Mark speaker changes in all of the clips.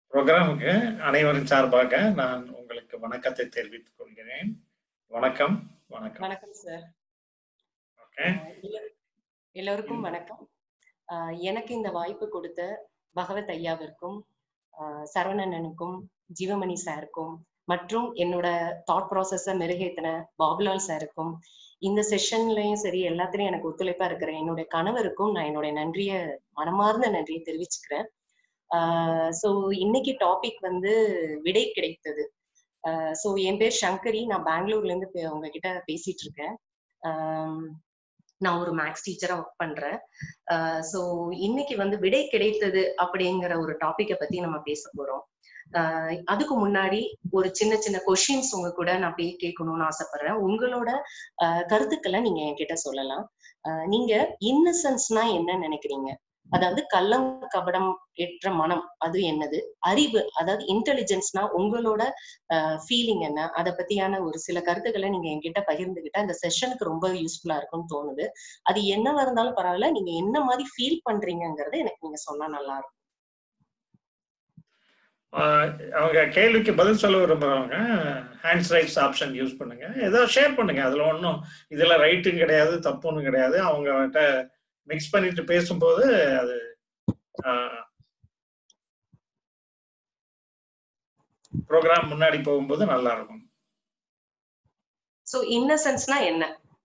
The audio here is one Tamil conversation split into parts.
Speaker 1: ப்ரோக்ராமுக்கு அனைவரின் சார்பாக நான் உங்களுக்கு வணக்கத்தை தெரிவித்துக் கொள்கிறேன் வணக்கம் வணக்கம்
Speaker 2: வணக்கம் சார்
Speaker 1: ஓகே
Speaker 2: எல்லோருக்கும் வணக்கம் ஆஹ் எனக்கு இந்த வாய்ப்பு கொடுத்த பகவத் ஐயாவிற்கும் ஆஹ் சரவணனுக்கும் ஜீவமணி சாருக்கும் மற்றும் என்னோட தாட் ப்ராசஸ மெருகேத்தின பாபுலால் சாருக்கும் இந்த செஷன்லயும் சரி எல்லாத்துலயும் எனக்கு ஒத்துழைப்பா இருக்கிற என்னுடைய கணவருக்கும் நான் என்னுடைய நன்றிய மனமார்ந்த நன்றியை தெரிவிச்சுக்கிறேன் ஆஹ் சோ இன்னைக்கு டாபிக் வந்து விடை கிடைத்தது ஸோ என் பேர் சங்கரி நான் பெங்களூர்ல இருந்து பே- உங்ககிட்ட பேசிட்டு இருக்கேன் ஆம், நான் ஒரு மேக்ஸ் டீச்சரா ஒர்க் பண்றேன் ஸோ இன்னைக்கு வந்து விடை கிடைத்தது அப்படிங்கிற ஒரு டாபிக்கை பத்தி நம்ம பேச போறோம் ஆஹ் அதுக்கு முன்னாடி ஒரு சின்ன சின்ன கொஷின்ஸ் உங்க கூட நான் போய் கேட்கணும்னு ஆசைப்படுறேன் உங்களோட ஆஹ் கருத்துக்களை நீங்க என்கிட்ட சொல்லலாம் ஆஹ் நீங்க இன்னசென்ஸ்னா என்ன நினைக்கிறீங்க அதாவது கள்ளம் கபடம் ஏற்ற மனம் அது என்னது அறிவு அதாவது இன்டெலிஜென்ஸ்னா உங்களோட ஃபீலிங் என்ன அதை பத்தியான ஒரு சில கருத்துக்களை நீங்க என்கிட்ட பகிர்ந்துகிட்டா இந்த செஷனுக்கு ரொம்ப யூஸ்ஃபுல்லா இருக்கும்னு தோணுது அது என்னவா இருந்தாலும் பரவாயில்ல நீங்க என்ன மாதிரி ஃபீல் பண்றீங்கங்கறத எனக்கு நீங்க சொன்னா நல்லா இருக்கும்
Speaker 1: ஆஹ் அவங்க கேள்விக்கு பதில் சொல்ல விரும்புறவங்க ஹேண்ட்ஸ் ரைட்ஸ் ஆப்ஷன் யூஸ் பண்ணுங்க ஏதோ ஷேர் பண்ணுங்க அதுல ஒன்றும் இதுல ரைட்டும் கிடையாது தப்புன்னு கிடையாது அவங்ககிட்ட மிக்ஸ் பண்ணிட்டு பேசும்போது அது ப்ரோக்ராம் முன்னாடி போகும்போது நல்லா இருக்கும்
Speaker 2: சோ இன்னசென்ஸ்னா என்ன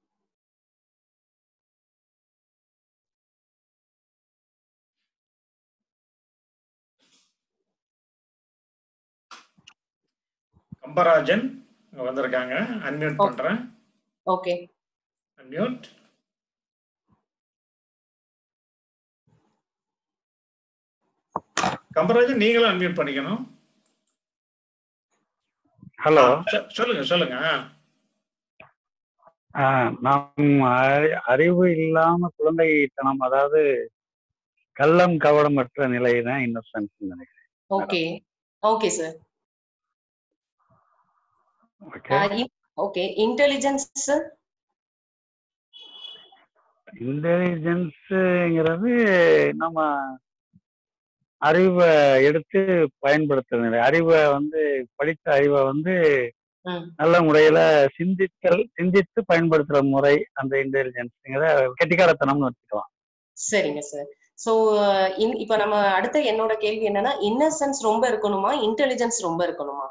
Speaker 1: கம்பராஜன் இங்க வந்திருக்காங்க அன்மியூட்
Speaker 2: ஓ.
Speaker 1: பண்றேன்
Speaker 2: ஓகே
Speaker 1: அன்மியூட் கம்பராஜன் நீங்களும் அன்மியூட் பண்ணிக்கணும்
Speaker 3: ஹலோ
Speaker 1: சொ- சொல்லுங்க சொல்லுங்க ஆ.
Speaker 3: நாம் அறி- அறிவு இல்லாம குழந்தைத்தனம் அதாவது கள்ளம் கவடமற்ற நிலை தான் இன்னசென்ஸ் நினைக்கிறேன்
Speaker 2: okay okay sir
Speaker 3: okay
Speaker 2: okay intelligence
Speaker 3: இன்டெலிஜென்ஸுங்கிறது நம்ம அறிவை எடுத்து பயன்படுத்துற நிலை அறிவை வந்து படித்த அறிவை வந்து
Speaker 2: ம்
Speaker 3: நல்ல முறையில சிந்தித்தல் சிந்தித்து பயன்படுத்துற முறை அந்த இன்டெலிஜென்ஸ்ங்கிற கெட்டிக்காரத்தனம்னு வச்சுக்கலாம்
Speaker 2: சரிங்க சார் சோ இப்ப நம்ம அடுத்த என்னோட கேள்வி என்னன்னா இன்னசென்ஸ் ரொம்ப இருக்கணுமா இன்டெலிஜென்ஸ் ரொம்ப இருக்கணுமா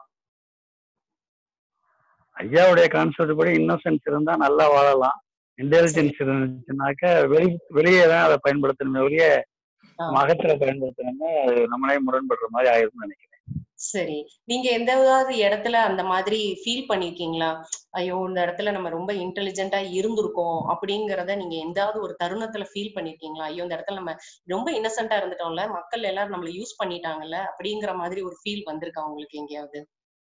Speaker 3: ஐயாவுடைய கான்செப்ட் படி இன்னோசன்ஸ் இருந்தா நல்லா வாழலாம் இன்டெலிஜென்ஸ் இருந்துச்சுனாக்க வெளி வெளியே தான் அதை பயன்படுத்தணுமே வெளியே
Speaker 2: ஆ.
Speaker 3: மகத்துல பயன்படுத்தணும்னா அது நம்மளே முரண்படுற மாதிரி ஆயிரும்னு நினைக்கிறேன்
Speaker 2: சரி நீங்க எந்தாவது இடத்துல அந்த மாதிரி ஃபீல் பண்ணிருக்கீங்களா ஐயோ இந்த இடத்துல நம்ம ரொம்ப இன்டெலிஜென்ட்டா இருந்திருக்கோம் அப்படிங்கறத நீங்க எந்தாவது ஒரு தருணத்துல ஃபீல் பண்ணிருக்கீங்களா ஐயோ இந்த இடத்துல நம்ம ரொம்ப இன்னசென்ட்டா இருந்துட்டோம்ல மக்கள் எல்லாரும் நம்மள யூஸ் பண்ணிட்டாங்கல்ல அப்படிங்கிற மாதிரி ஒரு ஃபீல் வந்திருக்கா உங்களுக்கு எங்கேயாவது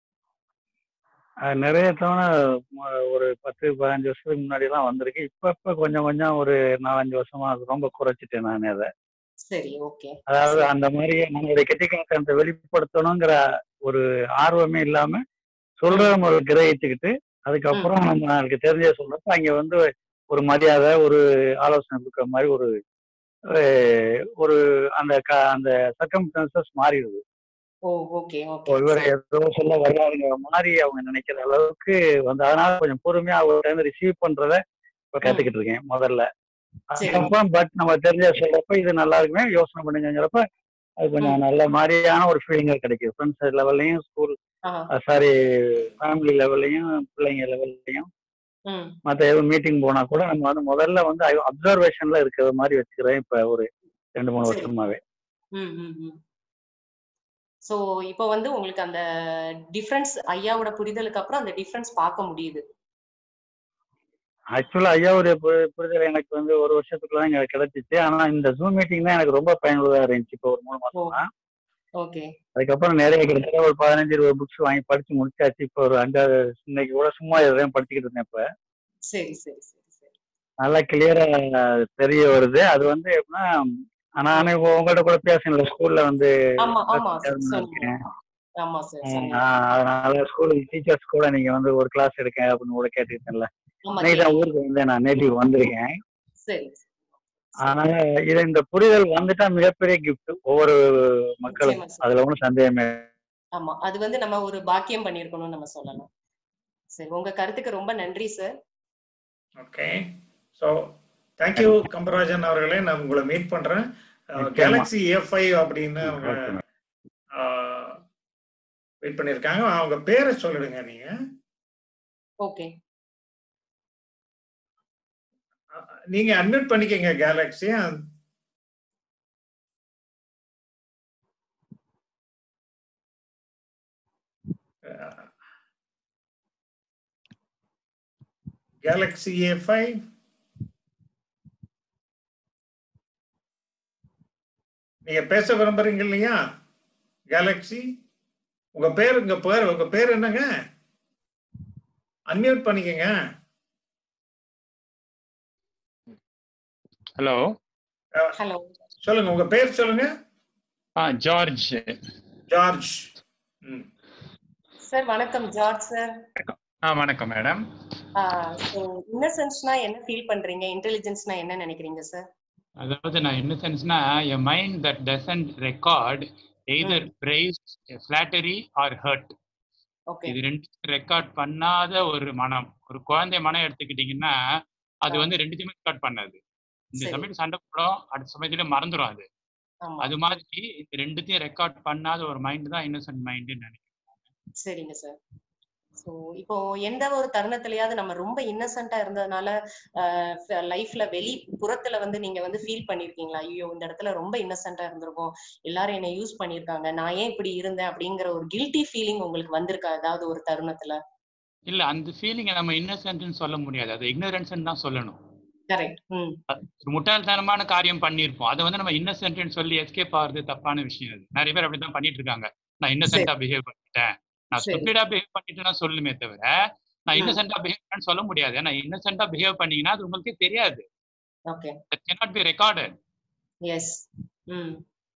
Speaker 3: அது நிறைய தவணை ம- ஒரு பத்து பதினஞ்சு வருஷத்துக்கு முன்னாடி எல்லாம் வந்திருக்கு இப்ப இப்ப கொஞ்சம் கொஞ்சம் ஒரு நாலஞ்சு வருஷமா அது ரொம்ப குறைச்சிட்டேன் நான் அதை
Speaker 2: சரி ஓகே
Speaker 3: அதாவது அந்த மாதிரி நம்மளுடைய கெட்டிக்காரத்தை வெளிப்படுத்தணுங்கிற ஒரு ஆர்வமே இல்லாம சொல்றத நம்ம கிரகிச்சுக்கிட்டு அதுக்கப்புறம் நம்ம நாளைக்கு தெரிஞ்ச சொல்றப்ப அங்க வந்து ஒரு மரியாதை ஒரு ஆலோசனை கொடுக்குற மாதிரி ஒரு அஹ், ஒரு அந்த க- அந்த சர்க்கம்ஸ்டன்சஸ் மாறிடுது
Speaker 2: ஓ ஓகே
Speaker 3: இப்போ
Speaker 2: ஓகே
Speaker 3: இவர் ஏதோ சொல்ல வர்றாருங்கிற மாதிரி அவங்க நினைக்கிற அளவுக்கு வந்து அதனால கொஞ்சம் பொறுமையா அவர்கிட்ட இருந்து ரிசீவ் பண்றத இப்ப கத்துக்கிட்டு இருக்கேன் முதல்ல
Speaker 2: சரி
Speaker 3: அதுக்கப்புறம் பட் நம்ம தெரிஞ்ச சொல்றப்ப இது நல்லா இருக்குமே யோசனை பண்ணுங்கிறப்ப அது கொஞ்சம் நல்ல மாதிரியான ஒரு ஃபீலிங்கா கிடைக்குது ஃப்ரெண்ட்ஸ் லெவல்லையும் ஸ்கூல்
Speaker 2: ஆ
Speaker 3: சாரி ஃபேமிலி லெவல்லையும் பிள்ளைங்க லெவல்லையும்
Speaker 2: ம்
Speaker 3: மற்ற எதுவும் மீட்டிங் போனா கூட நம்ம வந்து முதல்ல வந்து அப்சர்வேஷன்ல இருக்கிற மாதிரி வச்சுக்கிறேன் இப்ப ஒரு ரெண்டு மூணு
Speaker 2: சரி.
Speaker 3: வருஷமாவே
Speaker 2: ம் ம் ம் சோ இப்போ வந்து உங்களுக்கு அந்த டிஃபரன்ஸ் ஐயாவோட புரிதலுக்கு அப்புறம் அந்த டிஃபரன்ஸ் பார்க்க முடியுது
Speaker 3: ஆக்சுவலா ஐயாவுடைய பு- புரிதல் எனக்கு வந்து ஒரு வருஷத்துக்குள்ள தான் இங்க கிடைச்சிச்சு ஆனா இந்த ஜூம் மீட்டிங் தான் எனக்கு ரொம்ப பயனுள்ளதா இருந்துச்சு இப்போ ஒரு மூணு மாசமா
Speaker 2: ஓகே
Speaker 3: அதுக்கப்புறம் நிறைய கிட்டத்தட்ட ஒரு பதினஞ்சு இருபது புக்ஸ் வாங்கி படிச்சு முடிச்சாச்சு இப்போ ஒரு அஞ்சாவது இன்னைக்கு கூட சும்மா எதையும் படிச்சுக்கிட்டு இருந்தேன் இப்ப
Speaker 2: சரி சரி சரி சரி
Speaker 3: நல்லா கிளியரா தெரிய வருது அது வந்து எப்படின்னா நானே இப்போ உங்கள்ட்ட கூட பேசல ஸ்கூல்ல வந்து
Speaker 2: ஆமா ஆமா
Speaker 3: chairman ஆ
Speaker 2: சொன்னீங்க
Speaker 3: இருக்கேன்
Speaker 2: ஆமா சார்
Speaker 3: ம்,
Speaker 2: சொன்னீங்க
Speaker 3: ஆஹ் அதனால ஸ்கூல் டீச்சர்ஸ் கூட நீங்க வந்து ஒரு கிளாஸ் எடுக்க அப்படின்னு கூட கேட்டுக்கிட்டேன்ல
Speaker 2: ஆமா
Speaker 3: இன்னைக்கு தான் ஊருக்கு வந்து நான் நேட்டிவ் வந்திருக்கேன்
Speaker 2: சரி
Speaker 3: அதனால இது இந்த புரிதல் வந்துட்டா மிகப்பெரிய கிஃப்ட் ஒவ்வொரு
Speaker 2: நிச்சயமா
Speaker 3: மக்களுக்கும்
Speaker 2: சார்
Speaker 3: அதுல ஒன்றும் சந்தேகமே
Speaker 2: ஆமா அது வந்து நம்ம ஒரு பாக்கியம் பண்ணிருக்கணும்னு நம்ம சொல்லலாம் சரி உங்க கருத்துக்கு ரொம்ப நன்றி sir
Speaker 1: okay so thank you Kambarajan அவர்களே நான் உங்களை மீட் பண்றேன்
Speaker 3: நிச்சயமா.
Speaker 1: கேலக்ஸி எஃப்ஐ அப்படின்னு அவங்க
Speaker 3: ஓகே மேடம்.
Speaker 1: வெயிட் பண்ணியிருக்காங்க அவங்க பேரை சொல்லிடுங்க நீங்க
Speaker 2: ஓகே
Speaker 1: அஹ், நீங்க அட்மிட் பண்ணிக்கங்க கேலக்ஸி கேலக்ஸி ஏ ஃபைவ் நீங்க பேச விரும்புறீங்க இல்லையா கேலக்ஸி உங்க பேர் உங்க பேர் உங்க பேர் என்னங்க அன்மியூட் பண்ணிக்கங்க
Speaker 4: ஹலோ
Speaker 2: ஹலோ
Speaker 1: சொல்லுங்க உங்க பேர் சொல்லுங்க
Speaker 4: ஆ ஜார்ஜ்
Speaker 1: ஜார்ஜ் ம்
Speaker 2: சார் வணக்கம் ஜார்ஜ் சார்
Speaker 4: ஆ வணக்கம் மேடம்
Speaker 2: ஸோ இன்னசென்ஸ்னா என்ன ஃபீல் பண்றீங்க இன்டெலிஜென்ஸ்னா என்ன நினைக்கிறீங்க சார்
Speaker 4: அதாவது நான் என்ன சென்ஸ்னா a mind that doesn't record either praise flattery or hurt
Speaker 2: okay
Speaker 4: இது ரெண்டு ரெக்கார்ட் பண்ணாத ஒரு மனம் ஒரு குழந்தை மனம் எடுத்துக்கிட்டீங்கன்னா அது வந்து ரெண்டுத்தையுமே ரெக்கார்ட் பண்ணாது இந்த
Speaker 2: சரி.
Speaker 4: சமயத்துல சண்டை போடும் அடுத்த சமயத்துல மறந்துடும் அது
Speaker 2: ஆமா
Speaker 4: அது மாதிரி இந்த ரெண்டுத்தையும் ரெக்கார்ட் பண்ணாத ஒரு மைண்ட் தான் இன்னசென்ட் மைண்டுன்னு நினைக்கிறேன்
Speaker 2: சரிங்க சார் ஸோ இப்போ எந்த ஒரு தருணத்திலயாவது நம்ம ரொம்ப இன்னசென்ட்டா இருந்ததுனால லைஃப்ல வெளி புறத்துல வந்து நீங்க வந்து ஃபீல் பண்ணிருக்கீங்களா ஐயோ இந்த இடத்துல ரொம்ப இன்னசென்ட்டா இருந்திருக்கும் எல்லாரும் என்ன யூஸ் பண்ணிருக்காங்க நான் ஏன் இப்படி இருந்தேன் அப்படிங்கிற ஒரு கில்ட்டி ஃபீலிங் உங்களுக்கு வந்திருக்கா ஏதாவது ஒரு தருணத்துல
Speaker 4: இல்ல அந்த ஃபீலிங்கை நம்ம இன்னசென்ட்னு சொல்ல முடியாது அது இக்னரன்ஸ்ன்னு தான் சொல்லணும்
Speaker 2: கரெக்ட் ம்
Speaker 4: ஒரு முட்டாள்தனமான காரியம் பண்ணியிருப்போம் அதை வந்து நம்ம இன்னசென்ட்னு சொல்லி எஸ்கேப் ஆகுறது தப்பான விஷயம் அது நிறைய பேர் அப்படிதான் பண்ணிட்டு இருக்காங்க நான் இன்னசென்ட்டா பிஹேவ் பண்ணிட்டேன் நான்
Speaker 2: சரி.
Speaker 4: ஸ்டூபிடா பிஹேவ் பண்ணிட்டேன்னா சொல்லுமே தவிர நான்
Speaker 2: ம்.
Speaker 4: இன்னசென்ட்டா பிஹேவ் பண்ண சொல்ல முடியாது ஏன்னா இன்னசென்ட்டா பிஹேவ் பண்ணீங்கன்னா அது உங்களுக்கே தெரியாது
Speaker 2: okay
Speaker 4: that cannot be recorded
Speaker 2: yes hmm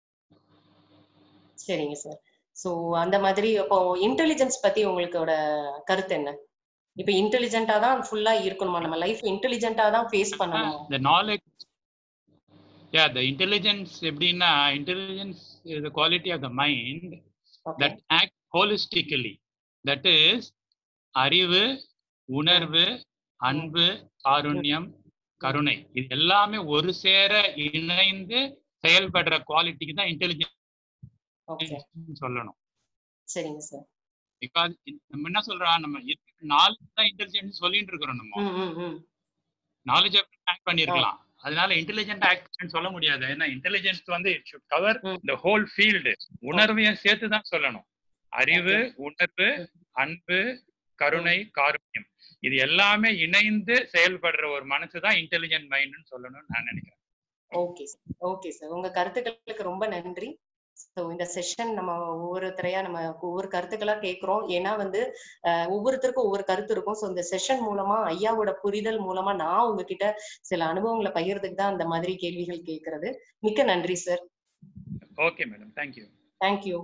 Speaker 2: சரிங்க சார் ஸோ அந்த மாதிரி இப்போ இன்டெலிஜென்ஸ் பத்தி உங்களுக்கோட கருத்து என்ன இப்போ இன்டெலிஜென்ட்டா தான் ஃபுல்லா இருக்கணுமா நம்ம லைஃப் இன்டெலிஜென்ட்டா தான் ஃபேஸ் பண்ணணுமா
Speaker 4: the knowledge yeah the intelligence எப்படின்னா intelligence is the quality of the mind
Speaker 2: okay
Speaker 4: that act holistically that is அறிவு உணர்வு அன்பு காருண்யம் கருணை இது எல்லாமே ஒரு சேர இணைந்து செயல்படுற குவாலிட்டிக்கு தான் இன்டெலிஜென்ஸ்
Speaker 2: ஓகே
Speaker 4: சொல்லணும்
Speaker 2: சரிங்க சார்
Speaker 4: பிகாஸ் நம்ம என்ன சொல்றோம் நம்ம நாலேஜ் தான் இன்டெலிஜென்ஸ் சொல்லிட்டு இருக்கிறோம் நம்ம
Speaker 2: ம் ம் ம்
Speaker 4: நாலேஜ் ஆக்ட் பண்ணிருக்கலாம் அதனால இன்டெலிஜென்ட் ஆக்ட் சொல்ல முடியாது ஏன்னா இன்டெலிஜென்ஸ் வந்து இட் ஷுட் கவர்
Speaker 2: ம்.
Speaker 4: த ஹோல் ஃபீல்டு உணர்வையும் சேர்த்து தான் சொல்லணும் அறிவு உணர்வு அன்பு கருணை காருண்யம் இது எல்லாமே இணைந்து செயல்படுற ஒரு மனசு தான் இன்டெலிஜென்ட் மைண்ட்னு சொல்லணும்னு நான் நினைக்கிறேன்
Speaker 2: ஓகே சார் ஓகே சார் உங்க கருத்துக்களுக்கு ரொம்ப நன்றி ஸோ இந்த செஷன் நம்ம ஒவ்வொருத்தரையா நம்ம ஒவ்வொரு கருத்துக்களா கேட்கிறோம் ஏன்னா வந்து அஹ், ஒவ்வொருத்தருக்கும் ஒவ்வொரு கருத்து இருக்கும் ஸோ இந்த செஷன் மூலமா ஐயாவோட புரிதல் மூலமா நான் உங்ககிட்ட சில அனுபவங்களை பகிர்றதுக்கு தான் அந்த மாதிரி கேள்விகள் கேட்கறது மிக்க நன்றி sir
Speaker 4: okay madam thank you
Speaker 2: thank you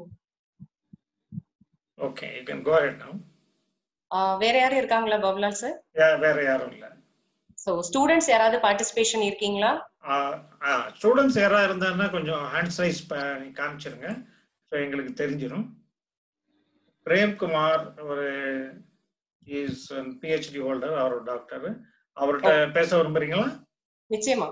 Speaker 1: okay you can go ahead now
Speaker 2: வேற யாரும் இருக்காங்களா பப்லால் சார்
Speaker 1: வேற யாரும் இல்லை
Speaker 2: ஸோ ஸ்டூடெண்ட்ஸ் யாராவது பார்ட்டிசிபேஷன் இருக்கீங்களா
Speaker 1: ஸ்டூடெண்ட்ஸ் யாராவது இருந்தாங்கன்னா கொஞ்சம் ஹேண்ட் சைஸ் காமிச்சிருங்க ஸோ எங்களுக்கு தெரிஞ்சிடும் பிரேம்குமார் ஒரு இஸ் பிஹெச்டி ஹோல்டர் அவர் டாக்டர் அவர்கிட்ட பேச விரும்புறீங்களா
Speaker 2: நிச்சயமா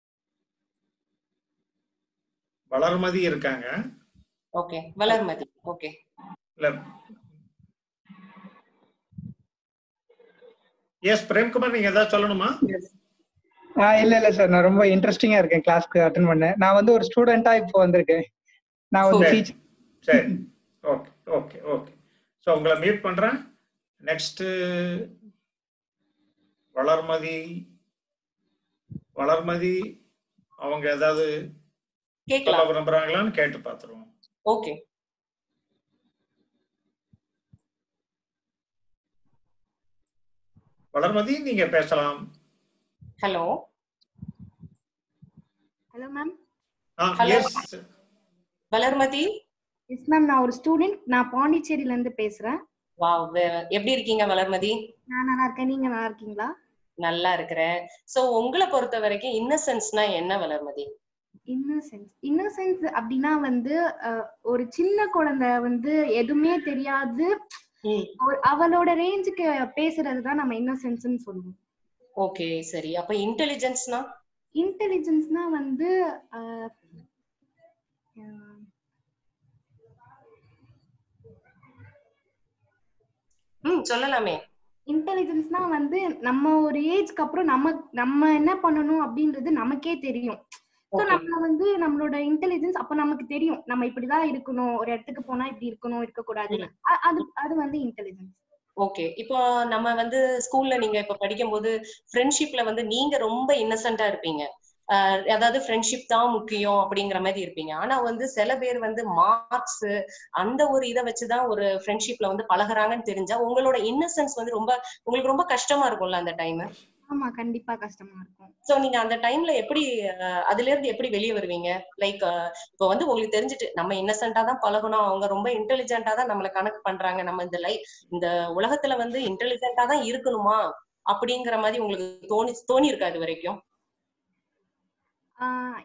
Speaker 1: வளர்மதி இருக்காங்க
Speaker 2: ஓகே வளர்மதி ஓகே
Speaker 1: இல்ல எஸ் பிரேம்குமார் நீங்க ஏதாவது சொல்லணுமா
Speaker 5: ஆ இல்ல இல்ல சார் நான் ரொம்ப இன்ட்ரெஸ்டிங்கா இருக்கேன் கிளாஸ்க்கு அட்டன் பண்ணேன் நான் வந்து ஒரு ஸ்டூடெண்டா இப்போ வந்திருக்கேன் நான் வந்து
Speaker 1: சரி.
Speaker 5: டீச்சர்
Speaker 1: சரி ஓகே ஓகே ஓகே ஸோ உங்களை மீட் பண்றேன் நெக்ஸ்ட் வளர்மதி வளர்மதி அவங்க ஏதாவது சொல்ல
Speaker 2: கேட்கலாம்
Speaker 1: விரும்புறாங்களான்னு கேட்டு பார்த்துருவோம்
Speaker 2: ஓகே
Speaker 1: வளர்மதி நீங்க பேசலாம்
Speaker 2: hello
Speaker 6: hello ma'am
Speaker 1: ah
Speaker 2: Hello.
Speaker 1: Yes
Speaker 2: Valarmathi
Speaker 6: yes ma'am நான் ஒரு ஸ்டூடெண்ட் நான் பாண்டிச்சேரியில இருந்து பேசுறேன்
Speaker 2: வாவ் எப்படி இருக்கீங்க வளர்மதி
Speaker 6: நான் நல்லா இருக்கேன் நீங்க நல்லா இருக்கீங்களா
Speaker 2: நல்லா இருக்கிறேன் சோ உங்களை பொறுத்த வரைக்கும் இன்னசென்ஸ்னா என்ன வளர்மதி
Speaker 6: இன்னசென்ஸ் இன்னசென்ஸ் அப்படின்னா வந்து அஹ், ஒரு சின்ன குழந்தை வந்து எதுவுமே தெரியாது
Speaker 2: ம்
Speaker 6: ஒரு- அவளோட ரேஞ்சுக்கு பேசுறது தான் நம்ம இன்னசென்ஸ்னு சொல்லுவோம்
Speaker 2: ஓகே சரி அப்ப இன்டெலிஜென்ஸ்னா
Speaker 6: இன்டெலிஜென்ஸ்னா வந்து அஹ், அஹ்,
Speaker 2: ம் சொல்லலாமே
Speaker 6: இன்டெலிஜென்ஸ்னா வந்து நம்ம ஒரு ஏஜ்க்கு அப்புறம் நம்ம நம்ம என்ன பண்ணணும் அப்படின்றது நமக்கே தெரியும் ஸோ
Speaker 2: ஓகே
Speaker 6: நம்ம வந்து நம்மளோட இன்டெலிஜென்ஸ் அப்ப நமக்கு தெரியும் நம்ம இப்படிதான் இருக்கணும் ஒரு இடத்துக்கு போனா இப்படி இருக்கணும் இருக்க கூடாதுன்னு அ- அது அது வந்து இன்டெலிஜென்ஸ்
Speaker 2: ஓகே இப்போ நம்ம வந்து ஸ்கூல்ல நீங்க இப்ப படிக்கும்போது ஃப்ரெண்ட்ஷிப்ல வந்து நீங்க ரொம்ப இன்னசென்ட்டா இருப்பீங்க ஆஹ் அதாவது ஃப்ரெண்ட்ஷிப் தான் முக்கியம் அப்படிங்கிற மாதிரி இருப்பீங்க ஆனா வந்து சில பேர் வந்து மார்க்ஸ் அந்த ஒரு இதை வச்சுதான் ஒரு ஃப்ரெண்ட்ஷிப்ல வந்து பழகுறாங்கன்னு தெரிஞ்சா உங்களோட இன்னசென்ஸ் வந்து ரொம்ப உங்களுக்கு ரொம்ப கஷ்டமா இருக்கும்ல அந்த டைம்
Speaker 6: ஆமா கண்டிப்பா கஷ்டமா இருக்கும்
Speaker 2: சோ நீங்க அந்த டைம்ல எப்படி அஹ், அதுல இருந்து எப்படி வெளியே வருவீங்க லைக் இப்போ வந்து உங்களுக்கு தெரிஞ்சுட்டு நம்ம இன்னசென்ட்டா தான் பழகணும் அவங்க ரொம்ப இன்டெலிஜென்ட்டா தான் நம்மள கணக்கு பண்றாங்க நம்ம இந்த லை இந்த உலகத்துல வந்து இன்டெலிஜென்ட்டா தான் இருக்கணுமா அப்படிங்கிற மாதிரி உங்களுக்கு தோணி தோணி இருக்கா இது வரைக்கும்
Speaker 6: ஆஹ்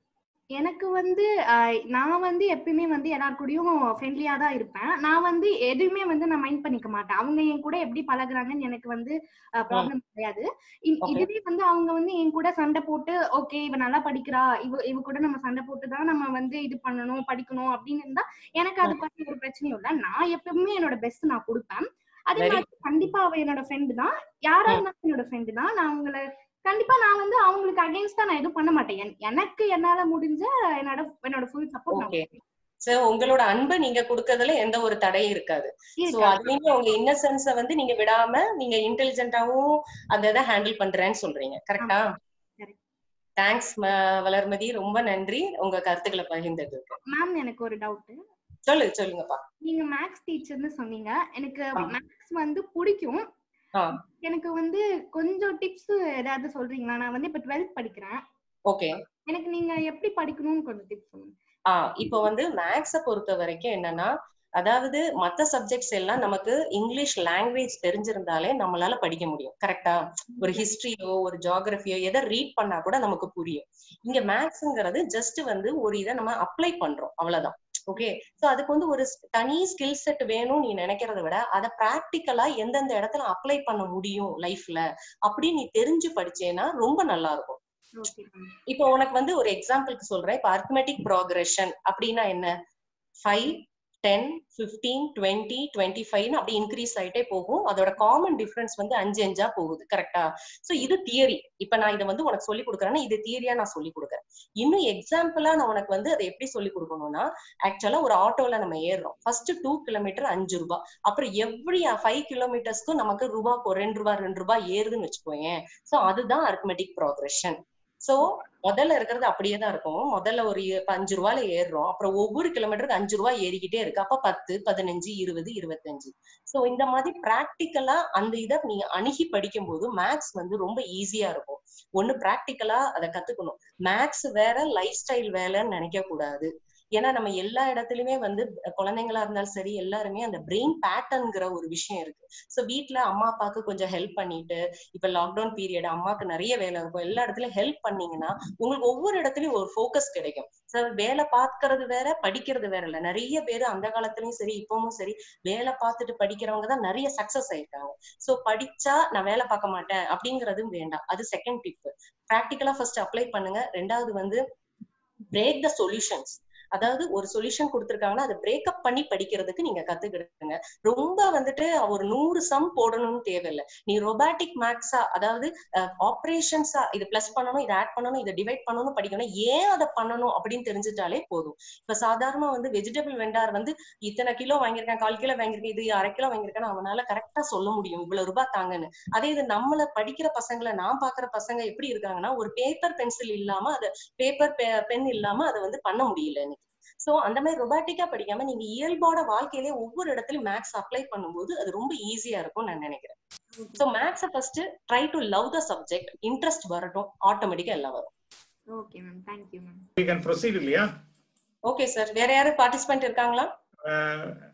Speaker 6: எனக்கு வந்து ஆஹ் நான் வந்து எப்பயுமே வந்து எல்லார் கூடயும் ஃப்ரெண்ட்லியா தான் இருப்பேன் நான் வந்து எதுவுமே வந்து நான் மைண்ட் பண்ணிக்க மாட்டேன் அவங்க என் கூட எப்படி பழகுறாங்கன்னு எனக்கு வந்து ப்ராப்ளம் கிடையாது இ-
Speaker 2: Okay.
Speaker 6: இதுவே வந்து அவங்க வந்து என் கூட சண்டை போட்டு ஓகே இவ நல்லா படிக்கிறா இவ இவ கூட நம்ம சண்டை போட்டு தான் நம்ம வந்து இது பண்ணணும் படிக்கணும் அப்படின்னு இருந்தா எனக்கு அது பத்தி ஒரு பிரச்சனையும் இல்லை நான் எப்பவுமே என்னோட பெஸ்ட் நான் கொடுப்பேன் அதே
Speaker 2: Very
Speaker 6: மாதிரி கண்டிப்பா அவ என்னோட ஃப்ரெண்டு தான் யாரா
Speaker 2: ம்.
Speaker 6: இருந்தாலும் என்னோட ஃப்ரெண்டு தான் நான் அவங்கள கண்டிப்பா நான் வந்து அவங்களுக்கு அகைன்ஸ்டா நான் எதுவும் பண்ண மாட்டேன் என்- எனக்கு என்னால முடிஞ்ச என்னோட என்னோட ஃபுல் சப்போர்ட்
Speaker 2: ஓகே சோ உங்களோட அன்பை நீங்க கொடுக்கறதுல எந்த ஒரு தடையும் இருக்காது சோ அதுலயுமே உங்க இன்னசென்ஸ வந்து நீங்க விடாம நீங்க இன்டெலிஜென்ட்டாவும் அந்த இதை ஹேண்டில் பண்றேன்னு சொல்றீங்க கரெக்டா
Speaker 6: correct.
Speaker 2: தேங்க்ஸ் வளர்மதி ரொம்ப நன்றி உங்க கருத்துக்களை பகிர்ந்ததுக்கு
Speaker 6: மேம் எனக்கு ஒரு டவுட்
Speaker 2: சொல்லு சொல்லுங்கப்பா
Speaker 6: நீங்க மேக்ஸ் டீச்சர்னு சொன்னீங்க எனக்கு
Speaker 2: ஆ.
Speaker 6: மேக்ஸ் வந்து பிடிக்கும்
Speaker 2: ஆ
Speaker 6: எனக்கு வந்து கொஞ்சம் டிப்ஸ் ஏதாவது சொல்றீங்களா நான் வந்து இப்ப டுவெல்த் படிக்கிறேன்
Speaker 2: ஓகே
Speaker 6: எனக்கு நீங்க எப்படி படிக்கணும்னு கொஞ்சம் டிப்ஸ் சொல்லுங்க
Speaker 2: ஆ இப்போ வந்து மேக்ஸ பொறுத்த வரைக்கும் என்னன்னா அதாவது மத்த சப்ஜெக்ட்ஸ் எல்லாம் நமக்கு இங்கிலீஷ் லாங்குவேஜ் தெரிஞ்சிருந்தாலே நம்மளால படிக்க முடியும் கரெக்டா ஒரு ஹிஸ்டரியோ ஒரு ஜியாகிரபியோ எதை ரீட் பண்ணா கூட நமக்கு புரியும் இங்க மேக்ஸ்ங்கிறது ஜஸ்ட் வந்து ஒரு இதை நம்ம அப்ளை பண்றோம் அவ்வளவுதான் ஓகே சோ அதுக்கு வந்து ஒரு ஸ்- தனி ஸ்கில் செட் வேணும்னு நீ நினைக்கிறத விட அதை ப்ராக்டிக்கலா எந்தெந்த இடத்துல அப்ளை பண்ண முடியும் லைஃப்ல அப்படின்னு நீ தெரிஞ்சு படிச்சேன்னா ரொம்ப நல்லா இருக்கும்
Speaker 6: ஓகே மேம்
Speaker 2: இப்போ உனக்கு வந்து ஒரு எக்ஸாம்பிளுக்கு சொல்றேன் இப்போ அர்த்மெட்டிக் ப்ராக்ரெஷன் அப்படின்னா என்ன five ten fifteen twenty twenty ஃபைவ்னு அப்படி இன்க்ரீஸ் ஆயிட்டே போகும் அதோட காமன் டிஃபரன்ஸ் வந்து அஞ்சு அஞ்சா போகுது கரெக்டா சோ இது தியரி இப்ப நான் இதை வந்து உனக்கு சொல்லி கொடுக்குறேன்னா இது தியரியா நான் சொல்லி கொடுக்குறேன் இன்னும் எக்ஸாம்பிளா நான் உனக்கு வந்து அதை எப்படி சொல்லி கொடுக்கணும்னா ஆக்சுவலா ஒரு ஆட்டோல நம்ம ஏறுறோம் ஃபர்ஸ்ட் டூ கிலோமீட்டர் அஞ்சு ரூபாய் அப்புறம் எவ்ரி ஃபைவ் கிலோமீட்டர்ஸ்க்கும் நமக்கு ரூபா ஒரு ரெண்டு ரூபாய் ரெண்டு ரூபாய் ஏறுதுன்னு வச்சுக்கோயேன் சோ அதுதான் அர்த்மெட்டிக் ப்ராக்ரெஷன் சோ முதல்ல இருக்கிறது அப்படியே தான் இருக்கும் முதல்ல ஒரு இ- இப்ப அஞ்சு ரூபாயில ஏறுறோம் அப்புறம் ஒவ்வொரு கிலோமீட்டருக்கு அஞ்சு ரூபாய் ஏறிக்கிட்டே இருக்கு அப்ப பத்து பதினஞ்சு இருபது இருபத்தஞ்சு சோ இந்த மாதிரி பிராக்டிக்கலா அந்த இதை நீங்க அணுகி படிக்கும் போது மேக்ஸ் வந்து ரொம்ப ஈஸியா இருக்கும் ஒண்ணு பிராக்டிக்கலா அதை கத்துக்கணும் மேக்ஸ் வேற லைஃப் ஸ்டைல் வேலைன்னு நினைக்க கூடாது ஏன்னா நம்ம எல்லா இடத்துலயுமே வந்து அஹ், குழந்தைங்களா இருந்தாலும் சரி எல்லாருமே அந்த பிரெயின் பேட்டர்ன்ங்கிற ஒரு விஷயம் இருக்கு சோ வீட்ல அம்மா அப்பாவுக்கு கொஞ்சம் ஹெல்ப் பண்ணிட்டு இப்ப லாக்டவுன் பீரியட் அம்மாக்கு நிறைய வேலை இருக்கும் எல்லா இடத்துலயும் ஹெல்ப் பண்ணீங்கன்னா உங்களுக்கு ஒவ்வொரு இடத்துலயும் ஒரு ஃபோக்கஸ் கிடைக்கும் சார் வேலை பார்க்கறது வேற படிக்கிறது வேற இல்ல நிறைய பேர் அந்த காலத்துலயும் சரி இப்பவும் சரி வேலை பார்த்துட்டு படிக்கிறவங்க தான் நிறைய சக்சஸ் ஆயிருக்காங்க சோ படிச்சா நான் வேலை பார்க்க மாட்டேன் அப்படிங்கறதும் வேண்டாம் அது செகண்ட் டிப் ப்ராக்டிக்கலா ஃபர்ஸ்ட் அப்ளை பண்ணுங்க ரெண்டாவது வந்து பிரேக் த சொல்யூஷன்ஸ் அதாவது ஒரு சொல்யூஷன் கொடுத்துருக்காங்கன்னா அதை பிரேக்கப் பண்ணி படிக்கிறதுக்கு நீங்க கத்துக்கிடுங்க ரொம்ப வந்துட்டு ஒரு நூறு சம் போடணும்னு தேவையில்லை நீ ரொபாட்டிக் மேக்ஸா அதாவது ஆப்ரேஷன்ஸா இது பிளஸ் பண்ணணும் இதை ஆட் பண்ணணும் இதை டிவைட் பண்ணணும் படிக்கணும் ஏன் அதை பண்ணணும் அப்படின்னு தெரிஞ்சுட்டாலே போதும் இப்ப சாதாரணமா வந்து வெஜிடபிள் வெண்டார் வந்து இத்தனை கிலோ வாங்கியிருக்கேன் கால் கிலோ வாங்கியிருக்கேன் இது அரை கிலோ வாங்கியிருக்கேன் அவனால கரெக்டா சொல்ல முடியும் இவ்வளவு ரூபாய் தாங்கன்னு அதே இது நம்மள படிக்கிற பசங்களை நான் பாக்குற பசங்க எப்படி இருக்காங்கன்னா ஒரு பேப்பர் பென்சில் இல்லாம அதை பேப்பர் பென் இல்லாம அதை வந்து பண்ண முடியல இன்னைக்கு சோ அந்த மாதிரி ரொபாட்டிக்கா படிக்காம நீங்க இயல்போட வாழ்க்கையிலே ஒவ்வொரு இடத்துலயும் மேக்ஸ் அப்ளை பண்ணும்போது அது ரொம்ப ஈஸியா இருக்கும் நான் நினைக்கிறேன் so maths first try to love the subject interest வரட்டும் ஆட்டோமேட்டிக்கா எல்லாம் வரும்
Speaker 6: okay ma'am thank you ma'am
Speaker 1: we can proceed இல்லையா
Speaker 2: ஓகே சார் வேற யாரும் பார்ட்டிசிபென்ட் இருக்காங்களா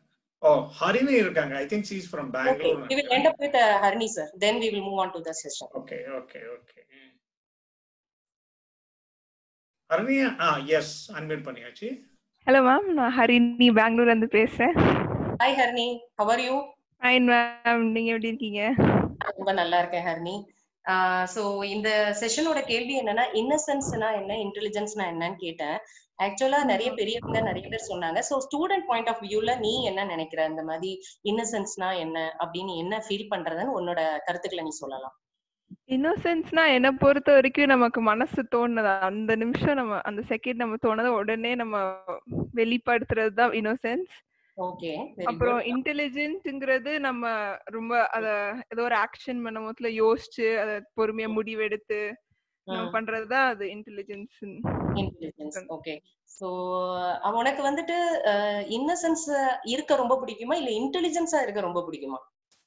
Speaker 1: ஓ ஹரிணி இருக்காங்க I think she's from
Speaker 2: Okay,
Speaker 1: Bangalore
Speaker 2: we will end up with uh, Harini sir. Then we will move on to the session.
Speaker 1: Okay okay okay Harini ah yes unmute பண்ணியாச்சு
Speaker 7: ஹலோ மேம் நான் ஹரிணி பெங்களூர்ல இருந்து பேசுறேன்
Speaker 2: Hi Harini, how are you?
Speaker 7: Fine ma'am நீங்க எப்படி இருக்கீங்க
Speaker 2: ரொம்ப நல்லா இருக்கேன் ஹரிணி ஸோ இந்த செஷனோட கேள்வி என்னன்னா இன்னசென்ஸ்னா என்ன இன்டெலிஜென்ஸ்னா என்னன்னு கேட்டேன் ஆக்சுவலா நிறைய பெரியவங்க நிறைய பேர் சொன்னாங்க ஸோ ஸ்டூடெண்ட் பாயிண்ட் ஆஃப் வியூல நீ என்ன நினைக்கிற இந்த மாதிரி இன்னசென்ஸ்னா என்ன அப்படின்னு என்ன ஃபீல் பண்றதுன்னு உன்னோட கருத்துக்களை நீ சொல்லலாம்
Speaker 7: இன்னோசென்ஸ்னா என்ன பொறுத்த வரைக்கும் நமக்கு மனசு தோணுது அந்த நிமிஷம் நம்ம அந்த செகண்ட் நம்ம தோணுத உடனே நம்ம வெளிப்படுத்துறது தான் இன்னோசென்ஸ்
Speaker 2: ஓகே
Speaker 7: அப்புறம் இன்டெலிஜென்ட்ங்கிறது நம்ம ரொம்ப அத ஏதோ ஒரு ஆக்ஷன் பண்ணும் போதுல யோசிச்சு அத பொறுமையா முடிவெடுத்து நம்ம பண்றதுதான் அது இன்டெலிஜென்ஸ்
Speaker 2: இன்டெலிஜென்ஸ் ஓகே ஸோ உனக்கு வந்துட்டு இன்னசென்ஸ் இருக்க ரொம்ப பிடிக்குமா இல்ல இன்டெலிஜென்ஸா இருக்க ரொம்ப பிடிக்குமா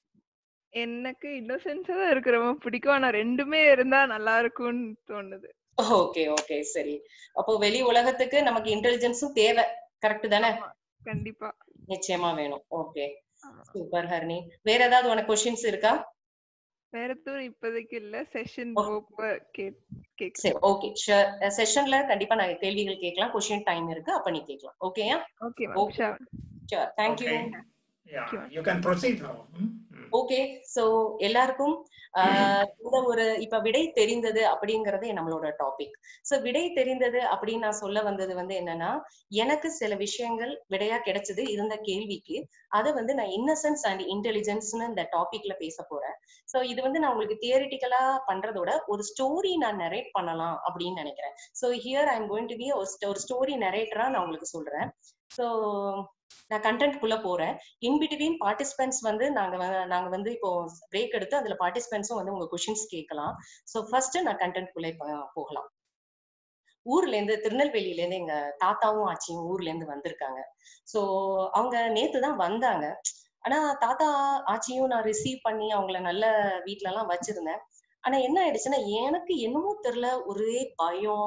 Speaker 7: எனக்கு இன்னோசென்ஸா தான் இருக்கு ரொம்ப பிடிக்கும் ஆனா ரெண்டுமே இருந்தா நல்லா இருக்கும்னு தோணுது
Speaker 2: ஓகே ஓகே சரி அப்போ வெளி உலகத்துக்கு நமக்கு இன்டெலிஜென்ஸும் தேவை கரெக்ட் தானே
Speaker 7: கண்டிப்பா
Speaker 2: நிச்சயமா வேணும் ஓகே சூப்பர் ஹர்னி வேற ஏதாவது உனக்கு கொஸ்டின்ஸ் இருக்கா
Speaker 7: வேற எதுவும் இப்போதைக்கு இல்ல செஷன் போக கேக்
Speaker 2: சரி ஓகே ஷூர் செஷன்ல கண்டிப்பா நான் கேள்விகள் கேட்கலாம் கொஸ்டின் டைம் இருக்கு அப்ப நீ கேட்கலாம் ஓகேயா
Speaker 7: okay ma'am sure
Speaker 2: sure thank you
Speaker 1: Yeah, you can proceed now. Hmm?
Speaker 2: Okay so எல்லாருக்கும் ஆஹ் இந்த ஒரு இப்ப விடை தெரிந்தது அப்படிங்கறது நம்மளோட டாபிக் சோ விடை தெரிந்தது அப்படின்னு நான் சொல்ல வந்தது வந்து என்னன்னா எனக்கு சில விஷயங்கள் விடையா கிடைச்சது இருந்த கேள்விக்கு அதை வந்து நான் இன்னசென்ஸ் அண்ட் இன்டெலிஜென்ஸ்னு இந்த டாபிக்ல பேச போறேன் சோ இது வந்து நான் உங்களுக்கு தியரிட்டிக்கலா பண்றதோட ஒரு ஸ்டோரி நான் நரேட் பண்ணலாம் அப்படின்னு நினைக்கிறேன் so here I'm going to be ஒரு ஸ்டோரி நரேட்டரா நான் உங்களுக்கு சொல்றேன் சோ நான் கண்டென்ட் குள்ள போறேன் இன் பிட்வீன் பார்ட்டிசிபென்ட்ஸ் வந்து நாங்க வ- நாங்க வந்து இப்போ பிரேக் எடுத்து அதுல பார்ட்டிசிபென்ட்ஸும் வந்து உங்க கொஷின்ஸ் கேட்கலாம் சோ ஃபர்ஸ்ட் நான் கண்டென்ட் குள்ள இப்ப போகலாம் ஊர்ல இருந்து திருநெல்வேலியில இருந்து எங்க தாத்தாவும் ஆச்சியும் ஊர்ல இருந்து வந்திருக்காங்க சோ அவங்க நேத்து தான் வந்தாங்க ஆனா தாத்தா ஆச்சியும் நான் ரிசீவ் பண்ணி அவங்கள நல்ல வீட்ல எல்லாம் வச்சிருந்தேன் ஆனா என்ன ஆயிடுச்சுன்னா எனக்கு என்னமோ தெரியல ஒரே பயம்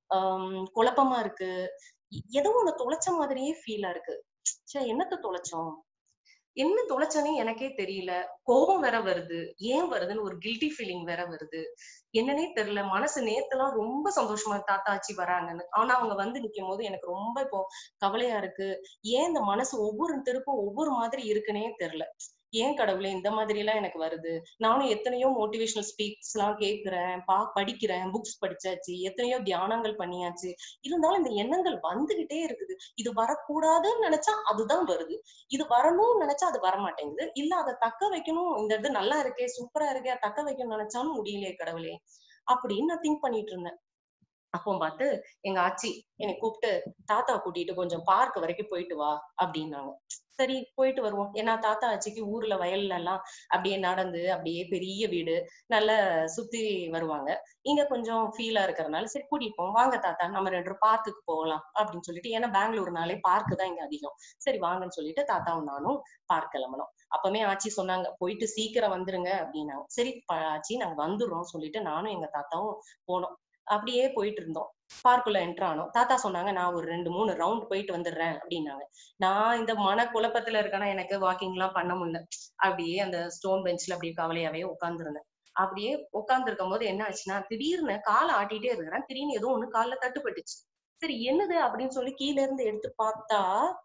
Speaker 2: ஆஹ் குழப்பமா இருக்கு எ- ஏதோ ஒண்ணு தொலைச்ச மாதிரியே ஃபீலா இருக்கு ச்சே என்னத்த தொலைச்சோம் என்ன தொலைச்சோன்னே எனக்கே தெரியல கோபம் வேற வருது ஏன் வருதுன்னு ஒரு கில்ட்டி ஃபீலிங் வேற வருது என்னன்னே தெரியல மனசு நேத்துலாம் ரொம்ப சந்தோஷமா இருக்கு, தாத்தா ஆச்சி வராங்கன்னு ஆனா அவங்க வந்து நிக்கும் போது எனக்கு ரொம்ப இப்போ கவலையா இருக்கு ஏன் இந்த மனசு ஒவ்வொரு திருப்பும் ஒவ்வொரு மாதிரி இருக்குன்னே தெரியல ஏன் கடவுளே இந்த மாதிரி எல்லாம் எனக்கு வருது நானும் எத்தனையோ மோட்டிவேஷனல் ஸ்பீக்ஸ் எல்லாம் கேட்கிறேன் பா படிக்கிறேன் புக்ஸ் படிச்சாச்சு எத்தனையோ தியானங்கள் பண்ணியாச்சு இருந்தாலும் இந்த எண்ணங்கள் வந்துகிட்டே இருக்குது இது வரக்கூடாதுன்னு நினைச்சா அதுதான் வருது இது வரணும்னு நினைச்சா அது வர மாட்டேங்குது இல்ல அதை தக்க வைக்கணும் இந்த இது நல்லா இருக்கே சூப்பரா இருக்கே தக்க வைக்கணும்னு நினைச்சாலும் முடியலையே கடவுளே அப்படின்னு நான் திங்க் பண்ணிட்டு இருந்தேன் அப்போ பார்த்து எங்க ஆச்சி என்னை கூப்பிட்டு தாத்தா கூட்டிட்டு கொஞ்சம் பார்க் வரைக்கும் போயிட்டு வா அப்படின்னாங்க சரி போயிட்டு வருவோம் ஏன்னா தாத்தா ஆச்சிக்கு ஊர்ல வயல்ல எல்லாம் அப்படியே நடந்து அப்படியே பெரிய வீடு நல்ல சுத்தி வருவாங்க இங்க கொஞ்சம் ஃபீலா இருக்கறனால சரி கூட்டிட்டு போவோம் வாங்க தாத்தா நம்ம ரெண்டு பேரும் பார்க்குக்கு போகலாம் அப்படின்னு சொல்லிட்டு ஏன்னா பெங்களூர்னாலே பார்க்கு தான் இங்க அதிகம் சரி வாங்கன்னு சொல்லிட்டு தாத்தாவும் நானும் பார்க் கிளம்பணும் அப்பமே ஆச்சி சொன்னாங்க போயிட்டு சீக்கிரம் வந்துருங்க அப்படின்னாங்க சரி ப- ஆச்சி நாங்க வந்துடுறோம் சொல்லிட்டு நானும் எங்க தாத்தாவும் போனோம் அப்படியே போயிட்டு இருந்தோம் பார்க்குள்ள என்டர் ஆனோம் தாத்தா சொன்னாங்க நான் ஒரு ரெண்டு மூணு ரவுண்ட் போயிட்டு வந்துடுறேன் அப்படின்னாங்க நான் இந்த மன குழப்பத்துல இருக்கேன்னா எனக்கு வாக்கிங் எல்லாம் பண்ண முடியல அப்படியே அந்த ஸ்டோன் பெஞ்ச்ல அப்படியே கவலையாவே உட்கார்ந்துருந்தேன் அப்படியே உட்கார்ந்து இருக்கும் போது என்ன ஆச்சுன்னா திடீர்னு காலை ஆட்டிட்டே இருக்கிறேன் திடீர்னு ஏதோ ஒண்ணு கால்ல தட்டுப்பட்டுச்சு சரி என்னது அப்படின்னு சொல்லி கீழ இருந்து எடுத்து பார்த்தா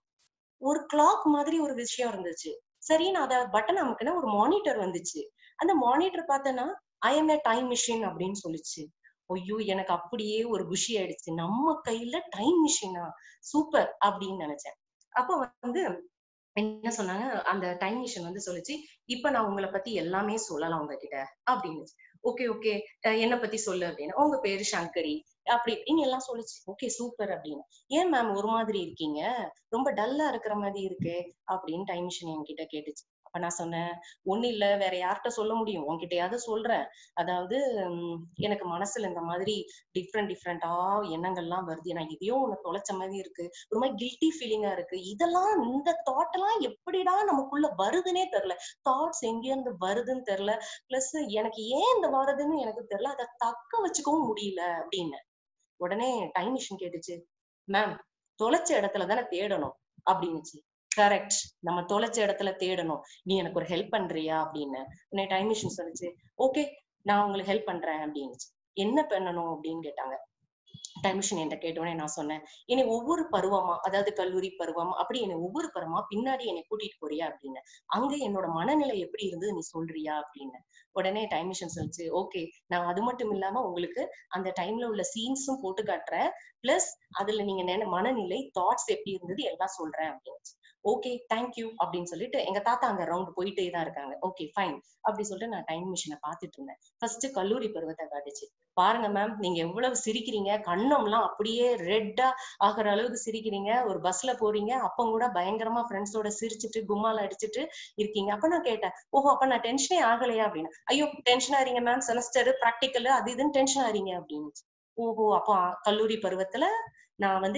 Speaker 2: ஒரு கிளாக் மாதிரி ஒரு விஷயம் இருந்துச்சு சரி நான் அத பட்டன் அமுக்குனா ஒரு மானிட்டர் வந்துச்சு அந்த மானிட்டர் பார்த்தேன்னா I'm a time machine அப்படின்னு சொல்லுச்சு ஐயோ எனக்கு அப்படியே ஒரு குஷி ஆயிடுச்சு நம்ம கையில டைம் மிஷினா சூப்பர் அப்படின்னு நினைச்சேன் அப்போ வந்து என்ன சொன்னாங்க அந்த டைம் மிஷின் வந்து சொல்லுச்சு இப்ப நான் உங்களை பத்தி எல்லாமே சொல்லலாம் உங்ககிட்ட அப்படின்னு ஓகே ஓகே என்ன பத்தி சொல்லு அப்படின்னு உங்க பேரு சங்கரி அப்படி இப்படின்னு எல்லாம் சொல்லுச்சு ஓகே சூப்பர் அப்படின்னு ஏன் மேம் ஒரு மாதிரி இருக்கீங்க ரொம்ப டல்லா இருக்கிற மாதிரி இருக்கு அப்படின்னு டைம் மிஷின் என்கிட்ட கேட்டுச்சு அப்ப நான் சொன்னேன் ஒண்ணு இல்ல வேற யார்கிட்ட சொல்ல முடியும் உன்கிட்டயாவது சொல்றேன் அதாவது உம், எனக்கு மனசுல இந்த மாதிரி டிஃப்ரெண்ட் டிஃப்ரெண்டா எண்ணங்கள்லாம் வருது நான் இதையும் ஒண்ணு தொலைச்ச மாதிரி இருக்கு ஒரு மாதிரி கில்ட்டி ஃபீலிங்கா இருக்கு இதெல்லாம் இந்த தாட் எல்லாம் எப்படிடா நமக்குள்ள வருதுன்னே தெரியல தாட்ஸ் எங்க இருந்து வருதுன்னு தெரியல பிளஸ் எனக்கு ஏன் இந்த வருதுன்னு எனக்கு தெரியல அதை தக்க வச்சுக்கவும் முடியல அப்படின்னு உடனே டைம் மிஷின் கேட்டுச்சு மேம் தொலைச்ச இடத்துல தானே தேடணும் அப்படின்னுச்சு கரெக்ட் நம்ம தொலைச்ச இடத்துல தேடணும் நீ எனக்கு ஒரு ஹெல்ப் பண்றியா அப்படின்னு உன்னை டைம் மிஷின் சொல்லிச்சு ஓகே நான் உங்களுக்கு ஹெல்ப் பண்றேன் அப்படின்னு என்ன பண்ணணும் அப்படின்னு கேட்டாங்க டைம் மிஷின் என்கிட்ட கேட்டோடனே நான் சொன்னேன் என்னை ஒவ்வொரு பருவமா அதாவது கல்லூரி பருவம் அப்படி என்னை ஒவ்வொரு பருவமா பின்னாடி என்னை கூட்டிட்டு போறியா அப்படின்னு அங்க என்னோட மனநிலை எப்படி இருந்தது நீ சொல்றியா அப்படின்னு உடனே டைம் மிஷின் சொல்லிச்சு ஓகே நான் அது மட்டும் இல்லாம உங்களுக்கு அந்த டைம்ல உள்ள சீன்ஸும் போட்டு காட்டுறேன் பிளஸ் அதுல நீங்க நினை மனநிலை தாட்ஸ் எப்படி இருந்தது எல்லாம் சொல்றேன் அப்படின்னு ஓகே தேங்க்யூ அப்படின்னு சொல்லிட்டு எங்க தாத்தா அங்க ரவுண்ட் போயிட்டே தான் இருக்காங்க ஓகே ஃபைன் அப்படி சொல்லிட்டு நான் டைம் மிஷினை பார்த்துட்டு இருந்தேன் ஃபர்ஸ்ட் கல்லூரி பருவத்தை காட்டுச்சு பாருங்க மேம் நீங்க எவ்வளவு சிரிக்கிறீங்க கண்ணம்லாம் அப்படியே ரெட்டா ஆகுற அளவுக்கு சிரிக்கிறீங்க ஒரு பஸ்ல போறீங்க அப்ப கூட பயங்கரமா ஃப்ரெண்ட்ஸோட சிரிச்சுட்டு கும்மால அடிச்சுட்டு இருக்கீங்க அப்ப நான் கேட்டேன் ஓஹோ அப்ப நான் டென்ஷனே ஆகலையா அப்படின்னு ஐயோ டென்ஷன் ஆறீங்க மேம் செமஸ்டர் ப்ராக்டிக்கல் அது இதுன்னு டென்ஷன் ஆறீங்க அப்படின்னு ஓஹோ அப்போ கல்லூரி பருவத்துல நான் வந்து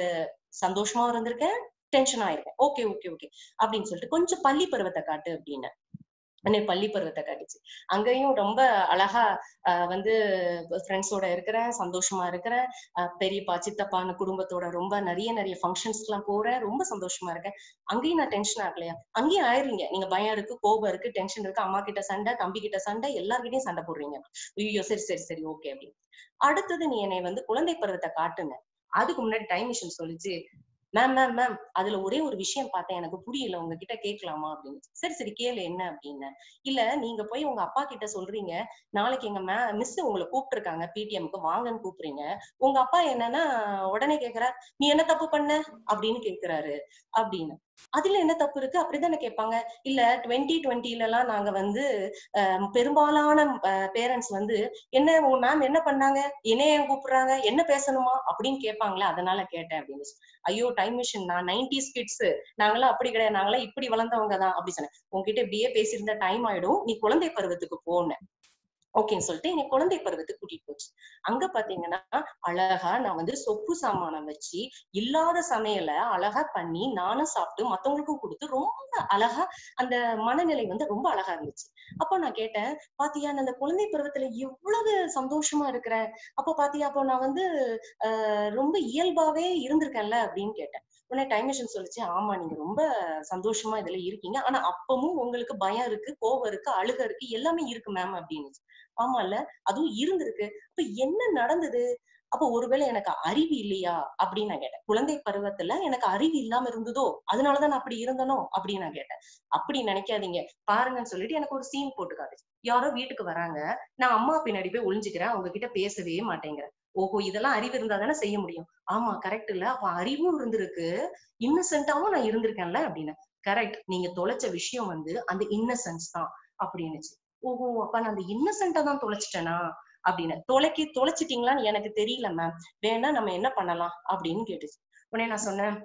Speaker 2: சந்தோஷமா இருந்திருக்கேன் டென்ஷன் ஆயிருக்கேன் ஓகே ஓகே ஓகே அப்படின்னு சொல்லிட்டு கொஞ்சம் பள்ளி பருவத்தை காட்டு அப்படின்னு உடனே பள்ளி பருவத்தை காட்டுச்சு அங்கேயும் ரொம்ப அழகா ஆஹ் வந்து ஃப்ரெண்ட்ஸோட இருக்கிறேன் சந்தோஷமா இருக்கிறேன் ஆஹ் பெரியப்பா சித்தப்பான்னு குடும்பத்தோட ரொம்ப நிறைய நிறைய ஃபங்க்ஷன்ஸ்க்கு எல்லாம் போறேன் ரொம்ப சந்தோஷமா இருக்கேன் அங்கேயும் நான் டென்ஷன் ஆகலையா அங்கேயும் ஆயிருவீங்க நீங்க பயம் இருக்கு கோபம் இருக்கு டென்ஷன் இருக்கு அம்மா கிட்ட சண்டை தம்பி கிட்ட சண்டை எல்லார்கிட்டயும் சண்டை போடுறீங்க ஐயோ சரி சரி சரி ஓகே அப்படின்னு அடுத்தது நீ என்னை வந்து குழந்தை பருவத்தை காட்டுங்க அதுக்கு முன்னாடி டைம் மிஷின் சொல்லிச்சு மேம் மேம் மேம் அதுல ஒரே ஒரு விஷயம் பார்த்தேன் எனக்கு புரியல உங்ககிட்ட கேட்கலாமா அப்படின்னு சரி சரி கேளு என்ன அப்படின்னு இல்ல நீங்க போய் உங்க அப்பா கிட்ட சொல்றீங்க நாளைக்கு எங்க மே மிஸ் உங்களை கூப்பிட்டுருக்காங்க பிடிஎம்க்கு வாங்கன்னு கூப்பிடுறீங்க உங்க அப்பா என்னன்னா உடனே கேக்குறாரு நீ என்ன தப்பு பண்ண அப்படின்னு கேக்குறாரு அப்படின்னு அதுல என்ன தப்பு இருக்கு அப்படிதானே கேட்பாங்க இல்ல டுவெண்ட்டி டுவெண்ட்டில எல்லாம் நாங்க வந்து அஹ், பெரும்பாலான பேரண்ட்ஸ் வந்து என்ன உங்க மேம் என்ன பண்ணாங்க என்ன ஏன் கூப்பிடுறாங்க என்ன பேசணுமா அப்படின்னு கேட்பாங்களே அதனால கேட்டேன் அப்படின்னு ஐயோ டைம் மிஷின் நான் நைன்டிஸ் கிட்ஸ் நாங்களாம் அப்படி கிடையாது நாங்களாம் இப்படி வளர்ந்தவங்க தான் அப்படி சொன்னேன் உங்ககிட்ட இப்படியே பேசியிருந்தா டைம் ஆயிடும் நீ குழந்தை பருவத்துக்கு போன ஓகேன்னு சொல்லிட்டு என்னை குழந்தை பருவத்துக்கு கூட்டிட்டு போச்சு அங்க பாத்தீங்கன்னா அழகா நான் வந்து சொப்பு சாமானம் வச்சு இல்லாத சமையலை அழகா பண்ணி நானும் சாப்பிட்டு மத்தவங்களுக்கும் கொடுத்து ரொம்ப அழகா அந்த மனநிலை வந்து ரொம்ப அழகா இருந்துச்சு அப்போ நான் கேட்டேன் பாத்தியா நான் அந்த குழந்தை பருவத்துல எவ்வளவு சந்தோஷமா இருக்கிறேன் அப்போ பாத்தியா அப்போ நான் வந்து ஆஹ் ரொம்ப இயல்பாவே இருந்திருக்கேன்ல அப்படின்னு கேட்டேன் உடனே டைம் மிஷின் சொல்லிச்சு ஆமா நீங்க ரொம்ப சந்தோஷமா இதுல இருக்கீங்க ஆனா அப்பவும் உங்களுக்கு பயம் இருக்கு கோவம் இருக்கு அழுக இருக்கு எல்லாமே இருக்கு மேம் அப்படின்னு ஆமா இல்ல அதுவும் இருந்திருக்கு அப்ப என்ன நடந்தது அப்ப ஒருவேளை எனக்கு அறிவு இல்லையா அப்படின்னு நான் கேட்டேன் குழந்தை பருவத்துல எனக்கு அறிவு இல்லாம இருந்ததோ அதனாலதான் நான் அப்படி இருந்தனோ அப்படின்னு நான் கேட்டேன் அப்படி நினைக்காதீங்க பாருங்கன்னு சொல்லிட்டு எனக்கு ஒரு சீன் போட்டு காட்டுச்சு யாரோ வீட்டுக்கு வராங்க நான் அம்மா பின்னாடி போய் ஒளிஞ்சுக்கிறேன் அவங்க கிட்ட பேசவே மாட்டேங்கிறேன் ஓஹோ இதெல்லாம் அறிவு இருந்தா தானே செய்ய முடியும் ஆமா கரெக்ட் இல்ல அப்ப அறிவும் இருந்திருக்கு இன்னசென்ட்டாவும் நான் இருந்திருக்கேன்ல அப்படின்னு கரெக்ட் நீங்க தொலைச்ச விஷயம் வந்து அந்த இன்னசென்ஸ் தான் அப்படின்னுச்சு ஓஹோ அப்ப நான் அந்த இன்னசென்ட்டா தான் தொலைச்சிட்டேனா அப்படின்னு தொலைக்கி தொலைச்சிட்டீங்களான்னு எனக்கு தெரியல மேம் வேணா நம்ம என்ன பண்ணலாம் அப்படின்னு கேட்டுச்சு உடனே நான் சொன்னேன்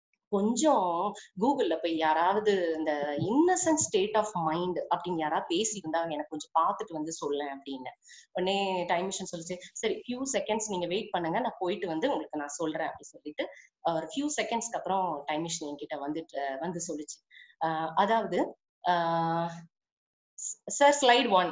Speaker 2: கொஞ்சம் கூகுள்ல போய் யாராவது இந்த இன்னசென்ட் ஸ்டேட் ஆஃப் மைண்ட் அப்படின்னு யாராவது பேசியிருந்தா எனக்கு கொஞ்சம் பார்த்துட்டு வந்து சொல்ல அப்படின்னு உடனே டைம் மிஷின் சொல்லிச்சு சரி ஃபியூ செகண்ட்ஸ் நீங்க வெயிட் பண்ணுங்க நான் போயிட்டு வந்து உங்களுக்கு நான் சொல்றேன் அப்படின்னு சொல்லிட்டு ஒரு ஃபியூ செகண்ட்ஸ்க்கு அப்புறம் டைம் மிஷின் என்கிட்ட வந்துட்டு வந்து சொல்லுச்சு ஆஹ் அதாவது சார் ஸ்லைட் ஒன்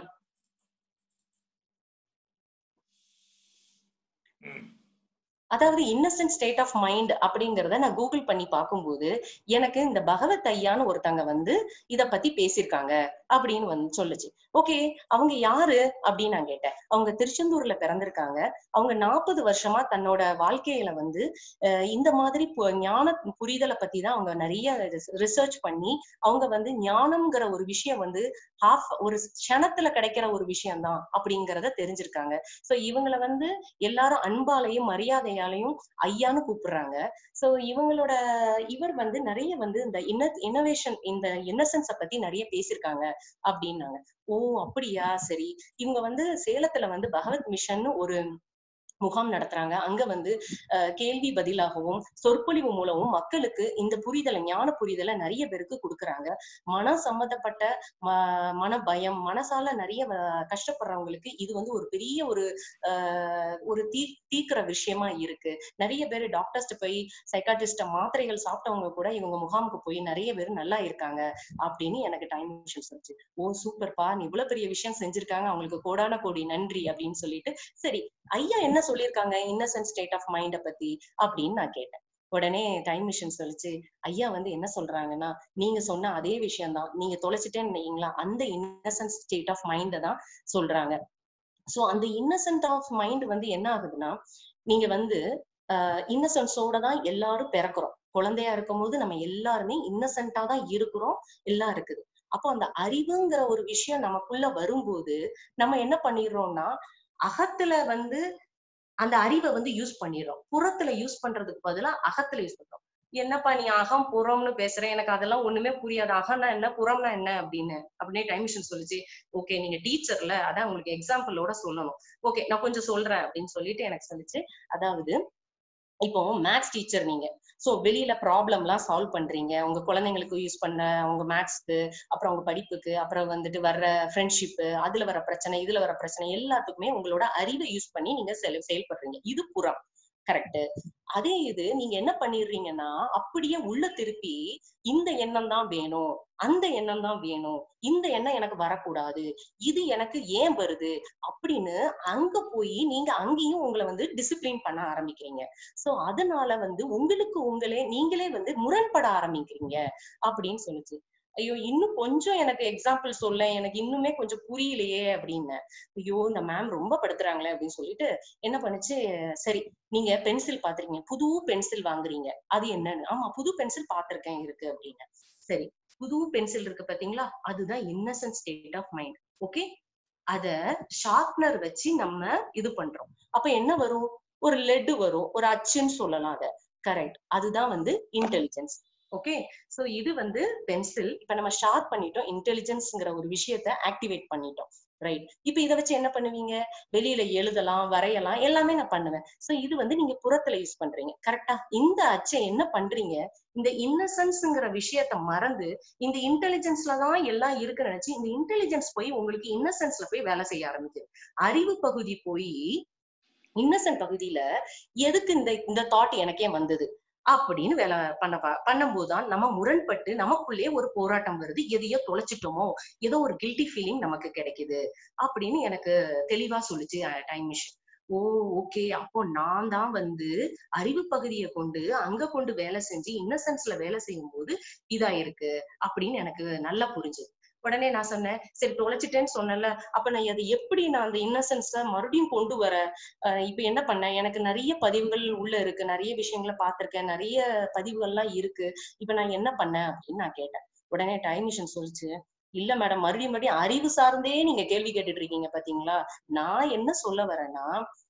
Speaker 2: அதாவது இன்னசென்ட் ஸ்டேட் ஆஃப் மைண்ட் அப்படிங்கறத நான் கூகுள் பண்ணி பார்க்கும்போது எனக்கு இந்த பகவத் ஐயான்னு ஒருத்தங்க வந்து இத பத்தி பேசியிருக்காங்க அப்படின்னு வந்து சொல்லுச்சு ஓகே அவங்க யாரு அப்படின்னு நான் கேட்டேன் அவங்க திருச்செந்தூர்ல பிறந்திருக்காங்க அவங்க நாற்பது வருஷமா தன்னோட வாழ்க்கையில வந்து அஹ் இந்த மாதிரி பு- ஞான புரிதலை பத்தி தான் அவங்க நிறைய ரிசர்ச் பண்ணி அவங்க வந்து ஞானம்ங்கிற ஒரு விஷயம் வந்து ஹாஃப் ஒரு க்ஷணத்துல கிடைக்கிற ஒரு விஷயம் தான் அப்படிங்கறத தெரிஞ்சிருக்காங்க சோ இவங்களை வந்து எல்லாரும் அன்பாலையும் மரியாதையாலையும் ஐயான்னு கூப்பிடுறாங்க சோ இவங்களோட இவர் வந்து நிறைய வந்து இந்த இன்ன இன்னோவேஷன் இந்த இன்னசென்ஸ பத்தி நிறைய பேசியிருக்காங்க அப்படின்னாங்க ஓ அப்படியா சரி இவங்க வந்து சேலத்துல வந்து பகவத் மிஷன் ஒரு முகாம் நடத்துறாங்க அங்க வந்து அஹ், கேள்வி பதிலாகவும் சொற்பொழிவு மூலமும் மக்களுக்கு இந்த புரிதலை ஞான புரிதலை நிறைய பேருக்கு கொடுக்குறாங்க மனம் சம்பந்தப்பட்ட ம- மன பயம் மனசால நிறைய வ- கஷ்டப்படுறவங்களுக்கு இது வந்து ஒரு பெரிய ஒரு ஆஹ் ஒரு தீ தீக்குற விஷயமா இருக்கு நிறைய பேர் டாக்டர்ஸ்ட போய் சைக்காட்ரிஸ்ட மாத்திரைகள் சாப்பிட்டவங்க கூட இவங்க முகாமுக்கு போய் நிறைய பேர் நல்லா இருக்காங்க அப்படின்னு எனக்கு டைம் மிஷன் சொல்லுச்சு ஓ சூப்பர்ப்பா நீ இவ்வளவு பெரிய விஷயம் செஞ்சிருக்காங்க அவங்களுக்கு கோடான கோடி நன்றி அப்படின்னு சொல்லிட்டு சரி ஐயா என்ன சொல்லியிருக்காங்க இன்னசென்ட் ஸ்டேட் ஆஃப் மைண்ட பத்தி அப்படின்னு நான் கேட்டேன் உடனே டைம் மிஷின் சொல்லிச்சு ஐயா வந்து என்ன சொல்றாங்கன்னா நீங்க சொன்ன அதே விஷயம்தான் நீங்க தொலைச்சிட்டேன்னு வைங்களா அந்த இன்னசென்ட் ஸ்டேட் ஆஃப் மைண்ட தான் சொல்றாங்க சோ அந்த இன்னசென்ட் ஆஃப் மைண்ட் வந்து என்ன ஆகுதுன்னா நீங்க வந்து இன்னசென்ஸோட தான் எல்லாரும் பிறக்கிறோம் குழந்தையா இருக்கும் போது நம்ம எல்லாருமே இன்னசென்ட்டா தான் இருக்கிறோம் எல்லாம் இருக்குது அப்போ அந்த அறிவுங்கிற ஒரு விஷயம் நமக்குள்ள வரும்போது நம்ம என்ன பண்ணிடுறோம்னா அகத்துல வந்து அந்த அறிவை வந்து யூஸ் பண்ணிடுறோம் புறத்துல யூஸ் பண்றதுக்கு பதிலா அகத்துல யூஸ் பண்றோம் என்னப்பா நீ அகம் புறம்னு பேசுற எனக்கு அதெல்லாம் ஒண்ணுமே புரியாது அகம்னா என்ன புறம்னா என்ன அப்படின்னு அப்படின்னே டைம் மிஷின் சொல்லுச்சு ஓகே நீங்க டீச்சர்ல அதான் உங்களுக்கு எக்ஸாம்பிளோட சொல்லணும் ஓகே நான் கொஞ்சம் சொல்றேன் அப்படின்னு சொல்லிட்டு எனக்கு சொல்லிச்சு அதாவது இப்போ மேத்ஸ் டீச்சர் நீங்க சோ வெளியில ப்ராப்ளம் எல்லாம் சால்வ் பண்றீங்க உங்க குழந்தைங்களுக்கு யூஸ் பண்ண உங்க மேத்ஸ்க்கு அப்புறம் உங்க படிப்புக்கு அப்புறம் வந்துட்டு வர்ற ஃப்ரெண்ட்ஷிப் அதுல வர பிரச்சனை இதுல வர பிரச்சனை எல்லாத்துக்குமே உங்களோட அறிவை யூஸ் பண்ணி நீங்க செல் செயல்படுறீங்க இது புறம் கரெக்ட் அதே இது நீங்க என்ன பண்ணிடுறீங்கன்னா அப்படியே உள்ள திருப்பி இந்த எண்ணம் தான் வேணும் அந்த எண்ணம் தான் வேணும் இந்த எண்ணம் எனக்கு வரக்கூடாது இது எனக்கு ஏன் வருது அப்படின்னு அங்க போய் நீங்க அங்கேயும் உங்களை வந்து டிசிப்ளின் பண்ண ஆரம்பிக்கிறீங்க சோ அதனால வந்து உங்களுக்கு உங்களே நீங்களே வந்து முரண்பட ஆரம்பிக்கிறீங்க அப்படின்னு சொல்லுச்சு ஐயோ இன்னும் கொஞ்சம் எனக்கு எக்ஸாம்பிள் சொல்ல எனக்கு இன்னுமே கொஞ்சம் புரியலையே அப்படின்னு ஐயோ இந்த மேம் ரொம்ப படுத்துறாங்களே அப்படின்னு சொல்லிட்டு என்ன பண்ணுச்சு சரி நீங்க பென்சில் பாத்துறீங்க புது பென்சில் வாங்குறீங்க அது என்னன்னு ஆமா புது பென்சில் பாத்திருக்கேன் இருக்கு அப்படின்னு சரி புது பென்சில் இருக்கு பாத்தீங்களா அதுதான் innocent state of mind okay அத ஷார்ப்னர் வச்சு நம்ம இது பண்றோம் அப்ப என்ன வரும் ஒரு லெட் வரும் ஒரு அச்சுன்னு சொல்லலாம் அத கரெக்ட் அதுதான் வந்து இன்டெலிஜென்ஸ் ஓகே சோ இது வந்து பென்சில் இப்ப நம்ம ஷார்ப் பண்ணிட்டோம் இன்டெலிஜென்ஸ்ங்கிற ஒரு விஷயத்த ஆக்டிவேட் பண்ணிட்டோம் ரைட் இப்ப இதை வச்சு என்ன பண்ணுவீங்க வெளியில எழுதலாம் வரையலாம் எல்லாமே நான் பண்ணுவேன் சோ இது வந்து நீங்க புறத்துல யூஸ் பண்றீங்க கரெக்டா இந்த அச்சை என்ன பண்றீங்க இந்த இன்னசென்ஸ்ங்கிற விஷயத்த மறந்து இந்த இன்டெலிஜென்ஸ்ல தான் எல்லாம் இருக்குன்னு நினைச்சு இந்த இன்டெலிஜென்ஸ் போய் உங்களுக்கு இன்னசென்ஸ்ல போய் வேலை செய்ய ஆரம்பிக்குது அறிவு பகுதி போய் இன்னசென்ட் பகுதியில எதுக்கு இந்த இந்த தாட் எனக்கே வந்தது அப்படின்னு வேலை பண்ண பண்ணும்போதுதான் நம்ம முரண்பட்டு நமக்குள்ளே ஒரு போராட்டம் வருது எதையோ தொலைச்சிட்டோமோ ஏதோ ஒரு கில்ட்டி ஃபீலிங் நமக்கு கிடைக்குது அப்படின்னு எனக்கு தெளிவா சொல்லுச்சு டைம் மிஷின் ஓ ஓகே அப்போ நான் தான் வந்து அறிவு பகுதியை கொண்டு அங்க கொண்டு வேலை செஞ்சு இன்னசென்ஸ்ல வேலை செய்யும் போது இதா இருக்கு அப்படின்னு எனக்கு நல்லா புரிஞ்சுது உடனே நான் சொன்னேன் சரி தொலைச்சிட்டேன்னு சொன்னல அப்ப நான் அதை எப்படி நான் அந்த இன்னசென்ஸ மறுபடியும் கொண்டு வர இப்ப என்ன பண்ணேன் எனக்கு நிறைய பதிவுகள் உள்ள இருக்கு நிறைய விஷயங்களை பார்த்திருக்கேன் நிறைய பதிவுகள்லாம் இருக்கு இப்ப நான் என்ன பண்ணேன் அப்படின்னு நான் கேட்டேன் உடனே டைம் மிஷின் சொல்லிச்சு இல்ல மேடம் மறுபடியும் மறுபடியும் அறிவு சார்ந்தே நீங்க கேள்வி கேட்டுட்டு இருக்கீங்க பாத்தீங்களா நான் என்ன சொல்ல வரேன்னா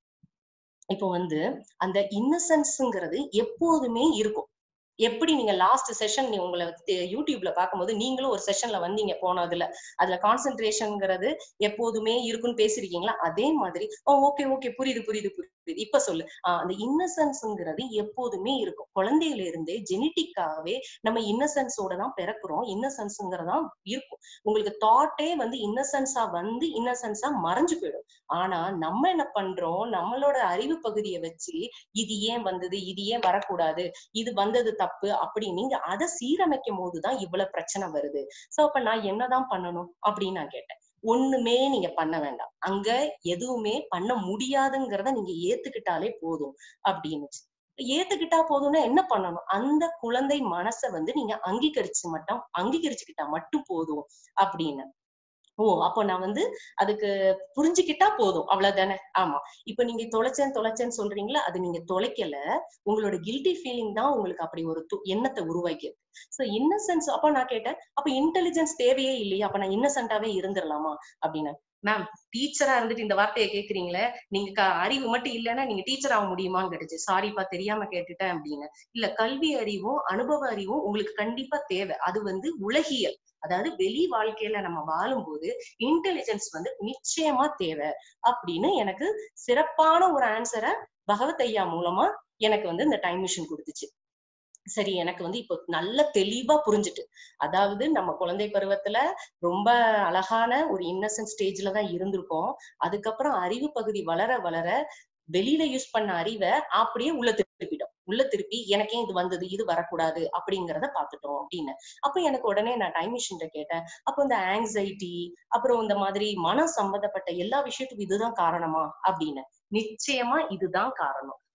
Speaker 2: இப்போ வந்து அந்த இன்னசென்ஸ்ங்கிறது எப்போதுமே இருக்கும் எப்படி நீங்க லாஸ்ட் செஷன் நீ உங்களை யூடியூப்ல பார்க்கும்போது நீங்களும் ஒரு செஷன்ல வந்தீங்க போனதுல அதுல கான்சென்ட்ரேஷன்ங்கிறது எப்போதுமே இருக்குன்னு பேசிருக்கீங்களா அதே மாதிரி ஓ ஓகே ஓகே புரியுது புரியுது புரியுது இப்ப சொல்லு ஆஹ் அந்த இன்னசென்ஸ்ங்கிறது எப்போதுமே இருக்கும் குழந்தையில இருந்தே ஜெனட்டிக்காவே நம்ம இன்னசென்ஸோட தான் பிறக்கிறோம் இன்னசென்ஸ்ங்கிறதா இருக்கும் உங்களுக்கு தாட்டே வந்து இன்னசென்ஸா வந்து இன்னசென்ஸா மறைஞ்சு போயிடும் ஆனா நம்ம என்ன பண்றோம் நம்மளோட அறிவு பகுதியை வச்சு இது ஏன் வந்தது இது ஏன் வரக்கூடாது இது வந்தது தப்பு அப்படி நீங்க அதை சீரமைக்கும் போதுதான் இவ்வளவு பிரச்சனை வருது சோ அப்ப நான் என்னதான் பண்ணணும் அப்படின்னு நான் கேட்டேன் ஒண்ணுமே நீங்க பண்ண வேண்டாம் அங்க எதுவுமே பண்ண முடியாதுங்கிறத நீங்க ஏத்துக்கிட்டாலே போதும் அப்படின்னுச்சு ஏத்துக்கிட்டா போதும்னா என்ன பண்ணணும் அந்த குழந்தை மனசை வந்து நீங்க அங்கீகரிச்சு மட்டும் அங்கீகரிச்சுக்கிட்டா மட்டும் போதும் அப்படின்னு ஓ அப்போ நான் வந்து அதுக்கு புரிஞ்சுக்கிட்டா போதும் அவ்வளவுதானே ஆமா இப்ப நீங்க தொலைச்சேன் தொலைச்சேன்னு சொல்றீங்களா அது நீங்க தொலைக்கல உங்களோட கில்ட்டி ஃபீலிங் தான் உங்களுக்கு அப்படி ஒரு எண்ணத்தை உருவாக்கியது சோ இன்னசென்ஸ் அப்ப நான் கேட்டேன் அப்ப இன்டெலிஜென்ஸ் தேவையே இல்லையா அப்ப நான் இன்னசென்ட்டாவே இருந்துடலாமா அப்படின்னு மேம் டீச்சரா இருந்துட்டு இந்த வார்த்தையை கேக்குறீங்களே நீங்க அறிவு மட்டும் இல்லைன்னா நீங்க டீச்சர் ஆக முடியுமான்னு கேட்டுச்சு சாரிப்பா தெரியாம கேட்டுட்டேன் அப்படின்னு இல்ல கல்வி அறிவும் அனுபவ அறிவும் உங்களுக்கு கண்டிப்பா தேவை அது வந்து உலகியல் அதாவது வெளி வாழ்க்கையில நம்ம வாழும்போது இன்டெலிஜென்ஸ் வந்து நிச்சயமா தேவை அப்படின்னு எனக்கு சிறப்பான ஒரு ஆன்சரை பகவத் ஐயா மூலமா எனக்கு வந்து இந்த டைம் மிஷின் கொடுத்துச்சு சரி எனக்கு வந்து இப்போ நல்ல தெளிவா புரிஞ்சுட்டு அதாவது நம்ம குழந்தை பருவத்துல ரொம்ப அழகான ஒரு இன்னசென்ட் ஸ்டேஜ்ல தான் இருந்திருக்கோம் அதுக்கப்புறம் அறிவு பகுதி வளர வளர வெளியில யூஸ் பண்ண அறிவை அப்படியே உள்ள திருப்பிட்டோம் உள்ள திருப்பி எனக்கே இது வந்தது இது வரக்கூடாது அப்படிங்கிறத பாத்துட்டோம் அப்படின்னு அப்ப எனக்கு உடனே நான் டைம் மிஷின் கேட்டேன் அப்போ இந்த ஆங்ஸைட்டி அப்புறம் இந்த மாதிரி மனம் சம்பந்தப்பட்ட எல்லா விஷயத்துக்கும் இதுதான் காரணமா அப்படின்னு நிச்சயமா இதுதான் காரணம்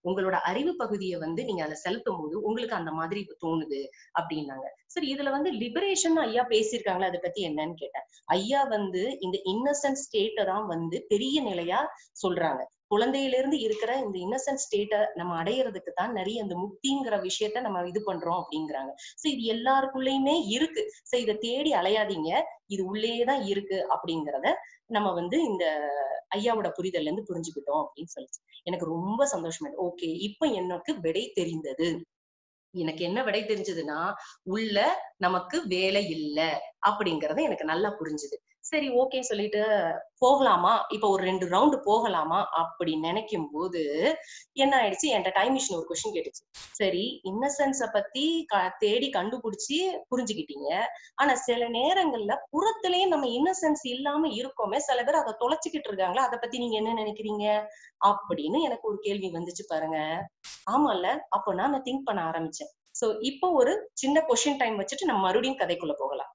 Speaker 2: உங்களோட அறிவு பகுதியை வந்து நீங்க அதுல செலுத்தும் போது உங்களுக்கு அந்த மாதிரி தோணுது அப்படின்னாங்க சரி இதுல வந்து லிபரேஷன் ஐயா பேசியிருக்காங்களா அதை பத்தி என்னன்னு கேட்டேன் ஐயா வந்து இந்த இன்னசென்ட் ஸ்டேட்டை தான் வந்து பெரிய நிலையா சொல்றாங்க குழந்தையில இருந்து இருக்கிற இந்த இன்னசென்ட் ஸ்டேட்டை நம்ம அடையிறதுக்கு தான் நிறைய இந்த முக்திங்கிற விஷயத்த நம்ம இது பண்றோம் அப்படிங்கிறாங்க சோ இது எல்லாருக்குள்ளயுமே இருக்கு சோ இதை தேடி அலையாதீங்க இது உள்ளேதான் இருக்கு அப்படிங்கிறத நம்ம வந்து இந்த ஐயாவோட புரிதல்ல இருந்து புரிஞ்சுக்கிட்டோம் அப்படின்னு சொல்லிச்சு எனக்கு ரொம்ப சந்தோஷமா ஓகே இப்ப எனக்கு விடை தெரிந்தது எனக்கு என்ன விடை தெரிஞ்சதுன்னா உள்ள நமக்கு வேலை இல்ல அப்படிங்கறது எனக்கு நல்லா புரிஞ்சுது சரி ஓகே சொல்லிட்டு போகலாமா இப்ப ஒரு ரெண்டு ரவுண்டு போகலாமா அப்படி நினைக்கும் போது என்ன ஆயிடுச்சு என்கிட்ட டைம் மிஷின் ஒரு கொஸ்டின் கேட்டுச்சு சரி இன்னசென்ஸ பத்தி க- தேடி கண்டுபிடிச்சு புரிஞ்சுக்கிட்டீங்க ஆனா சில நேரங்கள்ல புறத்திலேயே நம்ம இன்னசென்ஸ் இல்லாம இருக்கோமே சில பேர் அதை தொலைச்சுக்கிட்டு இருக்காங்களா அதை பத்தி நீங்க என்ன நினைக்கிறீங்க அப்படின்னு எனக்கு ஒரு கேள்வி வந்துச்சு பாருங்க ஆமால அப்போ நான் திங்க் பண்ண ஆரம்பிச்சேன் சோ இப்போ ஒரு சின்ன கொஸ்டின் டைம் வச்சுட்டு நம்ம மறுபடியும் கதைக்குள்ள போகலாம்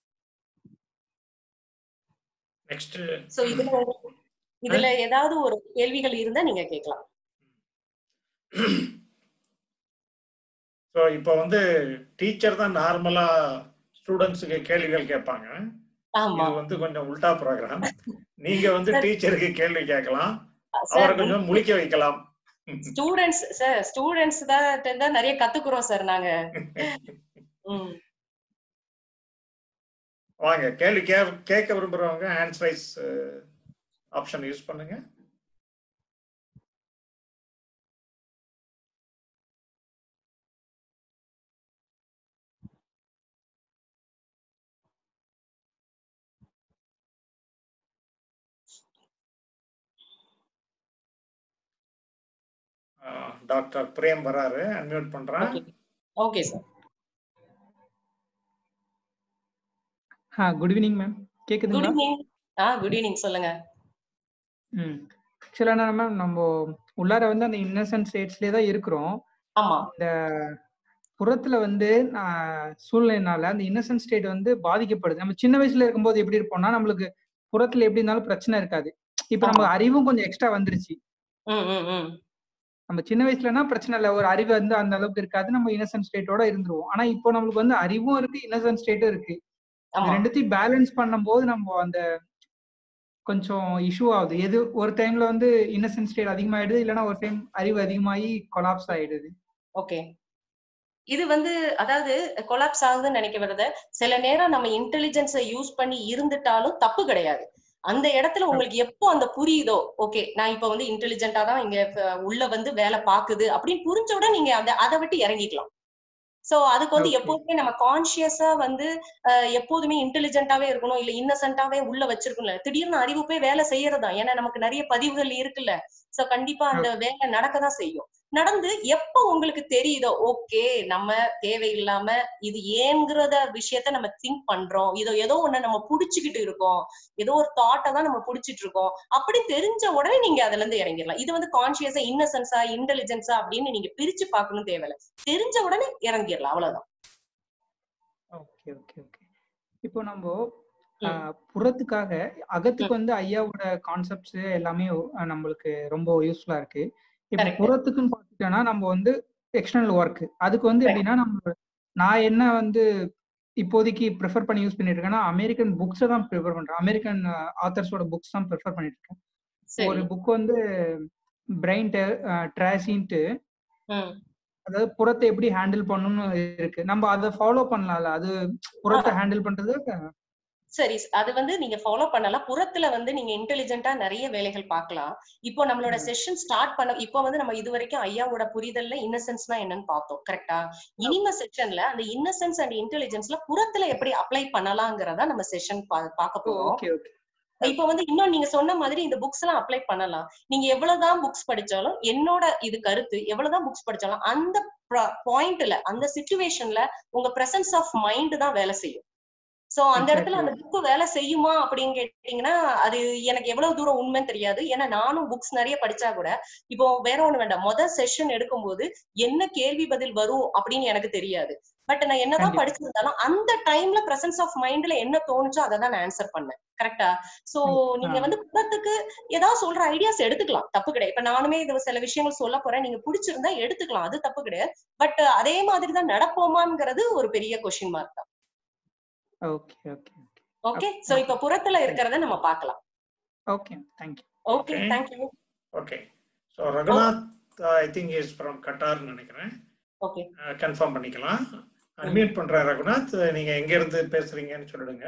Speaker 1: நெக்ஸ்ட்
Speaker 2: சோ இதுல உங்களுக்கு- இதுல ஏதாவது ஒரு கேள்விகள் இருந்தா நீங்க கேட்கலாம்
Speaker 1: ஸோ இப்போ வந்து டீச்சர் தான் நார்மலா ஸ்டூடெண்ட்ஸுக்கு கேள்விகள் கேட்பாங்க
Speaker 2: ஆமா
Speaker 1: இது வந்து கொஞ்சம் உல்டா ப்ரோக்ராம் நீங்க வந்து
Speaker 2: Sir.
Speaker 1: டீச்சருக்கு கேள்வி கேட்கலாம்
Speaker 2: சார்
Speaker 1: அவரை கொஞ்சம் முழிக்க வைக்கலாம்
Speaker 2: ஸ்டூடெண்ட்ஸ் சார் ஸ்டூடெண்ட்ஸ் தான் தான் நிறைய கத்துக்குறோம் சார் நாங்க ம்
Speaker 1: வாங்க கேள்வி கே கேட்க விரும்புறவங்க ஹேண்ட்ஸ் ரைஸ் ஆப்ஷன் யூஸ் பண்ணுங்க டாக்டர் பிரேம் வராரு அன்மியூட் பண்றேன்
Speaker 2: ஓகே ஓகே சார்
Speaker 5: ஆ குட் ஈவினிங் மேம்
Speaker 2: குட்
Speaker 5: கேக்குதுங்களா
Speaker 2: ஈவினிங் ஆ குட் ஈவினிங் சொல்லுங்க
Speaker 5: ம் ஆக்சுவலாக என்ன மேம் நம்ம உள்ளார வந்து அந்த இன்னசென்ட் ஸ்டேட்ஸ்லேயே தான் இருக்கிறோம்
Speaker 2: ஆமா
Speaker 5: இந்த புறத்துல வந்து நான் சூழ்நிலைனால அந்த இன்னசென்ட் ஸ்டேட் வந்து பாதிக்கப்படுது நம்ம சின்ன வயசுல இருக்கும்போது எப்படி இருப்போம்னா நம்மளுக்கு புறத்துல எப்படி இருந்தாலும் பிரச்சனை இருக்காது இப்ப நம்ம
Speaker 2: ஆமா.
Speaker 5: அறிவும் கொஞ்சம் எக்ஸ்ட்ரா வந்துருச்சு
Speaker 2: ம் ம் ம்
Speaker 5: நம்ம சின்ன வயசுலனா பிரச்சனை இல்லை ஒரு அறிவு வந்து அந்த அளவுக்கு இருக்காது நம்ம இன்னசென்ட் ஸ்டேட்டோட இருந்துருவோம் ஆனா இப்போ நம்மளுக்கு வந்து அறிவும் இருக்கு இன்னசென்ட் ஸ்டேட்டும் இருக்கு இது
Speaker 2: ஆமா
Speaker 5: ரெண்டுத்தையும் பேலன்ஸ் பண்ணும்போது நம்ம அந்த கொஞ்சம் இஷ்யூ ஆகுது எது ஒரு டைம்ல வந்து இன்னசென்ட் ஸ்டேட் அதிகமாயிடுது இல்லைன்னா ஒரு டைம் அறிவு அதிகமாகி கொலாப்ஸ் ஆயிடுது
Speaker 2: ஓகே இது வந்து அதாவது கொலாப்ஸ் ஆகுதுன்னு நினைக்க வருது சில நேரம் நம்ம இன்டெலிஜென்ஸை யூஸ் பண்ணி இருந்துட்டாலும் தப்பு கிடையாது அந்த இடத்துல உங்களுக்கு எப்போ அந்த புரியுதோ ஓகே நான் இப்ப வந்து இன்டெலிஜென்ட்டா தான் இங்க அஹ், உள்ள வந்து வேலை பாக்குது அப்படின்னு புரிஞ்ச உடனே நீங்க அந்த அதை விட்டு இறங்கிக்கலாம் சோ அதுக்கு வந்து
Speaker 5: Okay.
Speaker 2: எப்போதுமே நம்ம கான்சியஸா வந்து அஹ், எப்போதுமே இன்டெலிஜென்ட்டாவே இருக்கணும் இல்ல இன்னசென்ட்டாவே உள்ள வச்சிருக்கணும் திடீர்னு அறிவு போய் வேலை செய்யறதா ஏன்னா நமக்கு நிறைய பதிவுகள் இருக்குல்ல சோ கண்டிப்பா அந்த வேலை நடக்கதான் செய்யும் நடந்து எப்ப உங்களுக்கு தெரியுதோ ஓகே நம்ம தேவையில்லாம இது ஏங்கிறத விஷயத்த நம்ம திங்க் பண்றோம் இதோ ஏதோ ஒண்ணு நம்ம புடிச்சுக்கிட்டு இருக்கோம் ஏதோ ஒரு தாட்டை தான் நம்ம புடிச்சிட்டு இருக்கோம் அப்படி தெரிஞ்ச உடனே நீங்க அதுல இருந்து இறங்கிடலாம் இது வந்து கான்சியஸா இன்னசென்ஸா இன்டெலிஜென்ஸா அப்படின்னு நீங்க பிரிச்சு பார்க்கணும் தேவையில்ல தெரிஞ்ச உடனே இறங்கிடலாம் அவ்வளவுதான்
Speaker 5: ஓகே ஓகே ஓகே இப்போ நம்ம
Speaker 2: ம்.
Speaker 5: ஆஹ், புறத்துக்காக அகத்துக்கு வந்து ஐயாவோட கான்செப்ட்ஸ் எல்லாமே ஆஹ், நம்மளுக்கு ரொம்ப யூஸ்ஃபுல்லா இருக்கு இப்போ
Speaker 2: Correct.
Speaker 5: புறத்துக்குன்னு பார்த்துட்டோம்னா நம்ம வந்து எக்ஸ்டர்னல் ஒர்க் அதுக்கு வந்து
Speaker 2: Correct.
Speaker 5: எப்படின்னா நம்ம நான் என்ன வந்து இப்போதைக்கு ப்ரிஃபர் பண்ணி யூஸ் பண்ணிட்டு இருக்கேன்னா அமெரிக்கன் புக்ஸை தான் ப்ரிஃபர் பண்றேன் அமெரிக்கன் ஆத்தர்ஸோட புக்ஸ் தான் ப்ரிஃபர் பண்ணிட்டு இருக்கேன் ஒரு
Speaker 2: சரி
Speaker 5: புக் வந்து பிரெயின் ட்ராசின்ட்டு
Speaker 2: ம்
Speaker 5: அதாவது புறத்தை எப்படி ஹேண்டில் பண்ணணும்னு இருக்கு நம்ம அதை ஃபாலோ பண்ணலாம்ல அது புறத்தை ஹேண்டில் பண்றது
Speaker 2: சரி அது வந்து நீங்க ஃபாலோ பண்ணலாம் புறத்துல வந்து நீங்க இன்டெலிஜென்ட்டா நிறைய வேலைகள் பார்க்கலாம் இப்போ நம்மளோட
Speaker 5: ம்.
Speaker 2: செஷன் ஸ்டார்ட் பண்ண இப்போ வந்து நம்ம இது வரைக்கும் ஐயாவோட புரிதல்ல இன்னசென்ஸ்னா என்னன்னு பார்த்தோம் கரெக்டா இனிமே செஷன்ல அந்த இன்னசென்ஸ் அண்ட் இன்டெலிஜென்ஸ்ல புறத்துல எப்படி அப்ளை பண்ணலாங்கிறதா நம்ம செஷன் பார்க்க போறோம்
Speaker 5: ஓகே ஓகே
Speaker 2: இப்போ வந்து இன்னும் நீங்க சொன்ன மாதிரி இந்த புக்ஸ் எல்லாம் அப்ளை பண்ணலாம் நீங்க எவ்வளவுதான் புக்ஸ் படிச்சாலும் என்னோட இது கருத்து எவ்வளவுதான் புக்ஸ் படிச்சாலும் அந்த பாயிண்ட்ல அந்த சுச்சுவேஷன்ல உங்க பிரசன்ஸ் ஆஃப் மைண்ட் தான் வேலை செய்யும் சோ அந்த இடத்துல அந்த புக் வேலை செய்யுமா அப்படின்னு கேட்டீங்கன்னா அது எனக்கு எவ்வளவு தூரம் உண்மைன்னு தெரியாது ஏன்னா நானும் புக்ஸ் நிறைய படிச்சா கூட இப்போ வேற ஒண்ணு வேண்டாம் முதல் செஷன் எடுக்கும்போது என்ன கேள்வி பதில் வரும் அப்படின்னு எனக்கு தெரியாது பட் நான் என்னதான்
Speaker 5: கண்டிப்பா.
Speaker 2: படிச்சிருந்தாலும் அந்த டைம்ல பிரசன்ஸ் ஆஃப் மைண்ட்ல என்ன தோணுச்சோ அதை தான் நான் ஆன்சர் பண்ணேன் கரெக்டா சோ
Speaker 5: ம்,
Speaker 2: நீங்க
Speaker 5: ஆ.
Speaker 2: வந்து புறத்துக்கு ஏதாவது சொல்ற ஐடியாஸ் எடுத்துக்கலாம் தப்பு கிடையாது இப்ப நானுமே இது சில விஷயங்கள் சொல்ல போறேன் நீங்க பிடிச்சிருந்தா எடுத்துக்கலாம் அது தப்பு கிடையாது பட் அதே மாதிரி தான் நடப்போமாங்கிறது ஒரு பெரிய கொஸ்டின் மார்க் தான்
Speaker 5: okay okay okay
Speaker 2: okay so இப்ப புறத்துல இருக்கிறத நம்ம பார்க்கலாம்
Speaker 5: okay thank you
Speaker 2: okay
Speaker 1: Okay.
Speaker 2: Thank you
Speaker 1: okay so Raghunath I think is from கட்டார்னு நினைக்கிறேன்
Speaker 2: ஓகே
Speaker 1: கன்ஃபார்ம் பண்ணிக்கலாம் அன்மியூட் பண்றேன் ரகுநாத் நீங்க எங்க இருந்து பேசுறீங்கன்னு சொல்லிடுங்க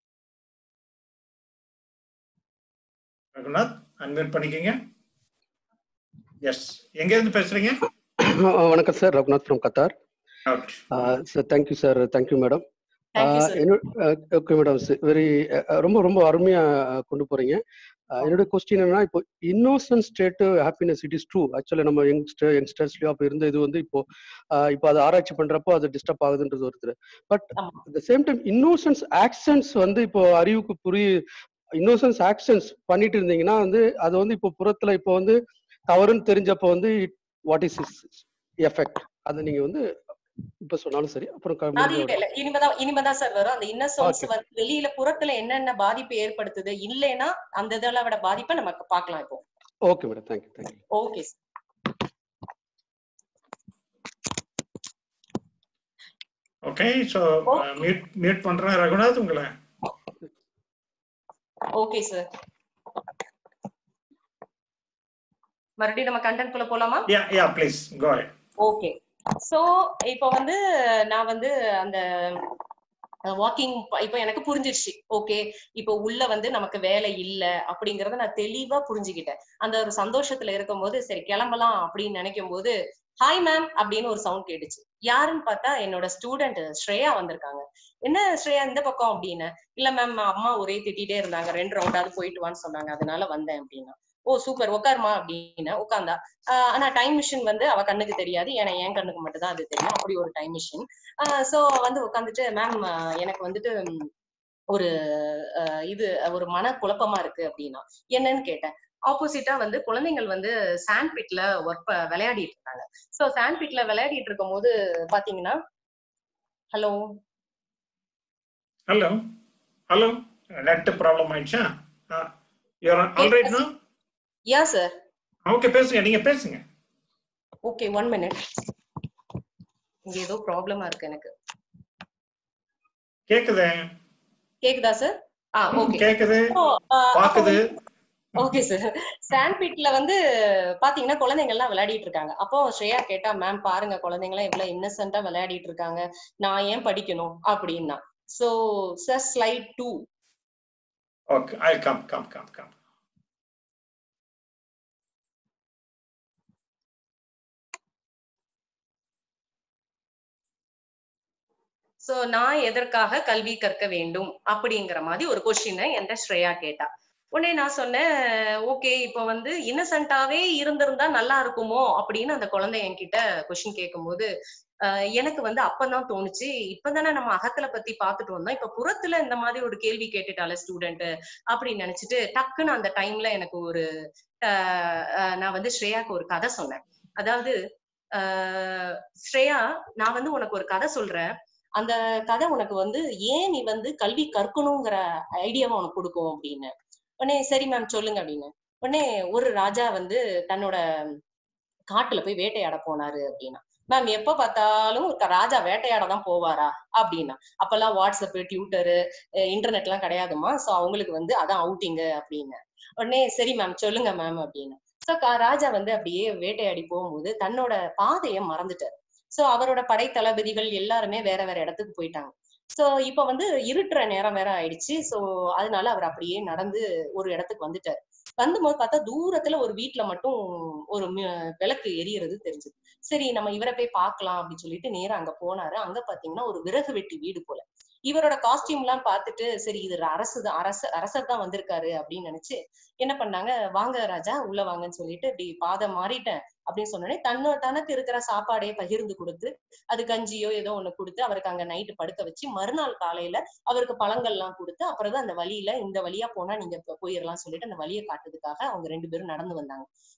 Speaker 1: ரகுநாத் அன்மியூட் பண்ணிக்கங்க எஸ் எங்க இருந்து பேசுறீங்க
Speaker 8: வணக்கம் சார் ரகுநாத் ஃப்ரம் கத்தார்
Speaker 1: அவுட்
Speaker 8: sir thank you sir thank you madam
Speaker 2: thank you sir
Speaker 8: என்னோட ஓகே மேடம் வெரி ரொம்ப ரொம்ப அருமையா அஹ், கொண்டு போறீங்க அஹ், என்னோட கொஸ்டின் என்னன்னா இப்போ innocent state happiness it is true actually நம்ம யங்ஸ்டர் யங்ஸ்டர்ஸ்லயோ அப்போ இருந்த இது வந்து இப்போ அஹ், இப்போ அது ஆராய்ச்சி பண்றப்போ அது டிஸ்டர்ப் ஆகுதுன்றது ஒருத்தர் பட்
Speaker 2: ஆமா.
Speaker 8: At same time innocence actions வந்து இப்போ அறிவுக்கு புரிய இன்னோசன்ஸ் ஆக்ஷன்ஸ் பண்ணிட்டு இருந்தீங்கன்னா வந்து அது வந்து இப்போ புறத்துல இப்போ வந்து தவறுன்னு தெரிஞ்சப்போ வந்து வாட் இஸ் இஸ் எஃபெக்ட் அதை நீங்க வந்து இப்ப சொன்னாலும் சரி அப்புறம் க-
Speaker 2: அது
Speaker 8: முடிஞ்ச
Speaker 2: இல்ல இல்ல இனிமேதான் இனிமேதான் சார் வரும் அந்த இன்னசென்ஸ்
Speaker 8: Okay.
Speaker 2: வந்து வெளியில புறத்துல என்னென்ன பாதிப்பு ஏற்படுத்துது இல்லைன்னா அந்த இதெல்லாம் பாதிப்பை நமக்கு பார்க்கலாம் இப்போ
Speaker 8: okay madam thank you thank you
Speaker 2: okay
Speaker 1: okay so mute mute பண்றேன் ரகுநாத் உங்களை
Speaker 2: ஓகே சார் மறுபடியும் நம்ம கண்டென்ட் குள்ள போலாமா
Speaker 1: ya ya please go
Speaker 2: okay so இப்போ வந்து நான் வந்து அந்த வாக்கிங் இப்போ எனக்கு புரிஞ்சிருச்சு ஓகே இப்போ உள்ள வந்து நமக்கு வேலை இல்ல அப்படிங்கறத நான் தெளிவா புரிஞ்சுக்கிட்டேன் அந்த ஒரு சந்தோஷத்துல இருக்கும்போது சரி கிளம்பலாம் அப்படின்னு நினைக்கும் போது ஹாய் மேம் அப்படின்னு ஒரு சவுண்ட் கேட்டுச்சு யாருன்னு பார்த்தா என்னோட ஸ்டூடெண்ட் ஸ்ரேயா வந்திருக்காங்க என்ன ஸ்ரேயா இந்த பக்கம் அப்படின்னு இல்ல மேம் அம்மா ஒரே திட்டிட்டே இருந்தாங்க ரெண்டு ரவுண்டாவது போயிட்டு வான்னு சொன்னாங்க அதனால வந்தேன் அப்படின்னா ஓ சூப்பர் உட்காருமா அப்படின்னு உட்காந்தா ஆஹ் ஆனா டைம் மிஷின் வந்து அவ கண்ணுக்கு தெரியாது ஏன்னா என் கண்ணுக்கு மட்டும் தான் அது தெரியும் அப்படி ஒரு டைம் மிஷின் சோ வந்து உட்காந்துட்டு மேம் எனக்கு வந்துட்டு ம், ஒரு ஆஹ் இது ஒரு மன குழப்பமா இருக்கு அப்படின்னா என்னன்னு கேட்டேன் ஆப்போசிட்டா வந்து குழந்தைகள் வந்து சாண்ட் பிட்ல ஒர்க் விளையாடிட்டு இருக்காங்க சோ சாண்ட் பிட்ல விளையாடிட்டு இருக்கும் போது பாத்தீங்கன்னா hello
Speaker 1: hello hello net problem ஆயிடுச்சா you are all right no
Speaker 2: ya sir
Speaker 1: okay பேசுங்க நீங்க பேசுங்க
Speaker 2: ஓகே ஒன் மினிட் இங்க ஏதோ ப்ராப்ளமா இருக்கு எனக்கு
Speaker 1: கேக்குதே
Speaker 2: கேக்குதா சார் ஆ ஓகே
Speaker 1: கேக்குது பாக்குது
Speaker 2: ஓகே சார் சாண்ட்பிட்ல வந்து பாத்தீங்கன்னா குழந்தைங்க எல்லாம் விளையாடிட்டு இருக்காங்க அப்போ ஸ்ரேயா கேட்டா மேம் பாருங்க குழந்தைங்க எல்லாம் இவ்வளவு இன்னசென்ட்டா விளையாடிட்டு இருக்காங்க நான் ஏன் படிக்கணும் அப்படின்னா so sir slide two
Speaker 1: okay I come come come come
Speaker 2: so நான் எதற்காக கல்வி கற்க வேண்டும் அப்படிங்கிற மாதிரி ஒரு கொஸ்டினை என்கிட்ட ஸ்ரேயா கேட்டா உடனே நான் சொன்னேன் ஓகே இப்போ வந்து இன்னசென்ட்டாவே இருந்திருந்தா நல்லா இருக்குமோ அப்படின்னு அந்த குழந்தை என்கிட்ட கொஸ்டின் கேட்கும்போது ஆஹ் எனக்கு வந்து அப்பதான் தோணுச்சு இப்பதானே நம்ம அகத்துல பத்தி பாத்துட்டு வந்தோம் இப்ப புறத்துல இந்த மாதிரி ஒரு கேள்வி கேட்டுட்டால ஸ்டூடெண்ட் அப்படின்னு நினைச்சிட்டு டக்குன்னு அந்த டைம்ல எனக்கு ஒரு ஆஹ் ஆஹ் நான் வந்து ஸ்ரேயாக்கு ஒரு கதை சொன்னேன் அதாவது ஆஹ் ஸ்ரேயா நான் வந்து உனக்கு ஒரு கதை சொல்றேன் அந்த கதை உனக்கு வந்து ஏன் நீ வந்து கல்வி கற்கணுங்கிற ஐடியாவை உனக்கு கொடுக்கும் அப்படின்னு உடனே சரி மேம் சொல்லுங்க அப்படின்னு உடனே ஒரு ராஜா வந்து தன்னோட காட்டுல போய் வேட்டையாட போனாரு அப்படின்னா மேம் எப்ப பார்த்தாலும் ஒரு ராஜா வேட்டையாட தான் போவாரா அப்படின்னா அப்பெல்லாம் வாட்ஸ்அப் ட்விட்டரு இன்டர்நெட் எல்லாம் கிடையாதுமா சோ அவங்களுக்கு வந்து அதான் அவுட்டிங்கு அப்படின்னு உடனே சரி மேம் சொல்லுங்க மேம் அப்படின்னு சோ ராஜா வந்து அப்படியே வேட்டையாடி போகும்போது தன்னோட பாதையை மறந்துட்டாரு சோ அவரோட படை தளபதிகள் எல்லாருமே வேற வேற இடத்துக்கு போயிட்டாங்க சோ இப்ப வந்து இருட்டுற நேரம் வேற ஆயிடுச்சு சோ அதனால அவர் அப்படியே நடந்து ஒரு இடத்துக்கு வந்துட்டாரு வந்தபோது பார்த்தா தூரத்துல ஒரு வீட்டுல மட்டும் ஒரு மி- விளக்கு எரியறது தெரிஞ்சது சரி நம்ம இவரை போய் பார்க்கலாம் அப்படின்னு சொல்லிட்டு நேரா அங்க போனாரு அங்க பாத்தீங்கன்னா ஒரு விறகு வெட்டி வீடு போல இவரோட காஸ்டியூம் எல்லாம் பார்த்துட்டு சரி இது அரசு தான் அரச அரசர் தான் வந்திருக்காரு அப்படின்னு நினைச்சு என்ன பண்ணாங்க வாங்க ராஜா உள்ள வாங்கன்னு சொல்லிட்டு இப்படி பாதை மாறிட்டேன் அப்படின்னு சொன்னோடனே தன்னோ தனக்கு இருக்கிற சாப்பாடையே பகிர்ந்து கொடுத்து அது கஞ்சியோ ஏதோ ஒண்ணு கொடுத்து அவருக்கு அங்க நைட்டு படுக்க வச்சு மறுநாள் காலையில அவருக்கு பழங்கள் எல்லாம் கொடுத்து அப்புறம் தான் அந்த வழியில இந்த வழியா போனா நீங்க இப்ப போயிடலாம் சொல்லிட்டு அந்த வழியை காட்டுறதுக்காக அவங்க ரெண்டு பேரும் நடந்து வந்தாங்க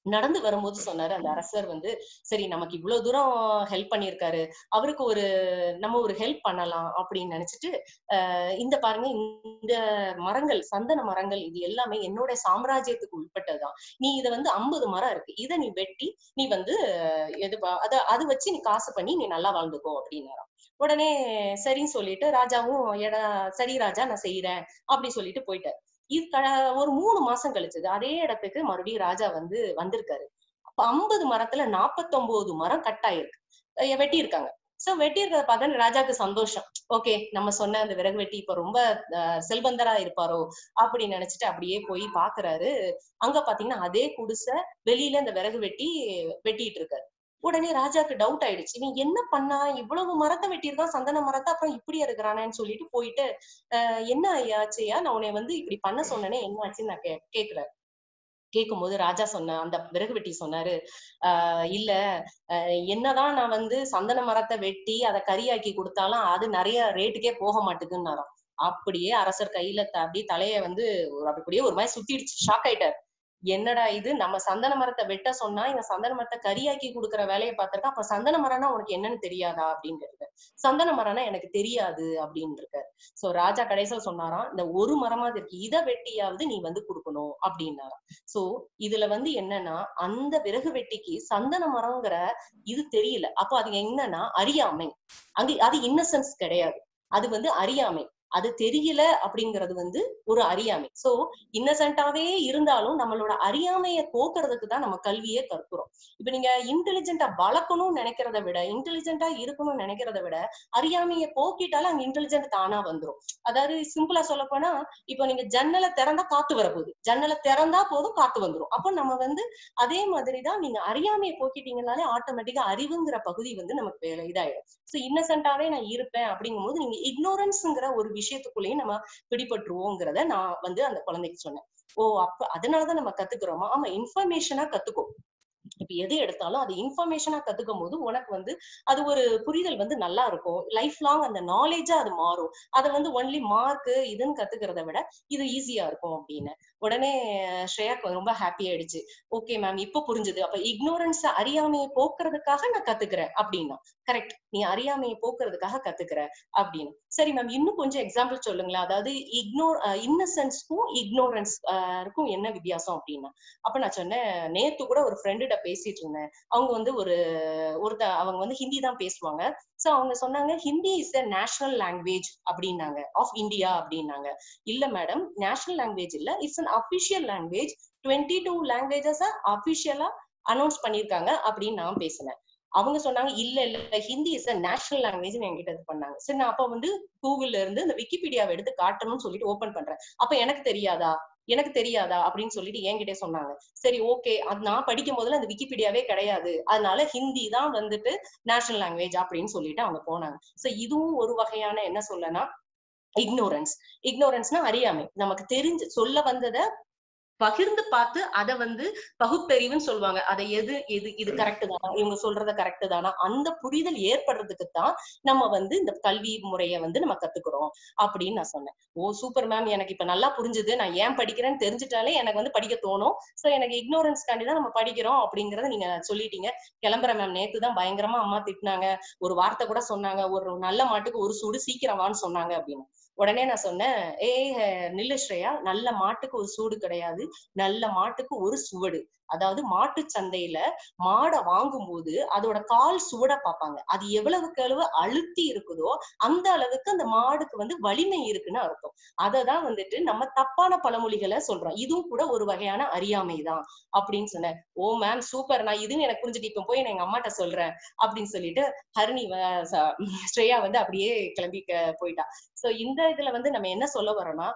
Speaker 2: நடந்து வரும்போது சொன்னாரு அந்த அரசர் வந்து சரி நமக்கு இவ்வளவு தூரம் ஹெல்ப் பண்ணியிருக்காரு அவருக்கு ஒரு நம்ம ஒரு ஹெல்ப் பண்ணலாம் அப்படின்னு நினைச்சிட்டு அஹ் இந்த பாருங்க இந்த மரங்கள் சந்தன மரங்கள் இது எல்லாமே என்னோட சாம்ராஜ்யத்துக்கு உட்பட்டதுதான் நீ இத வந்து ஐம்பது மரம் இருக்கு இதை நீ வெட்டி நீ வந்து அஹ், எது ப- அத அது வச்சு நீ காசு பண்ணி நீ நல்லா வாழ்ந்துக்கோ அப்படின்னாராம் உடனே சரின்னு சொல்லிட்டு ராஜாவும் எடா சரி ராஜா நான் செய்யறேன் அப்படி சொல்லிட்டு போயிட்டாரு இது க- ஒரு மூணு மாசம் கழிச்சது அதே இடத்துக்கு மறுபடியும் ராஜா வந்து வந்திருக்காரு அப்ப ஐம்பது மரத்துல நாப்பத்தொன்பது மரம் கட் ஆயிருக்கு அஹ் வெட்டி இருக்காங்க சோ வெட்டி இருக்கிறத பார்த்தா ராஜாக்கு சந்தோஷம் ஓகே நம்ம சொன்ன அந்த விறகு வெட்டி இப்ப ரொம்ப அஹ், செல்வந்தரா இருப்பாரோ அப்படி நினைச்சிட்டு அப்படியே போய் பாக்குறாரு அங்க பாத்தீங்கன்னா அதே குடிசை வெளியில இந்த விறகு வெட்டி வெட்டிட்டு இருக்காரு உடனே ராஜாக்கு டவுட் ஆயிடுச்சு நீ என்ன பண்ணா இவ்வளவு மரத்தை வெட்டியிருக்கான் சந்தன மரத்தை அப்புறம் இப்படி இருக்கிறானேன்னு சொல்லிட்டு போயிட்டு "அஹ், என்ன ஆச்சுயா நான் உன்னை வந்து இப்படி பண்ண சொன்னேனே என்ன ஆச்சுன்னு நான் கே கேக்குறேன் கேட்கும்போது ராஜா சொன்ன அந்த விறகு வெட்டி சொன்னாரு ஆஹ் இல்ல ஆஹ் என்னதான் நான் வந்து சந்தன மரத்தை வெட்டி அதை கறியாக்கி கொடுத்தாலும் அது நிறைய ரேட்டுக்கே போக மாட்டேங்குன்னாராம் அப்படியே அரசர் கையில த- அப்படியே தலைய வந்து ஒரு- அப்படியே ஒரு மாதிரி சுத்திடுச்சு ஷாக் ஆயிட்டாரு என்னடா இது நம்ம சந்தன மரத்தை வெட்ட சொன்னா இவன் சந்தன மரத்தை கறியாக்கி கொடுக்குற வேலையை பார்த்திருக்கா அப்ப சந்தன மரம்னா உனக்கு என்னன்னு தெரியாதா அப்படின்னு சந்தன மரம்னா எனக்கு தெரியாது அப்படின்னு இருக்காரு சோ ராஜா கடைசியில் சொன்னாராம் இந்த ஒரு மரமாவது இருக்கு இதை வெட்டியாவது நீ வந்து கொடுக்கணும் அப்படின்னாராம் சோ இதுல வந்து என்னன்னா அந்த விறகு வெட்டிக்கு சந்தன மரம்ங்கிற இது தெரியல அப்போ அது என்னன்னா அறியாமை அங்க அது இன்னசென்ஸ் கிடையாது அது வந்து அறியாமை அது தெரியல அப்படிங்கிறது வந்து ஒரு அறியாமை சோ இன்னசென்ட்டாவே இருந்தாலும் நம்மளோட அறியாமைய போக்குறதுக்கு தான் நம்ம கல்வியே கற்கிறோம் இப்ப நீங்க இன்டெலிஜென்ட்டா வளர்க்கணும்னு நினைக்கிறத விட இன்டெலிஜென்ட்டா இருக்கணும்னு நினைக்கிறத விட அறியாமைய போக்கிட்டாலும் அங்க இன்டெலிஜென்ட் தானா வந்துரும் அதாவது சிம்பிளா சொல்ல போனா இப்போ நீங்க ஜன்னலை திறந்தா காத்து வரப்போகுது ஜன்னலை திறந்தா போதும் காத்து வந்துரும் அப்போ நம்ம வந்து அதே மாதிரிதான் நீங்க அறியாமையை போக்கிட்டீங்கனாலே ஆட்டோமேட்டிக்கா அறிவுங்கிற பகுதி வந்து நமக்கு வேலை இதாயிடும் சோ இன்னசென்ட்டாவே நான் இருப்பேன் அப்படிங்கும்போது நீங்க இக்னோரன்ஸ்ங்கிற ஒரு விஷயத்துக்குள்ளேயும் நம்ம பிடிபட்டுருவோங்கிறத நான் வந்து அந்த குழந்தைக்கு சொன்னேன் ஓ அப்ப அதனாலதான் நம்ம கத்துக்கிறோமா ஆமா இன்ஃபர்மேஷனா கத்துக்கோ இப்ப எது எடுத்தாலும் அது இன்ஃபர்மேஷனா கத்துக்கும் போது உனக்கு வந்து அது ஒரு புரிதல் வந்து நல்லா இருக்கும் லைஃப் லாங் அந்த நாலேஜா அது மாறும் அதை வந்து ஒன்லி மார்க் இதுன்னு கத்துக்கிறத விட இது ஈஸியா இருக்கும் அப்படின்னு உடனே ஸ்ரேயாக்கு ரொம்ப ஹாப்பி ஆயிடுச்சு ஓகே மேம் இப்ப புரிஞ்சுது அப்ப இக்னோரன்ஸ் அறியாமையை போக்குறதுக்காக நான் கத்துக்கிறேன் அப்படின்னா கரெக்ட் நீ அறியாமையை போக்குறதுக்காக கத்துக்கிற அப்படின்னு சரி மேம் இன்னும் கொஞ்சம் எக்ஸாம்பிள் சொல்லுங்களேன் அதாவது இக்னோர் இன்னசென்ஸ்க்கும் இக்னோரன்ஸ் இருக்கும் என்ன வித்தியாசம் அப்படின்னா அப்ப நான் சொன்னேன் நேத்து கூட ஒரு ஃப்ரெண்டுகிட்ட பேசிட்டு இருந்தேன் அவங்க வந்து ஒரு ஒருத்த அவங்க வந்து ஹிந்தி தான் பேசுவாங்க சோ அவங்க சொன்னாங்க Hindi is a national language அப்படின்னாங்க ஆஃப் இந்தியா அப்படின்னாங்க இல்ல மேடம் நேஷனல் லாங்குவேஜ் இல்ல it's an official language twenty two languages அபிஷியலா அனௌன்ஸ் பண்ணிருக்காங்க அப்படின்னு நான் பேசினேன் அவங்க சொன்னாங்க இல்ல இல்ல Hindi is a national language என்கிட்ட இது பண்ணாங்க சரி நான் அப்ப வந்து கூகுள்ல இருந்து இந்த விக்கிபீடியாவை எடுத்து காட்டணும்னு சொல்லிட்டு ஓபன் பண்றேன் அப்ப எனக்கு தெரியாதா எனக்கு தெரியாதா அப்படின்னு சொல்லிட்டு என்கிட்ட சொன்னாங்க சரி ஓகே அது நான் படிக்கும் போதுல அந்த விக்கிபீடியாவே கிடையாது அதனால ஹிந்தி தான் வந்துட்டு நேஷனல் லாங்குவேஜ் அப்படின்னு சொல்லிட்டு அவங்க போனாங்க சோ இதுவும் ஒரு வகையான என்ன சொல்லனா இக்னோரன்ஸ் இக்னோரன்ஸ்னா அறியாமை நமக்கு தெரிஞ்சு சொல்ல வந்ததை பகிர்ந்து பார்த்து அதை வந்து பகுத்தறிவுன்னு சொல்லுவாங்க அதை எது எது இது கரெக்ட் தானா இவங்க சொல்றத கரெக்ட் தானா அந்த புரிதல் ஏற்படுறதுக்கு தான் நம்ம வந்து இந்த கல்வி முறையை வந்து நம்ம கத்துக்கிறோம் அப்படின்னு நான் சொன்னேன் ஓ சூப்பர் மேம் எனக்கு இப்ப நல்லா புரிஞ்சுது நான் ஏன் படிக்கிறேன்னு தெரிஞ்சுட்டாலே எனக்கு வந்து படிக்க தோணும் சோ எனக்கு இக்னோரன்ஸ் காண்டி தான் நம்ம படிக்கிறோம் அப்படிங்கறத நீங்க சொல்லிட்டீங்க கிளம்புற மேம் நேத்து தான் பயங்கரமா அம்மா திட்டினாங்க ஒரு வார்த்தை கூட சொன்னாங்க ஒரு நல்ல மாட்டுக்கு ஒரு சூடு சீக்கிரம் வான்னு சொன்னாங்க அப்படின்னு உடனே நான் சொன்னேன் ஏ நில்லு ஸ்ரேயா நல்ல மாட்டுக்கு ஒரு சூடு கிடையாது நல்ல மாட்டுக்கு ஒரு சுவடு அதாவது மாட்டு சந்தையில மாடை வாங்கும்போது அதோட கால் சுவட பார்ப்பாங்க அது எவ்வளவுக்கு அளவு அழுத்தி இருக்குதோ அந்த அளவுக்கு அந்த மாடுக்கு வந்து வலிமை இருக்குன்னு அர்த்தம் அததான் வந்துட்டு நம்ம தப்பான பழமொழிகளை சொல்றோம் இதுவும் கூட ஒரு வகையான அறியாமை தான் அப்படின்னு சொன்னேன் ஓ மேம் சூப்பர் நான் இதுவும் எனக்கு புரிஞ்சுட்டு இப்ப போய் நான் எங்க அம்மாட்ட சொல்றேன் அப்படின்னு சொல்லிட்டு ஹரிணி வ- ச- ஸ்ரேயா வந்து அப்படியே கிளம்பி க- போயிட்டா சோ இந்த இதுல வந்து நம்ம என்ன சொல்ல வரோம்னா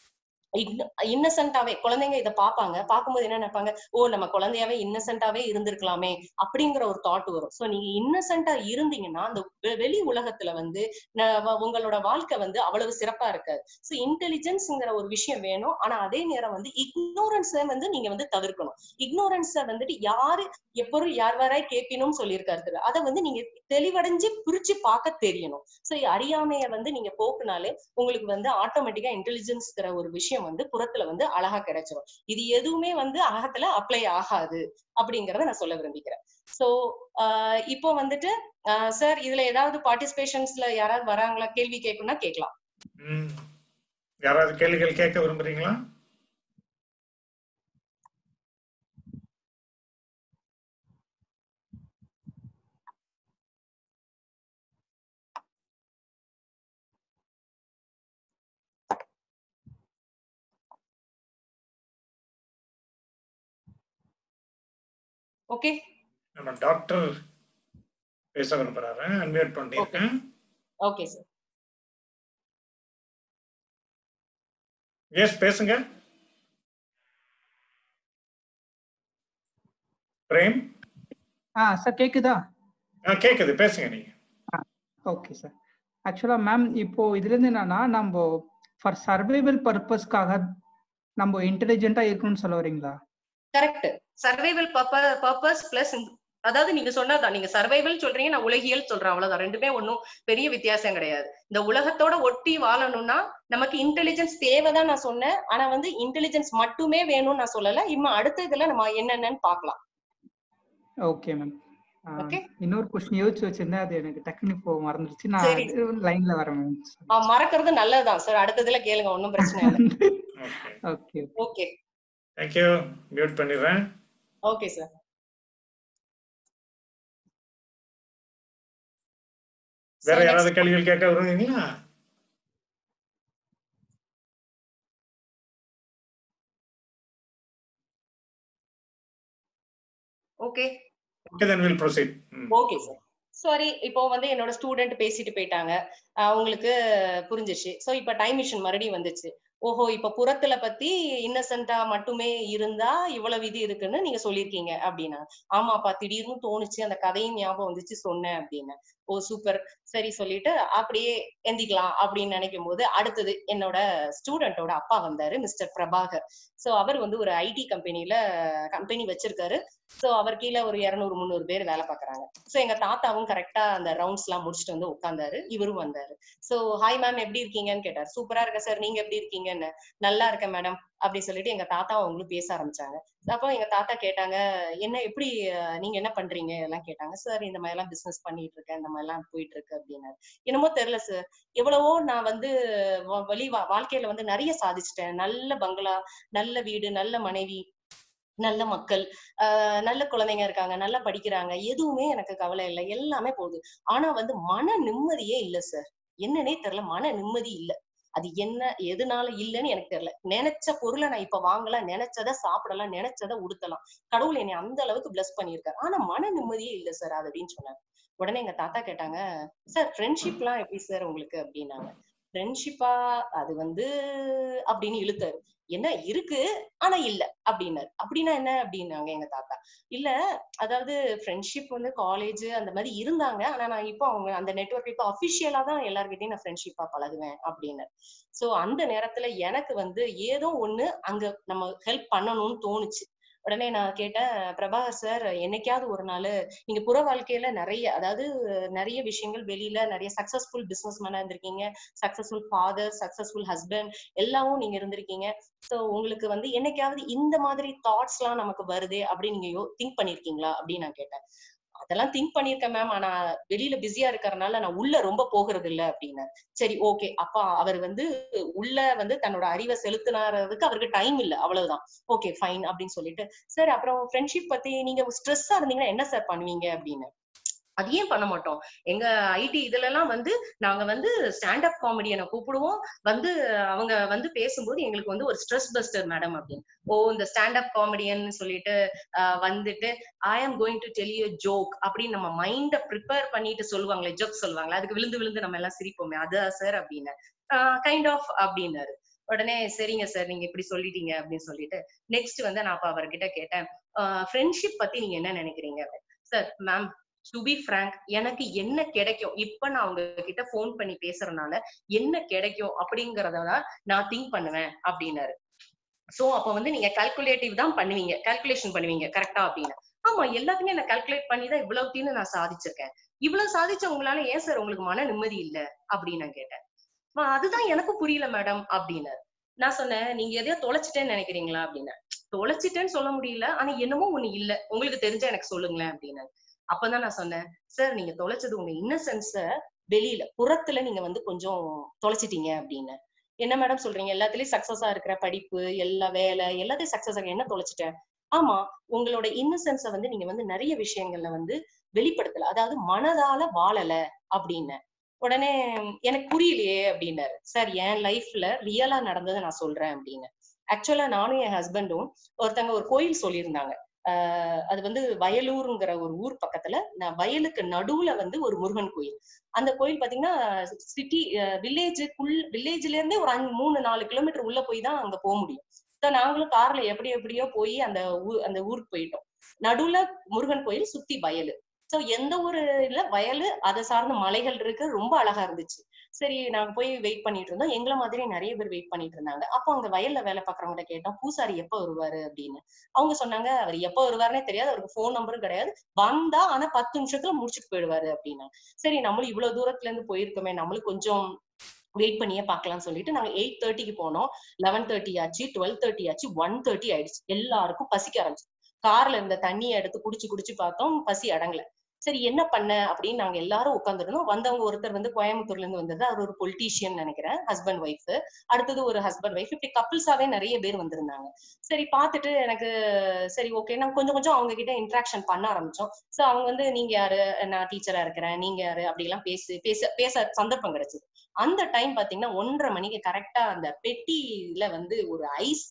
Speaker 2: இன்னசென்ட்டாவே குழந்தைங்க இதை பார்ப்பாங்க பார்க்கும்போது என்ன நினைப்பாங்க ஓ நம்ம குழந்தையாவே இன்னசென்ட்டாவே இருந்திருக்கலாமே அப்படிங்கிற ஒரு தாட் வரும் சோ நீங்க இன்னசென்ட்டா இருந்தீங்கன்னா அந்த வெ- வெளி உலகத்துல வந்து ந- வ- உங்களோட வாழ்க்கை வந்து அவ்வளவு சிறப்பா இருக்காது சோ இன்டெலிஜென்ஸ்ங்கிற ஒரு விஷயம் வேணும் ஆனா அதே நேரம் வந்து இக்னோரன்ஸை வந்து நீங்க வந்து தவிர்க்கணும் இக்னோரன்ஸை வந்துட்டு யாரு எப்பொருள் யார் வாராய் கேட்பினும் சொல்லியிருக்காரு திரு. அதை வந்து நீங்க தெளிவடைஞ்சு பிரிச்சு பார்க்க தெரியணும் சோ அறியாமைய வந்து நீங்க போக்குனாலே உங்களுக்கு வந்து ஆட்டோமேட்டிக்கா இன்டெலிஜென்ஸ்ங்கிற ஒரு விஷயம் விஷயம் வந்து புறத்துல வந்து அழகா கிடைச்சிரும் இது எதுவுமே வந்து அகத்துல அப்ளை ஆகாது அப்படிங்கறத நான் சொல்ல விரும்பிக்கிறேன் சோ இப்போ வந்துட்டு சார் இதுல ஏதாவது பார்ட்டிசிபேஷன்ஸ்ல யாராவது வராங்களா கேள்வி கேட்கணும்னா கேட்கலாம்
Speaker 1: ம். யாராவது கேள்விகள் கேட்க விரும்புறீங்களா
Speaker 2: ஓகே
Speaker 1: நம்ம டாக்டர் பேச விரும்புறாரு அன்மியூட் பண்ணியிருக்கேன்
Speaker 2: ஓகே சார்
Speaker 1: எஸ் பேசுங்க பிரேம்
Speaker 5: ஆ சார் கேக்குதா
Speaker 1: ஆ கேக்குது பேசுங்க நீங்க
Speaker 5: ஓகே சார் ஆக்சுவலா மேம் இப்போ இதுல இருந்து என்னன்னா நம்ம ஃபார் சர்வைவல் பர்பஸ்க்காக நம்ம இன்டெலிஜென்ட்டா இருக்கணும்னு சொல்ல வரீங்களா
Speaker 2: கரெக்ட் சர்வைவல் பர்பஸ் பிளஸ் அதாவது நீங்க சொன்னதான் நீங்க சர்வைவல் சொல்றீங்க நான் உலகியல் சொல்றேன் அவ்வளவுதான் ரெண்டுமே ஒன்றும் பெரிய வித்தியாசம் கிடையாது இந்த உலகத்தோட ஒட்டி வாழணும்னா நமக்கு இன்டெலிஜென்ஸ் தேவைதான் நான் சொன்னேன் ஆனா வந்து இன்டெலிஜென்ஸ் மட்டுமே வேணும்னு நான் சொல்லல இன்னும் அடுத்த இதுல நம்ம என்னென்னன்னு பார்க்கலாம்
Speaker 5: ஓகே மேம்
Speaker 2: Okay.
Speaker 5: இன்னொரு கொஸ்டின் யோசிச்சு வச்சிருந்தேன் அது எனக்கு டக்குன்னு இப்போ மறந்துருச்சு
Speaker 2: சரி.
Speaker 5: நான் லைன்ல வரேன் மேம்
Speaker 2: ஆ, மறக்கிறது நல்லதுதான் சார் அடுத்ததுல கேளுங்க ஒன்றும் பிரச்சனை இல்லை
Speaker 1: okay
Speaker 5: okay
Speaker 2: okay
Speaker 1: thank you mute பண்ணிடுறேன்
Speaker 2: ஓகே சார்
Speaker 1: வேற
Speaker 2: Sir,
Speaker 1: யாராவது
Speaker 2: next-
Speaker 1: கேள்விகள் கேட்க விரும்புறீங்களா
Speaker 2: okay
Speaker 1: okay then will proceed
Speaker 2: okay sir sorry இப்போ வந்து என்னோட ஸ்டூடெண்ட் பேசிட்டு போயிட்டாங்க ஆஹ் உங்களுக்கு புரிஞ்சிச்சு சோ இப்ப டைம் மிஷின் மறுபடியும் வந்துச்சு ஓஹோ இப்ப புறத்துல பத்தி இன்னசென்ட்டா மட்டுமே இருந்தா இவ்வளவு இது இருக்குன்னு நீங்க சொல்லியிருக்கீங்க அப்படின்னா ஆமாப்பா திடீர்னு தோணுச்சு அந்த கதையும் ஞாபகம் வந்துச்சு சொன்னேன் அப்படின்னு ஓ சூப்பர் சரி சொல்லிட்டு அப்படியே எந்திக்கலாம் அப்படின்னு நினைக்கும் போது அடுத்தது என்னோட ஸ்டூடெண்டோட அப்பா வந்தாரு மிஸ்டர் பிரபாகர் சோ அவர் வந்து ஒரு ஐடி கம்பெனில கம்பெனி வச்சிருக்காரு சோ அவர் கீழே ஒரு இருநூறு முந்நூறு பேர் வேலை பாக்குறாங்க சோ எங்க தாத்தாவும் கரெக்டா அந்த ரவுண்ட்ஸ் எல்லாம் முடிச்சுட்டு வந்து உட்கார்ந்தாரு இவரும் வந்தாரு சோ ஹாய் மேம் எப்படி இருக்கீங்கன்னு கேட்டார் சூப்பரா இருக்க சார் நீங்க எப்படி இருக்கீங்கன்னு நல்லா இருக்கேன் மேடம் அப்படி சொல்லிட்டு எங்க தாத்தா அவங்களும் பேச ஆரம்பிச்சாங்க அப்போ எங்க தாத்தா கேட்டாங்க என்ன எப்படி அஹ், நீங்க என்ன பண்றீங்க எல்லாம் கேட்டாங்க சார் இந்த மாதிரி எல்லாம் பிசினஸ் பண்ணிட்டு இருக்கேன் இந்த மாதிரி எல்லாம் போயிட்டு இருக்கு அப்படின்னாரு என்னமோ தெரியல சார் எவ்வளவோ நான் வந்து வ- வழி வா- வாழ்க்கையில வந்து நிறைய சாதிச்சிட்டேன் நல்ல பங்களா நல்ல வீடு நல்ல மனைவி நல்ல மக்கள் ஆஹ் நல்ல குழந்தைங்க இருக்காங்க நல்லா படிக்கிறாங்க எதுவுமே எனக்கு கவலை இல்லை எல்லாமே போகுது ஆனா வந்து மன நிம்மதியே இல்ல சார் என்னன்னே தெரியல மன நிம்மதி இல்ல அது என்ன எதனால இல்லைன்னு எனக்கு தெரியல நினைச்ச பொருளை நான் இப்ப வாங்கலாம் நினைச்சதை சாப்பிடலாம் நினைச்சதை உடுத்தலாம் கடவுள் என்னை அந்த அளவுக்கு பிளஸ் பண்ணியிருக்காரு ஆனா மன நிம்மதியே இல்ல சார் அது அப்படின்னு சொன்னாங்க உடனே எங்க தாத்தா கேட்டாங்க சார் ஃப்ரெண்ட்ஷிப்லாம் எப்படி சார் உங்களுக்கு அப்படின்னாங்க ஃப்ரெண்ட்ஷிப்பா அது வந்து அப்படின்னு இழுத்தாரு என்ன இருக்கு ஆனா இல்ல அப்படின்னாரு அப்படின்னா என்ன அப்படின்னாங்க எங்க தாத்தா இல்ல அதாவது ஃப்ரெண்ட்ஷிப் வந்து காலேஜ் அந்த மாதிரி இருந்தாங்க ஆனா நான் இப்போ அவங்க அந்த நெட்வொர்க் இப்போ அபிஷியலா தான் எல்லார்கிட்டயும் நான் ஃப்ரெண்ட்ஷிப்பா பழகுவேன் அப்படின்னு சோ அந்த நேரத்துல எனக்கு வந்து ஏதோ ஒண்ணு அங்க நம்ம ஹெல்ப் பண்ணணும்னு தோணுச்சு உடனே நான் கேட்டேன் பிரபாகர் சார் என்னைக்காவது ஒரு நாள் நீங்க புற வாழ்க்கையில நிறைய அதாவது நிறைய விஷயங்கள் வெளியில நிறைய சக்சஸ்ஃபுல் பிசினஸ் மேனா இருந்திருக்கீங்க சக்சஸ்ஃபுல் ஃபாதர் சக்சஸ்ஃபுல் ஹஸ்பண்ட் எல்லாமும் நீங்க இருந்திருக்கீங்க சோ உங்களுக்கு வந்து என்னைக்காவது இந்த மாதிரி தாட்ஸ் எல்லாம் நமக்கு வருதே அப்படின்னு நீங்க திங்க் பண்ணிருக்கீங்களா அப்படின்னு நான் கேட்டேன் அதெல்லாம் திங்க் பண்ணிருக்கேன் மேம் ஆனா வெளியில பிஸியா இருக்கறனால நான் உள்ள ரொம்ப போகிறது இல்ல அப்படின்னு சரி ஓகே அப்பா அவர் வந்து உள்ள வந்து தன்னோட அறிவை செலுத்தினாரதுக்கு அவருக்கு டைம் இல்ல அவ்வளவுதான் ஓகே ஃபைன் அப்படின்னு சொல்லிட்டு சார் அப்புறம் ஃப்ரெண்ட்ஷிப் பத்தி நீங்க ஸ்ட்ரெஸ்ஸா இருந்தீங்கன்னா என்ன சார் பண்ணுவீங்க அப்படின்னு அது ஏன் பண்ண மாட்டோம் எங்க ஐடி இதுல எல்லாம் வந்து நாங்க வந்து ஸ்டாண்ட் அப் காமெடியனை கூப்பிடுவோம் வந்து அவங்க வந்து பேசும்போது எங்களுக்கு வந்து ஒரு ஸ்ட்ரெஸ் பஸ்டர் மேடம் அப்படின்னு ஓ இந்த ஸ்டாண்ட் அப் காமெடியன் சொல்லிட்டு ஆஹ் வந்துட்டு I am going to tell you joke அப்படின்னு நம்ம மைண்ட ப்ரிப்பேர் பண்ணிட்டு சொல்லுவாங்களே ஜோக் சொல்லுவாங்களே அதுக்கு விழுந்து விழுந்து நம்ம எல்லாம் சிரிப்போமே அதா சார் அப்படின்னு கைண்ட் ஆஃப் அப்படின்னாரு உடனே சரிங்க சார் நீங்க இப்படி சொல்லிட்டீங்க அப்படின்னு சொல்லிட்டு நெக்ஸ்ட் வந்து நான் அப்ப அவர்கிட்ட கேட்டேன் ஃப்ரெண்ட்ஷிப் பத்தி நீங்க என்ன நினைக்கிறீங்க sir ma'am to be frank எனக்கு என்ன கிடைக்கும் இப்ப நான் அவங்க கிட்ட ஃபோன் பண்ணி பேசுறதுனால என்ன கிடைக்கும் அப்படிங்கறத நான் திங்க் பண்ணுவேன் அப்படின்னாரு சோ அப்ப வந்து நீங்க கால்குலேட்டிவ் தான் பண்ணுவீங்க கால்குலேஷன் பண்ணுவீங்க கரெக்டா அப்படின்னு ஆமா எல்லாத்தையுமே நான் கால்குலேட் பண்ணி தான் இவ்வளவுத்தையும் நான் சாதிச்சிருக்கேன் இவ்வளவு சாதிச்ச உங்களால ஏன் சார் உங்களுக்கு மன நிம்மதி இல்ல அப்படின்னு நான் கேட்டேன் "மா, அதுதான் எனக்கு புரியல மேடம் அப்படின்னாரு நான் சொன்னேன் நீங்க எதையோ தொலைச்சிட்டேன்னு நினைக்கிறீங்களா அப்படின்னு தொலைச்சிட்டேன்னு சொல்ல முடியல ஆனா என்னமோ ஒண்ணு இல்ல உங்களுக்கு தெரிஞ்சா எனக்கு சொல்லுங்களேன் அப்படின்னு அப்பதான் நான் சொன்னேன் சார் நீங்க தொலைச்சது உங்க இன்னசென்ஸ வெளியில புறத்துல நீங்க வந்து கொஞ்சம் தொலைச்சிட்டீங்க அப்படின்னு என்ன மேடம் சொல்றீங்க எல்லாத்துலயும் சக்சஸா இருக்கிற படிப்பு எல்லா வேலை எல்லாத்தையும் சக்சஸ் ஆக என்ன தொலைச்சிட்டேன் ஆமா உங்களோட இன்னசென்ஸ வந்து நீங்க வந்து நிறைய விஷயங்கள்ல வந்து வெளிப்படுத்தல அதாவது மனதால வாழல அப்படின்னு உடனே எனக்கு புரியலையே அப்படின்னாரு சார் என் லைஃப்ல ரியலா நடந்ததை நான் சொல்றேன் அப்படின்னு ஆக்சுவலா நானும் என் ஹஸ்பண்டும் ஒருத்தங்க ஒரு கோயில் சொல்லியிருந்தாங்க ஆஹ் அது வந்து வயலூருங்கிற ஒரு ஊர் பக்கத்துல நான் வயலுக்கு நடுவுல வந்து ஒரு முருகன் கோயில் அந்த கோயில் பாத்தீங்கன்னா சிட்டி வில்லேஜுக்குள் வில்லேஜ்ல இருந்தே ஒரு அஞ்சு மூணு நாலு கிலோமீட்டர் உள்ள போய் தான் அங்க போக முடியும் So நாங்களும் கார்ல எப்படி எப்படியோ போய் அந்த ஊ அந்த ஊருக்கு போயிட்டோம் நடுவுல முருகன் கோயில் சுத்தி வயலு சோ எந்த ஒரு இல்ல வயலு அதை சார்ந்த மலைகள் இருக்கு ரொம்ப அழகா இருந்துச்சு சரி நாங்க போய் வெயிட் பண்ணிட்டு இருந்தோம் எங்களை மாதிரி நிறைய பேர் வெயிட் பண்ணிட்டு இருந்தாங்க அப்போ அங்க வயல்ல வேலை பாக்குறவங்க கேட்டோம் பூசாரி எப்ப வருவாரு அப்படின்னு அவங்க சொன்னாங்க அவர் எப்ப வருவாருன்னே தெரியாது அவருக்கு ஃபோன் நம்பரும் கிடையாது வந்தா ஆனா பத்து நிமிஷத்துல முடிச்சுட்டு போயிடுவாரு அப்படின்னு சரி நம்மளும் இவ்வளவு தூரத்துல இருந்து போயிருக்கோமே நம்மளும் கொஞ்சம் வெயிட் பண்ணியே பார்க்கலாம்னு சொல்லிட்டு நாங்க எயிட் தேர்ட்டிக்கு போனோம் லெவன் தேர்ட்டி ஆச்சு டுவெல் தேர்ட்டி ஆச்சு ஒன் தேர்ட்டி ஆயிடுச்சு எல்லாருக்கும் பசிக்க ஆரம்பிச்சு கார்ல இருந்த தண்ணியை எடுத்து குடிச்சு குடிச்சு பார்த்தோம் பசி அடங்கல சரி என்ன பண்ண அப்படின்னு நாங்க எல்லாரும் உட்காந்துருந்தோம் வந்தவங்க ஒருத்தர் வந்து கோயம்புத்தூர்ல இருந்து வந்தது அவர் ஒரு பொலிட்டீஷியன் நினைக்கிறேன் ஹஸ்பண்ட் ஒய்ஃப் அடுத்தது ஒரு ஹஸ்பண்ட் ஒய்ஃப் இப்படி கப்பிள்ஸாவே நிறைய பேர் வந்திருந்தாங்க சரி பார்த்துட்டு எனக்கு சரி ஓகே நான் கொஞ்சம் கொஞ்சம் அவங்க கிட்ட இன்ட்ராக்ஷன் பண்ண ஆரம்பிச்சோம் சோ அவங்க வந்து நீங்க யாரு நான் டீச்சரா இருக்கிறேன் நீங்க யாரு அப்படி எல்லாம் பேசி பேச பேச சந்தர்ப்பம் கிடைச்சது அந்த டைம் பாத்தீங்கன்னா ஒன்றரை மணிக்கு கரெக்டா அந்த பெட்டியில வந்து ஒரு ஐஸ்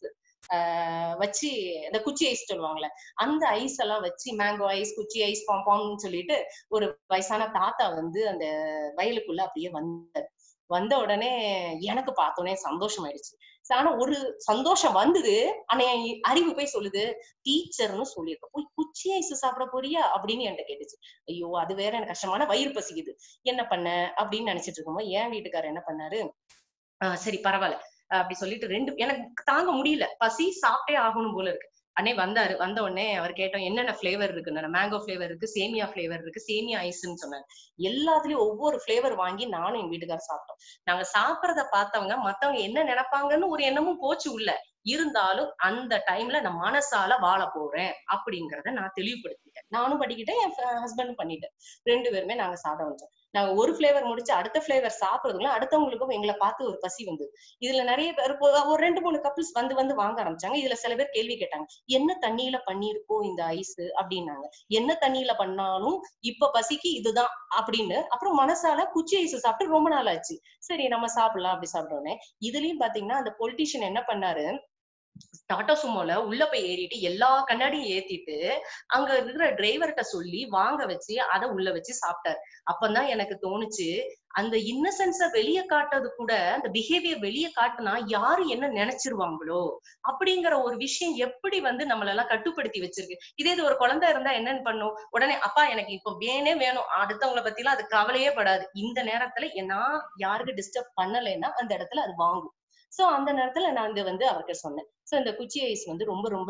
Speaker 2: வச்சு இந்த குச்சி ஐஸ் சொல்லுவாங்கல்ல அந்த ஐஸ் எல்லாம் வச்சு மேங்கோ ஐஸ் குச்சி ஐஸ் பாம்பாம்னு சொல்லிட்டு ஒரு வயசான தாத்தா வந்து அந்த வயலுக்குள்ள அப்படியே வந்தார் வந்த உடனே எனக்கு பார்த்தோன்னே சந்தோஷம் ஆயிடுச்சு ஆனா ஒரு சந்தோஷம் வந்தது ஆனா என் அறிவு போய் சொல்லுது டீச்சர்னு சொல்லியிருக்க போய் குச்சி ஐஸ் சாப்பிட போறியா அப்படின்னு என்கிட்ட கேட்டுச்சு ஐயோ அது வேற எனக்கு கஷ்டமான வயிறு பசிக்குது என்ன பண்ண அப்படின்னு நினைச்சிட்டு இருக்கும்போது என் வீட்டுக்காரர் என்ன பண்ணாரு ஆஹ் சரி பரவாயில்ல அப்படி சொல்லிட்டு ரெண்டு எனக்கு தாங்க முடியல பசி சாப்பிட்டே ஆகணும் போல இருக்கு அண்ணே வந்தாரு வந்த உடனே அவர் கேட்டோம் என்னென்ன ஃபிளேவர் இருக்குன்னு மேங்கோ ஃபிளேவர் இருக்கு சேமியா ஃபிளேவர் இருக்கு சேமியா ஐஸ்ன்னு சொன்னாரு எல்லாத்துலயும் ஒவ்வொரு ஃபிளேவர் வாங்கி நானும் எங்க வீட்டுக்காரர் சாப்பிட்டோம் நாங்க சாப்பிடறத பார்த்தவங்க மத்தவங்க என்ன நினைப்பாங்கன்னு ஒரு எண்ணமும் போச்சு உள்ள இருந்தாலும் அந்த டைம்ல நான் மனசால வாழ போறேன் அப்படிங்கறத நான் தெளிவுபடுத்திட்டேன் நானும் படிக்கிட்டேன் என் ஹஸ்பண்டும் பண்ணிட்டேன் ரெண்டு பேருமே நாங்க சாப்பிட வச்சோம் நாங்க ஒரு ஃபிளேவர் முடிச்சு அடுத்த ஃபிளேவர் சாப்பிடுறதுக்குள்ள அடுத்தவங்களுக்கும் எங்களை பார்த்து ஒரு பசி வந்தது இதுல நிறைய பேர் ஒரு ரெண்டு மூணு கப்பிள்ஸ் வந்து வந்து வாங்க ஆரம்பிச்சாங்க இதுல சில பேர் கேள்வி கேட்டாங்க என்ன தண்ணியில பண்ணிருக்கோம் இந்த ஐஸ் அப்படின்னாங்க என்ன தண்ணியில பண்ணாலும் இப்ப பசிக்கு இதுதான் அப்படின்னு அப்புறம் மனசால குச்சி ஐஸ் சாப்பிட்டு ரொம்ப நாள் ஆச்சு சரி நம்ம சாப்பிடலாம் அப்படி சாப்பிட்டோன்னே இதுலயும் பாத்தீங்கன்னா அந்த பொலிட்டிஷியன் என்ன பண்ணாரு டாடா சுமோல உள்ள போய் ஏறிட்டு எல்லா கண்ணாடியும் ஏத்திட்டு அங்க இருக்கிற டிரைவர்கிட்ட சொல்லி வாங்க வச்சு அதை உள்ள வச்சு சாப்பிட்டாரு அப்பதான் எனக்கு தோணுச்சு அந்த இன்னசென்ஸ வெளிய காட்டுறது கூட அந்த பிஹேவியர் வெளிய காட்டுனா யாரு என்ன நினைச்சிருவாங்களோ அப்படிங்கிற ஒரு விஷயம் எப்படி வந்து நம்மள எல்லாம் கட்டுப்படுத்தி வச்சிருக்கு இதே இது ஒரு குழந்தை இருந்தா என்னன்னு பண்ணும் உடனே அப்பா எனக்கு இப்ப வேணே வேணும் அடுத்தவங்களை பத்தி எல்லாம் அது கவலையே படாது இந்த நேரத்துல நான் யாருக்கு டிஸ்டர்ப் பண்ணலைன்னா அந்த இடத்துல அது வாங்கும் சோ அந்த நேரத்துல நான் வந்து வந்து அவர்கிட்ட சொன்னேன் சோ இந்த குச்சி ஐஸ் வந்து ரொம்ப ரொம்ப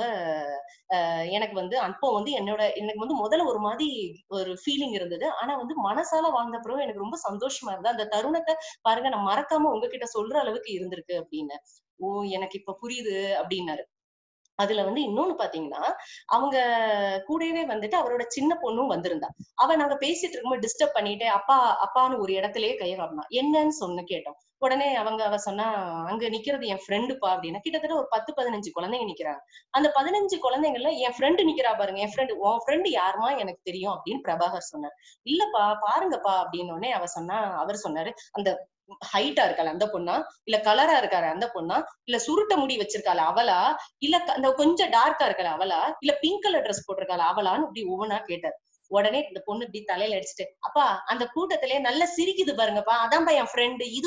Speaker 2: எனக்கு வந்து அப்போ வந்து என்னோட எனக்கு வந்து முதல்ல ஒரு மாதிரி ஒரு ஃபீலிங் இருந்தது ஆனா வந்து மனசால வாழ்ந்த பிறகு எனக்கு ரொம்ப சந்தோஷமா இருந்தது அந்த தருணத்தை பாருங்க நான் மறக்காம உங்ககிட்ட சொல்ற அளவுக்கு இருந்திருக்கு அப்படின்னு ஓ எனக்கு இப்ப புரியுது அப்படின்னாரு அதுல வந்து இன்னொன்னு பாத்தீங்கன்னா அவங்க கூடவே வந்துட்டு அவரோட சின்ன பொண்ணும் வந்திருந்தா அவ நாங்க பேசிட்டு இருக்கும்போது டிஸ்டர்ப் பண்ணிட்டு அப்பா அப்பான்னு ஒரு இடத்துலயே கைய காட்டினா என்னன்னு சொன்ன கேட்டோம் உடனே அவங்க அவ சொன்னா அங்க நிக்கிறது என் ஃப்ரெண்டுப்பா அப்படின்னா கிட்டத்தட்ட ஒரு பத்து பதினஞ்சு குழந்தைங்க நிக்கிறாங்க அந்த பதினஞ்சு குழந்தைங்கள்ல என் ஃப்ரெண்டு நிக்கிறா பாருங்க என் ஃப்ரெண்டு உன் ஃப்ரெண்டு யாருமா எனக்கு தெரியும் அப்படின்னு பிரபாகர் சொன்னார் இல்லப்பா பாருங்கப்பா அப்படின்னு உடனே அவ சொன்னா அவர் சொன்னாரு அந்த ஹைட்டா இருக்காள் அந்த பொண்ணா இல்ல கலரா இருக்காரு அந்த பொண்ணா இல்ல சுருட்ட முடி வச்சிருக்காள் அவளா இல்ல அந்த கொஞ்சம் டார்க்கா இருக்காள் அவளா இல்ல பிங்க் கலர் ட்ரெஸ் போட்டிருக்காள் அவளான்னு இப்படி ஒவ்வொன்னா கேட்டார் உடனே இந்த பொண்ணு இப்படி தலையில அடிச்சுட்டு அப்பா அந்த கூட்டத்திலே நல்லா சிரிக்குது பாருங்கப்பா அதான்ப்பா என் ஃப்ரெண்டு இது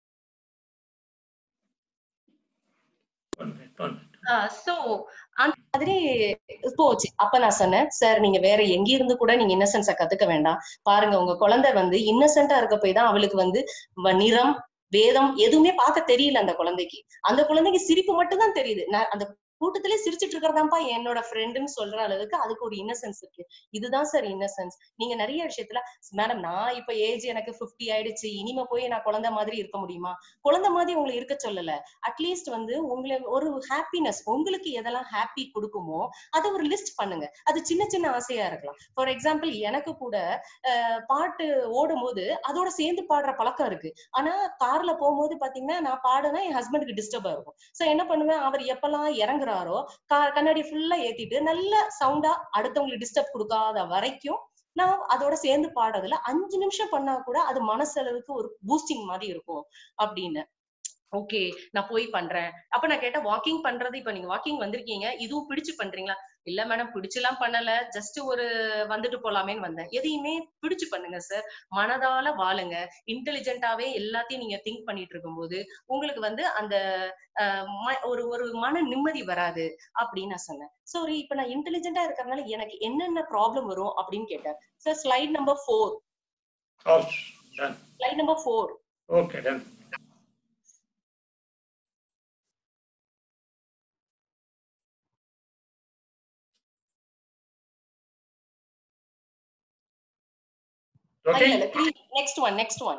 Speaker 2: சோ அந்த மாதிரி போச்சு அப்ப நான் சொன்னேன் சார் நீங்க வேற எங்க இருந்து கூட நீங்க இன்னசென்ஸ கத்துக்க வேண்டாம் பாருங்க உங்க குழந்தை வந்து இன்னசென்ட்டா இருக்க போய் தான் அவளுக்கு வந்து நிறம் வேதம் எதுவுமே பார்க்க தெரியல அந்த குழந்தைக்கு அந்த குழந்தைக்கு சிரிப்பு மட்டும் தான் தெரியுது நான் அந்த கூட்டத்திலே சிரிச்சிட்டு இருக்கிறதாப்பா என்னோட ஃப்ரெண்டுன்னு சொல்ற அளவுக்கு அதுக்கு ஒரு இன்னசென்ஸ் இருக்கு இதுதான் சார் இன்னசென்ஸ் நீங்க நிறைய விஷயத்துல மேடம் நான் இப்ப ஏஜ் எனக்கு 50 ஆயிடுச்சு இனிமே போய் நான் குழந்தை மாதிரி இருக்க முடியுமா குழந்தை மாதிரி உங்களை இருக்க சொல்லல அட்லீஸ்ட் வந்து உங்களை ஒரு ஹாப்பினஸ் உங்களுக்கு எதெல்லாம் ஹாப்பி கொடுக்குமோ அதை ஒரு லிஸ்ட் பண்ணுங்க அது சின்ன சின்ன ஆசையா இருக்கலாம் ஃபார் எக்ஸாம்பிள் எனக்கு கூட அஹ், பாட்டு ஓடும் போது அதோட சேர்ந்து பாடுற பழக்கம் இருக்கு ஆனா கார்ல போகும்போது பாத்தீங்கன்னா நான் பாடுனா என் ஹஸ்பண்டுக்கு டிஸ்டர்பா இருக்கும் சோ என்ன பண்ணுவேன் அவர் எப்பெல்லாம் இறங்குறாரோ கா- கண்ணாடி ஃபுல்லா ஏத்திட்டு நல்ல சவுண்டா அடுத்தவங்களுக்கு டிஸ்டர்ப் கொடுக்காத வரைக்கும் நான் அதோட சேர்ந்து பாடுறதுல அஞ்சு நிமிஷம் பண்ணா கூட அது மனசளவுக்கு ஒரு பூஸ்டிங் மாதிரி இருக்கும் அப்படின்னு ஓகே நான் போய் பண்றேன் அப்ப நான் கேட்டேன் வாக்கிங் பண்றது இப்ப நீங்க வாக்கிங் வந்திருக்கீங்க இதுவும் பிடிச்சு பண்றீங்களா இல்ல மேடம் பிடிச்செல்லாம் பண்ணல ஜஸ்ட் ஒரு வந்துட்டு போலாமேன்னு வந்தேன் எதையுமே பிடிச்சு பண்ணுங்க சார் மனதால வாழுங்க இன்டெலிஜென்ட்டாவே எல்லாத்தையும் நீங்க திங்க் பண்ணிட்டு இருக்கும்போது உங்களுக்கு வந்து அந்த அஹ், ம- ஒரு ஒரு மன நிம்மதி வராது அப்படின்னு நான் சொன்னேன் சரி இப்ப நான் இன்டெலிஜென்ட்டா இருக்கறதுனால எனக்கு என்னென்ன ப்ராப்ளம் வரும் அப்படின்னு கேட்டேன் sir slide number four
Speaker 1: Horse. Done.
Speaker 2: Slide number four
Speaker 1: Okay, done. Okay.
Speaker 2: இல்ல three next one next one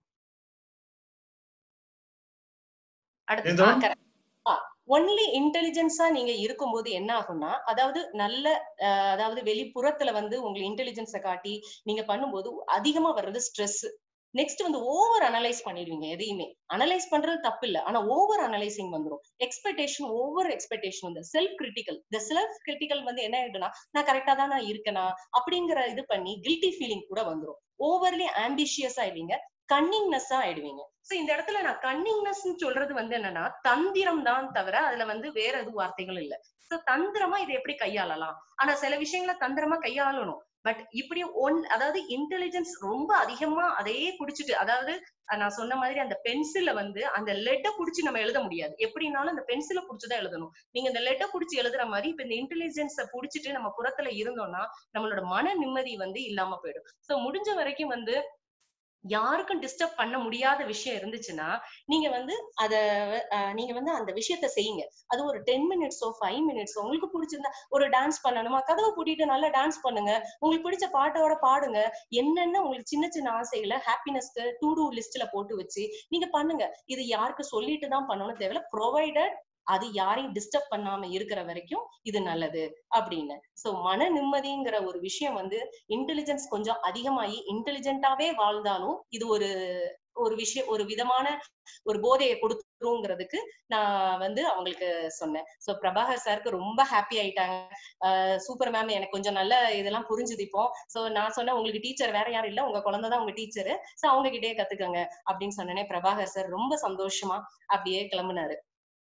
Speaker 2: அடுத்து
Speaker 1: இதோ.
Speaker 2: கரெக்ட் ஒன்லி இன்டெலிஜென்ஸா நீங்க இருக்கும்போது என்ன ஆகும்னா அதாவது நல்ல அஹ், அதாவது வெளிப்புறத்துல வந்து உங்க இன்டெலிஜென்ஸை காட்டி நீங்க பண்ணும்போது அதிகமா வர்றது ஸ்ட்ரெஸ் நெக்ஸ்ட் வந்து ஓவர் அனலைஸ் பண்ணிடுவீங்க எதையுமே அனலைஸ் பண்றது தப்பு இல்ல ஆனா ஓவர் அனலைசிங் வந்துரும் எக்ஸ்பெக்டேஷன் ஓவர் எக்ஸ்பெக்டேஷன் வந்து செல்ஃப் கிரிட்டிக்கல் இந்த செல்ஃப் கிரிட்டிக்கல் வந்து என்ன ஆயிடும்னா நான் கரெக்டா தான் நான் இருக்கேனா அப்படிங்கிற இது பண்ணி கில்ட்டி ஃபீலிங் கூட வந்துரும் ஓவர்லி ஆம்பிஷியஸ் ஆயிடுவீங்க கன்னிங்னஸ் ஆயிடுவீங்க சோ இந்த இடத்துல நான் கன்னிங்னஸ் சொல்றது வந்து என்னன்னா தந்திரம் தான் தவிர அதுல வந்து வேற எதுவும் வார்த்தைகள் இல்ல சோ தந்திரமா இதை எப்படி கையாளலாம் ஆனா சில விஷயங்களை தந்திரமா கையாளணும் பட் இப்படி ஒன் அதாவது இன்டெலிஜென்ஸ் ரொம்ப அதிகமா அதையே குடிச்சிட்டு அதாவது அஹ் நான் சொன்ன மாதிரி அந்த பென்சில வந்து அந்த லெட்டை புடிச்சு நம்ம எழுத முடியாது எப்படினாலும் அந்த பென்சிலை புடிச்சுதான் எழுதணும் நீங்க இந்த லெட்டை புடிச்சு எழுதுற மாதிரி இப்ப இந்த இன்டெலிஜென்ஸ புடிச்சிட்டு நம்ம புறத்துல இருந்தோம்னா நம்மளோட மன நிம்மதி வந்து இல்லாம போயிடும் சோ முடிஞ்ச வரைக்கும் வந்து யாருக்கும் டிஸ்டர்ப் பண்ண முடியாத விஷயம் இருந்துச்சுன்னா நீங்க வந்து அத அஹ், நீங்க வந்து அந்த விஷயத்த செய்யுங்க அது ஒரு டென் மினிட்ஸோ ஃபைவ் மினிட்ஸோ உங்களுக்கு பிடிச்சிருந்தா ஒரு டான்ஸ் பண்ணணுமா கதவை பூட்டிட்டு நல்லா டான்ஸ் பண்ணுங்க உங்களுக்கு பிடிச்ச பாட்டோட பாடுங்க என்னென்ன உங்களுக்கு சின்ன சின்ன ஆசைகளை ஹாப்பினஸ்க்கு டூ டூ லிஸ்ட்ல போட்டு வச்சு நீங்க பண்ணுங்க இது யாருக்கு சொல்லிட்டு தான் பண்ணணும் தேவையில்ல ப்ரொவைடட் அது யாரையும் டிஸ்டர்ப் பண்ணாம இருக்கிற வரைக்கும் இது நல்லது அப்படின்னு சோ மன நிம்மதிங்கிற ஒரு விஷயம் வந்து இன்டெலிஜென்ஸ் கொஞ்சம் அதிகமாகி இன்டெலிஜென்ட்டாவே வாழ்ந்தாலும் இது ஒரு ஒரு விஷயம் ஒரு விதமான ஒரு போதையை கொடுத்துருங்கிறதுக்கு நான் வந்து அவங்களுக்கு சொன்னேன் சோ பிரபாகர் சாருக்கு ரொம்ப ஹாப்பி ஆயிட்டாங்க சூப்பர் மேம் எனக்கு கொஞ்சம் நல்ல இதெல்லாம் புரிஞ்சுது இப்போ சோ நான் சொன்னேன் உங்களுக்கு டீச்சர் வேற யாரும் இல்ல உங்க குழந்தை தான் உங்க டீச்சர் சோ அவங்க கிட்டே கத்துக்கங்க அப்படின்னு சொன்னேனே பிரபாகர் சார் ரொம்ப சந்தோஷமா அப்படியே கிளம்புனாரு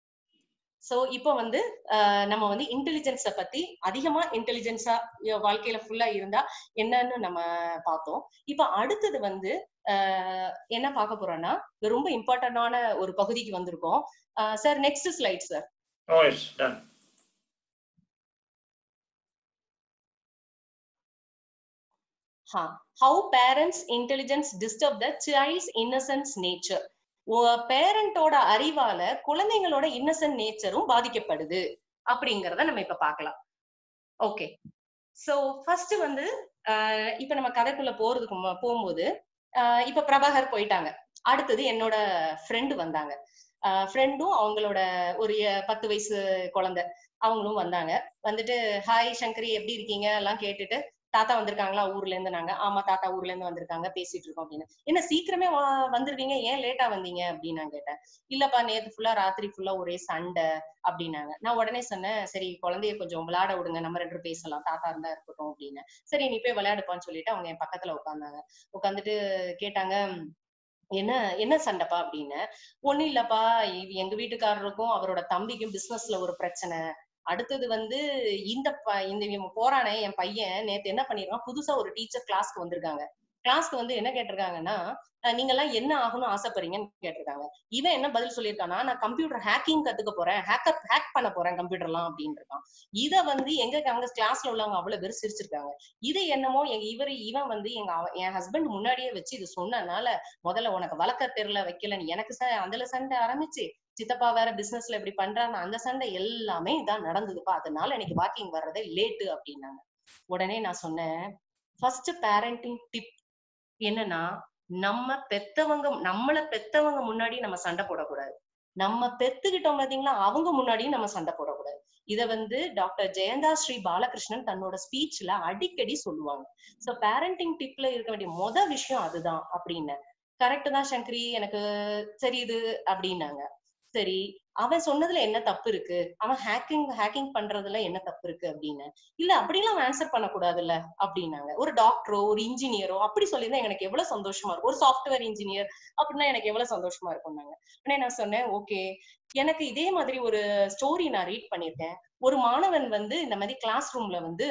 Speaker 2: சோ இப்போ வந்து ஆஹ் நம்ம வந்து இன்டெலிஜென்ஸ பத்தி அதிகமா இன்டெலிஜென்ஸா வாழ்க்கையில ஃபுல்லா இருந்தா என்னன்னு நம்ம பார்த்தோம் இப்போ அடுத்தது வந்து ஆஹ் என்ன பார்க்க போறோம்னா ரொம்ப இம்பார்ட்டன்டான ஒரு பகுதிக்கு வந்திருக்கோம் sir next slide sir
Speaker 1: Oh, yes, done.
Speaker 2: How parents intelligence disturb the child's innocence nature பேரண்டோட அறிவால குழந்தைங்களோட இன்னசென்ட் நேச்சரும் பாதிக்கப்படுது அப்படிங்கறத நம்ம இப்ப பார்க்கலாம் ஓகே சோ ஃபர்ஸ்ட் வந்து ஆஹ் இப்ப நம்ம கதைக்குள்ள போறதுக்கு மு- போகும்போது ஆஹ் இப்ப பிரபாகர் போயிட்டாங்க அடுத்தது என்னோட ஃப்ரெண்டு வந்தாங்க ஃப்ரெண்டும் அவங்களோட ஒரு எ- பத்து வயசு குழந்தை அவங்களும் வந்தாங்க வந்துட்டு ஹாய் சங்கரி எப்படி இருக்கீங்க எல்லாம் கேட்டுட்டு தாத்தா வந்திருக்காங்களா ஊர்ல இருந்து நாங்க ஆமா தாத்தா ஊர்ல இருந்து வந்திருக்காங்க பேசிட்டு இருக்கோம் அப்படின்னு என்ன சீக்கிரமே வா- வந்துருவீங்க ஏன் லேட்டா வந்தீங்க அப்படின்னு நான் கேட்டேன் இல்லப்பா நேத்து ஃபுல்லா ராத்திரி ஃபுல்லா ஒரே சண்டை அப்படின்னாங்க நான் உடனே சொன்னேன் சரி குழந்தைய கொஞ்சம் விளையாட விடுங்க நம்ம ரெண்டு பேரும் பேசலாம் தாத்தா இருந்தா இருக்கட்டும் அப்படின்னு சரி நீ போய் விளையாடுப்பான்னு சொல்லிட்டு அவங்க என் பக்கத்துல உட்காந்தாங்க உட்காந்துட்டு கேட்டாங்க என்ன என்ன சண்டைப்பா அப்படின்னு ஒண்ணு இல்லப்பா இது எங்க வீட்டுக்காரருக்கும் அவரோட தம்பிக்கும் பிசினஸ்ல ஒரு பிரச்சனை அடுத்தது வந்து இந்த ப- இந்த இவன் போறானே என் பையன் நேத்து என்ன பண்ணிருக்கான் புதுசா ஒரு டீச்சர் கிளாஸ்க்கு வந்திருக்காங்க கிளாஸ்க்கு வந்து என்ன கேட்டிருக்காங்கன்னா அஹ் நீங்க எல்லாம் என்ன ஆகணும்னு ஆசைப்படுறீங்கன்னு கேட்டிருக்காங்க இவன் என்ன பதில் சொல்லியிருக்கானா நான் கம்ப்யூட்டர் ஹேக்கிங் கத்துக்க போறேன் ஹேக்கர் ஹேக் பண்ண போறேன் கம்ப்யூட்டர்லாம் அப்படின்னு இருக்கான் இத வந்து எங்க அங்க கிளாஸ்ல உள்ளவங்க அவ்வளவு பேர் சிரிச்சிருக்காங்க இது என்னமோ எங்க இவரு இவன் வந்து எங்க அவ- என் ஹஸ்பண்ட் முன்னாடியே வச்சு இது சொன்னனால முதல்ல உனக்கு வழக்க தெருல வைக்கல நீ எனக்கு ச- அதுல சண்டை ஆரம்பிச்சு சித்தப்பா வேற பிசினஸ்ல இப்படி பண்றாங்க அந்த சண்டை எல்லாமே இதான் நடந்ததுப்பா அதனால எனக்கு வாக்கிங் வர்றதே லேட்டு அப்படின்னாங்க உடனே நான் சொன்னேன் ஃபர்ஸ்ட் பேரண்டிங் டிப் என்னன்னா நம்ம பெத்தவங்க நம்மள பெத்தவங்க முன்னாடி நம்ம சண்டை போடக்கூடாது நம்ம பெத்துக்கிட்டோம் பாத்தீங்களா அவங்க முன்னாடியும் நம்ம சண்டை போடக்கூடாது இத வந்து டாக்டர் ஜெயந்தா ஸ்ரீ பாலகிருஷ்ணன் தன்னோட ஸ்பீச்ல அடிக்கடி சொல்லுவாங்க சோ பேரண்டிங் டிப்ல இருக்க வேண்டிய மொத விஷயம் அதுதான் அப்படின்னு கரெக்ட் தான் சங்கரி எனக்கு தெரியுது அப்படின்னாங்க சரி அவன் சொன்னதுல என்ன தப்பு இருக்கு அவன் ஹேக்கிங் ஹேக்கிங் பண்றதுல என்ன தப்பு இருக்கு அப்படின்னு இல்ல அப்படிலாம் ஆன்சர் பண்ணக்கூடாதுல்ல அப்படின்னாங்க ஒரு டாக்டரோ ஒரு இன்ஜினியரோ அப்படி சொல்லியிருந்தா எனக்கு எவ்வளவு சந்தோஷமா இருக்கும் ஒரு சாஃப்ட்வேர் இன்ஜினியர் அப்படின்னா எனக்கு எவ்வளவு சந்தோஷமா இருக்கும்னாங்க உடனே நான் சொன்னேன் ஓகே எனக்கு இதே மாதிரி ஒரு ஸ்டோரி நான் ரீட் பண்ணிருக்கேன் ஒரு மாணவன் வந்து இந்த மாதிரி கிளாஸ் ரூம்ல வந்து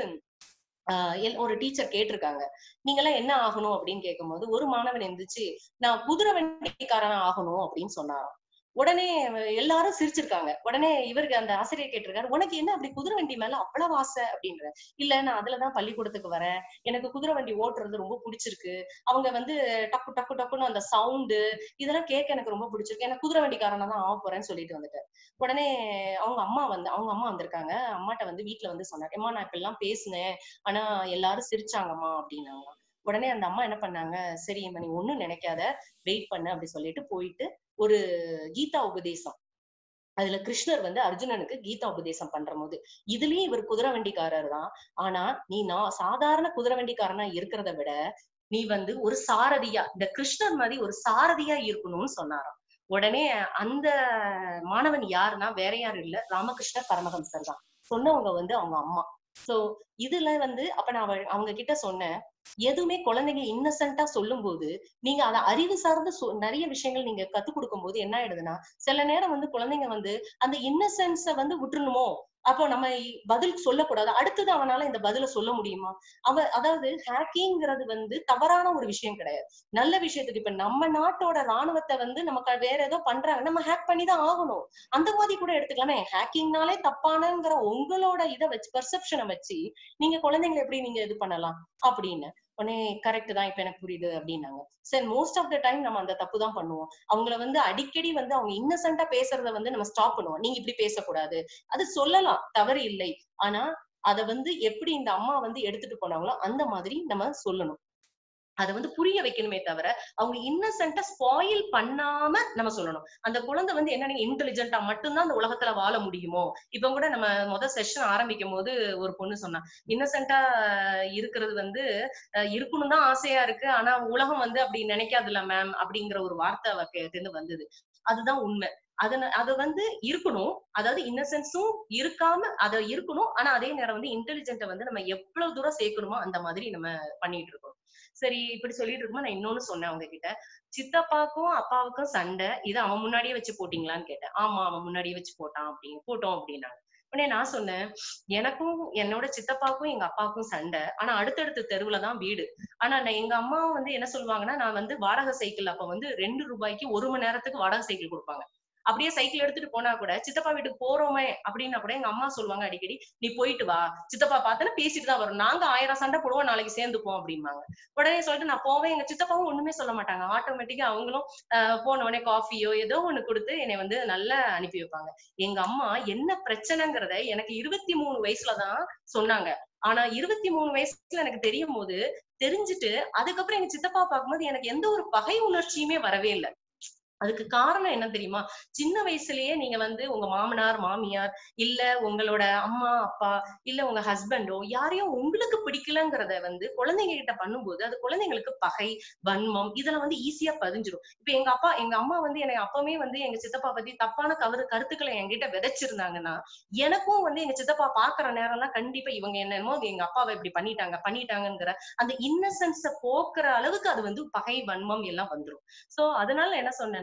Speaker 2: ஆஹ் எல்- ஒரு டீச்சர் கேட்டிருக்காங்க நீங்க எல்லாம் என்ன ஆகணும் அப்படின்னு கேட்கும்போது ஒரு மாணவன் எந்திரிச்சு நான் குதிரை வண்டிக்காரனா ஆகணும் அப்படின்னு சொன்னாராம் உடனே எல்லாரும் சிரிச்சிருக்காங்க உடனே இவருக்கு அந்த ஆசிரியர் கேட்டிருக்காரு உனக்கு என்ன அப்படி குதிரை வண்டி மேல அவ்வளவு ஆசை அப்படின்ற இல்ல நான் அதுலதான் பள்ளிக்கூடத்துக்கு வரேன் எனக்கு குதிரை வண்டி ஓட்டுறது ரொம்ப பிடிச்சிருக்கு அவங்க வந்து டக்கு டக்கு டக்குன்னு அந்த சவுண்டு இதெல்லாம் கேட்க எனக்கு ரொம்ப பிடிச்சிருக்கு எனக்கு குதிரை வண்டிக்காரனா தான் ஆக போறேன்னு சொல்லிட்டு வந்துட்டாரு உடனே அவங்க அம்மா வந்து அவங்க அம்மா வந்திருக்காங்க அம்மாட்ட வந்து வீட்டுல வந்து சொன்னாங்க அம்மா நான் இப்ப எல்லாம் பேசினேன் ஆனா எல்லாரும் சிரிச்சாங்கம்மா அப்படின்னாங்க உடனே அந்த அம்மா என்ன பண்ணாங்க சரி அம்மா நீ ஒண்ணும் நினைக்காத வெயிட் பண்ணு அப்படி சொல்லிட்டு போயிட்டு ஒரு கீதா உபதேசம் அதுல கிருஷ்ணர் வந்து அர்ஜுனனுக்கு கீதா உபதேசம் பண்ற போது இதுலயும் இவர் குதிரை வண்டிக்காரர் தான் ஆனா நீ நான் சாதாரண குதிரை வண்டிக்காரனா இருக்கிறத விட நீ வந்து ஒரு சாரதியா இந்த கிருஷ்ணர் மாதிரி ஒரு சாரதியா இருக்கணும்னு சொன்னாராம் உடனே அந்த மாணவன் யாருன்னா வேற யாரும் இல்ல ராமகிருஷ்ண பரமஹம்சர் தான் சொன்னவங்க வந்து அவங்க அம்மா சோ இதுல வந்து அப்ப நான் அவ- அவங்க கிட்ட சொன்னேன் எதுவுமே குழந்தைங்க இன்னசென்ட்டா சொல்லும் போது நீங்க அத அறிவு சார்ந்த சொ- நிறைய விஷயங்கள் நீங்க கத்து கொடுக்கும் போது என்ன ஆயிடுதுன்னா சில நேரம் வந்து குழந்தைங்க வந்து அந்த இன்னசென்ஸ வந்து விட்டுறணுமோ அப்போ நம்ம இ- பதில் சொல்லக்கூடாது அடுத்தது அவனால இந்த பதில சொல்ல முடியுமா அவ அதாவது ஹேக்கிங்கிறது வந்து தவறான ஒரு விஷயம் கிடையாது நல்ல விஷயத்துக்கு இப்ப நம்ம நாட்டோட ராணுவத்தை வந்து நமக்கு வேற ஏதோ பண்றாங்க நம்ம ஹேக் பண்ணி தான் ஆகணும் அந்த மாதிரி கூட எடுத்துக்கலாமே ஹேக்கிங்னாலே தப்பானங்கிற உங்களோட இதை வச்சு பெர்செப்ஷனை வச்சு நீங்க குழந்தைங்களை எப்படி நீங்க இது பண்ணலாம் அப்படின்னு உடனே கரெக்ட் தான் இப்ப எனக்கு புரியுது அப்படின்னாங்க சரி மோஸ்ட் ஆஃப் த டைம் நம்ம அந்த தப்பு தான் பண்ணுவோம் அவங்கள வந்து அடிக்கடி வந்து அவங்க இன்னசென்ட்டா பேசுறத வந்து நம்ம ஸ்டாப் பண்ணுவோம் நீங்க இப்படி பேசக்கூடாது அது சொல்லலாம் தவறு இல்லை ஆனா அத வந்து எப்படி இந்த அம்மா வந்து எடுத்துட்டு போனாங்களோ அந்த மாதிரி நம்ம சொல்லணும் அதை வந்து புரிய வைக்கணுமே தவிர அவங்க இன்னசென்ட்டா ஸ்பாயில் பண்ணாம நம்ம சொல்லணும் அந்த குழந்தை வந்து என்ன இன்டெலிஜென்ட்டா மட்டும்தான் அந்த உலகத்துல வாழ முடியுமோ இப்ப கூட நம்ம முத செஷன் ஆரம்பிக்கும் போது ஒரு பொண்ணு சொன்னா இன்னசென்ட்டா இருக்கிறது வந்து அஹ் இருக்கணும் தான் ஆசையா இருக்கு ஆனா உலகம் வந்து அப்படி நினைக்காதுல்ல மேம் அப்படிங்கிற ஒரு வார்த்தை அவ கிட்ட வந்தது அதுதான் உண்மை அதன அது வந்து இருக்கணும் அதாவது இன்னசென்ஸும் இருக்காம அத இருக்கணும் ஆனா அதே நேரம் வந்து இன்டெலிஜென்ட்டை வந்து நம்ம எவ்வளவு தூரம் சேர்க்கணுமோ அந்த மாதிரி நம்ம பண்ணிட்டு இருக்கோம் சரி இப்படி சொல்லிட்டு இருக்கும்போது நான் இன்னொன்னு சொன்னேன் அவங்க கிட்ட சித்தப்பாக்கும் அப்பாவுக்கும் சண்டை இதை அவன் முன்னாடியே வச்சு போட்டீங்களான்னு கேட்டேன் ஆமா அவன் முன்னாடியே வச்சு போட்டான் அப்படின்னு போட்டோம் அப்படின்னாங்க உடனே நான் சொன்னேன் எனக்கும் என்னோட சித்தப்பாக்கும் எங்க அப்பாவுக்கும் சண்டை ஆனா அடுத்தடுத்த தெருவுல தான் வீடு ஆனா நான் எங்க அம்மா வந்து என்ன சொல்லுவாங்கன்னா நான் வந்து வாடகை சைக்கிள் அப்ப வந்து ரெண்டு ரூபாய்க்கு ஒரு மணி நேரத்துக்கு வாடகை சைக்கிள் கொடுப்பாங்க அப்படியே சைக்கிள் எடுத்துட்டு போனா கூட சித்தப்பா வீட்டுக்கு போறோமே அப்படின்னா கூட எங்க அம்மா சொல்லுவாங்க அடிக்கடி நீ போயிட்டு வா சித்தப்பா பார்த்தனா பேசிட்டு தான் வரும் நாங்க ஆயிரம் சண்டை போடுவோம் நாளைக்கு சேர்ந்துப்போம் அப்படிம்பாங்க உடனே சொல்லிட்டு நான் போவேன் எங்க சித்தப்பாவும் ஒண்ணுமே சொல்ல மாட்டாங்க ஆட்டோமேட்டிக்கா அவங்களும் ஆஹ் போன உடனே காஃபியோ ஏதோ ஒண்ணு கொடுத்து என்னை வந்து நல்லா அனுப்பி வைப்பாங்க எங்க அம்மா என்ன பிரச்சனைங்கிறத எனக்கு இருபத்தி மூணு வயசுலதான் சொன்னாங்க ஆனா இருபத்தி மூணு வயசுல எனக்கு தெரியும் போது தெரிஞ்சுட்டு அதுக்கப்புறம் எங்க சித்தப்பா பார்க்கும்போது எனக்கு எந்த ஒரு பகை உணர்ச்சியுமே வரவே இல்லை அதுக்கு காரணம் என்ன தெரியுமா சின்ன வயசுலயே நீங்க வந்து உங்க மாமனார் மாமியார் இல்ல உங்களோட அம்மா அப்பா இல்ல உங்க ஹஸ்பண்டோ யாரையும் உங்களுக்கு பிடிக்கலங்கிறத வந்து குழந்தைங்க கிட்ட பண்ணும்போது அது குழந்தைங்களுக்கு பகை வன்மம் இதெல்லாம் வந்து ஈஸியா பதிஞ்சிரும் இப்ப எங்க அப்பா எங்க அம்மா வந்து எனக்கு அப்பவே வந்து எங்க சித்தப்பா பத்தி தப்பான கவரு கருத்துக்களை என்கிட்ட விதைச்சிருந்தாங்கன்னா எனக்கும் வந்து எங்க சித்தப்பா பாக்குற நேரம்லாம் கண்டிப்பா இவங்க என்னமோ எங்க அப்பாவை இப்படி பண்ணிட்டாங்க பண்ணிட்டாங்கங்கிற அந்த இன்னசென்ஸ போக்குற அளவுக்கு அது வந்து பகை வன்மம் எல்லாம் வந்துரும் சோ அதனால என்ன சொன்னேன்னா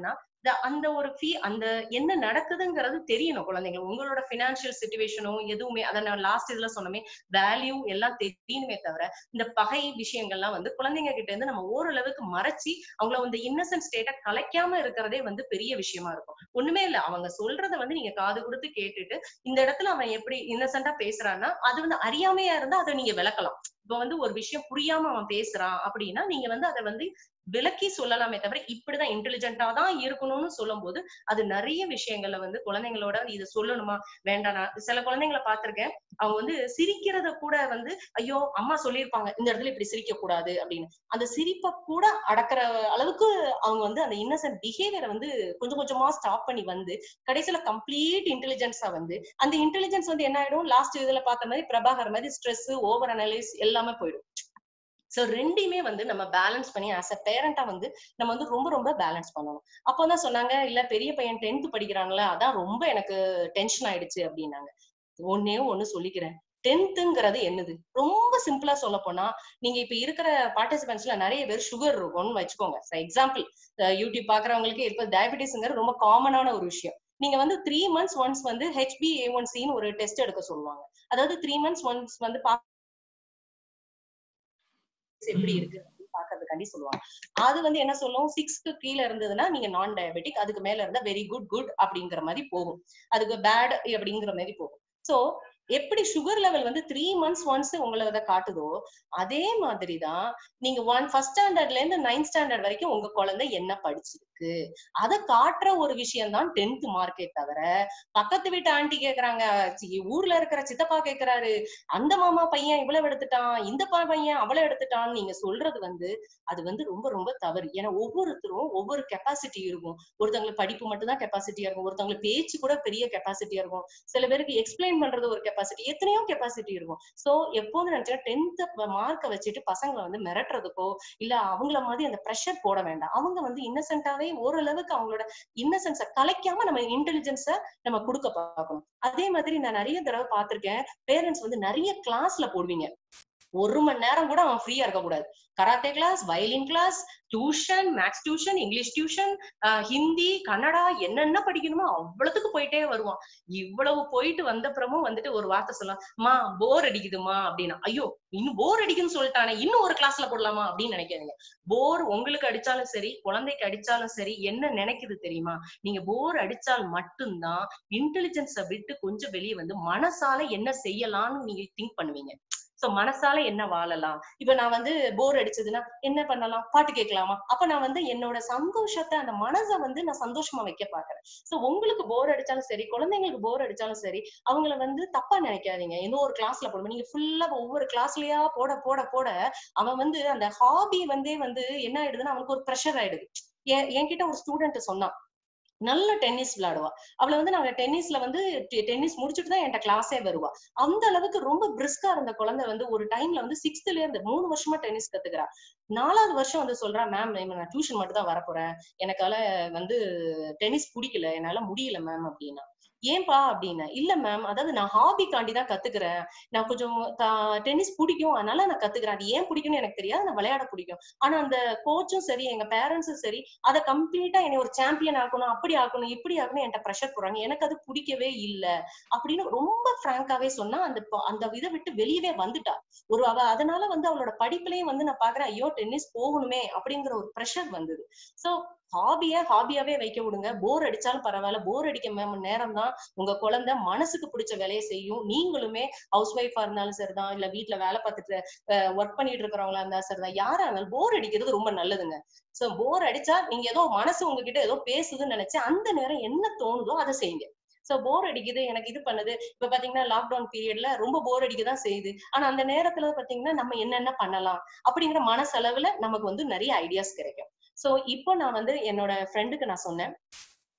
Speaker 2: என்னன்னா the- அந்த ஒரு ஃபீ அந்த என்ன நடக்குதுங்கிறது தெரியணும் குழந்தைங்க உங்களோட பினான்சியல் சுச்சுவேஷனோ எதுவுமே அதை நான் லாஸ்ட் இதுல சொன்னமே வேல்யூ எல்லாம் தெரியணுமே தவிர இந்த பகை விஷயங்கள்லாம் வந்து குழந்தைங்க கிட்ட இருந்து நம்ம ஓரளவுக்கு மறைச்சு அவங்கள வந்து இன்னசென்ட் ஸ்டேட்டை கலைக்காம இருக்கிறதே வந்து பெரிய விஷயமா இருக்கும் ஒண்ணுமே இல்ல அவங்க சொல்றத வந்து நீங்க காது கொடுத்து கேட்டுட்டு இந்த இடத்துல அவன் எப்படி இன்னசென்ட்டா பேசுறான்னா அது வந்து அறியாமையா இருந்தா அதை நீங்க விளக்கலாம் இப்ப வந்து ஒரு விஷயம் புரியாம அவன் பேசுறான் அப்படின்னா நீங்க வந்து அதை வந்து விளக்கி சொல்லலாமே தவிர இப்படிதான் இன்டெலிஜென்ட்டா தான் இருக்கணும்னு சொல்லும் போது அது நிறைய விஷயங்கள்ல வந்து குழந்தைங்களோட இதை சொல்லணுமா வேண்டாம் நான் சில குழந்தைங்களை பார்த்திருக்கேன் அவங்க வந்து சிரிக்கிறத கூட வந்து ஐயோ அம்மா சொல்லியிருப்பாங்க இந்த இடத்துல இப்படி சிரிக்க கூடாது அப்படின்னு அந்த சிரிப்பை கூட அடக்குற அளவுக்கு அவங்க வந்து அந்த இன்னசென்ட் பிஹேவியரை வந்து கொஞ்சம் கொஞ்சமா ஸ்டாப் பண்ணி வந்து கடைசியில கம்ப்ளீட் இன்டெலிஜென்ஸா வந்து அந்த இன்டெலிஜென்ஸ் வந்து என்ன ஆயிடும் லாஸ்ட் இதுல பார்த்த மாதிரி பிரபாகர் மாதிரி ஸ்ட்ரெஸ் ஓவர் அனலைஸ் எல்லாமே போயிடும் சோ ரெண்டையுமே வந்து நம்ம பேலன்ஸ் பண்ணி ஆஸ் அ பேரண்டா வந்து நம்ம வந்து ரொம்ப ரொம்ப பேலன்ஸ் பண்ணணும் அப்போதான் சொன்னாங்க இல்ல பெரிய பையன் டென்த் படிக்கிறாங்களா அதான் ரொம்ப எனக்கு டென்ஷன் ஆயிடுச்சு அப்படின்னாங்க ஒன்னே ஒண்ணு சொல்லிக்கிறேன் டென்த்துங்கிறது என்னது ரொம்ப சிம்பிளா சொல்ல போனா நீங்க இப்ப இருக்கிற பார்ட்டிசிபென்ட்ஸ்ல நிறைய பேர் சுகர் இருக்கும்னு வச்சுக்கோங்க எக்ஸாம்பிள் யூடியூப் பாக்குறவங்களுக்கு இப்ப டயபிட்டிஸ்ங்கிறது ரொம்ப காமனான ஒரு விஷயம் நீங்க வந்து த்ரீ மந்த்ஸ் ஒன்ஸ் வந்து ஹெச்பி ஏ ஒன் சின்னு ஒரு டெஸ்ட் எடுக்க சொல்லுவாங்க அதாவது த்ரீ மந்த்ஸ் ஒன்ஸ் வந்து பா- எப்படி இருக்கு அப்படின்னு பாக்குறதுக்காண்டி சொல்லுவாங்க அது வந்து என்ன சொல்லும் சிக்ஸ்க்கு கீழே இருந்ததுன்னா நீங்க நான் டயபெட்டிக் அதுக்கு மேல இருந்தா வெரி குட் குட் அப்படிங்கிற மாதிரி போகும் அதுக்கு பேட் அப்படிங்கிற மாதிரி போகும் சோ எப்படி சுகர் லெவல் வந்து த்ரீ மந்த்ஸ் ஒன்ஸ் உங்களை இதை காட்டுதோ அதே மாதிரிதான் நீங்க ஒன் ஃபர்ஸ்ட் ஸ்டாண்டர்ட்ல இருந்து நைன்த் ஸ்டாண்டர்ட் வரைக்கும் உங்க குழந்தை என்ன படிச்சிருக்கு அதை காட்டுற ஒரு விஷயம் தான் டென்த் மார்க்கே தவிர பக்கத்து வீட்டு ஆண்டி கேக்குறாங்க சி- ஊர்ல இருக்கிற சித்தப்பா கேக்குறாரு அந்த மாமா பையன் இவ்வளவு எடுத்துட்டான் இந்த ப- பையன் அவ்வளவு எடுத்துட்டான்னு நீங்க சொல்றது வந்து அது வந்து ரொம்ப ரொம்ப தவறு ஏன்னா ஒவ்வொருத்தரும் ஒவ்வொரு கெப்பாசிட்டி இருக்கும் ஒருத்தவங்களுக்கு படிப்பு மட்டும் தான் கெப்பாசிட்டியா இருக்கும் ஒருத்தவங்களுக்கு பேச்சு கூட பெரிய கெப்பாசிட்டியா இருக்கும் சில பேருக்கு எக்ஸ்பிளைன் பண்றது ஒரு கெப்பாசிட்டி எத்தனையோ கெப்பாசிட்டி இருக்கும் சோ எப்போதும் நினைச்சா டென்த் மார்க்கை வச்சுட்டு பசங்களை வந்து மிரட்டுறதுக்கோ இல்ல அவங்கள மாதிரி அந்த ப்ரெஷர் போட வேண்டாம் அவங்க வந்து இன்னசென்ட்டாவே ஓரளவுக்கு அவங்களோட இன்னசென்ஸ கலைக்காம நம்ம இன்டெலிஜென்ஸ நம்ம கொடுக்க பார்க்கணும் அதே மாதிரி நான் நிறைய தடவை பார்த்திருக்கேன் பேரண்ட்ஸ் வந்து நிறைய கிளாஸ்ல போடுவீங்க ஒரு மணி நேரம் கூட அவன் ஃப்ரீயா இருக்க கூடாது karate class violin class tuition maths tuition English tuition Hindi Kannada என்னென்ன படிக்கணுமோ அவ்வளவுக்கு போயிட்டே வருவான் இவ்வளவு போயிட்டு வந்தப்புறமும் வந்துட்டு ஒரு வார்த்தை சொல்லலாம் மா போர் அடிக்குதுமா அப்படின்னா ஐயோ இன்னும் போர் அடிக்குதுன்னு சொல்லிட்டானே இன்னும் ஒரு கிளாஸ்ல போடலாமா அப்படின்னு நினைக்காதீங்க போர் உங்களுக்கு அடிச்சாலும் சரி குழந்தைக்கு அடிச்சாலும் சரி என்ன நினைக்குது தெரியுமா நீங்க போர் அடிச்சால் மட்டும்தான் இன்டெலிஜென்ஸை விட்டு கொஞ்சம் வெளியே வந்து மனசால என்ன செய்யலாம்னு நீங்க திங்க் பண்ணுவீங்க சோ மனசால என்ன வாழலாம் இப்ப நான் வந்து போர் அடிச்சதுன்னா என்ன பண்ணலாம் பாட்டு கேட்கலாமா அப்ப நான் வந்து என்னோட சந்தோஷத்தை அந்த மனசை வந்து நான் சந்தோஷமா வைக்க பாக்குறேன் சோ உங்களுக்கு போர் அடிச்சாலும் சரி குழந்தைங்களுக்கு போர் அடிச்சாலும் சரி அவங்கள வந்து தப்பா நினைக்காதீங்க ஏதோ ஒரு கிளாஸ்ல போடுவோம் நீங்க ஃபுல்லா ஒவ்வொரு கிளாஸ்லயா போட போட போட அவன் வந்து அந்த ஹாபி வந்தே வந்து என்ன ஆயிடுதுன்னா அவனுக்கு ஒரு ப்ரெஷர் ஆயிடுது என் என்கிட்ட ஒரு ஸ்டூடெண்ட் சொன்னான் நல்ல டென்னிஸ் விளையாடுவா அவளை வந்து நாங்க டென்னிஸ்ல வந்து டென்னிஸ் முடிச்சுட்டு தான் என்கிட்ட கிளாஸே வருவா அந்த அளவுக்கு ரொம்ப பிரிஸ்கா இருந்த குழந்தை வந்து ஒரு டைம்ல வந்து சிக்ஸ்த்ல இருந்து மூணு வருஷமா டென்னிஸ் கத்துக்கிறா நாலாவது வருஷம் வந்து சொல்றா மேம் நான் டியூஷன் மட்டும் தான் வரப்போறேன் எனக்கால வந்து டென்னிஸ் பிடிக்கல என்னால முடியல மேம் அப்படின்னா ஏன்பா அப்படின்னு இல்ல மேம் அதாவது நான் ஹாபிக்காண்டி தான் கத்துக்கிறேன் நான் கொஞ்சம் டென்னிஸ் பிடிக்கும் அதனால நான் கத்துக்கிறேன் அது ஏன் பிடிக்கும்னு எனக்கு தெரியாது நான் விளையாட பிடிக்கும் ஆனா அந்த கோச்சும் சரி எங்க பேரண்ட்ஸும் சரி அதை கம்ப்ளீட்டா என்னை ஒரு சாம்பியன் ஆக்கணும் அப்படி ஆக்கணும் இப்படி ஆக்கணும் என்கிட்ட ப்ரெஷர் போடுறாங்க எனக்கு அது பிடிக்கவே இல்ல அப்படின்னு ரொம்ப பிராங்காவே சொன்னா அந்த ப- அந்த இதை விட்டு வெளியவே வந்துட்டா ஒரு அவ அதனால வந்து அவளோட படிப்புலயும் வந்து நான் பாக்குறேன் ஐயோ டென்னிஸ் போகணுமே அப்படிங்கிற ஒரு ப்ரெஷர் வந்தது சோ ஹாபிய ஹாபியாவே வைக்க விடுங்க போர் அடிச்சாலும் பரவாயில்ல போர் அடிக்க மேம் நேரம் தான் உங்க குழந்தை மனசுக்கு பிடிச்ச வேலையை செய்யும் நீங்களுமே ஹவுஸ் ஒய்ஃபா இருந்தாலும் சரிதான் இல்ல வீட்ல வேலை பார்த்துட்டு ஒர்க் பண்ணிட்டு இருக்கிறவங்களா இருந்தாலும் சரிதான் யாரா இருந்தாலும் போர் அடிக்கிறது ரொம்ப நல்லதுங்க சோ போர் அடிச்சா நீங்க ஏதோ மனசு உங்ககிட்ட ஏதோ பேசுதுன்னு நினைச்சு அந்த நேரம் என்ன தோணுதோ அதை செய்யுங்க சோ போர் அடிக்குது எனக்கு இது பண்ணுது இப்ப பாத்தீங்கன்னா லாக்டவுன் பீரியட்ல ரொம்ப போர் அடிக்கதான் செய்யுது ஆனா அந்த நேரத்துல பாத்தீங்கன்னா நம்ம என்னென்ன பண்ணலாம் அப்படிங்கிற மனசளவுல நமக்கு வந்து நிறைய ஐடியாஸ் கிடைக்கும் சோ இப்போ நான் வந்து என்னோட ஃப்ரெண்டுக்கு நான் சொன்னேன்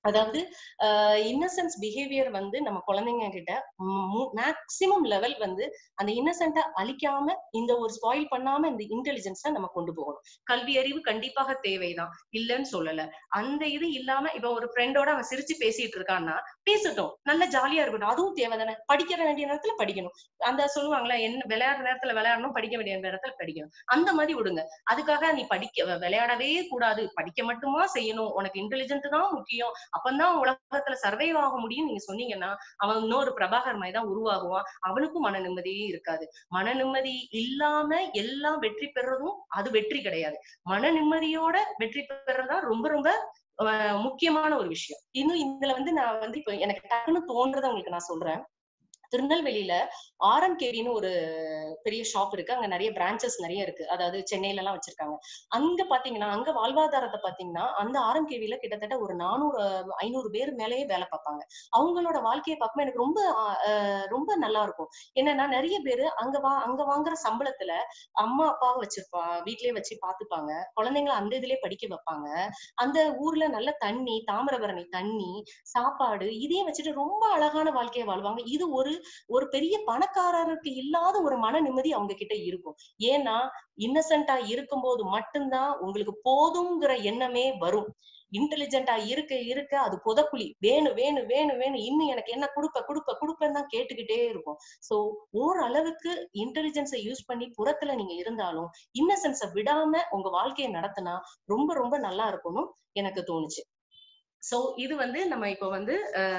Speaker 2: அதாவது இன்னசென்ஸ் பிஹேவியர் வந்து நம்ம குழந்தைங்க கிட்ட மேக்சிமம் லெவல் வந்து அந்த இன்னசென்ட்டை அழிக்காம இந்த ஒரு ஸ்பாயில் பண்ணாம இந்த இன்டெலிஜென்ஸை நம்ம கொண்டு போகணும் கல்வி அறிவு கண்டிப்பாக தேவைதான் இல்லைன்னு சொல்லல அந்த இது இல்லாம இப்ப ஒரு ஃப்ரெண்டோட அவன் சிரிச்சு பேசிட்டு இருக்கான்னா பேசட்டும் நல்ல ஜாலியா இருக்கட்டும் அதுவும் தேவை தானே படிக்கிற வேண்டிய நேரத்துல படிக்கணும் அந்த சொல்லுவாங்களே என்ன விளையாடுற நேரத்துல விளையாடணும் படிக்க வேண்டிய நேரத்துல படிக்கணும் அந்த மாதிரி விடுங்க அதுக்காக நீ படிக்க விளையாடவே கூடாது படிக்க மட்டுமா செய்யணும் உனக்கு இன்டெலிஜென்ட் தான் முக்கியம் அப்பந்தான் உலகத்துல சர்வைவ் ஆக முடியும் நீங்க சொன்னீங்கன்னா அவன் இன்னொரு பிரபாகர் மாதிரி தான் உருவாகுவான் அவனுக்கும் மன நிம்மதியே இருக்காது மன நிம்மதி இல்லாம எல்லாம் வெற்றி பெறதும் அது வெற்றி கிடையாது மன நிம்மதியோட வெற்றி பெறதா ரொம்ப ரொம்ப முக்கியமான ஒரு விஷயம் இன்னும் இதுல வந்து நான் வந்து இப்ப எனக்கு டக்குன்னு தோன்றதை உங்களுக்கு நான் சொல்றேன் திருநெல்வேலியில ஆர்எம்கேவின்னு ஒரு பெரிய ஷாப் இருக்கு அங்க நிறைய பிரான்ச்சஸ் நிறைய இருக்கு அதாவது சென்னையில எல்லாம் வச்சிருக்காங்க அங்க பாத்தீங்கன்னா அங்க வாழ்வாதாரத்தை பாத்தீங்கன்னா அந்த ஆர்எம்கேவில கிட்டத்தட்ட ஒரு நானூறு ஐநூறு பேர் மேலேயே வேலை பார்ப்பாங்க அவங்களோட வாழ்க்கையை பார்க்கும்போது எனக்கு ரொம்ப ரொம்ப நல்லா இருக்கும் என்னன்னா நிறைய பேரு அங்க வா அங்க வாங்குற சம்பளத்துல அம்மா அப்பாவை வச்சிருப்பா வீட்லயே வச்சு பாத்துப்பாங்க குழந்தைங்களை அந்த இதுலயே படிக்க வைப்பாங்க அந்த ஊர்ல நல்ல தண்ணி தாமிரபரணி தண்ணி சாப்பாடு இதையும் வச்சுட்டு ரொம்ப அழகான வாழ்க்கையை வாழ்வாங்க இது ஒரு ஒரு பெரிய பணக்காரருக்கு இல்லாத ஒரு மன நிம்மதி அவங்க கிட்ட இருக்கும் ஏன்னா இன்னசென்டா இருக்கும்போது மட்டும்தான் உங்களுக்கு போதுங்கிற எண்ணமே வரும் இன்டெலிஜென்டா இருக்க இருக்க அது புதக்குழி வேணும் வேணும் வேணும் வேணும் இன்னும் எனக்கு என்ன கொடுப்ப கொடுப்ப கொடுப்பேன்னு தான் கேட்டுக்கிட்டே இருக்கும் சோ ஓரளவுக்கு இன்டெலிஜென்ஸை யூஸ் பண்ணி புறத்துல நீங்க இருந்தாலும் இன்னசென்ஸை விடாம உங்க வாழ்க்கையை நடத்தினா ரொம்ப ரொம்ப நல்லா இருக்கும்னு எனக்கு தோணுச்சு சோ இது வந்து நம்ம இப்ப வந்து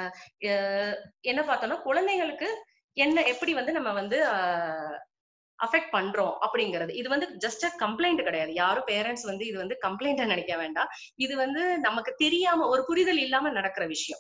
Speaker 2: என்ன பார்த்தோம்னா குழந்தைங்களுக்கு என்ன எப்படி வந்து நம்ம வந்து அஃபெக்ட் பண்றோம் அப்படிங்கிறது இது வந்து ஜஸ்ட் அ கம்ப்ளைண்ட் கிடையாது யாரும் பேரண்ட்ஸ் வந்து இது வந்து கம்ப்ளைண்ட் நினைக்க வேண்டாம் இது வந்து நமக்கு தெரியாம ஒரு புரிதல் இல்லாம நடக்கிற விஷயம்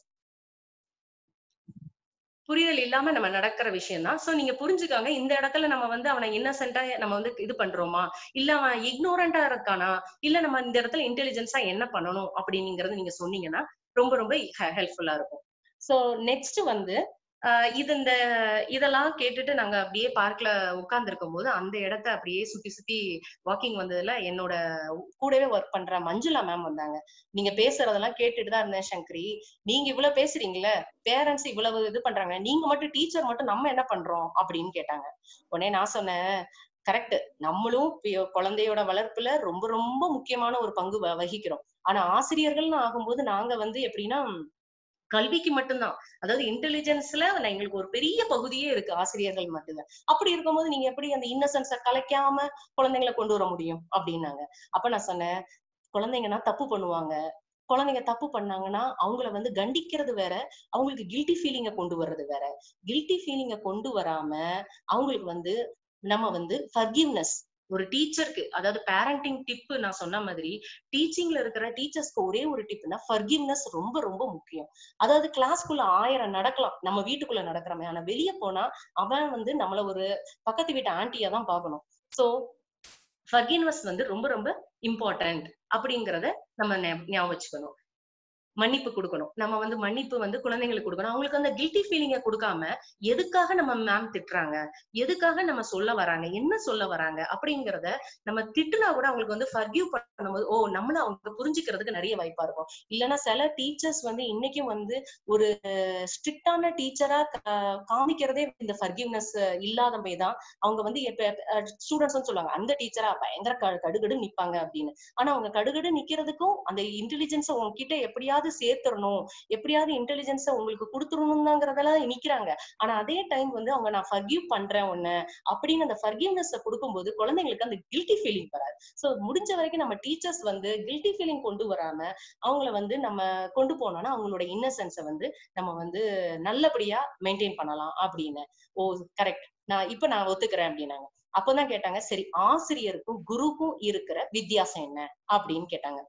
Speaker 2: புரிதல் இல்லாம நம்ம நடக்கிற விஷயம் தான் சோ நீங்க புரிஞ்சுக்காங்க இந்த இடத்துல நம்ம வந்து அவனை இன்னசென்டா நம்ம வந்து இது பண்றோமா இல்ல அவன் இக்னோரண்டா இருக்கானா இல்ல நம்ம இந்த இடத்துல இன்டெலிஜென்ஸா என்ன பண்ணணும் அப்படிங்கிறது நீங்க சொன்னீங்கன்னா ரொம்ப ரொம்ப ஹெல்ப்ஃபுல்லா இருக்கும் சோ நெக்ஸ்ட் வந்து இது இந்த இதெல்லாம் கேட்டுட்டு நாங்க அப்படியே பார்க்ல உட்கார்ந்து இருக்கும் போது அந்த இடத்த அப்படியே சுத்தி சுத்தி வாக்கிங் வந்ததுல என்னோட கூடவே ஒர்க் பண்ற மஞ்சுளா மேம் வந்தாங்க நீங்க பேசுறதெல்லாம் கேட்டுட்டு தான் இருந்தேன் சங்கரி நீங்க இவ்வளவு பேசுறீங்களே பேரண்ட்ஸ் இவ்வளவு இது பண்றாங்க நீங்க மட்டும் டீச்சர் மட்டும் நம்ம என்ன பண்றோம் அப்படின்னு கேட்டாங்க உடனே நான் சொன்னேன் கரெக்ட் நம்மளும் குழந்தையோட வளர்ப்புல ரொம்ப ரொம்ப முக்கியமான ஒரு பங்கு வகிக்கிறோம் ஆனா ஆசிரியர்கள்னு ஆகும்போது நாங்க வந்து எப்படின்னா கல்விக்கு மட்டும்தான் அதாவது இன்டெலிஜென்ஸ்ல எங்களுக்கு ஒரு பெரிய பகுதியே இருக்கு ஆசிரியர்கள் மட்டும்தான் அப்படி இருக்கும்போது நீங்க எப்படி அந்த இன்னசென்ஸ கலைக்காம குழந்தைங்களை கொண்டு வர முடியும் அப்படின்னாங்க அப்ப நான் சொன்னேன் குழந்தைங்கன்னா தப்பு பண்ணுவாங்க குழந்தைங்க தப்பு பண்ணாங்கன்னா அவங்கள வந்து கண்டிக்கிறது வேற அவங்களுக்கு கில்ட்டி ஃபீலிங்க கொண்டு வர்றது வேற கில்ட்டி ஃபீலிங்க கொண்டு வராம அவங்களுக்கு வந்து நம்ம வந்து ஃபர்கிவ்னஸ் ஒரு டீச்சருக்கு அதாவது பேரண்டிங் டிப் நான் சொன்ன மாதிரி டீச்சிங்ல இருக்கிற டீச்சர்ஸ்க்கு ஒரே ஒரு டிப்னா ஃபர்கிவ்னஸ் ரொம்ப ரொம்ப முக்கியம் அதாவது கிளாஸ்க்குள்ள ஆயிரம் நடக்கலாம் நம்ம வீட்டுக்குள்ள நடக்கிறமே ஆனா வெளியே போனா அவன் வந்து நம்மள ஒரு பக்கத்து வீட்டு ஆண்டியா தான் பார்க்கணும் சோ ஃபர்கிவ்னஸ் வந்து ரொம்ப ரொம்ப இம்பார்ட்டன்ட் அப்படிங்கறத நம்ம ஞாபகம் வச்சுக்கணும் மன்னிப்பு கொடுக்கணும் நம்ம வந்து மன்னிப்பு வந்து குழந்தைங்களுக்கு கொடுக்கணும் அவங்களுக்கு அந்த கில்ட்டி ஃபீலிங்க கொடுக்காம எதுக்காக நம்ம மேம் திட்டுறாங்க எதுக்காக நம்ம சொல்ல வராங்க என்ன சொல்ல வராங்க அப்படிங்கறத நம்ம திட்டுனா கூட அவங்களுக்கு வந்து ஃபர்கிவ் பண்ணும்போது ஓ நம்மள அவங்க புரிஞ்சுக்கிறதுக்கு நிறைய வாய்ப்பா இருக்கும் இல்லைன்னா சில டீச்சர்ஸ் வந்து இன்னைக்கும் வந்து ஒரு ஸ்ட்ரிக்டான டீச்சரா காமிக்கிறதே இந்த ஃபர்கிவ்னஸ் இல்லாதமே தான் அவங்க வந்து ஸ்டூடெண்ட்ஸ் சொல்லுவாங்க அந்த டீச்சரா பயங்கர கடுகடு நிப்பாங்க அப்படின்னு ஆனா அவங்க கடுகடு நிக்கிறதுக்கும் அந்த இன்டெலிஜென்ஸ் உங்ககிட்ட எப்படியாவது எப்படியாவது சேர்த்துடணும் எப்படியாவது இன்டெலிஜென்ஸ உங்களுக்கு கொடுத்துடணுங்கிறதெல்லாம் நிக்கிறாங்க ஆனா அதே டைம் வந்து அவங்க நான் ஃபர்கிவ் பண்றேன் ஒண்ணு அப்படின்னு அந்த ஃபர்கிவ்னஸ் கொடுக்கும்போது குழந்தைங்களுக்கு அந்த கில்ட்டி ஃபீலிங் வராது சோ முடிஞ்ச வரைக்கும் நம்ம டீச்சர்ஸ் வந்து கில்ட்டி ஃபீலிங் கொண்டு வராம அவங்கள வந்து நம்ம கொண்டு போனோம்னா அவங்களோட இன்னசென்ஸை வந்து நம்ம வந்து நல்லபடியா மெயின்டைன் பண்ணலாம் அப்படின்னு ஓ கரெக்ட் நான் இப்ப நான் ஒத்துக்கிறேன் அப்படின்னாங்க அப்பதான் கேட்டாங்க சரி ஆசிரியருக்கும் குருக்கும் இருக்கிற வித்தியாசம் என்ன அப்படின்னு கேட்டாங்க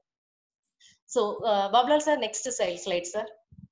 Speaker 2: So, uh, Bablal sir, next slide, slide sir.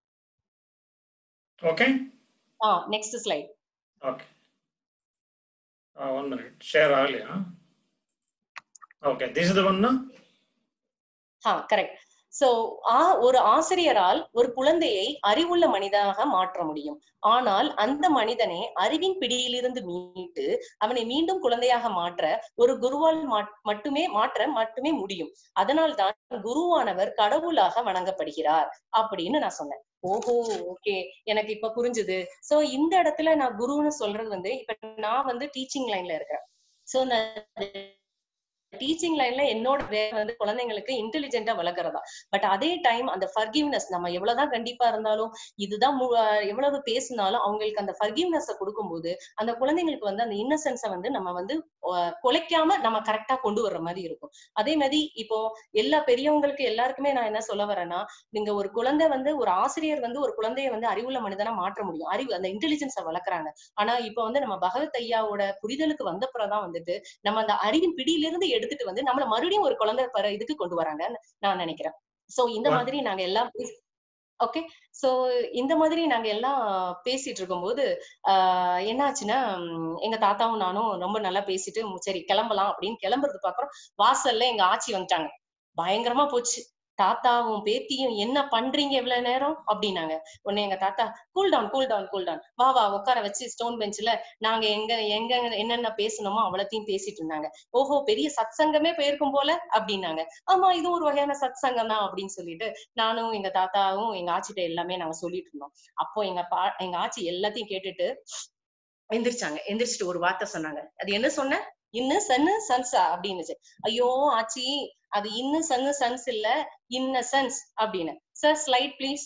Speaker 1: Okay.
Speaker 2: Ah, next slide.
Speaker 1: Okay. Uh, one minute. Share all, yeah. Okay, this is the one, no?
Speaker 2: Huh, correct. So ஆ ஒரு ஆசிரியரால் ஒரு குழந்தையை அறிவுள்ள மனிதனாக மாற்ற முடியும் ஆனால் அந்த மனிதனை அறிவின் பிடியிலிருந்து மீட்டு அவனை மீண்டும் குழந்தையாக மாற்ற ஒரு குருவால் மாட்- மட்டுமே மாற்ற மட்டுமே முடியும் அதனால்தான் குருவானவர் கடவுளாக வணங்கப்படுகிறார் அப்படின்னு நான் சொன்னேன் ஓஹோ ஓகே எனக்கு இப்ப புரிஞ்சுது சோ இந்த இடத்துல நான் குருன்னு சொல்றது வந்து இப்ப நான் வந்து டீச்சிங் லைன்ல இருக்கேன் சோ நான் டீச்சிங் லைன்ல என்னோட வேலை வந்து குழந்தைங்களுக்கு இன்டெலிஜென்ட்டா வளர்க்கறதா பட் அதே டைம் அந்த ஃபர்கிவ்னஸ் நம்ம எவ்வளவுதான் கண்டிப்பா இருந்தாலும் இதுதான் மு- அஹ் எவ்வளவு பேசினாலும் அவங்களுக்கு அந்த ஃபர்கிவ்னஸ் கொடுக்கும்போது அந்த குழந்தைங்களுக்கு வந்து அந்த இன்னசென்ஸை வந்து நம்ம வந்து அஹ், குலைக்காம நம்ம கரெக்டா கொண்டு வர்ற மாதிரி இருக்கும் அதே மாதிரி இப்போ எல்லா பெரியவங்களுக்கு எல்லாருக்குமே நான் என்ன சொல்ல வரேன்னா நீங்க ஒரு குழந்தை வந்து ஒரு ஆசிரியர் வந்து ஒரு குழந்தைய வந்து அறிவுள்ள மனிதனா மாற்ற முடியும் அறிவு அந்த இன்டெலிஜென்ஸை வளர்க்குறாங்க ஆனா இப்போ வந்து நம்ம பகவத் ஐயாவோட புரிதலுக்கு வந்தப்புறம்தான் வந்துட்டு நம்ம அந்த அறிவின் பிடியிலிருந்து எடுத்துட்டு வந்து நம்மள மறுபடியும் ஒரு குழந்தை பர இதுக்கு கொண்டு வராங்கன்னு நான் நினைக்கிறேன் சோ இந்த
Speaker 1: One-
Speaker 2: மாதிரி நாங்க எல்லாம் ஓகே சோ இந்த மாதிரி நாங்க எல்லாம் பேசிட்டு இருக்கும்போது ஆஹ் என்னாச்சுன்னா உம், எங்க தாத்தாவும் நானும் ரொம்ப நல்லா பேசிட்டு உம், சரி கிளம்பலாம் அப்படின்னு கிளம்புறது பாக்குறோம் வாசல்ல எங்க ஆச்சி வந்துட்டாங்க பயங்கரமா போச்சு தாத்தாவும் பேத்தியும் என்ன பண்றீங்க இவ்வளவு நேரம் அப்படின்னாங்க உடனே எங்க தாத்தா cool down cool down cool down வா வா உட்கார வச்சு ஸ்டோன் பெஞ்ச்ல நாங்க எங்க எங்க என்னென்ன பேசணுமோ அவ்வளத்தையும் பேசிட்டு இருந்தாங்க ஓஹோ பெரிய சத்சங்கமே போயிருக்கும் போல அப்படின்னாங்க ஆமா இது ஒரு வகையான சத்சங்கம் தான் அப்படின்னு சொல்லிட்டு நானும் எங்க தாத்தாவும் எங்க ஆச்சிட்ட எல்லாமே நாங்க சொல்லிட்டு இருந்தோம் அப்போ எங்க பா எங்க ஆச்சி எல்லாத்தையும் கேட்டுட்டு எந்திரிச்சாங்க எந்திரிச்சிட்டு ஒரு வார்த்தை சொன்னாங்க அது என்ன சொன்ன இன்னு சன்னு சன்ஸா அப்படின்னுச்சு ஐயோ ஆச்சி அது இன்னு சன்னு சன்ஸ் இல்ல இன்னசென்ஸ் அப்படின்னு சார் ஸ்லைட் ப்ளீஸ்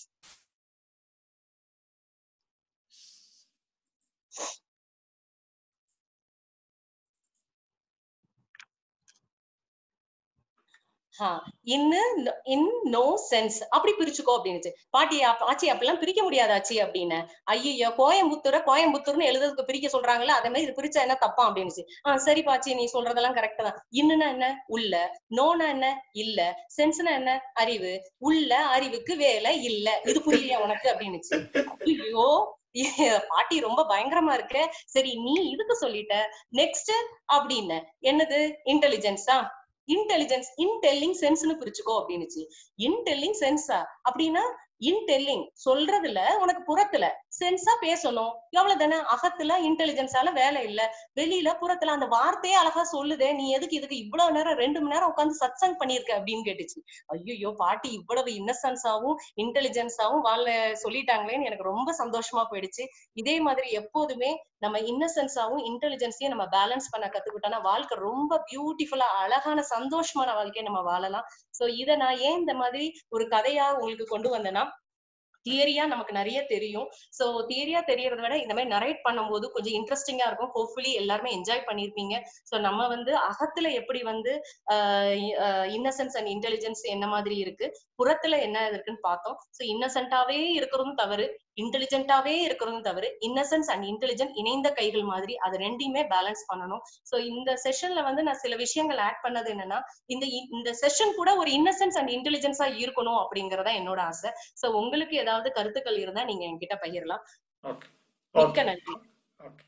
Speaker 2: இன்னு இன் நோ சென்ஸ் அப்படி பிரிச்சுக்கோ அப்படின்னுச்சு பாட்டி அப்ப- ஆச்சி அப்படிலாம் பிரிக்க முடியாது ஆச்சி அப்படின்னு ஐயோ கோயம்புத்தூர கோயம்புத்தூர்னு எழுதுறதுக்கு பிரிக்க சொல்றாங்கல்ல அதே மாதிரி இது பிரிச்சா என்ன தப்பா அப்படின்னுச்சு ஆஹ் சரி பாச்சி நீ சொல்றதெல்லாம் கரெக்ட் தான் இன்னுன்னா என்ன உள்ள நோனா என்ன இல்ல சென்ஸ்னா என்ன அறிவு உள்ள அறிவுக்கு வேலை இல்ல இது புரியலையா உனக்கு அப்படின்னுச்சு ஐயோ பாட்டி ரொம்ப பயங்கரமா இருக்க சரி நீ இதுக்கு சொல்லிட்ட நெக்ஸ்ட் அப்படின்னு என்னது இன்டெலிஜென்ஸா இன்டெலிஜென்ஸ் இன்டெல்லிங் சென்ஸ்னு பிரிச்சுக்கோ அப்படின்னுச்சு இன்டெல்லிங் சென்ஸா அப்படின்னா இன்டெல்லிங் சொல்றதுல உனக்கு புறத்துல சென்ஸா பேசணும் எவ்வளவுதானே அகத்துல இன்டெலிஜென்ஸால வேலை இல்ல வெளியில புறத்துல அந்த வார்த்தையே அழகா சொல்லுதே நீ எதுக்கு இதுக்கு இவ்வளவு நேரம் ரெண்டு மணி நேரம் உட்காந்து சத்சங் பண்ணிருக்க அப்படின்னு கேட்டுச்சு ஐயோ பாட்டி இவ்வளவு இன்னசென்ஸாவும் இன்டெலிஜென்ஸாவும் வாழ சொல்லிட்டாங்களேன்னு எனக்கு ரொம்ப சந்தோஷமா போயிடுச்சு இதே மாதிரி எப்போதுமே நம்ம இன்னசென்ஸாவும் இன்டெலிஜென்ஸையும் நம்ம பேலன்ஸ் பண்ண கத்துக்கிட்டோம்னா வாழ்க்கை ரொம்ப பியூட்டிஃபுல்லா அழகான சந்தோஷமான வாழ்க்கையை நம்ம வாழலாம் சோ இத நான் ஏன் இந்த மாதிரி ஒரு கதையா உங்களுக்கு கொண்டு வந்தேன்னா தியரியா நமக்கு நிறைய தெரியும் சோ தியரியா தெரியறத விட இந்த மாதிரி நரேட் பண்ணும்போது கொஞ்சம் இன்ட்ரெஸ்டிங்கா இருக்கும் ஹோப்ஃபுல்லி எல்லாருமே என்ஜாய் பண்ணிருப்பீங்க சோ நம்ம வந்து அகத்துல எப்படி வந்து இன்னசென்ஸ் அண்ட் இன்டெலிஜென்ஸ் என்ன மாதிரி இருக்கு புறத்துல என்ன இருக்குன்னு பார்த்தோம் சோ இன்னசென்ட்டாவே இருக்கிறதும் தவறு இன்டெலிஜென்ட்டாவே இருக்கிறதும் தவறு இன்னசென்ஸ் அண்ட் இன்டெலிஜென்ட் இணைந்த கைகள் மாதிரி அது ரெண்டையுமே பேலன்ஸ் பண்ணணும் சோ இந்த செஷன்ல வந்து நான் சில விஷயங்கள் ஆட் பண்ணது என்னன்னா இந்த இ- இந்த செஷன் கூட ஒரு இன்னசென்ஸ் அண்ட் இன்டெலிஜென்ஸா இருக்கணும் அப்படிங்கறதா என்னோட ஆசை சோ உங்களுக்கு ஏதாவது கருத்துக்கள் இருந்தா நீங்க என்கிட்ட பகிரலாம்
Speaker 1: ஓகே
Speaker 2: மிக்க
Speaker 1: ஓகே
Speaker 2: நன்றி
Speaker 1: ஓகே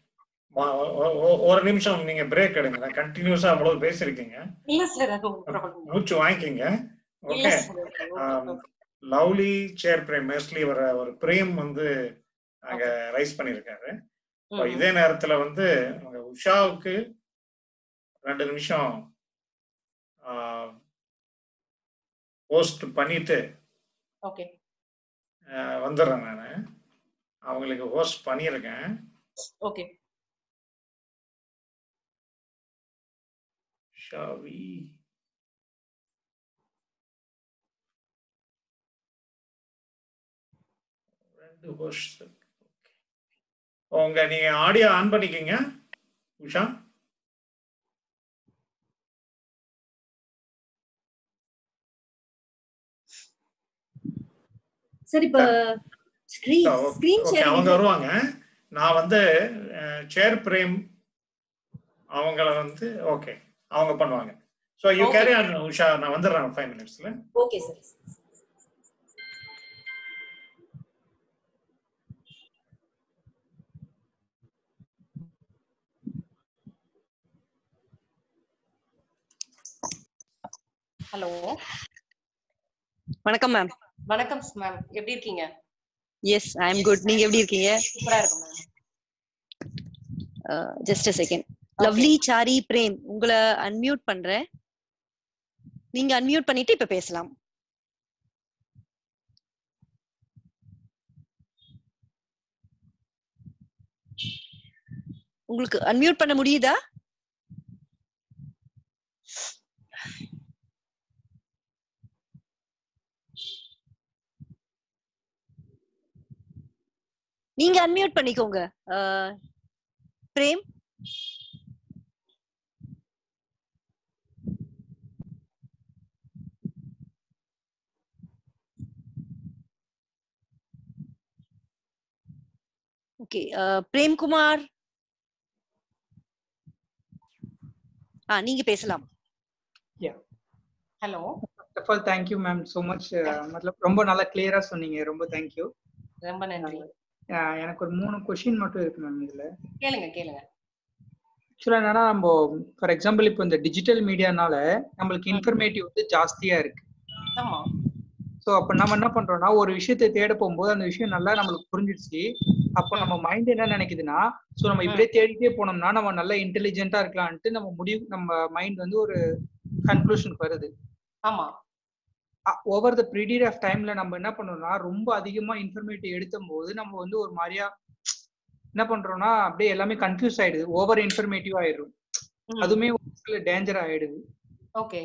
Speaker 1: ஒரு நிமிஷம் நீங்க பிரேக் எடுங்க கண்டினியூஸா அவ்வளவு பேசிருக்கீங்க
Speaker 2: இல்ல சார் அது ஒன்றும் ப்ராப்ளம்
Speaker 1: மூச்சு வாங்கிக்கிங்க
Speaker 2: இல்ல
Speaker 1: okay
Speaker 2: sir
Speaker 1: lovely chair Prem mostly ஒரு ஒரு பிரேம் வந்து அங்க ரைஸ் பண்ணியிருக்காரு இப்போ இதே நேரத்துல வந்து அவங்க உஷாவுக்கு ரெண்டு நிமிஷம் போஸ்ட் பண்ணிட்டு
Speaker 2: ஓகே
Speaker 1: ஆஹ், வந்துடுறேன் நான் அவங்களுக்கு ஹோஸ்ட் பண்ணியிருக்கேன்
Speaker 2: ஓகே
Speaker 1: ஷாவி ரெண்டு ஹோஸ்ட் உங்க நீங்க ஆடியோ ஆன் பண்ணிக்கங்க உஷா
Speaker 9: சார் இப்ப ஸ்கிரீன் ஸ்கிரீன்
Speaker 1: ஓகே அவங்க
Speaker 9: ஷேரிங்
Speaker 1: வருவாங்க நான் வந்து சேர் பிரேம் அவங்கள வந்து ஓகே அவங்க பண்ணுவாங்க so you
Speaker 2: Okay.
Speaker 1: Carry on Usha நான் வந்துடுறேன் ஃபைவ் மினிட்ஸ்ல
Speaker 9: ஓகே சார்
Speaker 2: ஹலோ
Speaker 10: வணக்கம் மேம்
Speaker 2: வணக்கம் மேம் எப்படி இருக்கீங்க
Speaker 10: எஸ் ஐ எம் குட் நீங்க எப்படி இருக்கீங்க
Speaker 2: சூப்பரா இருக்கும் ma'am
Speaker 10: just a second lovely sorry Prem உங்களை அன்மியூட் பண்றேன் நீங்க அன்மியூட் பண்ணிட்டு இப்ப பேசலாம் உங்களுக்கு அன்மியூட் பண்ண முடியுதா நீங்க அன்மியூட் பண்ணிக்கோங்க அஹ், பிரேம் ஓகே பிரேம்குமார் ஆ நீங்க பேசலாம்
Speaker 2: hello
Speaker 5: first of all thank you ma'am so much மਤਲਬ ரொம்ப நல்லா கிளியரா சொன்னீங்க ரொம்ப தேங்க்யூ
Speaker 2: ரொம்ப நன்றி
Speaker 5: எனக்கு ஒரு மூணு கொஷின் மட்டும் இருக்கு மேம் இதுல
Speaker 2: கேளுங்க கேளுங்க
Speaker 5: ஆக்சுவலா என்னன்னா நம்ம ஃபார் எக்ஸாம்பிள் இப்போ இந்த டிஜிட்டல் மீடியானால நம்மளுக்கு இன்ஃபர்மேட்டிவ் வந்து ஜாஸ்தியா இருக்கு
Speaker 2: ஆமா
Speaker 5: ஸோ அப்போ நம்ம என்ன பண்றோம்னா ஒரு விஷயத்தை தேட போகும்போது அந்த விஷயம் நல்லா நம்மளுக்கு புரிஞ்சிடுச்சு அப்போ நம்ம மைண்ட் என்ன நினைக்குதுன்னா ஸோ நம்ம இப்படியே தேடிட்டே போனோம்னா நம்ம நல்லா இன்டெலிஜென்ட்டா இருக்கலாம்ட்டு நம்ம முடிவு நம்ம மைண்ட் வந்து ஒரு கன்க்ளூஷனுக்கு வருது
Speaker 2: ஆமா
Speaker 5: ஓவர் த பீரியட் ஆஃப் டைம்ல நம்ம என்ன பண்றோம்னா ரொம்ப அதிகமா இன்ஃபர்மேட்டிவ் எடுத்தும் போது நம்ம வந்து ஒரு மாதிரியா என்ன பண்றோம்னா அப்படியே எல்லாமே கன்ஃபியூஸ் ஆயிடுது ஓவர் இன்ஃபர்மேட்டிவ் ஆயிடும் அதுவுமே ஒரு சில டேஞ்சர் ஆயிடுது
Speaker 2: ஓகே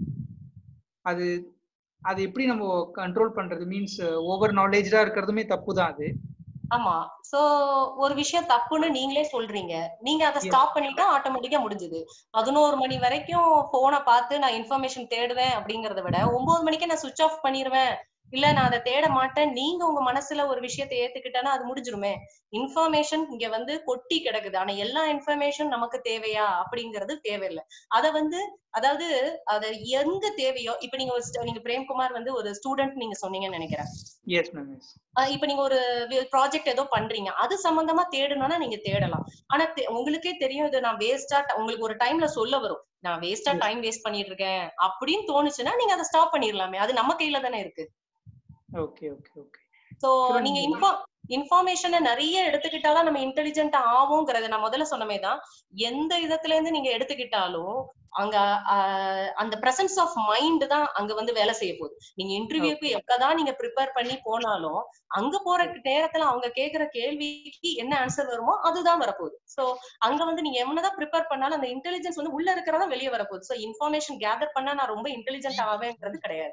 Speaker 5: அது அது எப்படி நம்ம கண்ட்ரோல் பண்றது மீன்ஸ் ஓவர் நாலேஜா இருக்கிறதுமே தப்பு தான் அது
Speaker 2: ஆமா சோ ஒரு விஷயம் தப்புன்னு நீங்களே சொல்றீங்க நீங்க அதை ஸ்டாப் பண்ணிட்டா ஆட்டோமேட்டிக்கா முடிஞ்சது பதினோரு மணி வரைக்கும் போனை பார்த்து நான் இன்ஃபர்மேஷன் தேடுவேன் அப்படிங்கறத விட ஒன்பது மணிக்கே நான் சுவிச் ஆஃப் பண்ணிடுவேன் இல்ல நான் அதை தேட மாட்டேன் நீங்க உங்க மனசுல ஒரு விஷயத்தை ஏத்துக்கிட்டேன்னா அது முடிஞ்சிருமே இன்ஃபர்மேஷன் இங்க வந்து கொட்டி கிடக்குது ஆனா எல்லா இன்ஃபர்மேஷன் நமக்கு தேவையா அப்படிங்கிறது தேவையில்லை அத வந்து அதாவது அத எங்க தேவையோ இப்ப நீங்க ஒரு st- நீங்க பிரேம்குமார் வந்து ஒரு ஸ்டூடெண்ட் நீங்க சொன்னீங்கன்னு நினைக்கிறேன்
Speaker 5: எஸ் மேம் எஸ்
Speaker 2: ஆஹ் இப்ப நீங்க ஒரு ப்ராஜெக்ட் ஏதோ பண்றீங்க அது சம்பந்தமா தேடணும்னா நீங்க தேடலாம் ஆனா தெ- உங்களுக்கே தெரியும் இது நான் வேஸ்டா உங்களுக்கு ஒரு டைம்ல சொல்ல வரும் நான் வேஸ்டா டைம் வேஸ்ட் பண்ணிட்டு இருக்கேன் அப்படின்னு தோணுச்சுன்னா நீங்க அதை ஸ்டாப் பண்ணிடலாமே அது நம்ம கையில தானே இருக்கு
Speaker 5: ஓகே ஓகே ஓகே
Speaker 2: சோ நீங்க இன்ஃபா இன்ஃபர்மேஷனை நிறைய எடுத்துக்கிட்டாதான் நம்ம இன்டெலிஜென்ட் ஆவோங்கிறத நான் முதல்ல சொன்னமே தான் எந்த விதத்துல இருந்து நீங்க எடுத்துக்கிட்டாலும் அங்க ஆஹ், அந்த பிரசன்ஸ் ஆஃப் மைண்ட் தான் அங்க வந்து வேலை செய்ய போகுது நீங்க இன்டர்வியூக்கு எப்பதான் நீங்க ப்ரிப்பேர் பண்ணி போனாலும் அங்க போற நேரத்துல அவங்க கேக்குற கேள்விக்கு என்ன ஆன்சர் வருமோ அதுதான் வரப்போகுது சோ அங்க வந்து நீங்க என்னதான் ப்ரிப்பேர் பண்ணாலும் அந்த இன்டெலிஜென்ஸ் வந்து உள்ள இருக்கிறதா வெளியே வரப்போகுது சோ இன்ஃபர்மேஷன் கேதர் பண்ணா நான் ரொம்ப இன்டெலிஜென்ட் ஆவேங்கிறது கிடையாது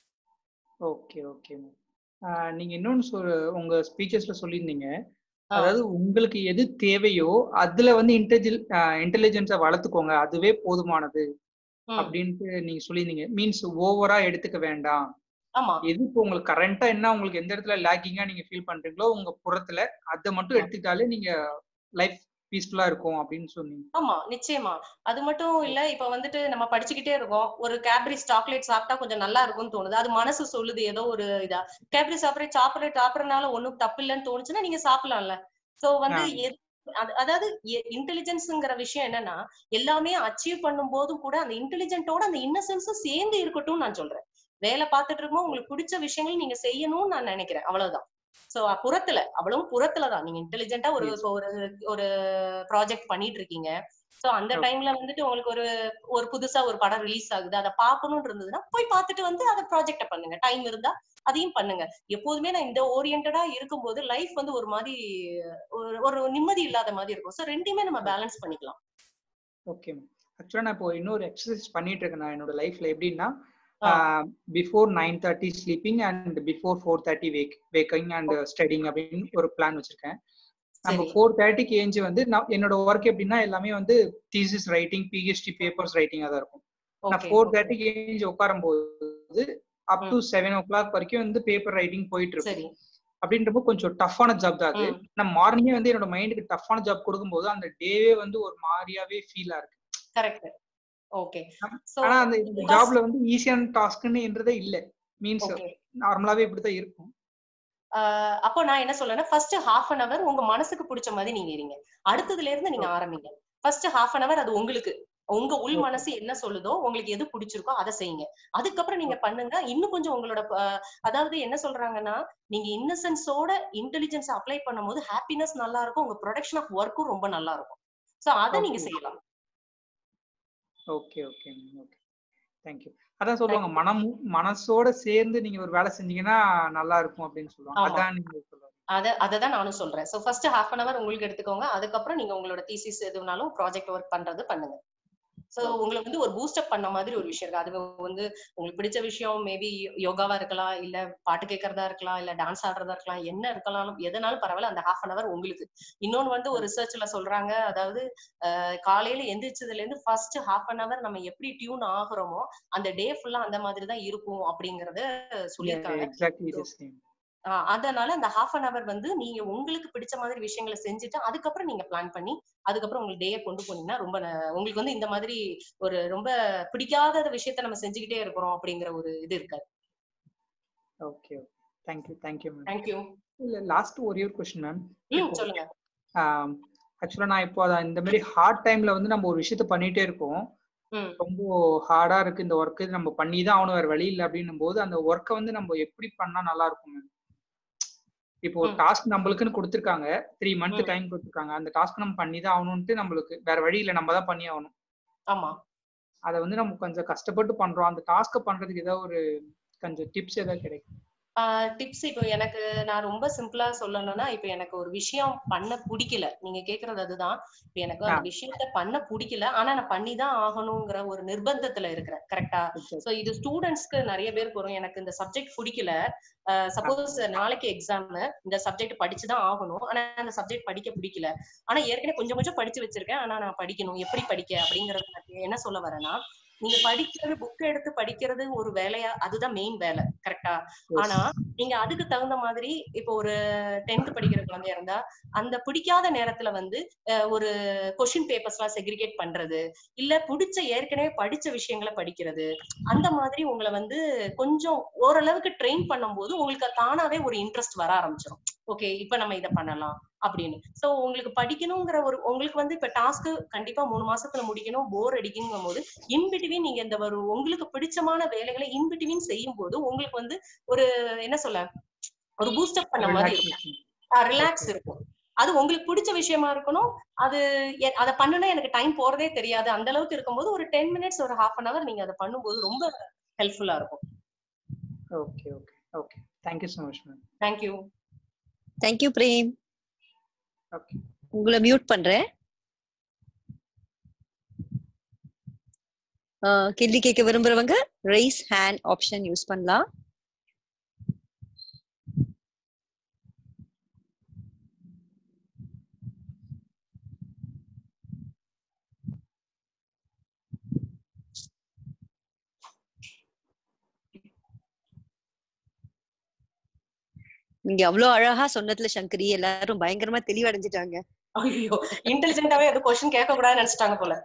Speaker 5: ஓகே ஓகே நீங்க இன்னொன்னு சொல் உங்க ஸ்பீச்சஸ்ல சொல்லியிருந்தீங்க அதாவது உங்களுக்கு எது தேவையோ அதுல வந்து இன்டெலிஜென்ட் இன்டெலிஜென்ஸை வளர்த்துக்கோங்க அதுவே போதுமானது அப்படின்ட்டு நீங்க சொல்லியிருந்தீங்க மீன்ஸ் ஓவரா எடுத்துக்க வேண்டாம்
Speaker 2: ஆமா
Speaker 5: எது இப்போ உங்களுக்கு கரண்டா என்ன உங்களுக்கு எந்த இடத்துல லேக்கிங்கா நீங்க ஃபீல் பண்றீங்களோ உங்க புறத்துல அதை மட்டும் எடுத்துக்கிட்டாலே நீங்க லைஃப் பீஸ்ஃபுல்லா இருக்கும் அப்படின்னு சொன்னீங்க
Speaker 2: ஆமா நிச்சயமா அது மட்டும் இல்ல இப்ப வந்துட்டு நம்ம படிச்சுக்கிட்டே இருக்கோம் ஒரு கேப்ரிஸ் சாக்லேட் சாப்பிட்டா கொஞ்சம் நல்லா இருக்கும்னு தோணுது அது மனசு சொல்லுது ஏதோ ஒரு இதா கேப்ரி சாப்பிட்ற சாப்பிட்ற சாப்பிடறதுனால ஒண்ணும் தப்பு இல்லைன்னு தோணுச்சுன்னா நீங்க சாப்பிடலாம்ல சோ வந்து எது- அது- அதாவது இன்டெலிஜென்ஸ்ங்கிற விஷயம் என்னன்னா எல்லாமே அச்சீவ் பண்ணும் போதும் கூட அந்த இன்டெலிஜென்ட்டோட அந்த இன்னசென்ஸும் சேர்ந்து இருக்கட்டும் நான் சொல்றேன் வேலை பார்த்துட்டு இருக்கும்போது உங்களுக்கு பிடிச்ச விஷயங்கள் நீங்க செய்யணும்னு நான் நினைக்கிறேன் அவ்வளவுதான் சோ புறத்துல அவ்வளவும் புறத்துல தான் நீங்க இன்டெலிஜென்ட்டா ஒரு இப்போ ஒரு ஒரு ப்ராஜெக்ட் பண்ணிட்டு இருக்கீங்க சோ அந்த டைம்ல வந்துட்டு உங்களுக்கு ஒரு ஒரு புதுசா ஒரு படம் ரிலீஸ் ஆகுது அதை பார்க்கணும்னு இருந்ததுன்னா போய் பார்த்துட்டு வந்து அதை ப்ராஜெக்ட பண்ணுங்க டைம் இருந்தா அதையும் பண்ணுங்க எப்போதுமே நான் இந்த ஓரியன்டா இருக்கும்போது லைஃப் வந்து ஒரு மாதிரி ஒரு ஒரு நிம்மதி இல்லாத மாதிரி இருக்கும் சோ ரெண்டையுமே நம்ம பேலன்ஸ் பண்ணிக்கலாம்
Speaker 5: ஓகே ஆக்சுவலா நான் இப்போ இன்னொரு எக்ஸசைஸ் பண்ணிட்டு இருக்கேன் நான் என்னோட லைஃப்ல எப்படின்னா before nine thirty sleeping and before four thirty wake waking and studying அப்படின்னு ஒரு பிளான் வச்சிருக்கேன் நம்ம
Speaker 2: சரி.
Speaker 5: ஃபோர் தேர்ட்டிக்கு ஏஞ்சி வந்து நான் என்னோட ஒர்க் எப்படின்னா எல்லாமே வந்து தீசிஸ் ரைட்டிங் பிஹெச்டி பேப்பர்ஸ் ரைட்டிங்கா தான் இருக்கும் நான்
Speaker 2: Okay,
Speaker 5: ஃபோர்
Speaker 2: okay.
Speaker 5: தேர்ட்டிக்கு ஏஞ்சி உட்காரும் போது up to seven o'clock வரைக்கும் வந்து பேப்பர் ரைட்டிங் போயிட்டு
Speaker 2: சரி
Speaker 5: இருக்கும் அப்படின்றப்போ கொஞ்சம் டஃப்பான ஜாப் தான் அது நான் மார்னிங்கே வந்து என்னோட மைண்டுக்கு டஃப்பான ஜாப் கொடுக்கும்போது அந்த டேவே வந்து ஒரு மாதிரியாவே ஃபீலா இருக்கு
Speaker 2: கரெக்ட் ஓகே சோ
Speaker 5: ஆனா அந்த இந்த ஜாப்ல வந்து ஈஸியான டாஸ்க்னு என்றதே இல்ல மீன்ஸ்
Speaker 2: Okay.
Speaker 5: நார்மலாவே இப்படிதான் இருக்கும்
Speaker 2: ஆஹ் அப்போ நான் என்ன சொல்றேன்னா ஃபர்ஸ்ட் ஹாஃப் அன் அவர் உங்க மனசுக்கு பிடிச்ச மாதிரி நீங்க இருங்க அடுத்ததுல இருந்து நீங்க ஆரம்பிங்க ஃபர்ஸ்ட் ஹாஃப் அன் அவர் அது உங்களுக்கு உங்க உள் மனசு என்ன சொல்லுதோ உங்களுக்கு எது பிடிச்சிருக்கோ அதை செய்யுங்க அதுக்கப்புறம் நீங்க பண்ணுங்க இன்னும் கொஞ்சம் உங்களோட ப- அதாவது என்ன சொல்றாங்கன்னா நீங்க இன்னசென்ஸோட இன்டெலிஜென்ஸ் அப்ளை பண்ணும்போது ஹாப்பினஸ் நல்லா இருக்கும் உங்க ப்ரொடக்ஷன் ஆஃப் ஒர்க்கும் ரொம்ப நல்லா இருக்கும் சோ அதை நீங்க
Speaker 5: Okay.
Speaker 2: செய்யலாம்
Speaker 5: ஓகே ஓகே ஓகே தேங்க்யூ அதான் சொல்லுவாங்க மனம் மனசோட சேர்ந்து நீங்க ஒரு வேலை செஞ்சீங்கன்னா நல்லா இருக்கும் அப்படின்னு சொல்லுவாங்க
Speaker 2: ஆமா.
Speaker 5: அதான் நீங்க சொல்லுவாங்க
Speaker 2: அத அததான் நானும் சொல்றேன் so first half an hour உங்களுக்கு எடுத்துக்கோங்க அதுக்கப்புறம் நீங்க உங்களோட தீசிஸ் எதுனாலும் ப்ராஜெக்ட் ஒர்க் பண்றது பண்ணுங்க சோ உங்களுக்கு வந்து ஒரு பூஸ்டப் பண்ண மாதிரி ஒரு விஷயம் இருக்கு அது வந்து உங்களுக்கு பிடிச்ச விஷயம் மேபி யோகாவா இருக்கலாம் இல்ல பாட்டு கேட்கறதா இருக்கலாம் இல்ல டான்ஸ் ஆடுறதா இருக்கலாம் என்ன இருக்கலாம் எதனாலும் பரவாயில்ல அந்த ஹாஃப் அன் அவர் உங்களுக்கு இன்னொன்னு வந்து ஒரு ரிசர்ச்ல சொல்றாங்க அதாவது அஹ், காலையில எந்திரிச்சதுல இருந்து ஃபர்ஸ்ட் ஹாஃப் அன் அவர் நம்ம எப்படி டியூன் ஆகுறோமோ அந்த டே ஃபுல்லா அந்த மாதிரி தான் இருக்கும் அப்படிங்கறத சொல்லியிருக்காங்க
Speaker 5: எக்ஸாக்ட்லி தி சேம்
Speaker 2: ஆஹ் அதனால அந்த ஹாஃப் அன் அவர் வந்து நீங்க உங்களுக்கு பிடிச்ச மாதிரி விஷயங்களை செஞ்சுட்டு அதுக்கப்புறம் நீங்க பிளான் பண்ணி அதுக்கப்புறம் உங்களுக்கு டேயை கொண்டு போனீங்கன்னா ரொம்ப ந- உங்களுக்கு வந்து இந்த மாதிரி ஒரு ரொம்ப பிடிக்காத விஷயத்த நம்ம செஞ்சுக்கிட்டே இருக்கிறோம் அப்படிங்கிற ஒரு இது இருக்காது
Speaker 5: okay thank you thank you ma'am
Speaker 2: thank you
Speaker 5: இல்ல லாஸ்ட் ஒரே ஒரு கொஸ்டின் மேம்
Speaker 2: ம் சொல்லுங்க
Speaker 5: ஆக்சுவலா நான் இப்போ அதான் இந்த மாதிரி ஹார்ட் டைம்ல வந்து நம்ம ஒரு விஷயத்த பண்ணிட்டே இருக்கோம்
Speaker 2: ம்
Speaker 5: ரொம்ப ஹார்டா இருக்கு இந்த ஒர்க்கு நம்ம பண்ணி தான் ஆகணும் வேற வழி இல்லை அப்படின்னும் போது அந்த ஒர்க்கை வந்து நம்ம எப்படி பண்ணா நல்லா இருக்கும் மேம் இப்போ ஒரு
Speaker 2: ம்.
Speaker 5: டாஸ்க் நம்மளுக்குன்னு கொடுத்துருக்காங்க த்ரீ மந்த்
Speaker 2: ம்.
Speaker 5: டைம் கொடுத்துருக்காங்க அந்த டாஸ்க் நம்ம பண்ணி தான் ஆகணும்ட்டு நம்மளுக்கு வேற வழி இல்லை நம்ம தான் பண்ணி ஆகணும்
Speaker 2: ஆமா
Speaker 5: அதை வந்து நம்ம கொஞ்சம் கஷ்டப்பட்டு பண்றோம் அந்த டாஸ்க்கை பண்றதுக்கு ஏதாவது ஒரு கொஞ்சம் டிப்ஸ் ஏதாவது கிடைக்கும்
Speaker 2: டிப்ஸ் இப்போ எனக்கு நான் ரொம்ப சிம்பிளா சொல்லணும்னா இப்போ எனக்கு ஒரு விஷயம் பண்ண பிடிக்கல நீங்க கேக்குறது அதுதான் இப்போ எனக்கு அந்த
Speaker 5: ஆ.
Speaker 2: விஷயத்த பண்ண பிடிக்கல ஆனா நான் பண்ணி தான் ஆகணுங்கிற ஒரு நிர்பந்தத்துல இருக்கிறேன் கரெக்டா சோ இது ஸ்டூடெண்ட்ஸ்க்கு நிறைய பேருக்கு வரும் எனக்கு இந்த சப்ஜெக்ட் பிடிக்கல சப்போஸ் நாளைக்கு எக்ஸாம் இந்த சப்ஜெக்ட் படிச்சுதான் ஆகணும் ஆனா அந்த சப்ஜெக்ட் படிக்க பிடிக்கல ஆனா ஏற்கனவே கொஞ்சம் கொஞ்சம் படிச்சு வச்சிருக்கேன் ஆனா நான் படிக்கணும் எப்படி படிக்க அப்படிங்கறது நான் என்ன சொல்ல வரேன்னா நீங்க படிக்கிறது புக் எடுத்து படிக்கிறது ஒரு வேலையா அதுதான் மெயின் வேலை கரெக்டா ஆனா நீங்க அதுக்கு தகுந்த மாதிரி இப்போ ஒரு டென்த் படிக்கிற குழந்தையா இருந்தா அந்த பிடிக்காத நேரத்துல வந்து அஹ், ஒரு கொஷின் பேப்பர்ஸ் எல்லாம் செக்ரிகேட் பண்றது இல்ல பிடிச்ச ஏற்கனவே படிச்ச விஷயங்களை படிக்கிறது அந்த மாதிரி உங்களை வந்து கொஞ்சம் ஓரளவுக்கு ட்ரெயின் பண்ணும்போது உங்களுக்கு தானாவே ஒரு இன்ட்ரெஸ்ட் வர ஆரம்பிச்சிடும் ஓகே இப்ப நம்ம இதை பண்ணலாம் அப்படின்னு சோ உங்களுக்கு படிக்கணுங்கிற ஒரு உங்களுக்கு வந்து இப்ப டாஸ்க் கண்டிப்பா மூணு மாசத்துல முடிக்கணும் போர் அடிக்குங்கும் போது இன்பிட்வீன் நீங்க இந்த ஒரு உங்களுக்கு பிடிச்சமான வேலைகளை இன்பிட்வீன் செய்யும் போது உங்களுக்கு வந்து ஒரு என்ன சொல்ல ஒரு பூஸ்டப் பண்ண மாதிரி இருக்கும் ரிலாக்ஸ் இருக்கும் அது உங்களுக்கு பிடிச்ச விஷயமா இருக்கணும் அது எ- அதை பண்ணுனா எனக்கு டைம் போறதே தெரியாது அந்த அளவுக்கு இருக்கும்போது ஒரு டென் மினிட்ஸ் ஒரு ஹாஃப் அன் அவர் நீங்க அதை பண்ணும்போது ரொம்ப ஹெல்ப்ஃபுல்லா இருக்கும்
Speaker 5: okay okay okay thank you so much ma'am
Speaker 2: thank you
Speaker 10: thank you Prem
Speaker 5: okay
Speaker 10: உங்களை மியூட் பண்றேன் ஆஹ் கேள்வி கேட்க விரும்புறவங்க ரைஸ் ஹேண்ட் ஆப்ஷன் யூஸ் பண்ணலாம் நீங்க அவ்வளவு அழகா சொன்னதுல சங்கரி எல்லாரும் பயங்கரமா தெளிவடைஞ்சிட்டாங்க
Speaker 2: ஐயோ இன்டெலிஜென்ட்டாவே அது கொஸ்டின் கேட்க கூடாதுன்னு நினைச்சிட்டாங்க போல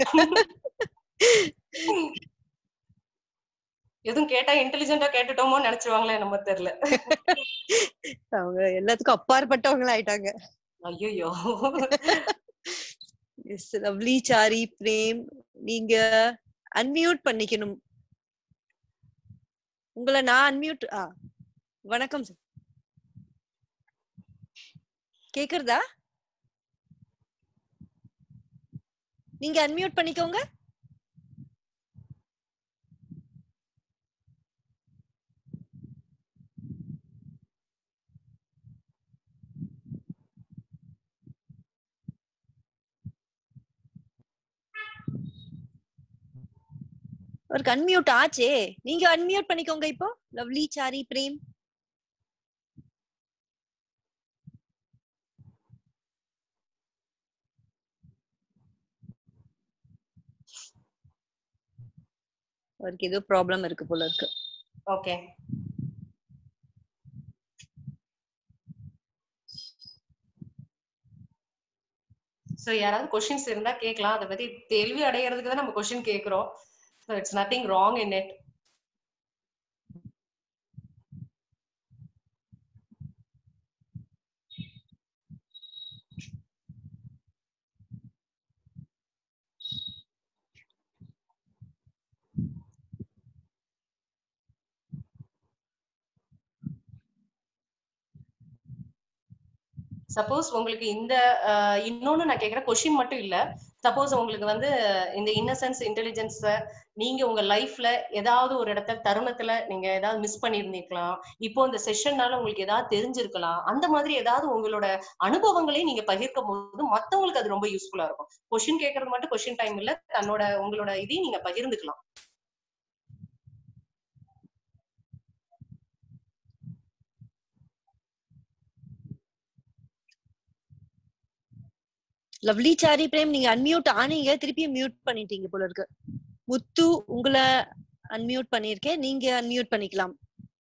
Speaker 2: எதுவும் கேட்டா இன்டெலிஜென்ட்டா கேட்டுட்டோமோ நினைச்சிருவாங்களே நம்ம தெரியல
Speaker 10: அவங்க எல்லாத்துக்கும் அப்பாற்பட்டவங்களா ஆயிட்டாங்க
Speaker 2: ஐயோ
Speaker 10: எஸ் லவ்லி சாரி பிரேம் நீங்க அன்மியூட் பண்ணிக்கணும் உங்களை நான் அன்மியூட் ஆ வணக்கம் sir. கேக்குறதா நீங்க அன்மியூட் பண்ணிக்கோங்க அவருக்கு அன்மியூட் ஆச்சே நீங்க அன்மியூட் பண்ணிக்கோங்க இப்போ லவ்லி சாரி பிரேம் அவருக்கு ஏதோ ப்ராப்ளம் இருக்கு போல இருக்கு
Speaker 2: ஓகே சோ யாராவது கொஸ்டின்ஸ் இருந்தா கேட்கலாம் அதை பத்தி தெளிவு அடையறதுக்கு தான் நம்ம கொஸ்டின் கேக்குறோம் so it's nothing wrong in it suppose உங்களுக்கு இந்த அஹ், இன்னொன்னு நான் கேக்குறேன் கொஸ்டின் மட்டும் இல்ல சப்போஸ் உங்களுக்கு வந்து இந்த இன்னசென்ஸ் இன்டெலிஜென்ஸ நீங்க உங்க லைஃப்ல ஏதாவது ஒரு இடத்துல தருணத்துல நீங்க ஏதாவது மிஸ் பண்ணியிருந்திருக்கலாம் இப்போ இந்த செஷன்னால உங்களுக்கு ஏதாவது தெரிஞ்சிருக்கலாம் அந்த மாதிரி ஏதாவது உங்களோட அனுபவங்களையும் நீங்க பகிர்க்கும் போது மத்தவங்களுக்கு அது ரொம்ப யூஸ்ஃபுல்லா இருக்கும் கொஸ்டின் கேட்கறது மட்டும் கொஸ்டின் டைம் இல்ல தன்னோட உங்களோட இதையும் நீங்க பகிர்ந்துக்கலாம்
Speaker 10: லவ்லி சாரி பிரேம் நீங்க அன்மியூட் ஆனீங்க திருப்பி மியூட் பண்ணிட்டீங்க போல இருக்கு முத்து உங்களை அன்மியூட் பண்ணிருக்கேன் நீங்க அன்மியூட் பண்ணிக்கலாம்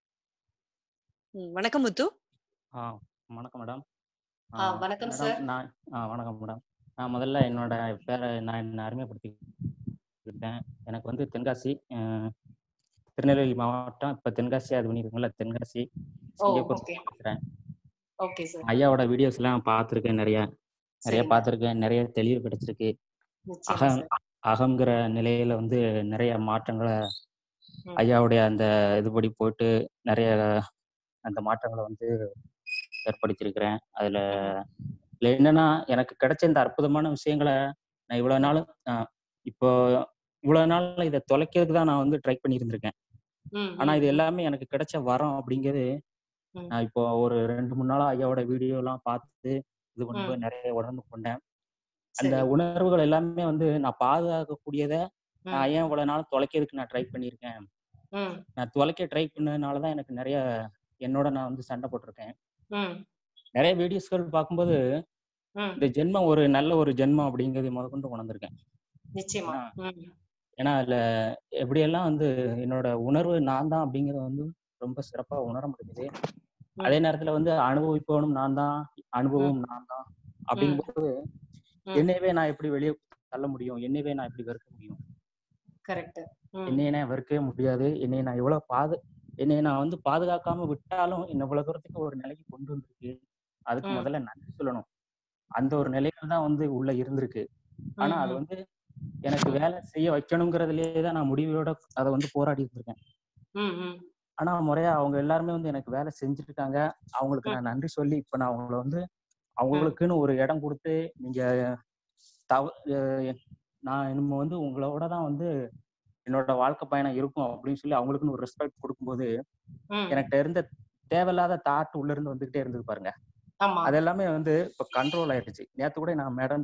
Speaker 10: ம், வணக்கம் முத்து
Speaker 11: ஆ வணக்கம் மேடம்
Speaker 2: ஆ, வணக்கம்
Speaker 11: மேடம்
Speaker 2: சார்.
Speaker 11: நான் ஆ வணக்கம் மேடம் நான் முதல்ல என்னோட பேரை நான் என்ன அறிமுகப்படுத்திக்கிட்டேன் எனக்கு வந்து தென்காசி அஹ், திருநெல்வேலி மாவட்டம் இப்போ தென்காசி அது பண்ணியிருக்கோம்ல தென்காசி
Speaker 2: ஓ
Speaker 11: சிங்கப்பூர்
Speaker 2: ஓகே
Speaker 11: பேசுகிறேன்
Speaker 2: ஓகே சார்
Speaker 11: ஐயாவோட வீடியோஸ் எல்லாம் பார்த்துருக்கேன் நிறைய நிறைய
Speaker 2: சரிங்க.
Speaker 11: பார்த்துருக்கேன் நிறைய தெளிவு கிடைச்சிருக்கு
Speaker 2: நிச்சயமா
Speaker 11: அகம்
Speaker 2: சார்
Speaker 11: அகங்கிற நிலையில வந்து நிறைய மாற்றங்களை
Speaker 2: ம்.
Speaker 11: ஐயாவுடைய அந்த இதுபடி போட்டு நிறைய அந்த மாற்றங்களை வந்து ஏற்படுத்தியிருக்கிறேன் அதுல இதுல என்னன்னா எனக்கு கிடைச்ச இந்த அற்புதமான விஷயங்களை நான் இவ்வளவு நாள் ஆஹ் இப்போ இவ்வளவு நாள் இதை தொலைக்கிறதுக்கு தான் நான் வந்து ட்ரை பண்ணியிருந்திருக்கேன்
Speaker 2: ம்,
Speaker 11: ஆனா
Speaker 2: ம்,
Speaker 11: இது
Speaker 2: ம்.
Speaker 11: எல்லாமே எனக்கு கிடைச்ச வரம் அப்படிங்கிறது
Speaker 2: ம்.
Speaker 11: நான் இப்போ ஒரு ரெண்டு மூணு நாளா ஐயாவோட வீடியோ எல்லாம் பார்த்து இது
Speaker 2: ம்.
Speaker 11: பண்ணும்போது நிறைய உணர்ந்து கொண்டேன் அந்த
Speaker 2: சரி
Speaker 11: உணர்வுகள் எல்லாமே வந்து நான் பாதுகாக்கக்கூடியத
Speaker 2: ம்.
Speaker 11: நான் ஏன் இவ்வளவு நாள் தொலைக்கிறதுக்கு நான் ட்ரை பண்ணியிருக்கேன்
Speaker 2: ம்
Speaker 11: நான் தொலைக்க ட்ரை பண்ணதுனால தான் எனக்கு நிறைய என்னோட நான் வந்து சண்டை போட்டிருக்கேன்
Speaker 2: ம்
Speaker 11: நிறைய வீடியோஸ்கள் பார்க்கும்போது
Speaker 2: ம்
Speaker 11: இந்த ஜென்மம் ஒரு நல்ல ஒரு ஜென்மம் அப்படிங்கிறது முதற்கொண்டு உணர்ந்திருக்கேன்
Speaker 2: நிச்சயமா ம்
Speaker 11: ஏன்னா அதுல எப்படியெல்லாம் வந்து என்னோட உணர்வு நான் தான் அப்படிங்கறத வந்து ரொம்ப சிறப்பா உணர முடியுது அதே நேரத்துல வந்து அனுபவிப்பவனும் நான் தான் அனுபவம் நான் தான் அப்படிங்கும்போது என்னையவே நான் எப்படி வெளியே தள்ள முடியும் என்னையவே நான் எப்படி வெறுக்க முடியும்
Speaker 2: கரெக்ட்
Speaker 11: என்னைய நான் வெறுக்கவே முடியாது என்னைய நான் எவ்வளவு பாது என்னைய நான் வந்து பாதுகாக்காம விட்டாலும் என்ன இவ்வளவு தூரத்துக்கு ஒரு நிலைக்கு கொண்டு வந்திருக்கு அதுக்கு
Speaker 2: ம்.
Speaker 11: முதல்ல நன்றி சொல்லணும் அந்த ஒரு நிலையில தான் வந்து உள்ள இருந்திருக்கு ஆனா அது
Speaker 2: ம்.
Speaker 11: வந்து எனக்கு வேலை செய்ய வைக்கணுங்கிறதுலயே தான் நான் முடிவோட அதை வந்து போராடி இருந்திருக்கேன்
Speaker 2: ம் ம்
Speaker 11: ஆனா முறையா அவங்க எல்லாருமே வந்து எனக்கு வேலை செஞ்சுருக்காங்க அவங்களுக்கு நான் நன்றி சொல்லி இப்ப நான் அவங்கள வந்து அவங்களுக்குன்னு ஒரு இடம் கொடுத்து நீங்க தவ அஹ் நான் நம்ம வந்து உங்களோட தான் வந்து என்னோட வாழ்க்கை பயணம் இருக்கும் அப்படின்னு சொல்லி அவங்களுக்குன்னு ஒரு ரெஸ்பெக்ட் கொடுக்கும்போது
Speaker 2: ம்.
Speaker 11: எனக்கு இருந்த தேவையில்லாத தாட் உள்ள இருந்து வந்துகிட்டே இருந்தது பாருங்க
Speaker 2: ஆமா
Speaker 11: அது எல்லாமே வந்து இப்ப கண்ட்ரோல் ஆயிருச்சு நேத்து கூட நான் மேடம்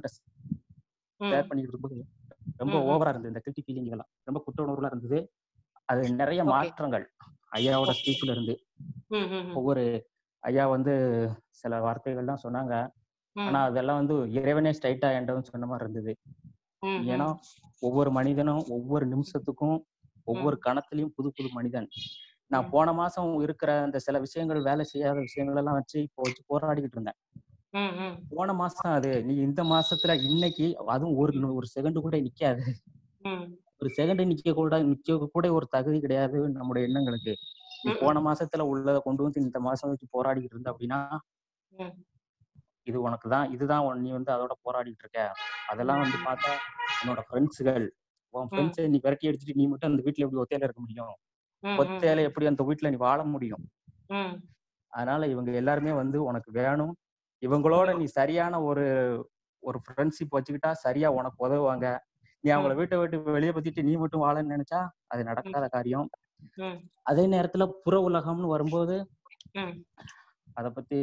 Speaker 2: ம்.
Speaker 11: ஷேர் பண்ணிட்டு இருக்கும்போது ரொம்ப
Speaker 2: ம், ம்.
Speaker 11: ஓவரா இருந்தது இந்த கில்ட்டி ஃபீலிங் எல்லாம் ரொம்ப குற்ற உணர்வுல இருந்தது அது நிறைய
Speaker 2: Okay.
Speaker 11: மாற்றங்கள் ஐயாவோட ஸ்பீச்ல இருந்து
Speaker 2: ம் ம் ம்.
Speaker 11: ஒவ்வொரு ஐயா வந்து சில வார்த்தைகள்லாம் சொன்னாங்க
Speaker 2: ம்.
Speaker 11: ஆனா அதெல்லாம் வந்து இறைவனே ஸ்ட்ரைட்டா என்டவும் சொன்ன மாதிரி இருந்தது
Speaker 2: ம், ம்.
Speaker 11: ஏன்னா ஒவ்வொரு மனிதனும் ஒவ்வொரு நிமிஷத்துக்கும் ஒவ்வொரு கணத்திலையும் புது புது மனிதன் நான் போன மாசம் இருக்கிற அந்த சில விஷயங்கள் வேலை செய்யாத விஷயங்கள் எல்லாம் வச்சு இப்போ வச்சு போராடிக்கிட்டு இருந்தேன்
Speaker 2: ம் ம்
Speaker 11: போன மாசம் அது நீ இந்த மாசத்துல இன்னைக்கு அதுவும் ஒரு ஒரு செகண்ட் கூட நிக்காது
Speaker 2: ம்
Speaker 11: ஒரு செகண்ட் நிக்க கூட நிக்க கூட ஒரு தகுதி கிடையாது நம்முடைய எண்ணங்களுக்கு நீ
Speaker 2: ம்,
Speaker 11: போன மாசத்துல உள்ளத கொண்டு வந்து இந்த மாசம் வச்சு போராடிக்கிட்டு இருந்த அப்படின்னா
Speaker 2: ம்.
Speaker 11: இது உனக்கு தான் இதுதான் உன் நீ வந்து அதோட போராடிட்டு இருக்க அதெல்லாம் வந்து பார்த்தா உன்னோட ஃப்ரெண்ட்ஸுகள் உன் ஃப்ரெண்ட்ஸை நீ விரட்டி அடிச்சுட்டு நீ மட்டும் அந்த வீட்ல எப்படி ஒத்தையில இருக்க முடியும்
Speaker 2: ம், ம்.
Speaker 11: ஒத்தையில எப்படி அந்த வீட்ல நீ வாழ முடியும்
Speaker 2: ம்
Speaker 11: அதனால இவங்க எல்லாருமே வந்து உனக்கு வேணும் இவங்களோட நீ சரியான ஒரு ஒரு ஃப்ரெண்ட்ஷிப் வச்சுக்கிட்டா சரியா உனக்கு உதவுவாங்க நீ அவங்கள
Speaker 2: ம்.
Speaker 11: வீட்டை விட்டு வெளியே பத்திட்டு நீ மட்டும் வாழன்னு நினைச்சா அது நடக்காத காரியம்
Speaker 2: ம்
Speaker 11: அதே நேரத்துல புற உலகம்னு வரும்போது
Speaker 2: ம்
Speaker 11: அதை பத்தி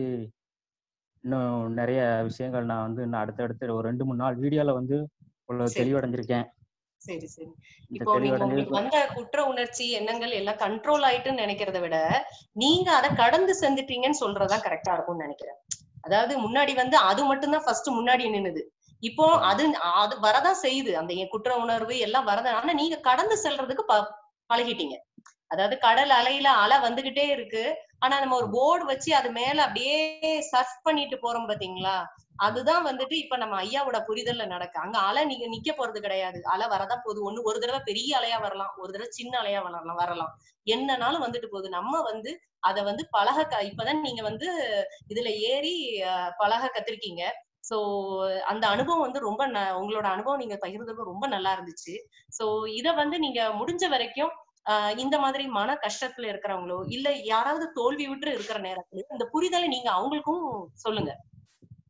Speaker 11: இன்னும் நிறைய விஷயங்கள் நான் வந்து இன்னும் அடுத்தடுத்து ஒரு ரெண்டு மூணு நாள் வீடியோல வந்து உள்ள
Speaker 2: சரி.
Speaker 11: தெளிவடைஞ்சிருக்கேன்
Speaker 2: சரி சரி
Speaker 11: இந்த
Speaker 2: இப்போ நீங்க உங்களுக்கு
Speaker 11: தெளிவடைஞ்சது
Speaker 2: வந்த குற்ற உணர்ச்சி எண்ணங்கள் எல்லாம் கண்ட்ரோல் ஆயிட்டுன்னு நினைக்கிறத விட நீங்க அதை கடந்து செஞ்சுட்டீங்கன்னு சொல்றதுதான் கரெக்டா இருக்கும்னு நினைக்கிறேன் அதாவது முன்னாடி வந்து அது மட்டும்தான் ஃபர்ஸ்ட் முன்னாடி நின்னுது இப்போ அது அது வரதான் செய்யுது அந்த என் குற்ற உணர்வு எல்லாம் வரதான் ஆனா நீங்க கடந்து செல்றதுக்கு ப பழகிட்டீங்க அதாவது கடல் அலையில அலை வந்துகிட்டே இருக்கு ஆனா நம்ம ஒரு போர்டு வச்சு அது மேல அப்படியே சர்ஃப் பண்ணிட்டு போறோம் பாத்தீங்களா அதுதான் வந்துட்டு இப்ப நம்ம ஐயாவோட புரிதல்ல நடக்கு அங்க அலை நீங்க நிக்க போறது கிடையாது அலை வரதான் போகுது ஒண்ணு ஒரு தடவை பெரிய அலையா வரலாம் ஒரு தடவை சின்ன அலையா வரலாம் வரலாம் என்னனாலும் வந்துட்டு போகுது நம்ம வந்து அத வந்து பழக க- இப்பதான் நீங்க வந்து இதுல ஏறி அஹ், பழக கத்திருக்கீங்க சோ அந்த அனுபவம் வந்து ரொம்ப ந- உங்களோட அனுபவம் நீங்க பகிர்ந்தது ரொம்ப நல்லா இருந்துச்சு சோ இத வந்து நீங்க முடிஞ்ச வரைக்கும் ஆஹ் இந்த மாதிரி மன கஷ்டத்துல இருக்கிறவங்களோ இல்ல யாராவது தோல்வி விட்டு இருக்கிற நேரத்துல இந்த புரிதலை நீங்க அவங்களுக்கும் சொல்லுங்க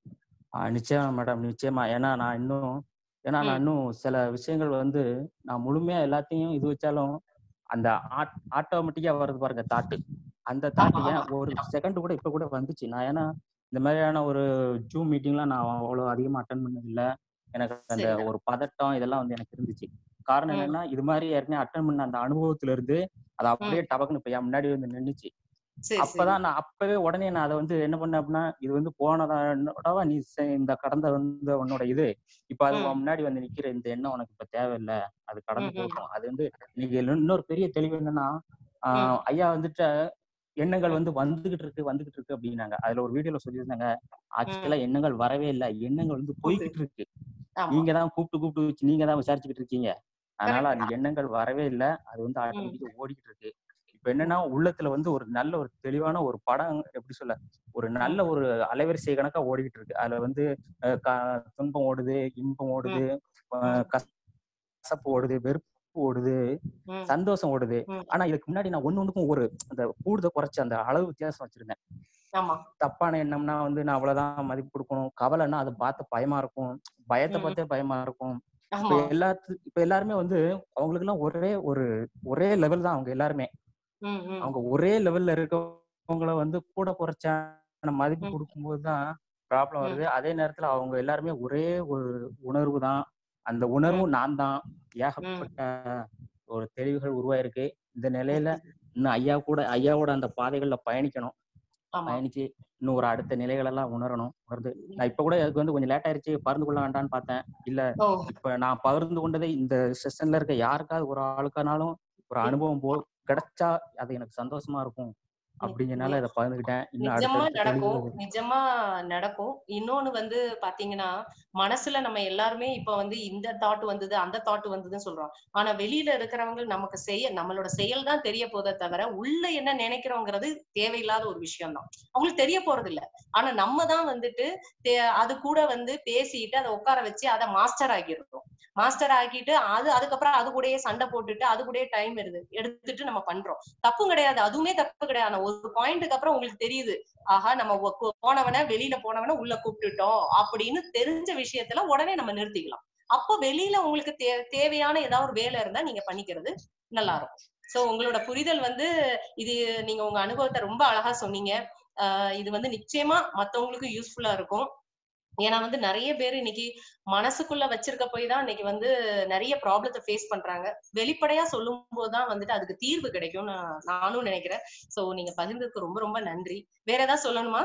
Speaker 11: ஆ, நிச்சயமா மேடம் நிச்சயமா ஏன்னா நான் இன்னும் ஏன்னா நான்
Speaker 2: ம்.
Speaker 11: இன்னும் சில விஷயங்கள் வந்து நான் முழுமையா எல்லாத்தையும் இது வச்சாலும் அந்த ஆட்டோமேட்டிக்கா வருது பாருங்க தாட்டு அந்த
Speaker 2: ஆமா
Speaker 11: தாட்டு
Speaker 2: ஆமா
Speaker 11: ஏன் ஒரு செகண்ட் கூட இப்ப கூட வந்துச்சு நான் ஏன்னா இந்த மாதிரியான ஒரு ஜூம் மீட்டிங்லாம் நான் அவ்வளோ அதிகமா அட்டன் பண்ணது இல்ல எனக்கு அந்த
Speaker 2: சரிங்க
Speaker 11: ஒரு பதட்டம் இதெல்லாம் வந்து எனக்கு இருந்துச்சு காரணம்
Speaker 2: ம்
Speaker 11: என்னன்னா இது மாதிரி ஏற்கனவே அட்டன் பண்ண அந்த அனுபவத்துல இருந்து அது
Speaker 2: ம்
Speaker 11: அப்படியே டபக்குன்னு இப்ப என் முன்னாடி வந்து நின்னுச்சு
Speaker 2: சரி சரி
Speaker 11: அப்பதான் நான் அப்பவே உடனே நான் அதை வந்து என்ன பண்ணேன் அப்படின்னா இது வந்து போனதோடவா நீ செ- இந்த கடந்த வந்து உன்னோட இது இப்ப அது
Speaker 2: ம்
Speaker 11: உன் முன்னாடி வந்து நிக்கிற இந்த எண்ணம் உனக்கு இப்ப தேவையில்லை அது கடந்து
Speaker 2: ம் ம்
Speaker 11: போகட்டும் அது வந்து இன்னைக்கு இன்னொரு பெரிய தெளிவு என்னன்னா
Speaker 2: ம்
Speaker 11: ஆஹ் ஐயா வந்துட்டு எண்ணங்கள் வந்து வந்துகிட்டு இருக்கு வந்துகிட்டு இருக்கு அப்படின்னாங்க அதுல ஒரு வீடியோல சொல்லியிருந்தாங்க ஆக்சுவலா
Speaker 2: ம்
Speaker 11: எண்ணங்கள் வரவே இல்லை எண்ணங்கள் வந்து
Speaker 2: ஓகே
Speaker 11: போய்கிட்டு இருக்கு
Speaker 2: ஆமா
Speaker 11: நீங்க தான் கூப்பிட்டு கூப்பிட்டு வச்சு நீங்க தான் விசாரிச்சுக்கிட்டு இருக்கீங்க அதனால
Speaker 2: கரெக்ட்
Speaker 11: அந்த எண்ணங்கள் வரவே இல்லை அது வந்து
Speaker 2: ம்
Speaker 11: ஆட்டோமேட்டிக்கா ஓடிக்கிட்டு இருக்கு இப்ப என்னன்னா உள்ளத்துல வந்து ஒரு நல்ல ஒரு தெளிவான ஒரு படம் எப்படி சொல்ல ஒரு
Speaker 2: ம்
Speaker 11: நல்ல ஒரு அலைவரிசை கணக்கா ஓடிக்கிட்டு இருக்கு அதுல வந்து அஹ் க- துன்பம் ஓடுது இன்பம் ஓடுது
Speaker 2: ம்
Speaker 11: அஹ்
Speaker 2: ம்
Speaker 11: கசப்பு ஓடுது வெறுப்பு ஓடுது
Speaker 2: ம்
Speaker 11: சந்தோஷம் ஓடுது
Speaker 2: ம்
Speaker 11: ஆனா இதுக்கு முன்னாடி நான் ஒண்ணு ஒண்ணுக்கும் ஒரு அந்த கூடுத குறைச்ச அந்த அளவு வித்தியாசம் வச்சிருந்தேன்
Speaker 2: ஆமா
Speaker 11: தப்பான எண்ணம்னா வந்து நான் அவ்வளவுதான் மதிப்பு கொடுக்கணும் கவலைன்னா அதை பார்த்து பயமா இருக்கும் பயத்தை
Speaker 2: ம்
Speaker 11: பார்த்தே பயமா இருக்கும் இப்ப
Speaker 2: ஆமா
Speaker 11: எல்லாத்து இப்ப எல்லாருமே வந்து அவங்களுக்கு எல்லாம் ஒரே ஒரு ஒரே லெவல் தான் அவங்க எல்லாருமே
Speaker 2: ம் ம்
Speaker 11: அவங்க ஒரே லெவல்ல இருக்கவங்கள வந்து கூட குறைச்சான மதிப்பு
Speaker 2: ம்
Speaker 11: கொடுக்கும்போது தான் ப்ராப்ளம்
Speaker 2: ம்
Speaker 11: வருது அதே நேரத்துல அவங்க எல்லாருமே ஒரே ஒரு உணர்வு தான் அந்த
Speaker 2: ம்
Speaker 11: உணர்வும் நான் தான்
Speaker 2: ம்
Speaker 11: ஏகப்பட்ட ஒரு தெளிவுகள் உருவாயிருக்கு இந்த நிலையில
Speaker 2: ம்
Speaker 11: இன்னும் ஐயா கூட ஐயாவோட அந்த பாதைகள்ல பயணிக்கணும்
Speaker 2: ஆமா
Speaker 11: பயணிச்சு இன்னும் ஒரு அடுத்த நிலைகள் எல்லாம் உணரணும் உணர்ந்து நான் இப்ப கூட அதுக்கு வந்து கொஞ்சம் லேட் ஆயிருச்சு பகிர்ந்து கொள்ள வேண்டாம்னு பார்த்தேன் இல்ல
Speaker 2: ஓ
Speaker 11: இப்ப நான் பகிர்ந்து கொண்டதை இந்த செஷன்ல இருக்க யாருக்காவது ஒரு ஆளுக்கானாலும் ஒரு
Speaker 2: ம்
Speaker 11: அனுபவம் போ கிடைச்சா அது எனக்கு சந்தோஷமா இருக்கும்
Speaker 2: நி-
Speaker 11: அப்படிங்கறனால
Speaker 2: நி-
Speaker 11: இதை பகிர்ந்துக்கிட்டேன் இன்னும்
Speaker 2: நிஜமா
Speaker 11: அடுத்தடுத்த
Speaker 2: நடக்கும்
Speaker 11: தெளிவுகள்
Speaker 2: நிஜமா நடக்கும் இன்னொன்னு வந்து பாத்தீங்கன்னா மனசுல நம்ம எல்லாருமே இப்ப வந்து இந்த தாட் வந்தது அந்த தாட் வந்ததுன்னு சொல்றோம் ஆனா வெளியில இருக்கிறவங்க நமக்கு செய்ய நம்மளோட செயல் தான் தெரிய போதே தவிர உள்ள என்ன நினைக்கிறோங்கிறது தேவையில்லாத ஒரு விஷயம் தான் அவங்களுக்கு தெரிய போறது இல்ல ஆனா நம்ம தான் வந்துட்டு தே- அது கூட வந்து பேசிட்டு அதை உட்கார வச்சு அதை மாஸ்டர் ஆக்கிடுறோம் மாஸ்டர் ஆக்கிட்டு அது அதுக்கப்புறம் அது கூடயே சண்டை போட்டுட்டு அது கூடயே டைம் எடுத்து எடுத்துட்டு நம்ம பண்றோம் தப்பும் கிடையாது அதுவுமே தப்பு கிடையாது ஆனா ஒரு பாயிண்ட்டுக்கு அப்புறம் உங்களுக்கு தெரியுது ஆஹா நம்ம ஒ- கொ- போனவன வெளியில போனவன உள்ள கூப்பிட்டுட்டோம் அப்படின்னு தெரிஞ்ச விஷயத்துல உடனே நம்ம நிறுத்திக்கலாம் அப்போ வெளியில உங்களுக்கு தே தேவையான ஏதாவது ஒரு வேலை இருந்தா நீங்க பண்ணிக்கிறது நல்லா இருக்கும் சோ உங்களோட புரிதல் வந்து இது நீங்க உங்க அனுபவத்தை ரொம்ப அழகா சொன்னீங்க ஆஹ் இது வந்து நிச்சயமா மத்தவங்களுக்கு யூஸ்ஃபுல்லா இருக்கும் ஏன்னா வந்து நிறைய பேர் இன்னைக்கு மனசுக்குள்ள வச்சிருக்க போய் தான் இன்னைக்கு வந்து நிறைய ப்ராப்ளத்தை ஃபேஸ் பண்றாங்க வெளிப்படையா சொல்லும் போதுதான் வந்துட்டு அதுக்கு தீர்வு கிடைக்கும் நானும் நினைக்கிறேன் சோ நீங்க பகிர்ந்ததுக்கு ரொம்ப ரொம்ப நன்றி வேற ஏதாவது சொல்லணுமா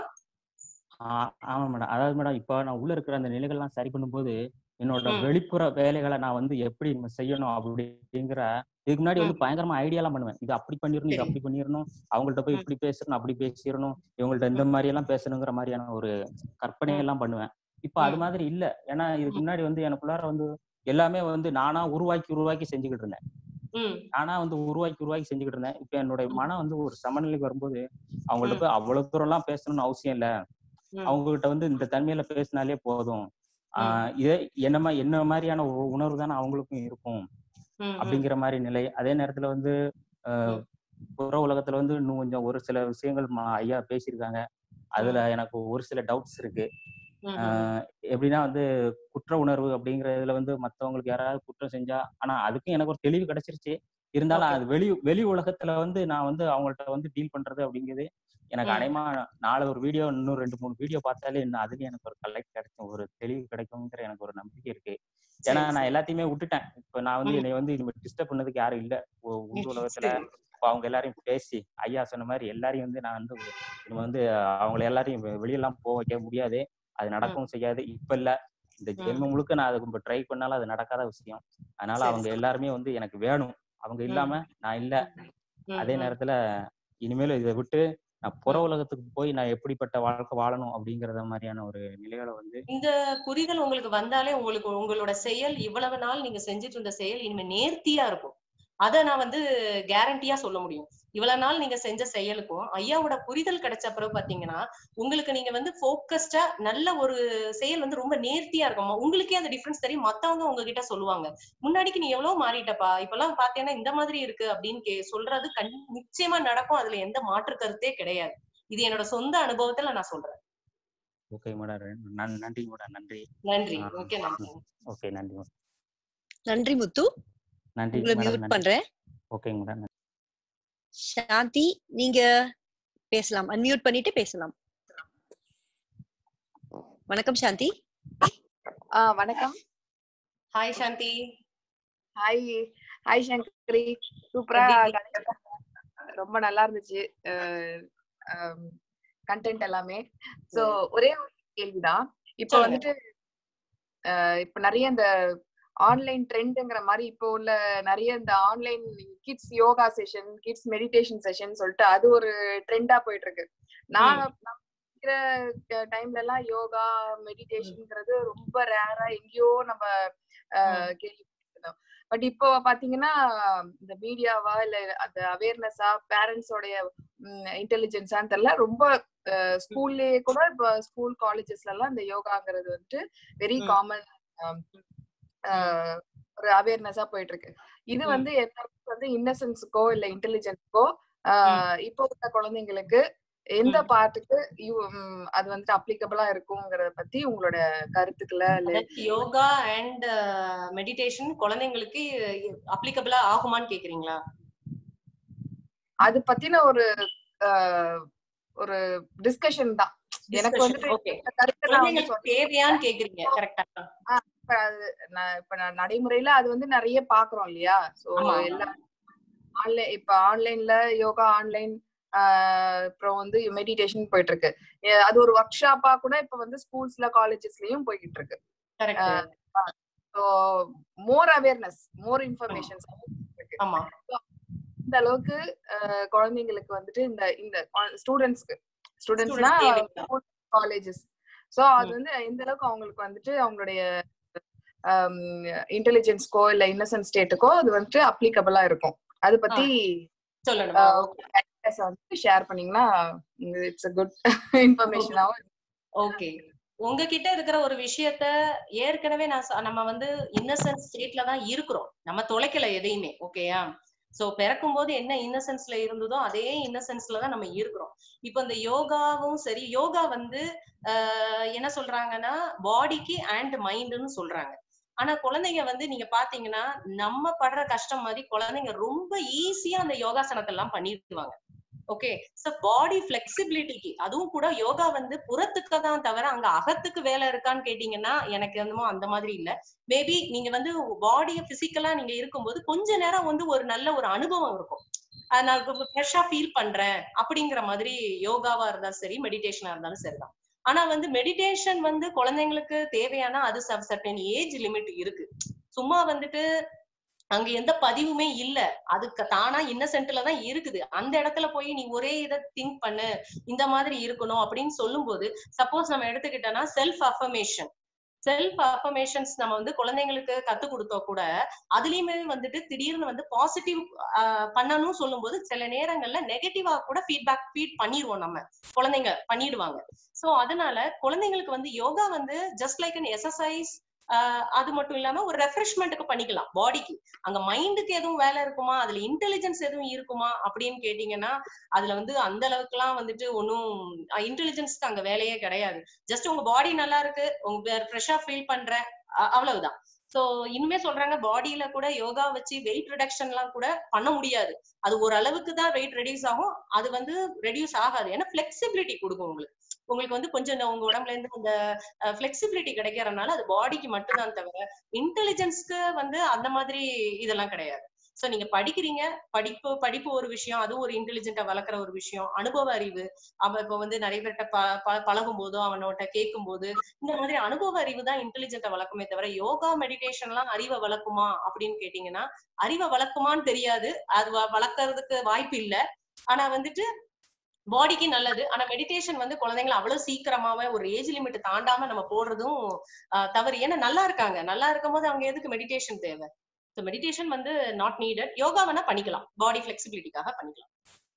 Speaker 11: ஆ- ஆமா மேடம் அதாவது மேடம் இப்ப நான் உள்ள இருக்கிற அந்த நிலைகள்லாம் சரி பண்ணும்போது என்னோட
Speaker 2: ம்.
Speaker 11: வெளிப்புற வேலைகளை நான் வந்து எப்படி நம்ம செய்யணும் அப்படிங்கிற இதுக்கு முன்னாடி வந்து பயங்கரமா ஐடியாலாம் பண்ணுவேன் இது அப்படி பண்ணிடணும் இது
Speaker 2: சரி.
Speaker 11: அப்படி பண்ணிடணும் அவங்கள்ட்ட போய்
Speaker 2: ம்.
Speaker 11: இப்படி பேசணும் அப்படி பேசிடணும் இவங்கள்ட்ட இந்த மாதிரி எல்லாம் பேசணுங்கிற மாதிரியான ஒரு கற்பனை
Speaker 2: ம்.
Speaker 11: எல்லாம் பண்ணுவேன் இப்ப அது
Speaker 2: ம்.
Speaker 11: மாதிரி இல்ல ஏன்னா இதுக்கு
Speaker 2: ம்.
Speaker 11: முன்னாடி வந்து எனக்குள்ளார வந்து எல்லாமே வந்து நானா உருவாக்கி உருவாக்கி செஞ்சுக்கிட்டு இருந்தேன்
Speaker 2: ம்
Speaker 11: நானா வந்து உருவாக்கி உருவாக்கி செஞ்சுக்கிட்டு இருந்தேன் இப்ப என்னுடைய
Speaker 2: ம்.
Speaker 11: மனம் வந்து ஒரு சமநிலைக்கு வரும்போது அவங்கள்ட்ட
Speaker 2: ம்.
Speaker 11: போய் அவ்வளவு தூரம் எல்லாம் பேசணும்னு அவசியம் இல்ல
Speaker 2: ம்.
Speaker 11: அவங்க கிட்ட வந்து இந்த தன்மையில பேசினாலே போதும்
Speaker 2: ம்.
Speaker 11: ஆஹ் இதே என்ன மா- என்ன மாதிரியான உ- உணர்வு தானே அவங்களுக்கும் இருக்கும்
Speaker 2: ம். ம்.
Speaker 11: அப்படிங்கிற மாதிரி நிலை அதே நேரத்துல வந்து ஆஹ்
Speaker 2: ம்.
Speaker 11: புற உலகத்துல வந்து இன்னும் கொஞ்சம் ஒரு சில விஷயங்கள் மா- ஐயா பேசியிருக்காங்க அதுல எனக்கு ஒரு சில டவுட்ஸ் இருக்கு
Speaker 2: ம். ம்.
Speaker 11: ஆஹ் எப்படின்னா வந்து குற்ற உணர்வு அப்படிங்கறதுல வந்து மத்தவங்களுக்கு யாராவது குற்றம் செஞ்சா ஆனா அதுக்கும் எனக்கு ஒரு தெளிவு கிடைச்சிருச்சு இருந்தாலும்
Speaker 2: ஓகே
Speaker 11: அது வெளி வெளி உலகத்துல வந்து நான் வந்து அவங்கள்ட்ட வந்து டீல் பண்றது அப்படிங்கிறது எனக்கு
Speaker 2: ம்.
Speaker 11: அனைமா நாளை ஒரு வீடியோ இன்னும் ரெண்டு மூணு வீடியோ பார்த்தாலே இன்னும் அதுலயும் எனக்கு ஒரு கலெக்ட் கிடைக்கும் ஒரு தெளிவு கிடைக்குங்கிற எனக்கு ஒரு நம்பிக்கை இருக்கு ஏன்னா
Speaker 2: சரி
Speaker 11: நான்
Speaker 2: சரி
Speaker 11: எல்லாத்தையுமே விட்டுட்டேன் இப்ப நான் வந்து
Speaker 2: ம்.
Speaker 11: என்னை வந்து இனிமே டிஸ்டர்ப் பண்ணதுக்கு யாரும் இல்ல ஒ- உண்டு உலகத்துல
Speaker 2: சரி
Speaker 11: இப்ப அவங்க எல்லாரையும் பேசி ஐயா சொன்ன மாதிரி எல்லாரையும் வந்து நான் வந்து இனிமே வந்து அவங்கள எல்லாரையும் வெ- வெளியெல்லாம் போக வைக்க முடியாது அது
Speaker 2: ம்.
Speaker 11: நடக்கவும் செய்யாது இப்ப இல்ல இந்த
Speaker 2: ம்.
Speaker 11: ஜென்மம் முழுக்க நான் அதுக்கு ட்ரை பண்ணாலும் அது நடக்காத விஷயம் அதனால
Speaker 2: சரி
Speaker 11: அவங்க
Speaker 2: சரி
Speaker 11: எல்லாருமே வந்து எனக்கு வேணும் அவங்க
Speaker 2: ம்.
Speaker 11: இல்லாம நான் இல்ல
Speaker 2: ம்.
Speaker 11: அதே
Speaker 2: ம்.
Speaker 11: நேரத்துல இனிமேல் இதை விட்டு நான் புற
Speaker 2: ம்.
Speaker 11: உலகத்துக்கு போய் நான் எப்படிப்பட்ட வாழ்க்கை வாழணும் அப்படிங்கறத மாதிரியான ஒரு நிலைகளை வந்து
Speaker 2: இந்த புரிதல் உங்களுக்கு வந்தாலே உங்களுக்கு உங்களோட செயல் இவ்வளவு நாள் நீங்க செஞ்சுட்டு இருந்த செயல் இனிமே நேர்த்தியா இருக்கும் அத நான் வந்து கேரண்டியா சொல்ல முடியும் இவ்வளவு நாள் நீங்க செஞ்ச செயலுக்கும் ஐயாவோட புரிதல் கிடைச்ச பிறகு பாத்தீங்கன்னா உங்களுக்கு நீங்க வந்து போக்கஸ்டா நல்ல ஒரு செயல் வந்து ரொம்ப நேர்த்தியா இருக்கும் உங்களுக்கே அந்த டிஃபரன்ஸ் தெரியும் மத்தவங்க உங்ககிட்ட சொல்லுவாங்க முன்னாடிக்கு நீ எவ்வளவு மாறிட்டப்பா இப்பெல்லாம் பாத்தீங்கன்னா இந்த மாதிரி இருக்கு அப்படின்னு கே சொல்றது கண் நிச்சயமா நடக்கும் அதுல எந்த மாற்று கருத்தே கிடையாது இது என்னோட சொந்த அனுபவத்துல நான் சொல்றேன்
Speaker 11: ஓகே மேடம் நன் நன்றி மேடம் நன்றி
Speaker 2: நன்றி
Speaker 11: ஆ,
Speaker 2: ஓகே நன்றி
Speaker 11: ஓகே நன்றி மேடம்
Speaker 10: நன்றி முத்து
Speaker 11: நன்றி
Speaker 10: உங்களை
Speaker 11: மேடம்
Speaker 10: மியூட்
Speaker 11: நன்றி
Speaker 10: பண்றேன்
Speaker 11: ஓகேங்க மேடம்
Speaker 10: சாந்தி நீங்க பேசலாம் அன்மியூட் பண்ணிட்டு பேசலாம் வணக்கம் சாந்தி
Speaker 12: ஆ வணக்கம்
Speaker 2: hi Shanthi
Speaker 12: hi hi Sankari சூப்பரா
Speaker 2: எப்படி
Speaker 12: கண்டிப்பா ரொம்ப நல்லா இருந்துச்சு கண்டென்ட் எல்லாமே சோ ஒரே ஒரு கேள்விதான் இப்போ
Speaker 2: சொல்லுங்க.
Speaker 12: வந்துட்டு அஹ், இப்ப நிறைய இந்த ஆன்லைன் ட்ரெண்டுங்கிற மாதிரி இப்போ உள்ள நிறைய இந்த online kids yoga session kids meditation session சொல்லிட்டு அது ஒரு ட்ரெண்டா போயிட்டு இருக்கு நான் நான் படிக்கிற டைம்ல எல்லாம் யோகா மெடிடேஷன்ங்கிறது ரொம்ப ரேரா எங்கேயோ நம்ம அஹ், கேள்விப்பட்டிருந்தோம் பட் இப்போ பாத்தீங்கன்னா இந்த மீடியாவா இல்ல அந்த அவேர்னஸா பேரண்ட்ஸோடைய இன்டெலிஜென்ஸான்னு தெரியல ரொம்ப ஸ்கூல்லயே கூட இப்போ ஸ்கூல் காலேஜஸ்ல எல்லாம் இந்த யோகாங்கிறது வந்துட்டு வெரி
Speaker 2: ம்.
Speaker 12: காமன் ஒரு அவேர்னஸா போயிட்டு இருக்கு இது
Speaker 2: ம்.
Speaker 12: வந்து எந்த அளவுக்கு வந்து இன்னசென்ஸுக்கோ இல்ல இன்டெலிஜென்ஸ்க்கோ இப்போ உள்ள குழந்தைங்களுக்கு எந்த
Speaker 2: ம்.
Speaker 12: பார்ட்டுக்கு அது வந்துட்டு அப்ளிகபிளா இருக்குங்கிறத பத்தி உங்களோட கருத்துக்களை இல்ல
Speaker 2: அதாவது யோகா அண்ட் மெடிடேஷன் குழந்தைங்களுக்கு அப்ளிகபிளா ஆகுமான்னு கேக்குறீங்களா
Speaker 12: அது பத்தின ஒரு அஹ், ஒரு டிஸ்கஷன் தான் எனக்கு
Speaker 2: Discussion,
Speaker 12: வந்துட்டு
Speaker 2: okay.
Speaker 12: இந்த கருத்தை நான் வந்து
Speaker 2: குழந்தைங்களுக்கு தேவையான்னு கேக்குறீங்க கரெக்டா
Speaker 12: ஆஹ் இப்ப அது நான் இப்ப நான் நடைமுறையில அது வந்து நிறைய பாக்குறோம் இல்லையா சோ
Speaker 2: ஆமா.
Speaker 12: எல்லா ஆன்லைன் இப்ப ஆன்லைன்ல யோகா ஆன்லைன் அப்புறம் வந்து மெடிடேஷன் போயிட்டு இருக்கு அஹ் அது ஒரு ஒர்க் ஷாப்பா கூட இப்ப வந்து ஸ்கூல்ஸ்ல காலேஜஸ்லயும் போய்கிட்டு இருக்கு
Speaker 2: correct
Speaker 12: so more awareness more informations
Speaker 2: ஆமா
Speaker 12: இந்த அளவுக்கு அஹ், குழந்தைங்களுக்கு வந்துட்டு இந்த இந்த ஸ்டூடெண்ட்ஸ்க்கு ஸ்டூடெண்ட்ஸ்னா
Speaker 2: Students தேவைதான்.
Speaker 12: காலேஜஸ் சோ அது வந்து இந்த அளவுக்கு அவங்களுக்கு வந்துட்டு அவங்களுடைய இன்டெலிஜென்ஸ்க்கோ இல்ல இன்னசென்ட் ஸ்டேட்டுக்கோ அது வந்துட்டு அப்ளிகபிளா இருக்கும் அது பத்தி
Speaker 2: சொல்லணுமா
Speaker 12: ideas வந்து ஷேர் பண்ணீங்கன்னா இட்ஸ் a குட் இன்ஃபர்மேஷனாவும்
Speaker 2: ஓகே உங்ககிட்ட இருக்கிற ஒரு விஷயத்த ஏற்கனவே நான் சொ- நம்ம வந்து இன்னசென்ட் ஸ்டேட்ல தான் இருக்கிறோம் நம்ம தொலைக்கல எதையுமே ஓகேயா சோ பிறக்கும் போது என்ன இன்னசென்ஸ்ல இருந்ததோ அதே இன்னசென்ஸ்ல தான் நம்ம இருக்கிறோம் இப்போ இந்த யோகாவும் சரி யோகா வந்து ஆஹ் என்ன சொல்றாங்கன்னா பாடிக்கு அண்ட் மைண்டுன்னு சொல்றாங்க ஆனா குழந்தைங்க வந்து நீங்க பாத்தீங்கன்னா நம்ம படுற கஷ்டம் மாதிரி குழந்தைங்க ரொம்ப ஈஸியா அந்த யோகாசனத்தை எல்லாம் பண்ணிடுவாங்க ஓகே சோ பாடி பிளெக்சிபிலிட்டிக்கு அதுவும் கூட யோகா வந்து புறத்துக்கு தான் தவிர அங்க அகத்துக்கு வேலை இருக்கான்னு கேட்டீங்கன்னா எனக்கு என்னமோ அந்த மாதிரி இல்ல மேபி நீங்க வந்து பாடிய பிசிக்கலா நீங்க இருக்கும்போது கொஞ்ச நேரம் வந்து ஒரு நல்ல ஒரு அனுபவம் இருக்கும் அஹ் நான் ஃப்ரெஷ்ஷா ஃபீல் பண்றேன் அப்படிங்கிற மாதிரி யோகாவா இருந்தாலும் சரி மெடிடேஷனா இருந்தாலும் சரிதான் ஆனா வந்து மெடிடேஷன் வந்து குழந்தைங்களுக்கு தேவையான அது சர்டன் ஏஜ் லிமிட் இருக்கு சும்மா வந்துட்டு அங்க எந்த பதிவுமே இல்ல அதுக்கு தானா இன்னசென்ட்ல தான் இருக்குது அந்த இடத்துல போய் நீ ஒரே இதை திங்க் பண்ணு இந்த மாதிரி இருக்கணும் அப்படின்னு சொல்லும்போது சப்போஸ் நம்ம எடுத்துக்கிட்டோம்னா செல்ஃப் அஃபர்மேஷன் செல்ஃப் அஃபர்மேஷன்ஸ் நம்ம வந்து குழந்தைங்களுக்கு கத்து கொடுத்தா கூட அதுலயுமே வந்துட்டு திடீர்னு வந்து பாசிட்டிவ் பண்ணணும்னு சொல்லும்போது சில நேரங்கள்ல நெகட்டிவா கூட ஃபீட்பேக் ஃபீட் பண்ணிடுவோம் நம்ம குழந்தைங்க பண்ணிடுவாங்க சோ அதனால குழந்தைங்களுக்கு வந்து யோகா வந்து ஜஸ்ட் லைக் அன் எக்ஸசைஸ் அது மட்டும் இல்லாம ஒரு ரெஃப்ரெஷ்மெண்ட்டுக்கு பண்ணிக்கலாம் பாடிக்கு அங்க மைண்டுக்கு எதுவும் வேலை இருக்குமா அதுல இன்டெலிஜென்ஸ் எதுவும் இருக்குமா அப்படின்னு கேட்டீங்கன்னா அதுல வந்து அந்த அளவுக்கு எல்லாம் வந்துட்டு ஒன்னும் இன்டெலிஜென்ஸ்க்கு அங்க வேலையே கிடையாது ஜஸ்ட் உங்க பாடி நல்லா இருக்கு உங்க ஃப்ரெஷ்ஷா ஃபீல் பண்ற அ- அவ்வளவுதான் சோ இனிமே சொல்றாங்க பாடியில கூட யோகா வச்சு வெயிட் ரிடக்ஷன் எல்லாம் கூட பண்ண முடியாது அது ஒரு அளவுக்கு தான் வெயிட் ரெடியூஸ் ஆகும் அது வந்து ரெடியூஸ் ஆகாது ஏன்னா பிளெக்சிபிலிட்டி கொடுக்கும் உங்களுக்கு உங்களுக்கு வந்து கொஞ்சம் இந்த உங்க உடம்புல இருந்து அந்த பிளெக்சிபிலிட்டி கிடைக்கிறதுனால அது பாடிக்கு மட்டும்தான் தவிர இன்டெலிஜென்ஸ்க்கு வந்து அந்த மாதிரி இதெல்லாம் கிடையாது சோ நீங்க படிக்கிறீங்க படிப்பு படிப்பு ஒரு விஷயம் அது ஒரு இன்டெலிஜென்ட்டா வளர்க்குற ஒரு விஷயம் அனுபவ அறிவு அவன் இப்ப வந்து நிறைய பேர்கிட்ட ப ப- பழகும் போதோ அவனோட கேட்கும் போது இந்த மாதிரி அனுபவ அறிவு தான் இன்டெலிஜென்ட்டை வளர்க்குமே தவிர யோகா மெடிடேஷன் எல்லாம் அறிவை வளர்க்குமா அப்படின்னு கேட்டீங்கன்னா அறிவை வளர்க்குமான்னு தெரியாது அது வ- வளர்க்கறதுக்கு வாய்ப்பு இல்ல ஆனா வந்துட்டு பாடிக்கு நல்லது ஆனா மெடிடேஷன் வந்து குழந்தைங்களை அவ்வளவு சீக்கிரமாவே ஒரு ஏஜ் லிமிட் தாண்டாம நம்ம போடுறதும் ஆஹ் தவறு ஏன்னா நல்லா இருக்காங்க நல்லா இருக்கும் போது அவங்க எதுக்கு மெடிடேஷன் தேவை ஸோ மெடிடேஷன் வந்து நாட் நீடட் யோகா வேணா பண்ணிக்கலாம் பாடி ஃபிளெக்சிபிலிட்டிக்காக பண்ணிக்கலாம்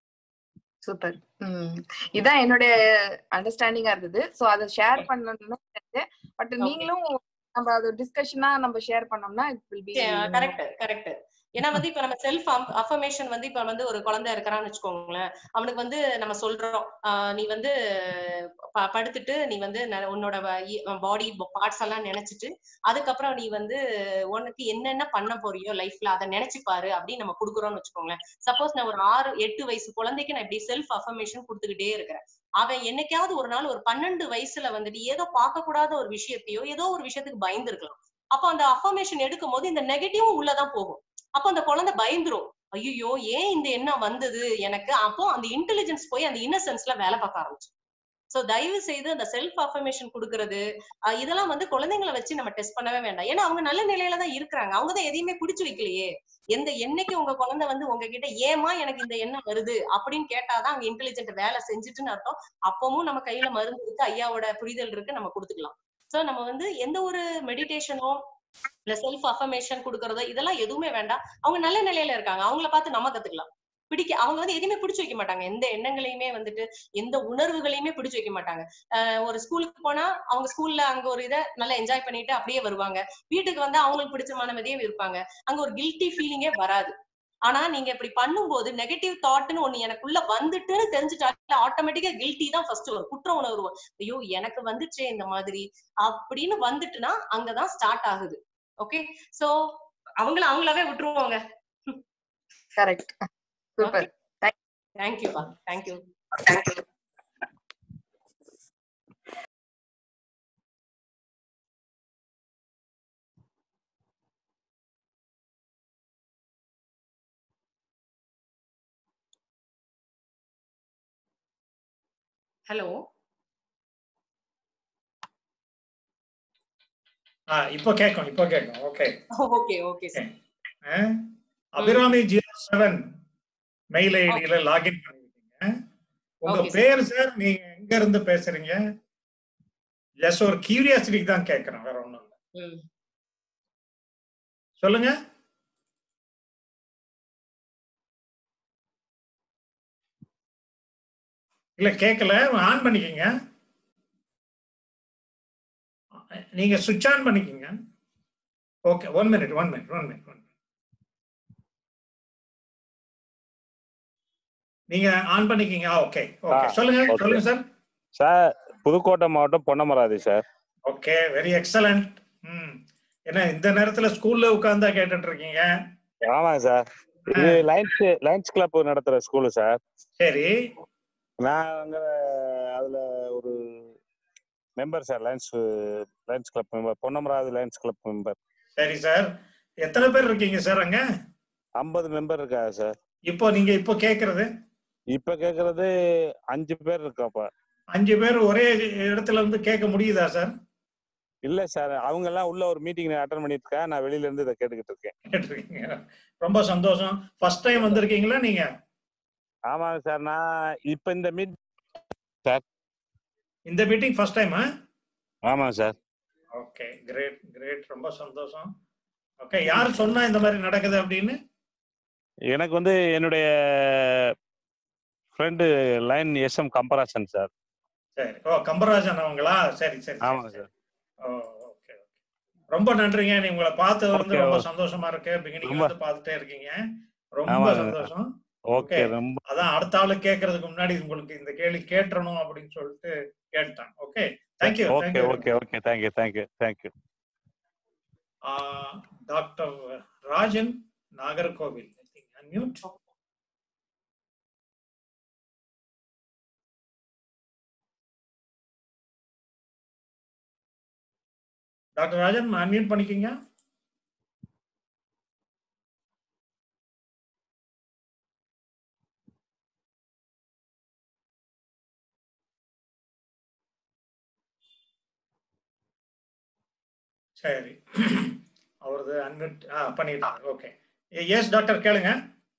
Speaker 12: சூப்பர் உம் இதான் என்னுடைய அண்டர்ஸ்டாண்டிங்கா இருந்தது சோ அதை ஷேர் பண்ணணும்னு நினைச்சேன் பட் நீங்களும் நம்ம அது டிஸ்கஷனா நம்ம ஷேர் பண்ணோம்னா it will be
Speaker 2: correct correct ஏன்னா வந்து இப்ப நம்ம செல்ஃப் அஃபர்மேஷன் வந்து இப்ப வந்து ஒரு குழந்தை இருக்கிறான்னு வச்சுக்கோங்களேன் அவனுக்கு வந்து நம்ம சொல்றோம் ஆஹ் நீ வந்து ப- படுத்துட்டு நீ வந்து ந- உன்னோட பாடி பார்ட்ஸ் எல்லாம் நினைச்சிட்டு அதுக்கப்புறம் நீ வந்து உனக்கு என்னென்ன பண்ண போறியோ லைஃப்ல அதை நினைச்சு பாரு அப்படின்னு நம்ம கொடுக்குறோம்னு வச்சுக்கோங்களேன் சப்போஸ் நான் ஒரு ஆறு எட்டு வயசு குழந்தைக்கு நான் இப்படி செல்ஃப் அஃபர்மேஷன் கொடுத்துக்கிட்டே இருக்கிறேன் அவன் என்னைக்காவது ஒரு நாள் ஒரு பன்னெண்டு வயசுல வந்துட்டு ஏதோ பார்க்க கூடாத ஒரு விஷயத்தையோ ஏதோ ஒரு விஷயத்துக்கு பயந்து இருக்கலாம் அப்ப அந்த அஃபர்மேஷன் எடுக்கும் போது இந்த நெகட்டிவும் உள்ளதான் போகும் அப்ப அந்த குழந்தை பயந்துரும் ஐயோ ஏன் இந்த எண்ணம் வந்தது எனக்கு அப்போ அந்த இன்டெலிஜென்ஸ் போய் அந்த இன்னசென்ஸ்ல வேலை பார்க்க ஆரம்பிச்சு சோ தயவு செய்து அந்த செல்ஃப் அஃபர்மேஷன் கொடுக்கறது அஹ் இதெல்லாம் வந்து குழந்தைங்களை வச்சு நம்ம டெஸ்ட் பண்ணவே வேண்டாம் ஏன்னா அவங்க நல்ல நிலையில தான் இருக்கிறாங்க அவங்க தான் எதையுமே பிடிச்சு வைக்கலையே எந்த என்னைக்கு உங்க குழந்தை வந்து உங்ககிட்ட ஏமா எனக்கு இந்த எண்ணம் வருது அப்படின்னு கேட்டாதான் அங்க இன்டெலிஜென்ட் வேலை செஞ்சுட்டுன்னு அர்த்தம் அப்பவும் நம்ம கையில மருந்து இருக்கு ஐயாவோட புரிதல் இருக்கு நம்ம கொடுத்துக்கலாம் சோ நம்ம வந்து எந்த ஒரு மெடிடேஷனோ இல்ல செல்ஃப் அஃபர்மேஷன் கொடுக்கறதோ இதெல்லாம் எதுவுமே வேண்டாம் அவங்க நல்ல நிலையில இருக்காங்க அவங்கள பார்த்து நம்ம கத்துக்கலாம் பிடிக்க அவங்க வந்து எதுவுமே பிடிச்சு வைக்க மாட்டாங்க எந்த எண்ணங்களையுமே வந்துட்டு எந்த உணர்வுகளையுமே பிடிச்சு வைக்க மாட்டாங்க ஆஹ் ஒரு ஸ்கூலுக்கு போனா அவங்க ஸ்கூல்ல அங்க ஒரு இதை நல்லா என்ஜாய் பண்ணிட்டு அப்படியே வருவாங்க வீட்டுக்கு வந்து அவங்களுக்கு பிடிச்ச மனமதியே இருப்பாங்க அங்க ஒரு கில்ட்டி ஃபீலிங்கே வராது ஆனா நீங்க இப்படி பண்ணும்போது நெகட்டிவ் தாட்னு ஒண்ணு எனக்குள்ள வந்துட்டுன்னு தெரிஞ்சுட்டாலே ஆட்டோமேட்டிக்கா கில்ட்டி தான் ஃபர்ஸ்ட் வரும் குற்ற உணர்வு வரும். ஐயோ எனக்கு வந்துச்சே இந்த மாதிரி அப்படின்னு வந்துட்டுனா அங்கதான் ஸ்டார்ட் ஆகுது ஓகே சோ அவங்கள அவங்களாவே விட்டுருவாங்க
Speaker 12: கரெக்ட் சூப்பர்
Speaker 2: தேங்க்யூப்பா தேங்க்யூ ஹலோ
Speaker 1: ஆ இப்போ கேட்கும் இப்போ கேட்கும் okay
Speaker 2: okay okay sir
Speaker 1: Abirami zero seven mail ஐடியில லாகின் பண்ணிருக்கீங்க உங்க
Speaker 2: Okay, sir.
Speaker 1: பேர் சார் நீங்க எங்க இருந்து பேசுறீங்க ஜஸ்ட் ஒரு கியூரியாசிட்டிக்கு தான் கேட்கறேன் வேற ஒண்ணும் இல்ல
Speaker 2: ம்
Speaker 1: சொல்லுங்க இல்ல கேட்கல ஆன் பண்ணிக்கங்க நீங்க சுவிட்ச் ஆன் பண்ணிக்கங்க okay one minute one minute one minute one நீங்க ஆன் பண்ணிக்கங்க ஓகே ஓகே சொல்லுங்க
Speaker 13: okay.
Speaker 1: சொல்லுங்க சார்
Speaker 13: சார் புதுக்கோட்டை மாவட்டம் Ponnamaravathi sir
Speaker 1: okay very excellent ம் என்ன இந்த நேரத்துல ஸ்கூல்ல உட்கார்ந்தா கேட்டுட்டு இருக்கீங்க
Speaker 13: ஆமாங்க சார் இது லைன்ஸ் லைன்ஸ் கிளப் நடத்துற ஸ்கூலு சார்
Speaker 1: சரி
Speaker 13: நான் அங்க அதுல ஒரு member sir Lions Lions club member Ponnamaravathi Lions club member
Speaker 1: சரி சார் எத்தனை பேர் இருக்கீங்க சார் அங்க
Speaker 13: ஐம்பது மெம்பர் இருக்காங்க சார்
Speaker 1: இப்போ நீங்க இப்போ கேக்குறது
Speaker 13: இப்ப கேக்குறது அஞ்சு பேர் இருக்காப்பா
Speaker 1: அஞ்சு பேர் ஒரே இடத்துல இருந்து கேட்க முடியுதா சார்
Speaker 13: இல்ல சார் அவங்க எல்லாம் உள்ள ஒரு மீட்டிங் அட்டன் பண்ணிட்டு இருக்கேன் நான் வெளியில இருந்து இதை கேட்டுக்கிட்டு இருக்கேன்
Speaker 1: கேட்டிருக்கீங்க ரொம்ப சந்தோஷம் ஃபர்ஸ்ட் டைம் வந்திருக்கீங்களா நீங்க
Speaker 13: ஆமாங்க சார் நான் இப்ப இந்த மீட் சார்
Speaker 1: இந்த மீட்டிங் ஃபர்ஸ்ட் டைமா
Speaker 13: ஆமாங்க சார்
Speaker 1: ஓகே கிரேட் கிரேட் ரொம்ப சந்தோஷம் ஓகே யார் சொன்னா இந்த மாதிரி நடக்குது அப்படின்னு
Speaker 13: எனக்கு வந்து என்னுடைய friend Lion S M Kambarasan sir
Speaker 1: சரி ஓ கம்பராஜன் அவங்களா சரி சரி
Speaker 13: ஆமாங்க சார்
Speaker 1: ஓ ஓகே ஓகே ரொம்ப நன்றிங்க நீ உங்களை பார்த்தது வந்து
Speaker 13: Okay,
Speaker 1: ரொம்ப
Speaker 13: okay.
Speaker 1: சந்தோஷமா இருக்கு பிகினிங்
Speaker 13: ரொம்ப-
Speaker 1: வந்து பார்த்துட்டே இருக்கீங்க ரொம்ப
Speaker 13: ஆமாங்க.
Speaker 1: சந்தோஷம்
Speaker 13: ஓகே ரொம்ப
Speaker 1: அதான் அடுத்த ஆளு கேட்கறதுக்கு முன்னாடி உங்களுக்கு இந்த கேள்வி கேட்டணும் அப்படின்னு சொல்லிட்டு கேட்டேன் okay thank you
Speaker 13: okay okay okay thank you thank you thank you
Speaker 1: doctor Rajan Nagercoil unmute doctor Rajan unmute பண்ணிக்கங்க சரி அவரது அன்மியூட் ஆ பண்ணிட்டாங்க ஓகே எஸ் டாக்டர் கேளுங்க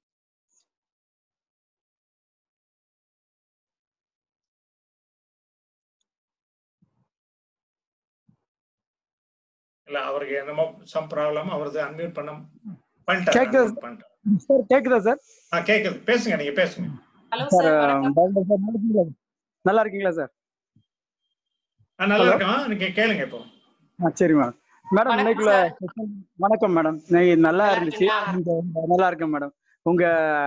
Speaker 1: இல்ல அவருக்கு என்னமோ சம் ப்ராப்ளம் அவரது அன்மியூட் பண்ண பண்ணிட்டாரு
Speaker 14: கேக்குதா
Speaker 1: unmute பண்ணிட்டாரு.
Speaker 14: சார் கேக்குதா சார்
Speaker 1: ஆ கேக்குது பேசுங்க நீங்க பேசுங்க
Speaker 2: hello
Speaker 14: sir
Speaker 2: sir
Speaker 14: doctor sir நல்லா இருக்கீங்களா நல்லா இருக்கீங்களா சார்
Speaker 1: ஆ, நல்லா
Speaker 14: Hello.
Speaker 1: இருக்கோம் நீங்க கேளுங்க இப்போ
Speaker 14: ஆ சரிம்மா மேடம்
Speaker 2: வணக்கம்
Speaker 14: இன்னைக்குள்ள
Speaker 2: சார்
Speaker 14: session- வணக்கம் மேடம் இன்னைக்கு நல்லா
Speaker 2: நல்லா
Speaker 14: இருந்துச்சு
Speaker 2: இருக்கீங்களா
Speaker 14: நீங்க உங்க- நல்லா இருக்கேன் மேடம் உங்க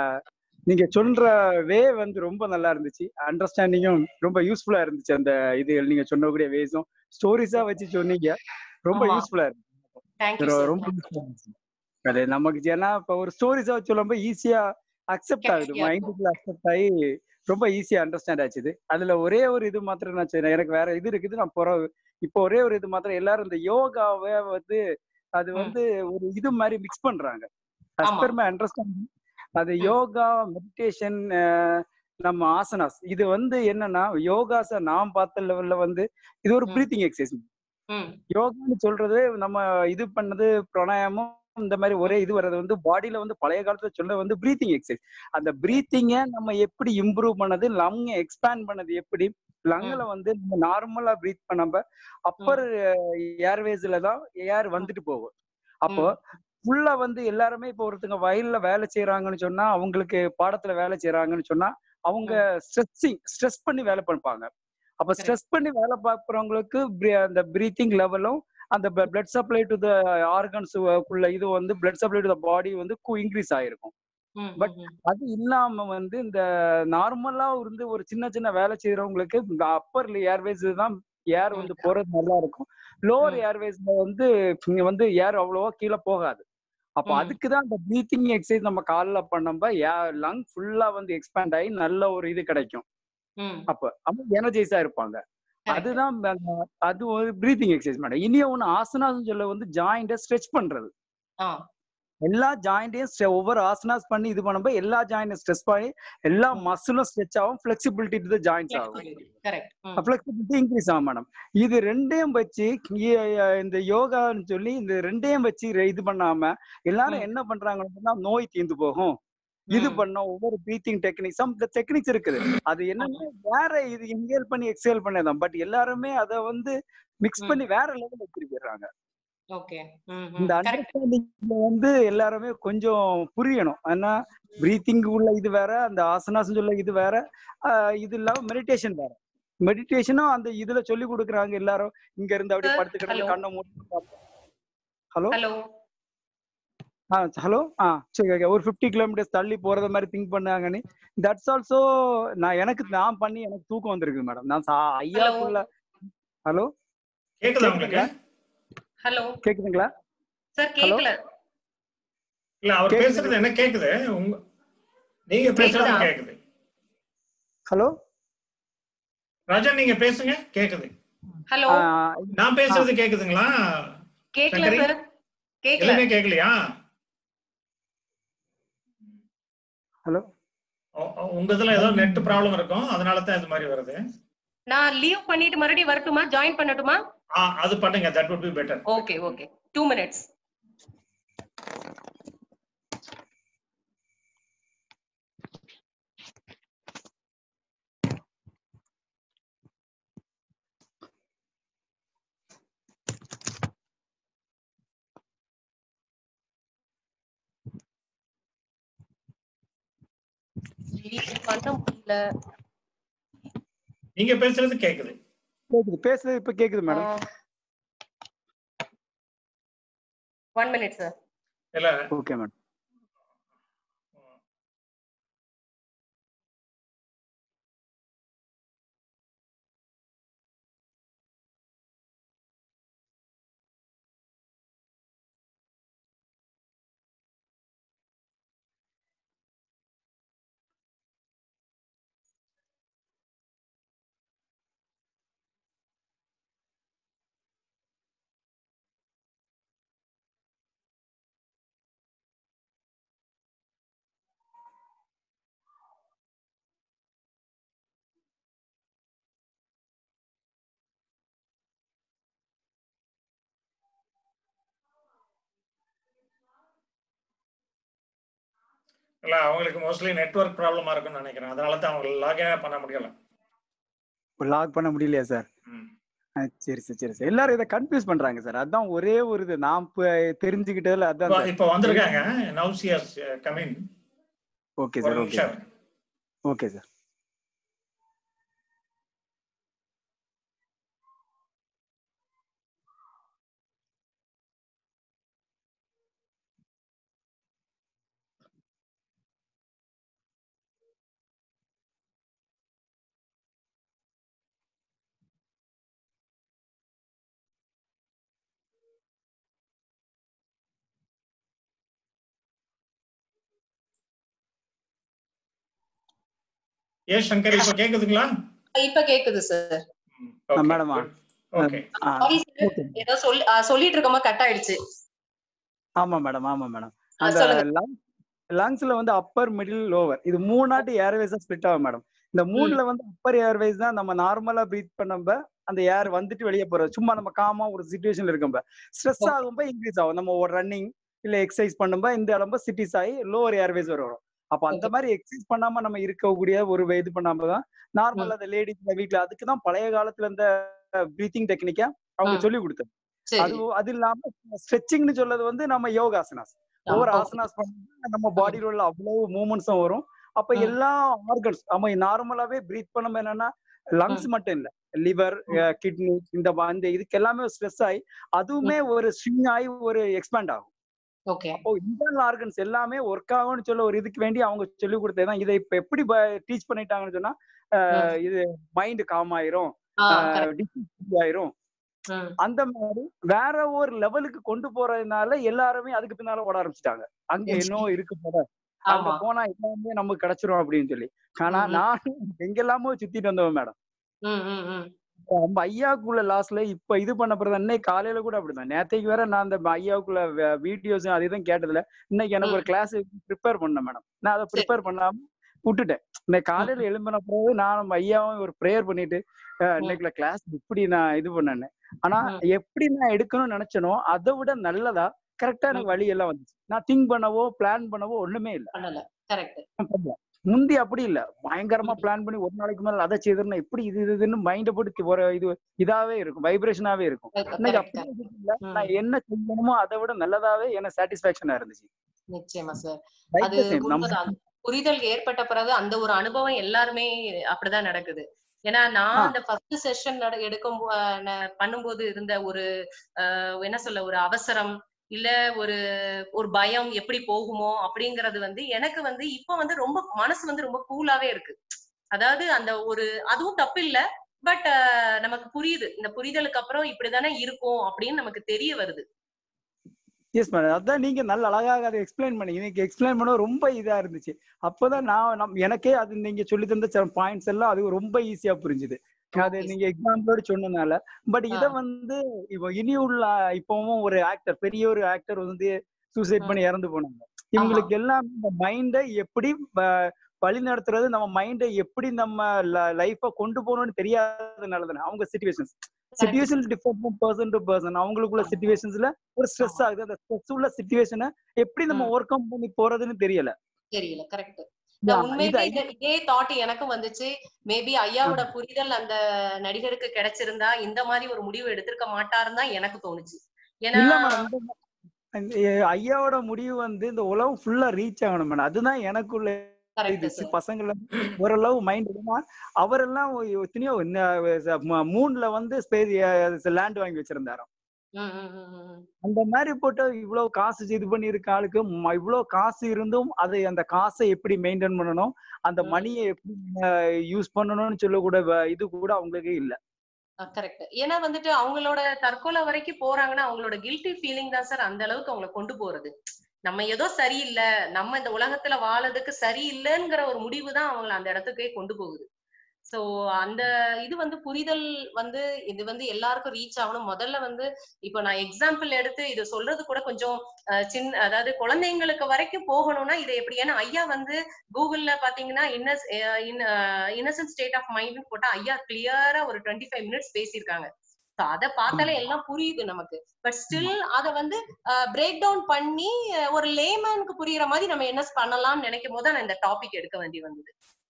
Speaker 14: நீங்க சொல்ற வே வந்து ரொம்ப நல்லா இருந்துச்சு அண்டர்ஸ்டாண்டிங்கும் ரொம்ப யூஸ்ஃபுல்லா இருந்துச்சு அந்த இது நீங்க சொன்னக்கூடிய வேஸும் ஸ்டோரிஸா வச்சு சொன்னீங்க ரொம்ப
Speaker 2: ஆமா
Speaker 14: யூஸ்ஃபுல்லா இருந்துச்சு
Speaker 2: தேங்க்யூ
Speaker 14: ரொ-
Speaker 2: சார்
Speaker 14: ரொம்ப யூஸ்ஃபுல்லா இருந்துச்சு அது நமக்கு ஏன்னா இப்ப ஒரு ஸ்டோரிஸா வச்சு சொல்லும்போது ஈஸியா அக்செப்ட் ஆகுது
Speaker 2: கேட்சியா இருக்கும்
Speaker 14: மைண்டுக்குள்ள அக்செப்ட் ஆகி ரொம்ப ஈஸியா அண்டர்ஸ்டாண்ட் ஆச்சுது அதுல ஒரே ஒரு இது மாத்திரம் நான் சொன்னேன் எனக்கு வேற இது இருக்குது நான் புற இப்போ ஒரே ஒரு இது மாத்திரம் எல்லாரும் இந்த யோகாவை வந்து அது
Speaker 2: ம்
Speaker 14: வந்து ஒரு இது மாதிரி மிக்ஸ் பண்றாங்க as
Speaker 2: ஆமா
Speaker 14: per my understanding அது
Speaker 2: ம்
Speaker 14: யோகா மெடிடேஷன் நம்ம ஆசனாஸ் இது வந்து என்னன்னா யோகாஸ நான் பார்த்த லெவல்ல வந்து இது ஒரு
Speaker 2: ம்
Speaker 14: பிரீத்திங் எக்ஸசைஸ்
Speaker 2: ம்
Speaker 14: யோகான்னு சொல்றது நம்ம இது பண்ணது பிராணாயாமம் இந்த மாதிரி ஒரே
Speaker 2: ம்
Speaker 14: இது வர்றது வந்து பாடியில வந்து பழைய காலத்துல சொல்ல வந்து பிரீத்திங் எக்ஸசைஸ் அந்த பிரீத்திங்கை நம்ம எப்படி இம்ப்ரூவ் பண்ணது லங் எக்ஸ்பேண்ட் பண்ணது எப்படி லங்ல
Speaker 2: ம்
Speaker 14: வந்து நம்ம நார்மலா பிரீத் பண்ணாம
Speaker 2: ம்
Speaker 14: அப்பர் ஏர்வேஸ்ல தான் ஏர்
Speaker 2: ம்
Speaker 14: வந்துட்டு போகும் அப்போ
Speaker 2: ம்
Speaker 14: ஃபுல்லா வந்து எல்லாருமே இப்போ ஒருத்தங்க வயல்ல வேலை செய்யறாங்கன்னு சொன்னா அவங்களுக்கு பாடத்துல வேலை செய்யறாங்கன்னு சொன்னா அவங்க
Speaker 2: ம்
Speaker 14: ஸ்ட்ரெஸ்ஸிங் ஸ்ட்ரெஸ் பண்ணி வேலை பார்ப்பாங்க அப்ப
Speaker 2: கரெக்ட்
Speaker 14: ஸ்ட்ரெஸ் பண்ணி வேலை பார்க்குறவங்களுக்கு அந்த பிரீத்திங் லெவலும் அந்த blood supply to the organs குள்ள இது வந்து blood supply to the body வந்து இன்க்ரீஸ் ஆயிருக்கும்
Speaker 2: ம்
Speaker 14: பட்
Speaker 2: ம் ம்
Speaker 14: அது இல்லாம வந்து இந்த நார்மலா இருந்து ஒரு சின்ன சின்ன வேலை செய்யறவங்களுக்கு இந்த அப்பர் ஏர்வேஸ் தான் ஏர்
Speaker 2: ம்
Speaker 14: வந்து போறது நல்லா இருக்கும் லோவர்
Speaker 2: ம்
Speaker 14: ஏர்வேஸ்ல வந்து இங்க வந்து ஏர் அவ்வளவா கீழே போகாது அப்போ
Speaker 2: ம்
Speaker 14: அதுக்கு தான் அந்த பிரீத்திங் எக்ஸசைஸ் நம்ம காலைல பண்ணம்ப லங் ஃபுல்லா வந்து எக்ஸ்பேண்ட் ஆகி நல்ல ஒரு இது கிடைக்கும்
Speaker 2: ம்
Speaker 14: அப்ப அவங்க எனர்ஜைஸா இருப்பாங்க
Speaker 2: கரெக்ட்
Speaker 14: அதுதான் அந்த- அது ஒரு பிரீத்திங் எக்ஸசைஸ் மேடம் இனியும் ஒன்று ஆசனாஸ் சொல்ல வந்து ஜாயிண்ட ஸ்ட்ரெச் பண்றது
Speaker 2: ஆ
Speaker 14: எல்லா ஜாயிண்டையும் ஒவ்வொரு ஆசனாஸ் பண்ணி இது பண்ணும்போது எல்லா ஜாயிண்டையும் ஸ்ட்ரெஸ் பண்ணி எல்லா
Speaker 2: ம்
Speaker 14: மசிலும் ஸ்ட்ரெச் ஆகும் ஃபிளெக்சிபிலிட்டி டு ஜாயிண்ட்ஸ் ஆகும்
Speaker 2: ஃபிளெக்சிபிலிட்டி கரெக்ட் ம்
Speaker 14: ஃபிளெக்சிபிலிட்டி இன்க்ரீஸ் ஆகும் மேடம் இது ரெண்டையும் வச்சு இ- இ- இந்த யோகான்னு சொல்லி இந்த ரெண்டையும் வச்சு ரெ- இது பண்ணாம எல்லாரும்
Speaker 2: ம்
Speaker 14: என்ன பண்றாங்கன்னு சொன்னா நோய் தீர்ந்து போகும் இது
Speaker 2: ம்
Speaker 14: பண்ணோம் ஒவ்வொரு பிரீத்திங் டெக்னிக் சம் டெக்னிக்ஸ் இருக்குது அது
Speaker 2: ஆமா
Speaker 14: என்னன்னா வேற இது இன்ஹேல் பண்ணி எக்ஸேல் பண்ணதான் பட் எல்லாருமே அதை வந்து மிக்ஸ்
Speaker 2: ம்
Speaker 14: பண்ணி வேற லெவல் எடுத்துட்டு போயிடுறாங்க
Speaker 2: ஓகே ம் ம்
Speaker 14: இந்த
Speaker 2: கரெக்ட்
Speaker 14: அண்டர்ஸ்டாண்டிங் வந்து எல்லாருமே கொஞ்சம் புரியணும் ஆனா பிரீத்திங் உள்ள இது வேற அந்த ஆசனாஸ் உள்ள இது வேற ஆஹ் இது இல்லாம மெடிடேஷன் வேற மெடிடேஷனும் அந்த இதுல சொல்லி கொடுக்குறாங்க எல்லாரும் இங்க இருந்து அப்படியே
Speaker 2: சார்
Speaker 14: படுத்து கிடந்து
Speaker 2: ஹலோ
Speaker 14: கண்ணை மூடி ஹலோ
Speaker 2: ஹலோ
Speaker 14: ஆ ஹலோ ஆ சரி okay. ஒரு ஃபிஃப்டி கிலோமீட்டர்ஸ் தள்ளி போறத மாதிரி திங்க் பண்ணாங்கன்னு தட்ஸ் ஆல்சோ நான் எனக்கு நான் பண்ணி எனக்கு தூக்கம் வந்திருக்கு மேடம் நான் சா-
Speaker 2: ஹலோ
Speaker 14: ஐயாக்குள்ள ஹலோ
Speaker 1: கேக்குதா உங்களுக்கு
Speaker 14: கேக்குதுங்களா
Speaker 2: ஹலோ
Speaker 14: கேக்குதுங்களா
Speaker 2: சார்
Speaker 14: ஹலோ
Speaker 2: கேக்கல
Speaker 1: இல்ல அவர்
Speaker 14: கேக்குதுங்களா
Speaker 1: பேசுறது என்ன கேக்குது உங்க நீங்க பேசுறது
Speaker 2: கேக்குதா
Speaker 1: கேக்குது
Speaker 14: ஹலோ
Speaker 1: ராஜா நீங்க பேசுங்க கேக்குது
Speaker 2: ஹலோ
Speaker 14: ஆ
Speaker 1: நான்
Speaker 14: ஆ
Speaker 1: பேசுறது கேக்குதுங்களா
Speaker 2: கேக்கல
Speaker 1: சங்கரி
Speaker 2: சார் கேக்கல
Speaker 1: எதுவுமே கேட்கலையா
Speaker 14: ஹலோ
Speaker 1: உ- உ- உங்க இதுல ஏதோ நெட் ப்ராப்ளம் இருக்கும் அதனால தான் இது மாதிரி வருது
Speaker 2: நான் லீவ் பண்ணிட்டு மறுபடியும் வரட்டுமா ஜாயின் பண்ணட்டுமா
Speaker 1: ஆ அது பண்ணுங்க that would be better
Speaker 2: okay okay two minutes பண்ண முடியல
Speaker 1: நீங்க பேசுறது கேக்குது
Speaker 14: கேக்குது பேசுறது இப்ப கேக்குது மேடம்
Speaker 2: ஒன் மினிட் சார்
Speaker 1: இல்ல
Speaker 14: ஓகே மேடம்
Speaker 1: இல்ல அவங்களுக்கு மோஸ்ட்லி நெட்வொர்க் ப்ராப்ளமா இருக்கும்னு நினைக்கிறேன் அதனால தான் அவங்க லாகினே பண்ண முடியல
Speaker 14: லாக் பண்ண முடியலையா சார்
Speaker 1: ம்.
Speaker 14: சரி சார் சரி சார் எல்லாரும் இதை கன்ஃபியூஸ் பண்றாங்க சார் அதான் ஒரே ஒரு இது நான் இப்ப தெரிஞ்சுக்கிட்டதுல அதான்
Speaker 1: இப்போ
Speaker 14: சார்
Speaker 1: இப்போ வந்திருக்காங்க நவுசியாஸ் கமின்
Speaker 14: ஓகே
Speaker 1: ஒரு
Speaker 14: சார் ஓகே
Speaker 1: நிமிஷம்
Speaker 14: சார் ஓகே சார்
Speaker 1: ஏ சங்கர் இப்ப கேக்குதுங்களா
Speaker 2: இப்ப கேக்குது சார்
Speaker 14: மேடமா
Speaker 1: ஓகே
Speaker 2: சாரி சார் ஏதோ சொல்லி ஆ, சொல்லிட்டு இருக்கோமா கட் ஆயிடுச்சு
Speaker 14: ஆமா மேடம் ஆமா மேடம்
Speaker 2: ஆ,
Speaker 14: அந்த
Speaker 2: சொல்லுங்க.
Speaker 14: லங்ஸ் லங்ஸ்ல வந்து அப்பர் மிடில் லோவர் இது மூணாட்டு ஏர்வேஸா ஸ்பிளிட் ஆகும் மேடம் இந்த மூணுல வந்து அப்பர் ஏர்வேஸ் தான் நம்ம நார்மலா பிரீத் பண்ணம்ப அந்த ஏர் வந்துட்டு வெளியே போறது சும்மா நம்ம காமா ஒரு சுச்சுவேஷன்ல இருக்கம்ப ஸ்ட்ரெஸ் ஆகும்போது இன்க்ரீஸ் ஆகும் நம்ம ஒரு ரன்னிங் இல்ல எக்ஸசைஸ் பண்ணும்போது இந்த இடம்ப சிட்டிஸ் ஆகி லோவர் ஏர்வேஸ் வரும் அப்ப அந்த மாதிரி எக்ஸசைஸ் பண்ணாம நம்ம இருக்கக்கூடிய ஒரு இது பண்ணாம தான் நார்மல் அந்த லேடிஸ் வீட்ல அதுக்கு தான் பழைய காலத்துல இந்த பிரீத்திங் டெக்னிக்கா அவங்க சொல்லி கொடுத்தது
Speaker 2: சரி.
Speaker 14: அது அது இல்லாம ஸ்ட்ரெச்சிங்னு சொல்றது வந்து நம்ம யோகாசனாஸ் ஒவ்வொரு
Speaker 2: okay.
Speaker 14: ஆசனாஸ் பண்ணா நம்ம பாடியில உள்ள அவ்வளவு மூமெண்ட்ஸும் வரும் அப்ப எல்லா ஆர்கன்ஸ் நம்ம நார்மலாவே பிரீத் பண்ணும் என்னன்னா லங்ஸ் மட்டும் இல்ல லிவர் கிட்னி இந்த ப- இந்த இதுக்கு எல்லாமே ஸ்ட்ரெஸ் ஆகி அதுவுமே ஒரு ஸ்விங் ஆகி ஒரு எக்ஸ்பேண்ட் ஆகும்
Speaker 2: ஓகே
Speaker 14: அப்போ இன்டர்னல் ஆர்கன்ஸ் எல்லாமே ஒர்க் ஆகும்னு சொல்ல ஒரு இதுக்கு வேண்டி அவங்க சொல்லி கொடுத்ததுதான் இதை இப்ப எப்படி டீச் பண்ணிட்டாங்கன்னு சொன்னா அஹ், இது மைண்ட் காம் ஆயிரும்
Speaker 2: ஆ,
Speaker 14: டிசீஸ் ஆயிரும் அந்த மாதிரி வேற ஒரு லெவலுக்கு கொண்டு போறதுனால எல்லாருமே அதுக்கு பின்னால ஓட ஆரம்பிச்சிட்டாங்க அங்க என்னவோ இருக்கு போல அங்க
Speaker 2: ஆமா.
Speaker 14: போனா எல்லாமே நமக்கு கிடைச்சிரும் அப்படின்னு சொல்லி ஆனா
Speaker 2: ம், ம்.
Speaker 14: நான் எங்கெல்லாமோ சுத்திட்டு வந்தவன் மேடம்
Speaker 2: ம் ம் ம்
Speaker 14: நம்ம ஐயாவுக்குள்ள லாஸ்ட்ல இப்ப இது பண்ண பிறகு இன்னைக்கு காலையில கூட அப்படிதான் நேத்தைக்கு வேற நான் அந்த ஐயாவுக்குள்ள வீடியோஸ் அது இதுவும் கேட்டதுல இன்னைக்கு எனக்கு ஒரு கிளாஸ் ப்ரிப்பேர் பண்ணேன் மேடம் நான் அதை ப்ரிப்பேர் பண்ணாம விட்டுட்டேன் இன்னைக்கு காலையில எழும்பின பிறகு நான் நம்ம ஐயாவும் ஒரு ப்ரேயர் பண்ணிட்டு அஹ், இன்னைக்குள்ள கிளாஸ் இப்படி நான் இது பண்ணேன்னு ஆனா எப்படி நான் எடுக்கணும்னு நினைச்சனோ அதை விட நல்லதா கரெக்டா எனக்கு வழி எல்லாம் வந்துச்சு நான் திங்க் பண்ணவோ பிளான் பண்ணவோ ஒண்ணுமே இல்ல
Speaker 2: பண்ணல கரெக்ட்
Speaker 14: பண்ணல. முந்தி அப்படி இல்ல பயங்கரமா பிளான் பண்ணி ஒரு நாளைக்கு மேல அதை செய்திருந்தா எப்படி இது இது இதுன்னு மைண்ட போட்டு ஒரு இது இதாவே இருக்கும் வைப்ரேஷனாவே இருக்கும் இன்னைக்கு
Speaker 2: correct,
Speaker 14: அப்படி இல்ல நான் என்ன செய்யணுமோ அதை விட நல்லதாவே எனக்கு சாட்டிஸ்பாக்சனா இருந்துச்சு
Speaker 2: நிச்சயமா சார்
Speaker 14: Like
Speaker 2: அது
Speaker 14: the same. நம்ம-
Speaker 2: உண்மைதான் புரிதல் ஏற்பட்ட பிறகு அந்த ஒரு அனுபவம் எல்லாருமே அப்படிதான் நடக்குது ஏன்னா நான்
Speaker 14: ஆ.
Speaker 2: அந்த ஃபர்ஸ்ட் செஷன் எடுக்கும் போ- அஹ் ந- பண்ணும்போது இருந்த ஒரு அஹ், என்ன சொல்ல ஒரு அவசரம் இல்ல ஒரு ஒரு பயம் எப்படி போகுமோ அப்படிங்கறது வந்து எனக்கு வந்து இப்ப வந்து ரொம்ப மனசு வந்து ரொம்ப கூலாவே இருக்கு அதாவது அந்த ஒரு அதுவும் தப்பு இல்ல பட் நமக்கு புரியுது இந்த புரிதலுக்கு அப்புறம் இப்படிதானே இருக்கும் அப்படின்னு நமக்கு தெரிய வருது
Speaker 14: எஸ் மேடம் அதான் நீங்க நல்ல அழகாக அதை எக்ஸ்பிளைன் பண்ணீங்க நீங்க எக்ஸ்பிளைன் பண்ண ரொம்ப இதா இருந்துச்சு அப்பதான் நான் நம் எனக்கே அது நீங்க சொல்லி தந்த சில பாயிண்ட்ஸ் எல்லாம் அது ரொம்ப ஈஸியா புரிஞ்சுது அது நீங்க எக்ஸாம்பிளோட சொன்னனால பட் இத வந்து இப்போ இனி உள்ள இப்பவும் ஒரு ஆக்டர் பெரிய ஒரு ஆக்டர் வந்து சூசைட் பண்ணி இறந்து போனாங்க இவங்களுக்கு எல்லாம் இந்த மைண்டை எப்படி வ- வழி நடத்துறது நம்ம மைண்டை எப்படி நம்ம லைஃப கொண்டு போகணும்னு தெரியாதனால தானே அவங்க situations situation different person to person அவங்களுக்குள்ள சுச்சுவேஷன்ஸ்ல ஒரு ஸ்ட்ரெஸ் ஆகுது அந்த ஸ்ட்ரெஸ் உள்ள சுச்சுவேஷனை எப்படி நம்ம ஓவர் கம் பண்ணி போறதுன்னு தெரியல
Speaker 2: தெரியல கரெக்ட்
Speaker 14: Yeah,
Speaker 2: உண்மையிலே
Speaker 14: இது
Speaker 2: இது- இதே தாட் எனக்கும் வந்துச்சு மேபி ஐயாவோட புரிதல் அந்த நடிகருக்கு கிடைச்சிருந்தா இந்த மாதிரி ஒரு முடிவு எடுத்திருக்க மாட்டாருன்னு தான் எனக்கு தோணுச்சு ஏன்னா
Speaker 14: இல்ல மேடம் ஐயாவோட முடிவு வந்து இந்த உலகம் ஃபுல்லா ரீச் ஆகணும் மேடம் அதுதான் எனக்குள்ள இது சி- பசங்கள ஓரளவு மைண்ட் அவரெல்லாம் எத்தனையோ மூன்ல வந்து ஸ்பேஸ் லேண்ட் வாங்கி வச்சிருந்தாராம்
Speaker 2: ம், ம், ம், ம்.
Speaker 14: அந்த மாதிரி போட்டு இவ்வளவு காசு இது பண்ணி இருக்க ஆளுக்கு ம- இவ்வளவு காசு இருந்தும் அதை அந்த காசை எப்படி மெயின்டைன் பண்ணணும் அந்த மணியை எப்படி யூஸ் பண்ணணும்னு சொல்லக்கூட வ- இது கூட அவங்களுக்கு இல்ல
Speaker 2: கரெக்ட் ஏன்னா வந்துட்டு அவங்களோட தற்கொலை வரைக்கும் போறாங்கன்னா அவங்களோட கில்ட்டி ஃபீலிங் தான் சார் அந்த அளவுக்கு அவங்கள கொண்டு போறது நம்ம ஏதோ சரியில்லை நம்ம இந்த உலகத்துல வாழறதுக்கு சரியில்லைங்கிற ஒரு முடிவு தான் அவங்கள அந்த இடத்துக்கே கொண்டு போகுது சோ அந்த இது வந்து புரிதல் வந்து இது வந்து எல்லாருக்கும் ரீச் ஆகணும் முதல்ல வந்து இப்போ நான் எக்ஸாம்பிள் எடுத்து இது சொல்றது கூட கொஞ்சம் அஹ், சின்ன அதாவது குழந்தைங்களுக்கு வரைக்கும் போகணும்னா இது எப்படி ஏன்னா ஐயா வந்து கூகுள்ல பாத்தீங்கன்னா இன்னஸ் இன்னசென்ட் ஸ்டேட் ஆஃப் மைண்ட் போட்டா ஐயா கிளியரா ஒரு டுவெண்ட்டி ஃபைவ் மினிட்ஸ் பேசியிருக்காங்க So அத பார்த்தாலே எல்லாம் புரியுது நமக்கு பட் ஸ்டில் அத வந்து பிரேக் டவுன் பண்ணி அஹ், ஒரு லேமேனுக்கு புரியுற மாதிரி நம்ம என்ன பண்ணலாம்னு நினைக்கும் போது நான் இந்த டாபிக் எடுக்க வேண்டி வந்தது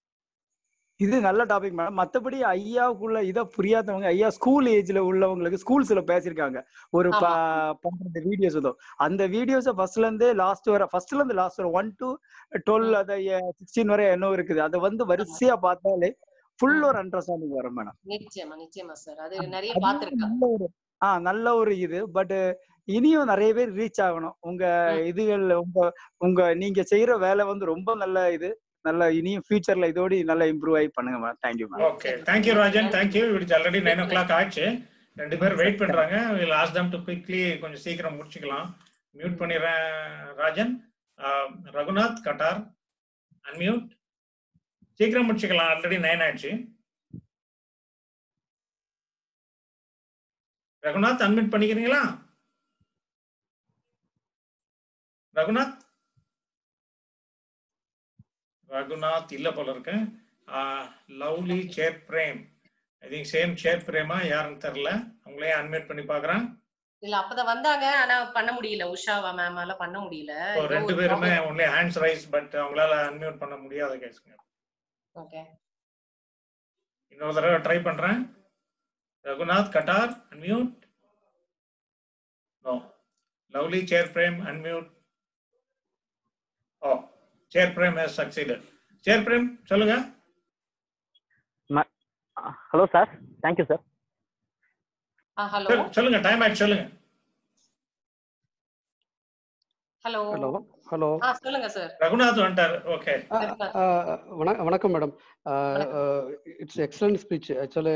Speaker 14: இது நல்ல டாபிக் மேடம் மத்தபடி ஐயாவுக்குள்ள இத புரியாதவங்க ஐயா ஸ்கூல் ஏஜ்ல உள்ளவங்களுக்கு ஸ்கூல்ஸ்ல பேசியிருக்காங்க ஒரு ப- பன்னிரெண்டு வீடியோஸ் ஏதோ அந்த வீடியோஸ ஃபர்ஸ்ட்ல இருந்து லாஸ்ட் வர ஃபர்ஸ்ட்ல இருந்து லாஸ்ட் வர ஒன் டு டுவெல் அதை சிக்ஸ்டீன் வரை என்ன இருக்குது அதை வந்து வரிசையா பார்த்தாலே ஃபுல் ஒரு அண்டர்ஸ்டாண்டிங் வரும் மேடம்
Speaker 2: நிச்சயமா நிச்சயமா சார் அது நிறைய
Speaker 14: அது
Speaker 2: பாத்திருக்கேன்
Speaker 14: நல்ல ஒரு ஆ நல்ல ஒரு இது பட் இனியும் நிறைய பேர் ரீச் ஆகணும் உங்க இதுகள் உங்க உங்க நீங்க செய்யற வேலை வந்து ரொம்ப நல்ல இது நல்ல இனியும் ஃபியூச்சர்ல இதோட நல்லா இம்ப்ரூவ் ஆகி பண்ணுங்க ma'am thank you ma'am
Speaker 1: okay thank you Rajan thank you it's already nine o'clock ஆச்சு ரெண்டு பேரும் வெயிட் பண்றாங்க லாஸ்ட் தம் டு குவிக்லி கொஞ்சம் சீக்கிரம் முடிச்சுக்கலாம் மியூட் பண்ணிடுறேன் ராஜன் ஆஹ், ரகுநாத் கட்டார் அன்மியூட் சீக்கிரம் முடிச்சுக்கலாம் ஆல்ரெடி நைன் ஆயிடுச்சு ரகுநாத் அன்மிட் பண்ணிக்கிறீங்களா ரகுநாத் ரகுநாத் இல்ல போல இருக்கு lovely chair Prem I think same chair பிரேமா யாருன்னு தெரியல அவங்களே அன்மிட் பண்ணி பாக்குறேன்
Speaker 2: இல்ல அப்பதான் வந்தாங்க ஆனா பண்ண முடியல உஷாவா மேமால பண்ண முடியல
Speaker 1: இப்போ ரெண்டு பேருமே ஒன்லி ஹேண்ட்ஸ் ரைஸ் பட் அவங்களால அன்மியூட் பண்ண முடியாத கேஸுங்க
Speaker 2: ஓகே
Speaker 1: இன்னொரு தடவை ட்ரை பண்றேன் Raghunath Kattar unmute no lovely chair Prem unmute oh chair Prem has succeeded chair Prem சொல்லுங்க
Speaker 15: hello sir thank you sir
Speaker 2: hello
Speaker 1: சொல்- சொல்லுங்க டைம் ஆயிடுச்சு சொல்லுங்க
Speaker 2: ஹலோ
Speaker 8: ஹலோ ஹலோ
Speaker 2: ஆ சொல்லுங்க சார்
Speaker 1: ரகுநாத் வந்துட்டார் ஓகே
Speaker 8: வணக்கம் madam it's excellent speech actually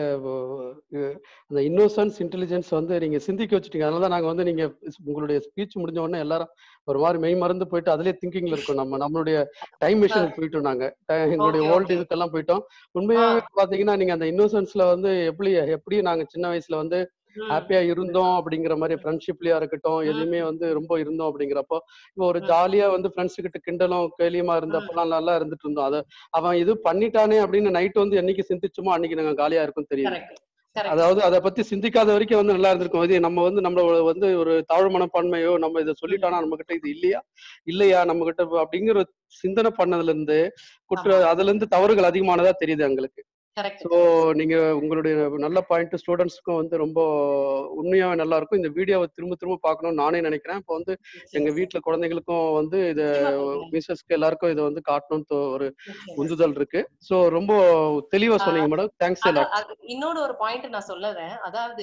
Speaker 8: அந்த இன்னோசன்ஸ் இன்டெலிஜென்ஸ் வந்து நீங்க சிந்திக்க வச்சுட்டீங்க அதனால தான் நாங்க வந்து நீங்க உங்களுடைய ஸ்பீச் முடிஞ்ச உடனே எல்லாரும் ஒரு மாதிரி மெய் மறந்து போயிட்டு அதுலயே திங்கிங்ல இருக்கோம் நம்ம நம்மளுடைய டைம் மிஷினுக்கு போயிட்டோம் நாங்க ட- எங்களுடைய
Speaker 2: Okay,
Speaker 8: ஓல்டு
Speaker 2: okay.
Speaker 8: இதுக்கெல்லாம் போயிட்டோம் உண்மையாவே பாத்தீங்கன்னா நீங்க அந்த இன்னோசன்ஸ்ல வந்து எப்படி எப்படி நாங்க சின்ன வயசுல வந்து ஹாப்பியா இருந்தோம் அப்படிங்கிற மாதிரி ஃப்ரெண்ட்ஷிப்லயா இருக்கட்டும் எதுவுமே வந்து ரொம்ப இருந்தோம் அப்படிங்கிறப்போ இப்போ ஒரு ஜாலியா வந்து ஃப்ரெண்ட்ஸ் கிட்ட கிண்டலும் கேலியுமா இருந்தப்பெல்லாம் நல்லா இருந்துட்டு இருந்தோம் அது அவன் இது பண்ணிட்டானே அப்படின்னு நைட் வந்து என்னைக்கு சிந்திச்சோமோ அன்னைக்கு நாங்க காலியா இருக்கும் தெரியும்
Speaker 2: கரெக்ட் கரெக்ட்
Speaker 8: அதாவது அதை பத்தி சிந்திக்காத வரைக்கும் வந்து நல்லா இருந்திருக்கும் இது நம்ம வந்து நம்மள வந்து ஒரு தாழ்வு மனப்பான்மையோ நம்ம இதை சொல்லிட்டானா நம்ம கிட்ட இது இல்லையா இல்லையா நம்ம கிட்ட அப்படிங்கிற ஒரு சிந்தனை பண்ணதுல இருந்து குற்ற அதுல இருந்து தவறுகள் அதிகமானதா தெரியுது எங்களுக்கு
Speaker 2: கரெக்ட்
Speaker 8: ஸோ நீங்க உங்களுடைய நல்ல பாயிண்ட் ஸ்டூடெண்ட்ஸ்க்கும் வந்து ரொம்ப உண்மையாவே நல்லா இருக்கும் இந்த வீடியோவை திரும்ப திரும்ப பார்க்கணும்னு நானே நினைக்கிறேன் இப்போ வந்து எங்க வீட்ல குழந்தைங்களுக்கும் வந்து இது மிஸ்ஸஸ்க்கு எல்லாருக்கும் இதை வந்து காட்டணும்னு தோ- ஒரு உந்துதல் இருக்கு ஸோ ரொம்ப தெளிவா சொன்னீங்க மேடம் தேங்க்ஸ்
Speaker 2: அது-
Speaker 8: எல்லாம்
Speaker 2: அது இன்னொரு ஒரு பாயிண்ட் நான் சொல்லுறேன் அதாவது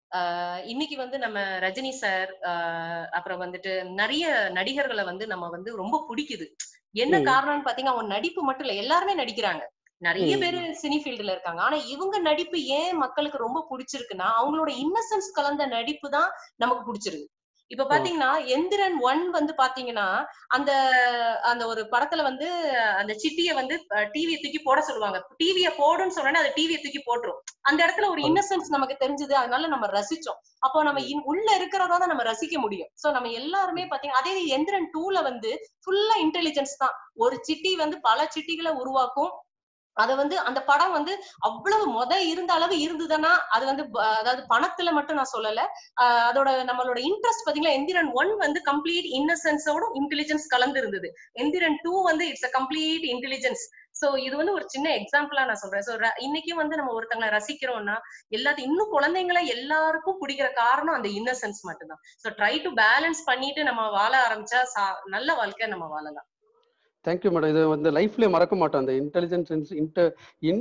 Speaker 2: ஆஹ் இன்னைக்கு வந்து நம்ம ரஜினி சார் அப்புறம் வந்துட்டு நிறைய நடிகர்களை வந்து நம்ம வந்து ரொம்ப பிடிக்குது என்ன
Speaker 8: ம்.
Speaker 2: காரணம்னு பாத்தீங்கன்னா அவங்க நடிப்பு மட்டும் இல்ல எல்லாருமே நடிக்கிறாங்க நிறைய
Speaker 8: ம்.
Speaker 2: பேரு சினி ஃபீல்டுல இருக்காங்க ஆனா இவங்க நடிப்பு ஏன் மக்களுக்கு ரொம்ப பிடிச்சிருக்குன்னா அவங்களோட இன்னசென்ஸ் கலந்த நடிப்பு தான் நமக்கு பிடிச்சிருக்கு இப்ப பாத்தீங்கன்னா எந்திரன் ஒன் வந்து பாத்தீங்கன்னா அந்த அந்த ஒரு படத்துல வந்து அந்த சிட்டிய வந்து டிவியை தூக்கி போட சொல்லுவாங்க டிவிய போடுன்னு சொன்னா அது டிவியை தூக்கி போட்டுரும் அந்த இடத்துல ஒரு இன்னசென்ஸ் நமக்கு தெரிஞ்சது அதனால நம்ம ரசிச்சோம் அப்போ நம்ம இன்- உள்ள இருக்கிறதா தான் நம்ம ரசிக்க முடியும் சோ நம்ம எல்லாருமே பாத்தீங்கன்னா அதே எந்திரன் டூல வந்து ஃபுல்லா இன்டெலிஜென்ஸ் தான் ஒரு சிட்டி வந்து பல சிட்டிகளை உருவாக்கும் அத வந்து அந்த படம் வந்து அவ்வளவு மொத இருந்த அளவு இருந்ததுன்னா அது வந்து ப- அதாவது பணத்துல மட்டும் நான் சொல்லல ஆஹ் அதோட நம்மளோட இன்ட்ரெஸ்ட் பாத்தீங்கன்னா எந்திரன் ஒன் வந்து கம்ப்ளீட் இன்னசென்ஸோட இன்டெலிஜென்ஸ் கலந்து இருந்தது எந்திரன் டூ வந்து it's a complete intelligence so இது வந்து ஒரு சின்ன எக்ஸாம்பிளா நான் சொல்றேன் சோ இன்னைக்கும் வந்து நம்ம ஒருத்தங்களை ரசிக்கிறோம்னா எல்லாத்தையும் இன்னும் குழந்தைங்களை எல்லாருக்கும் பிடிக்கிற காரணம் அந்த இன்னசென்ஸ் மட்டும்தான் சோ ட்ரை டு பேலன்ஸ் பண்ணிட்டு நம்ம வாழ ஆரம்பிச்சா சா- நல்ல வாழ்க்கை நம்ம வாழலாம்
Speaker 8: தேங்க்யூ மேடம் இது வந்து லைஃப்லயே மறக்க மாட்டோம் அந்த இன்டெலிஜென்ஸ் இன்டர் இன்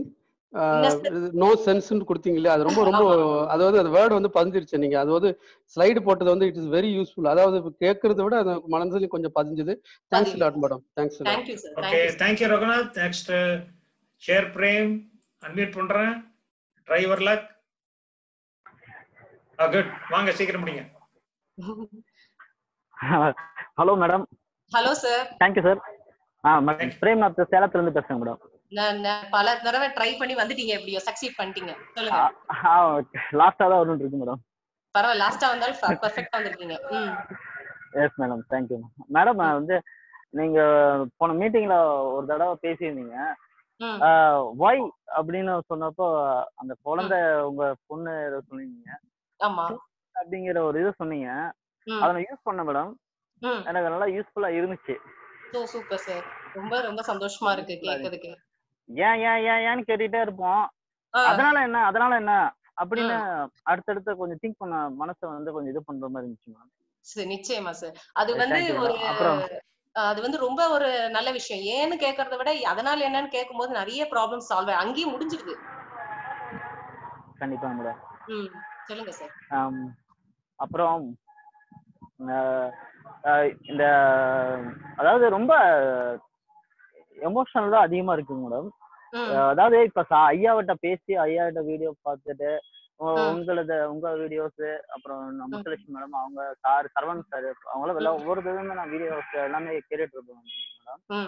Speaker 8: நோ சென்ஸ்னு கொடுத்தீங்களே அது ரொம்ப ரொம்ப அதாவது அந்த வேர்டு வந்து பதிஞ்சிருச்சு நீங்க அதாவது ஸ்லைடு போட்டது வந்து இட் இஸ் வெரி யூஸ்ஃபுல் அதாவது கேட்கறத விட அது மனசுலயும் கொஞ்சம் பதிஞ்சது thanks lot madam thanks
Speaker 2: thank you sir
Speaker 1: okay thank you Raghunath next share Prem unmute பண்றேன் டிரைவர் லக் குட் வாங்க சீக்கிரம் முடிங்க
Speaker 15: hello madam
Speaker 2: hello sir
Speaker 15: thank you sir ah madam Premnath சேலத்துல இருந்து பேசுறேன் மேடம்
Speaker 2: நான் நான் பல தடவை ட்ரை பண்ணி வந்துட்டீங்க எப்படியோ சக்சீட் பண்ணிட்டீங்க சொல்லுங்க
Speaker 15: ஆ லாஸ்டா தான் வரணும் இருக்கு மேடம்
Speaker 2: பரவாயில்ல லாஸ்டா வந்தாலும் பர்ஃபெக்டா வந்திருக்கீங்க ம்
Speaker 15: எஸ் மேடம் தேங்க்யூ மேடம் வந்து நீங்க போன மீட்டிங்ல ஒரு தடவை பேசியிருந்தீங்க
Speaker 2: ம்.
Speaker 15: ஒய் அப்படின்னு சொன்னப்போ அந்த குழந்தை உங்க பொண்ணு ஏதோ சொன்னீங்க
Speaker 2: ஆமா
Speaker 15: அப்படிங்கிற ஒரு இது சொன்னீங்க
Speaker 2: ம்.
Speaker 15: அதை நான் யூஸ் பண்ண மேடம்
Speaker 2: ம்.
Speaker 15: எனக்கு நல்லா யூஸ்ஃபுல்லா இருந்துச்சு
Speaker 2: சோ சூப்பர் சார் ரொம்ப ரொம்ப சந்தோஷமா இருக்கு கேட்கறதுக்கு
Speaker 15: ஏன் ஏன் ஏன் ஏன்னு கேட்டுட்டே இருப்போம்
Speaker 2: ஆ.
Speaker 15: அதனால என்ன அதனால என்ன அப்படின்னு அடுத்தடுத்து கொஞ்சம் திங்க் பண்ண மனசை வந்து கொஞ்சம் இது பண்ற மாதிரி இருந்துச்சு மேம்
Speaker 2: சரி நிச்சயமா சார் அது
Speaker 15: Yes,
Speaker 2: வந்து
Speaker 15: thank you,
Speaker 2: ஒரு
Speaker 15: madam. அப்புறம்
Speaker 2: அஹ் அது வந்து ரொம்ப ஒரு நல்ல விஷயம் ஏன்னு கேக்குறத விட அதனால என்னன்னு கேட்கும்போது நிறைய ப்ராப்ளம் சால்வ் அங்கேயே முடிஞ்சிருது
Speaker 15: கண்டிப்பா மேடம்
Speaker 2: ம் சொல்லுங்க சார்
Speaker 15: ஆம், அப்புறம் அஹ், அஹ், இந்த அதாவது ரொம்ப எமோஷனல் தான் அதிகமா இருக்குங்க மேடம்
Speaker 2: ம்.
Speaker 15: அதாவது இப்ப சா- ஐயாவிட்ட பேசி ஐயாவிட்ட வீடியோ பார்த்துட்டு உ-
Speaker 2: ம்.
Speaker 15: உங்களது உங்க வீடியோஸ் அப்புறம் நம்ம முத்துலட்சுமி மேடம் அவங்க சார் சரவணன் சார் அவங்களாம் எல்லாம் ஒவ்வொரு இதுவுமே நான் வீடியோஸ் எல்லாமே கேட்டுட்டு இருப்பேன் மேடம்
Speaker 2: ம்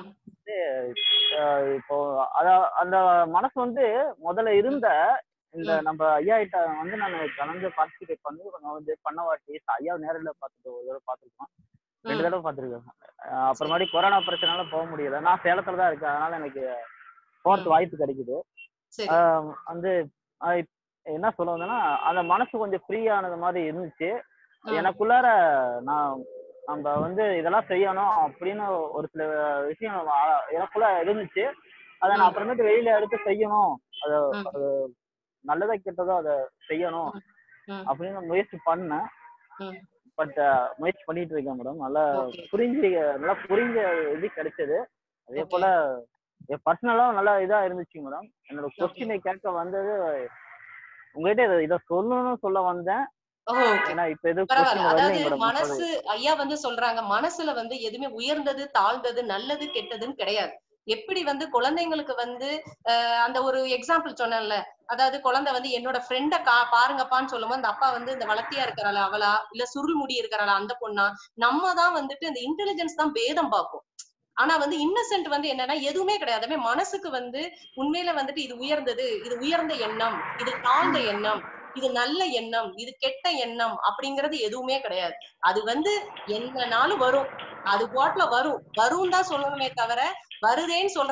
Speaker 15: வந்து அஹ் இப்போ அத அந்த மனசு வந்து முதல்ல இருந்த இந்த
Speaker 2: ம்.
Speaker 15: நம்ம ஐயா கிட்ட வந்து நான் கலந்து பார்ட்டிசிபேட் பண்ணி கொஞ்சம் வந்து பண்ண வாட்டி ஐயா நேரில் பார்த்துட்டு ஒரு தடவை பார்த்துருக்கோம் ரெண்டு
Speaker 2: ம்.
Speaker 15: தடவை பார்த்துருக்கேன் அப்புறமாடி கொரோனா பிரச்சனால போக முடியல நான் சேலத்துல தான் இருக்கேன் அதனால எனக்கு போறதுக்கு வாய்ப்பு கிடைக்குது
Speaker 2: சரி
Speaker 15: ஆஹ் வந்து ஆஹ் இப்- என்ன சொல்ல வந்தேன்னா அந்த மனசு கொஞ்சம் ஃப்ரீ ஆனது மாதிரி இருந்துச்சு
Speaker 2: ம்.
Speaker 15: எனக்குள்ளார நான் நம்ம வந்து இதெல்லாம் செய்யணும் அப்படின்னு ஒரு சில விஷயம் ஆ- எனக்குள்ள இருந்துச்சு அதை நான்
Speaker 2: ம்.
Speaker 15: அப்புறமேட்டு வெளியில எடுத்து செய்யணும் அது
Speaker 2: ம்.
Speaker 15: அது நல்லதோ கெட்டதோ அதை செய்யணும்
Speaker 2: ம்.
Speaker 15: அப்படின்னு முயற்சி பண்ணேன்
Speaker 2: ம்.
Speaker 15: பட் முயற்சி பண்ணிட்டு இருக்கேன் மேடம் நல்லா
Speaker 2: ஓகே
Speaker 15: புரிஞ்சு நல்லா புரிஞ்ச இது கிடைச்சது அதே
Speaker 2: ஓகே
Speaker 15: போல பர்சனலாவும் நல்லா இதா இருந்துச்சு மேடம் என்னோட
Speaker 2: ஓகே
Speaker 15: கொஸ்டினை கேட்க வந்தது உங்ககிட்ட இதை இதை சொல்லணும்னு சொல்ல வந்தேன்
Speaker 2: ஓகே
Speaker 15: ஏன்னா இப்ப எதுவும்
Speaker 2: பரவாயில்ல
Speaker 15: கொஸ்டின்
Speaker 2: அதாவது
Speaker 15: வரலைங்க மேடம்
Speaker 2: மனசு ஐயா வந்து சொல்றாங்க மனசுல வந்து எதுவுமே உயர்ந்தது தாழ்ந்தது நல்லது கெட்டதுன்னு கிடையாது எப்படி வந்து குழந்தைங்களுக்கு வந்து அஹ் அந்த ஒரு எக்ஸாம்பிள் சொன்னேன்ல அதாவது குழந்தை வந்து என்னோட ஃப்ரெண்ட கா பாருங்கப்பான்னு சொல்லும்போது அந்த அப்பா வந்து இந்த வளர்த்தியா இருக்கிறாளா அவளா இல்ல சுருள் முடி இருக்கிறாளா அந்த பொண்ணா நம்ம தான் வந்துட்டு இந்த இன்டெலிஜென்ஸ் தான் பேதம் பார்க்கும் ஆனா வந்து இன்னசென்ட் வந்து என்னன்னா எதுவுமே கிடையாது அதுவே மனசுக்கு வந்து உண்மையில வந்துட்டு இது உயர்ந்தது இது உயர்ந்த எண்ணம் இது தாழ்ந்த எண்ணம் இது நல்ல எண்ணம் இது கெட்ட எண்ணம் அப்படிங்கறது எதுவுமே கிடையாது அது வந்து என்னனாலும் வரும் அது பாட்டுல வரும் வரும் தான் சொல்லணுமே தவிர வருதேன்னு சொல்ற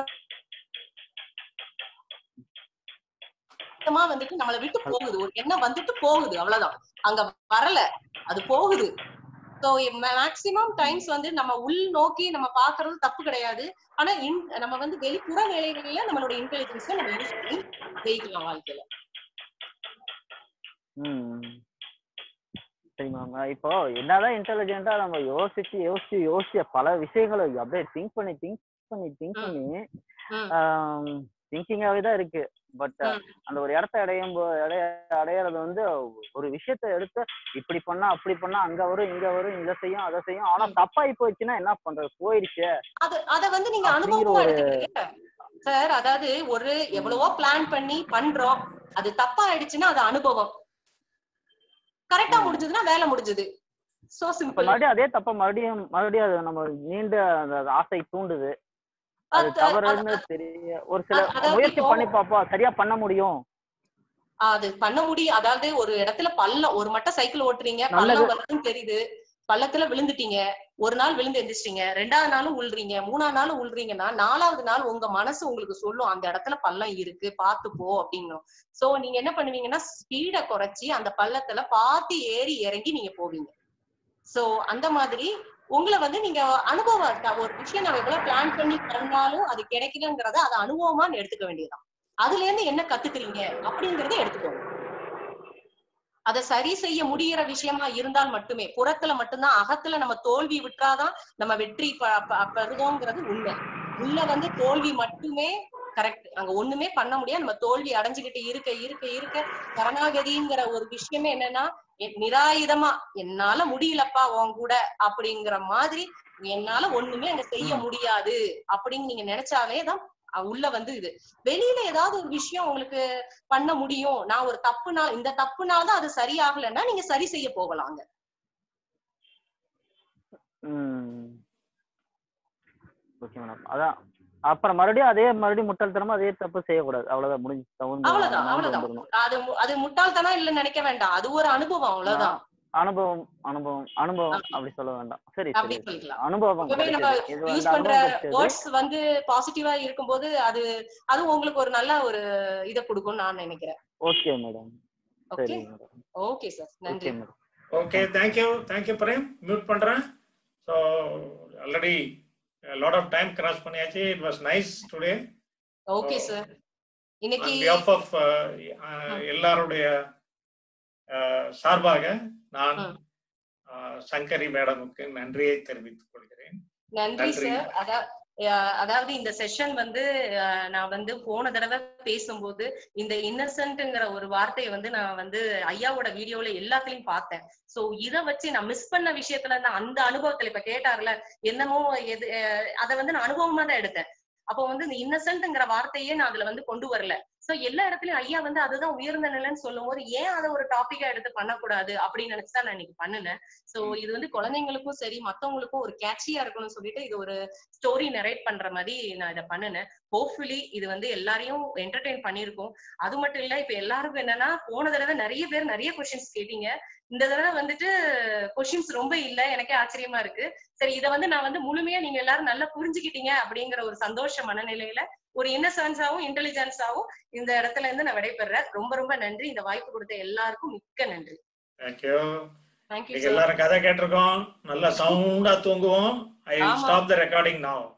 Speaker 2: சுத்தமா வந்துட்டு நம்மளை விட்டு போகுது ஒரு எண்ணம் வந்துட்டு போகுது அவ்வளவுதான் அங்க வரல அது போகுது சோ மேக்சிமம் டைம்ஸ் வந்து நம்ம உள் நோக்கி நம்ம பாக்குறது தப்பு கிடையாது ஆனா இன் நம்ம வந்து வெளிப்புற வேலைகள்ல நம்மளோட இன்டெலிஜென்ஸை நம்ம யூஸ் பண்ணி ஜெயிக்கலாம் வாழ்க்கையில
Speaker 15: ம் சரி மேம் இப்போ என்னதான் இன்டெலிஜென்ட்டா நம்ம யோசிச்சு யோசிச்சு யோசிச்சு பல விஷயங்களை அப்படியே திங்க் பண்ணி திங்க் பண்ணி திங்க் பண்ணி
Speaker 2: ம்
Speaker 15: திங்கிங்காவே தான் இருக்கு பட்
Speaker 2: ம்
Speaker 15: அந்த ஒரு இடத்த அடையும் போ- அடைய அடையறது வந்து ஒரு விஷயத்த எடுத்து இப்படி பண்ணா அப்படி பண்ணா அங்க வரும் இங்க வரும் இத செய்யும் அதை செய்யும் ஆனா தப்பாயி போச்சுன்னா என்ன பண்றது போயிடுச்சு
Speaker 2: அது அத வந்து நீங்க
Speaker 15: அப்படிங்கிற
Speaker 2: அனுபவமா
Speaker 15: ஒரு
Speaker 2: எடுத்துக்கிறீங்க சார் அதாவது ஒரு எவ்வளவோ பிளான் பண்ணி பண்றோம் அது தப்பா ஆயிடுச்சுன்னா அது அனுபவம் கரெக்டா முடிஞ்சதுன்னா வேலை முடிஞ்சது சோ
Speaker 15: அப்ப
Speaker 2: சிம்பிள்
Speaker 15: மறுபடியும் அதே தப்ப மறுபடியும் மறுபடியும் அது நம்ம நீண்ட அந்த ஆசை தூண்டுது அது தவறுன்னு தெரிய ஒரு சில
Speaker 2: அதாவது
Speaker 15: முயற்சி
Speaker 2: இப்போ-
Speaker 15: பண்ணி பார்ப்போம் சரியா பண்ண முடியும்
Speaker 2: அது பண்ண முடியும் அதாவது ஒரு இடத்துல பள்ளம் ஒரு மட்டும் சைக்கிள் ஓட்டுறீங்க
Speaker 15: நல்லது.
Speaker 2: பள்ளம் வருதுன்னு தெரியுது பள்ளத்துல விழுந்துட்டீங்க ஒரு நாள் விழுந்து எந்திரிச்சிட்டீங்க ரெண்டாவது நாளும் உள்றீங்க மூணாவது நாளும் உள்றீங்கன்னா நாலாவது நாள் உங்க மனசு உங்களுக்கு சொல்லும் அந்த இடத்துல பள்ளம் இருக்கு பாத்து போ அப்படின்னும் சோ நீங்க என்ன பண்ணுவீங்கன்னா ஸ்பீட குறைச்சி அந்த பள்ளத்துல பார்த்து ஏறி இறங்கி நீங்க போவீங்க சோ அந்த மாதிரி உங்களை வந்து நீங்க அனுபவம் இருக்கா? ஒரு விஷயம் நம்ம எவ்வளவு பிளான் பண்ணி பண்ணாலும் அது கிடைக்கலங்கிறத அதை அனுபவமான்னு எடுத்துக்க வேண்டியதுதான் அதுல இருந்து என்ன கத்துக்கிறீங்க அப்படிங்கறத எடுத்துக்கோங்க அதை சரி செய்ய முடியிற விஷயமா இருந்தால் மட்டுமே புறத்துல மட்டும்தான் அகத்துல நம்ம தோல்வி விட்டாதான் நம்ம வெற்றி ப- ப- பெறுதோங்கிறது உண்மை உள்ள வந்து தோல்வி மட்டுமே கரெக்ட் அங்க ஒண்ணுமே பண்ண முடியாது நம்ம தோல்வி அடைஞ்சுகிட்டு இருக்க இருக்க இருக்க சரணாகதிங்கிற ஒரு விஷயமே என்னன்னா எ- நிராயுதமா என்னால முடியலப்பா உன் கூட அப்படிங்கிற மாதிரி என்னால ஒண்ணுமே அங்க செய்ய முடியாது அப்படின்னு நீங்க நினைச்சாலே தான் அ- உள்ள வந்து இது வெளியில ஏதாவது ஒரு விஷயம் உங்களுக்கு பண்ண முடியும் நான் ஒரு தப்புனால இந்த தப்புனால தான் அது சரியாகலைன்னா நீங்க சரி செய்ய போகலாம் அங்க
Speaker 15: ஓகே மேடம் அதான் அப்புறம் மறுபடியும் அதே மறுபடியும் முட்டாள்தனமா அதே தப்பு செய்யக்கூடாது அவ்வளவுதான் முடிஞ்சு தவிர்த்து
Speaker 2: அவ்வளவுதான்
Speaker 15: நகர்ந்து
Speaker 2: அவ்வளவுதான்
Speaker 15: வந்துடணும்
Speaker 2: அது மு- அது முட்டாள்தனம் இல்லைன்னு நினைக்க வேண்டாம் அது ஒரு அனுபவம் அவ்வளவுதான்
Speaker 15: அனுபவம் அனுபவம் அனுபவம் அப்படி சொல்ல வேண்டாம் சரி
Speaker 2: அப்படி
Speaker 15: சரி
Speaker 2: சொல்லிக்கலாம்
Speaker 15: அனுபவம்
Speaker 2: எப்பவுமே நம்ம
Speaker 15: கிடைச்சது இது
Speaker 2: யூஸ்
Speaker 15: வந்து
Speaker 2: பண்ற
Speaker 15: அனுபவம் கிடைச்சது
Speaker 2: வேர்ட்ஸ் வந்து பாசிட்டிவா இருக்கும்போது அது அது உங்களுக்கு ஒரு நல்ல ஒரு இதை கொடுக்கும்னு நான் நினைக்கிறேன்
Speaker 15: ஓகே மேடம்
Speaker 2: ஓகே
Speaker 15: சரி மேடம்
Speaker 2: ஓகே சார் நன்றி
Speaker 15: okay madam
Speaker 1: okay thank you thank you Prem mute பண்றேன் so already lot of time cross பண்ணியாச்சு it was nice today
Speaker 2: okay sir இன்னைக்கு
Speaker 1: ஆன் பிஹாஃப் ஆஃப் எல்லாருடைய uh, சார்பாக நான் uh, சங்கரி மேடமுக்கு நன்றியை தெரிவித்துக் கொள்கிறேன்
Speaker 2: நன்றி
Speaker 1: நன்றி.
Speaker 2: சார் அதா அஹ் அதாவது இந்த செஷன் வந்து அஹ் நான் வந்து போன தடவை பேசும்போது இந்த இன்னசென்ட்ங்கிற ஒரு வார்த்தையை வந்து நான் வந்து ஐயாவோட வீடியோல எல்லாத்துலயும் பார்த்தேன் சோ இத வச்சு நான் மிஸ் பண்ண விஷயத்துல நான் அந்த அனுபவத்துல இப்ப கேட்டார்ல என்னமோ எது அஹ் அதை வந்து நான் அனுபவமா தான் எடுத்தேன் அப்போ வந்து இந்த இன்னசென்ட்ங்கிற வார்த்தையே நான் அதுல வந்து கொண்டு வரல சோ எல்லா இடத்துலயும் ஐயா வந்து அதுதான் உயர்ந்த நிலைன்னு சொல்லும் போது ஏன் அதை ஒரு டாபிக்கா எடுத்து பண்ணக்கூடாது அப்படின்னு நினைச்சுதான் நான் இன்னைக்கு பண்ணினேன் சோ இது வந்து குழந்தைங்களுக்கும் சரி மத்தவங்களுக்கும் ஒரு கேட்சியா இருக்கணும்னு சொல்லிட்டு இது ஒரு ஸ்டோரி நரேட் பண்ற மாதிரி நான் இதை பண்ணினேன் ஹோப்ஃபுல்லி இது வந்து எல்லாரையும் என்டர்டெயின் பண்ணியிருக்கோம் அது மட்டும் இல்ல இப்ப எல்லாருக்கும் என்னன்னா போன தடவை நிறைய பேர் நிறைய கொஸ்டின்ஸ் கேட்டீங்க இந்த தடவை வந்துட்டு கொஸ்டின்ஸ் ரொம்ப இல்ல எனக்கே ஆச்சரியமா இருக்கு சரி இதை வந்து நான் வந்து முழுமையா நீங்க எல்லாரும் நல்லா புரிஞ்சுக்கிட்டீங்க அப்படிங்கிற ஒரு சந்தோஷ மனநிலையில ஒரு இன்னசென்ஸாவும் இன்டெலிஜென்ஸாவும் இந்த இடத்துல இருந்து நான் விடைபெறேன் ரொம்ப ரொம்ப நன்றி இந்த வாய்ப்பு கொடுத்த எல்லாருக்கும் மிக்க நன்றி
Speaker 1: தேங்க்யூ
Speaker 2: தேங்க்யூ
Speaker 1: நீங்க எல்லாரும் கதை கேட்டிருக்கோம் நல்லா சவுண்டா தூங்குவோம் ஐ
Speaker 2: ஆமா.
Speaker 1: Stop the recording now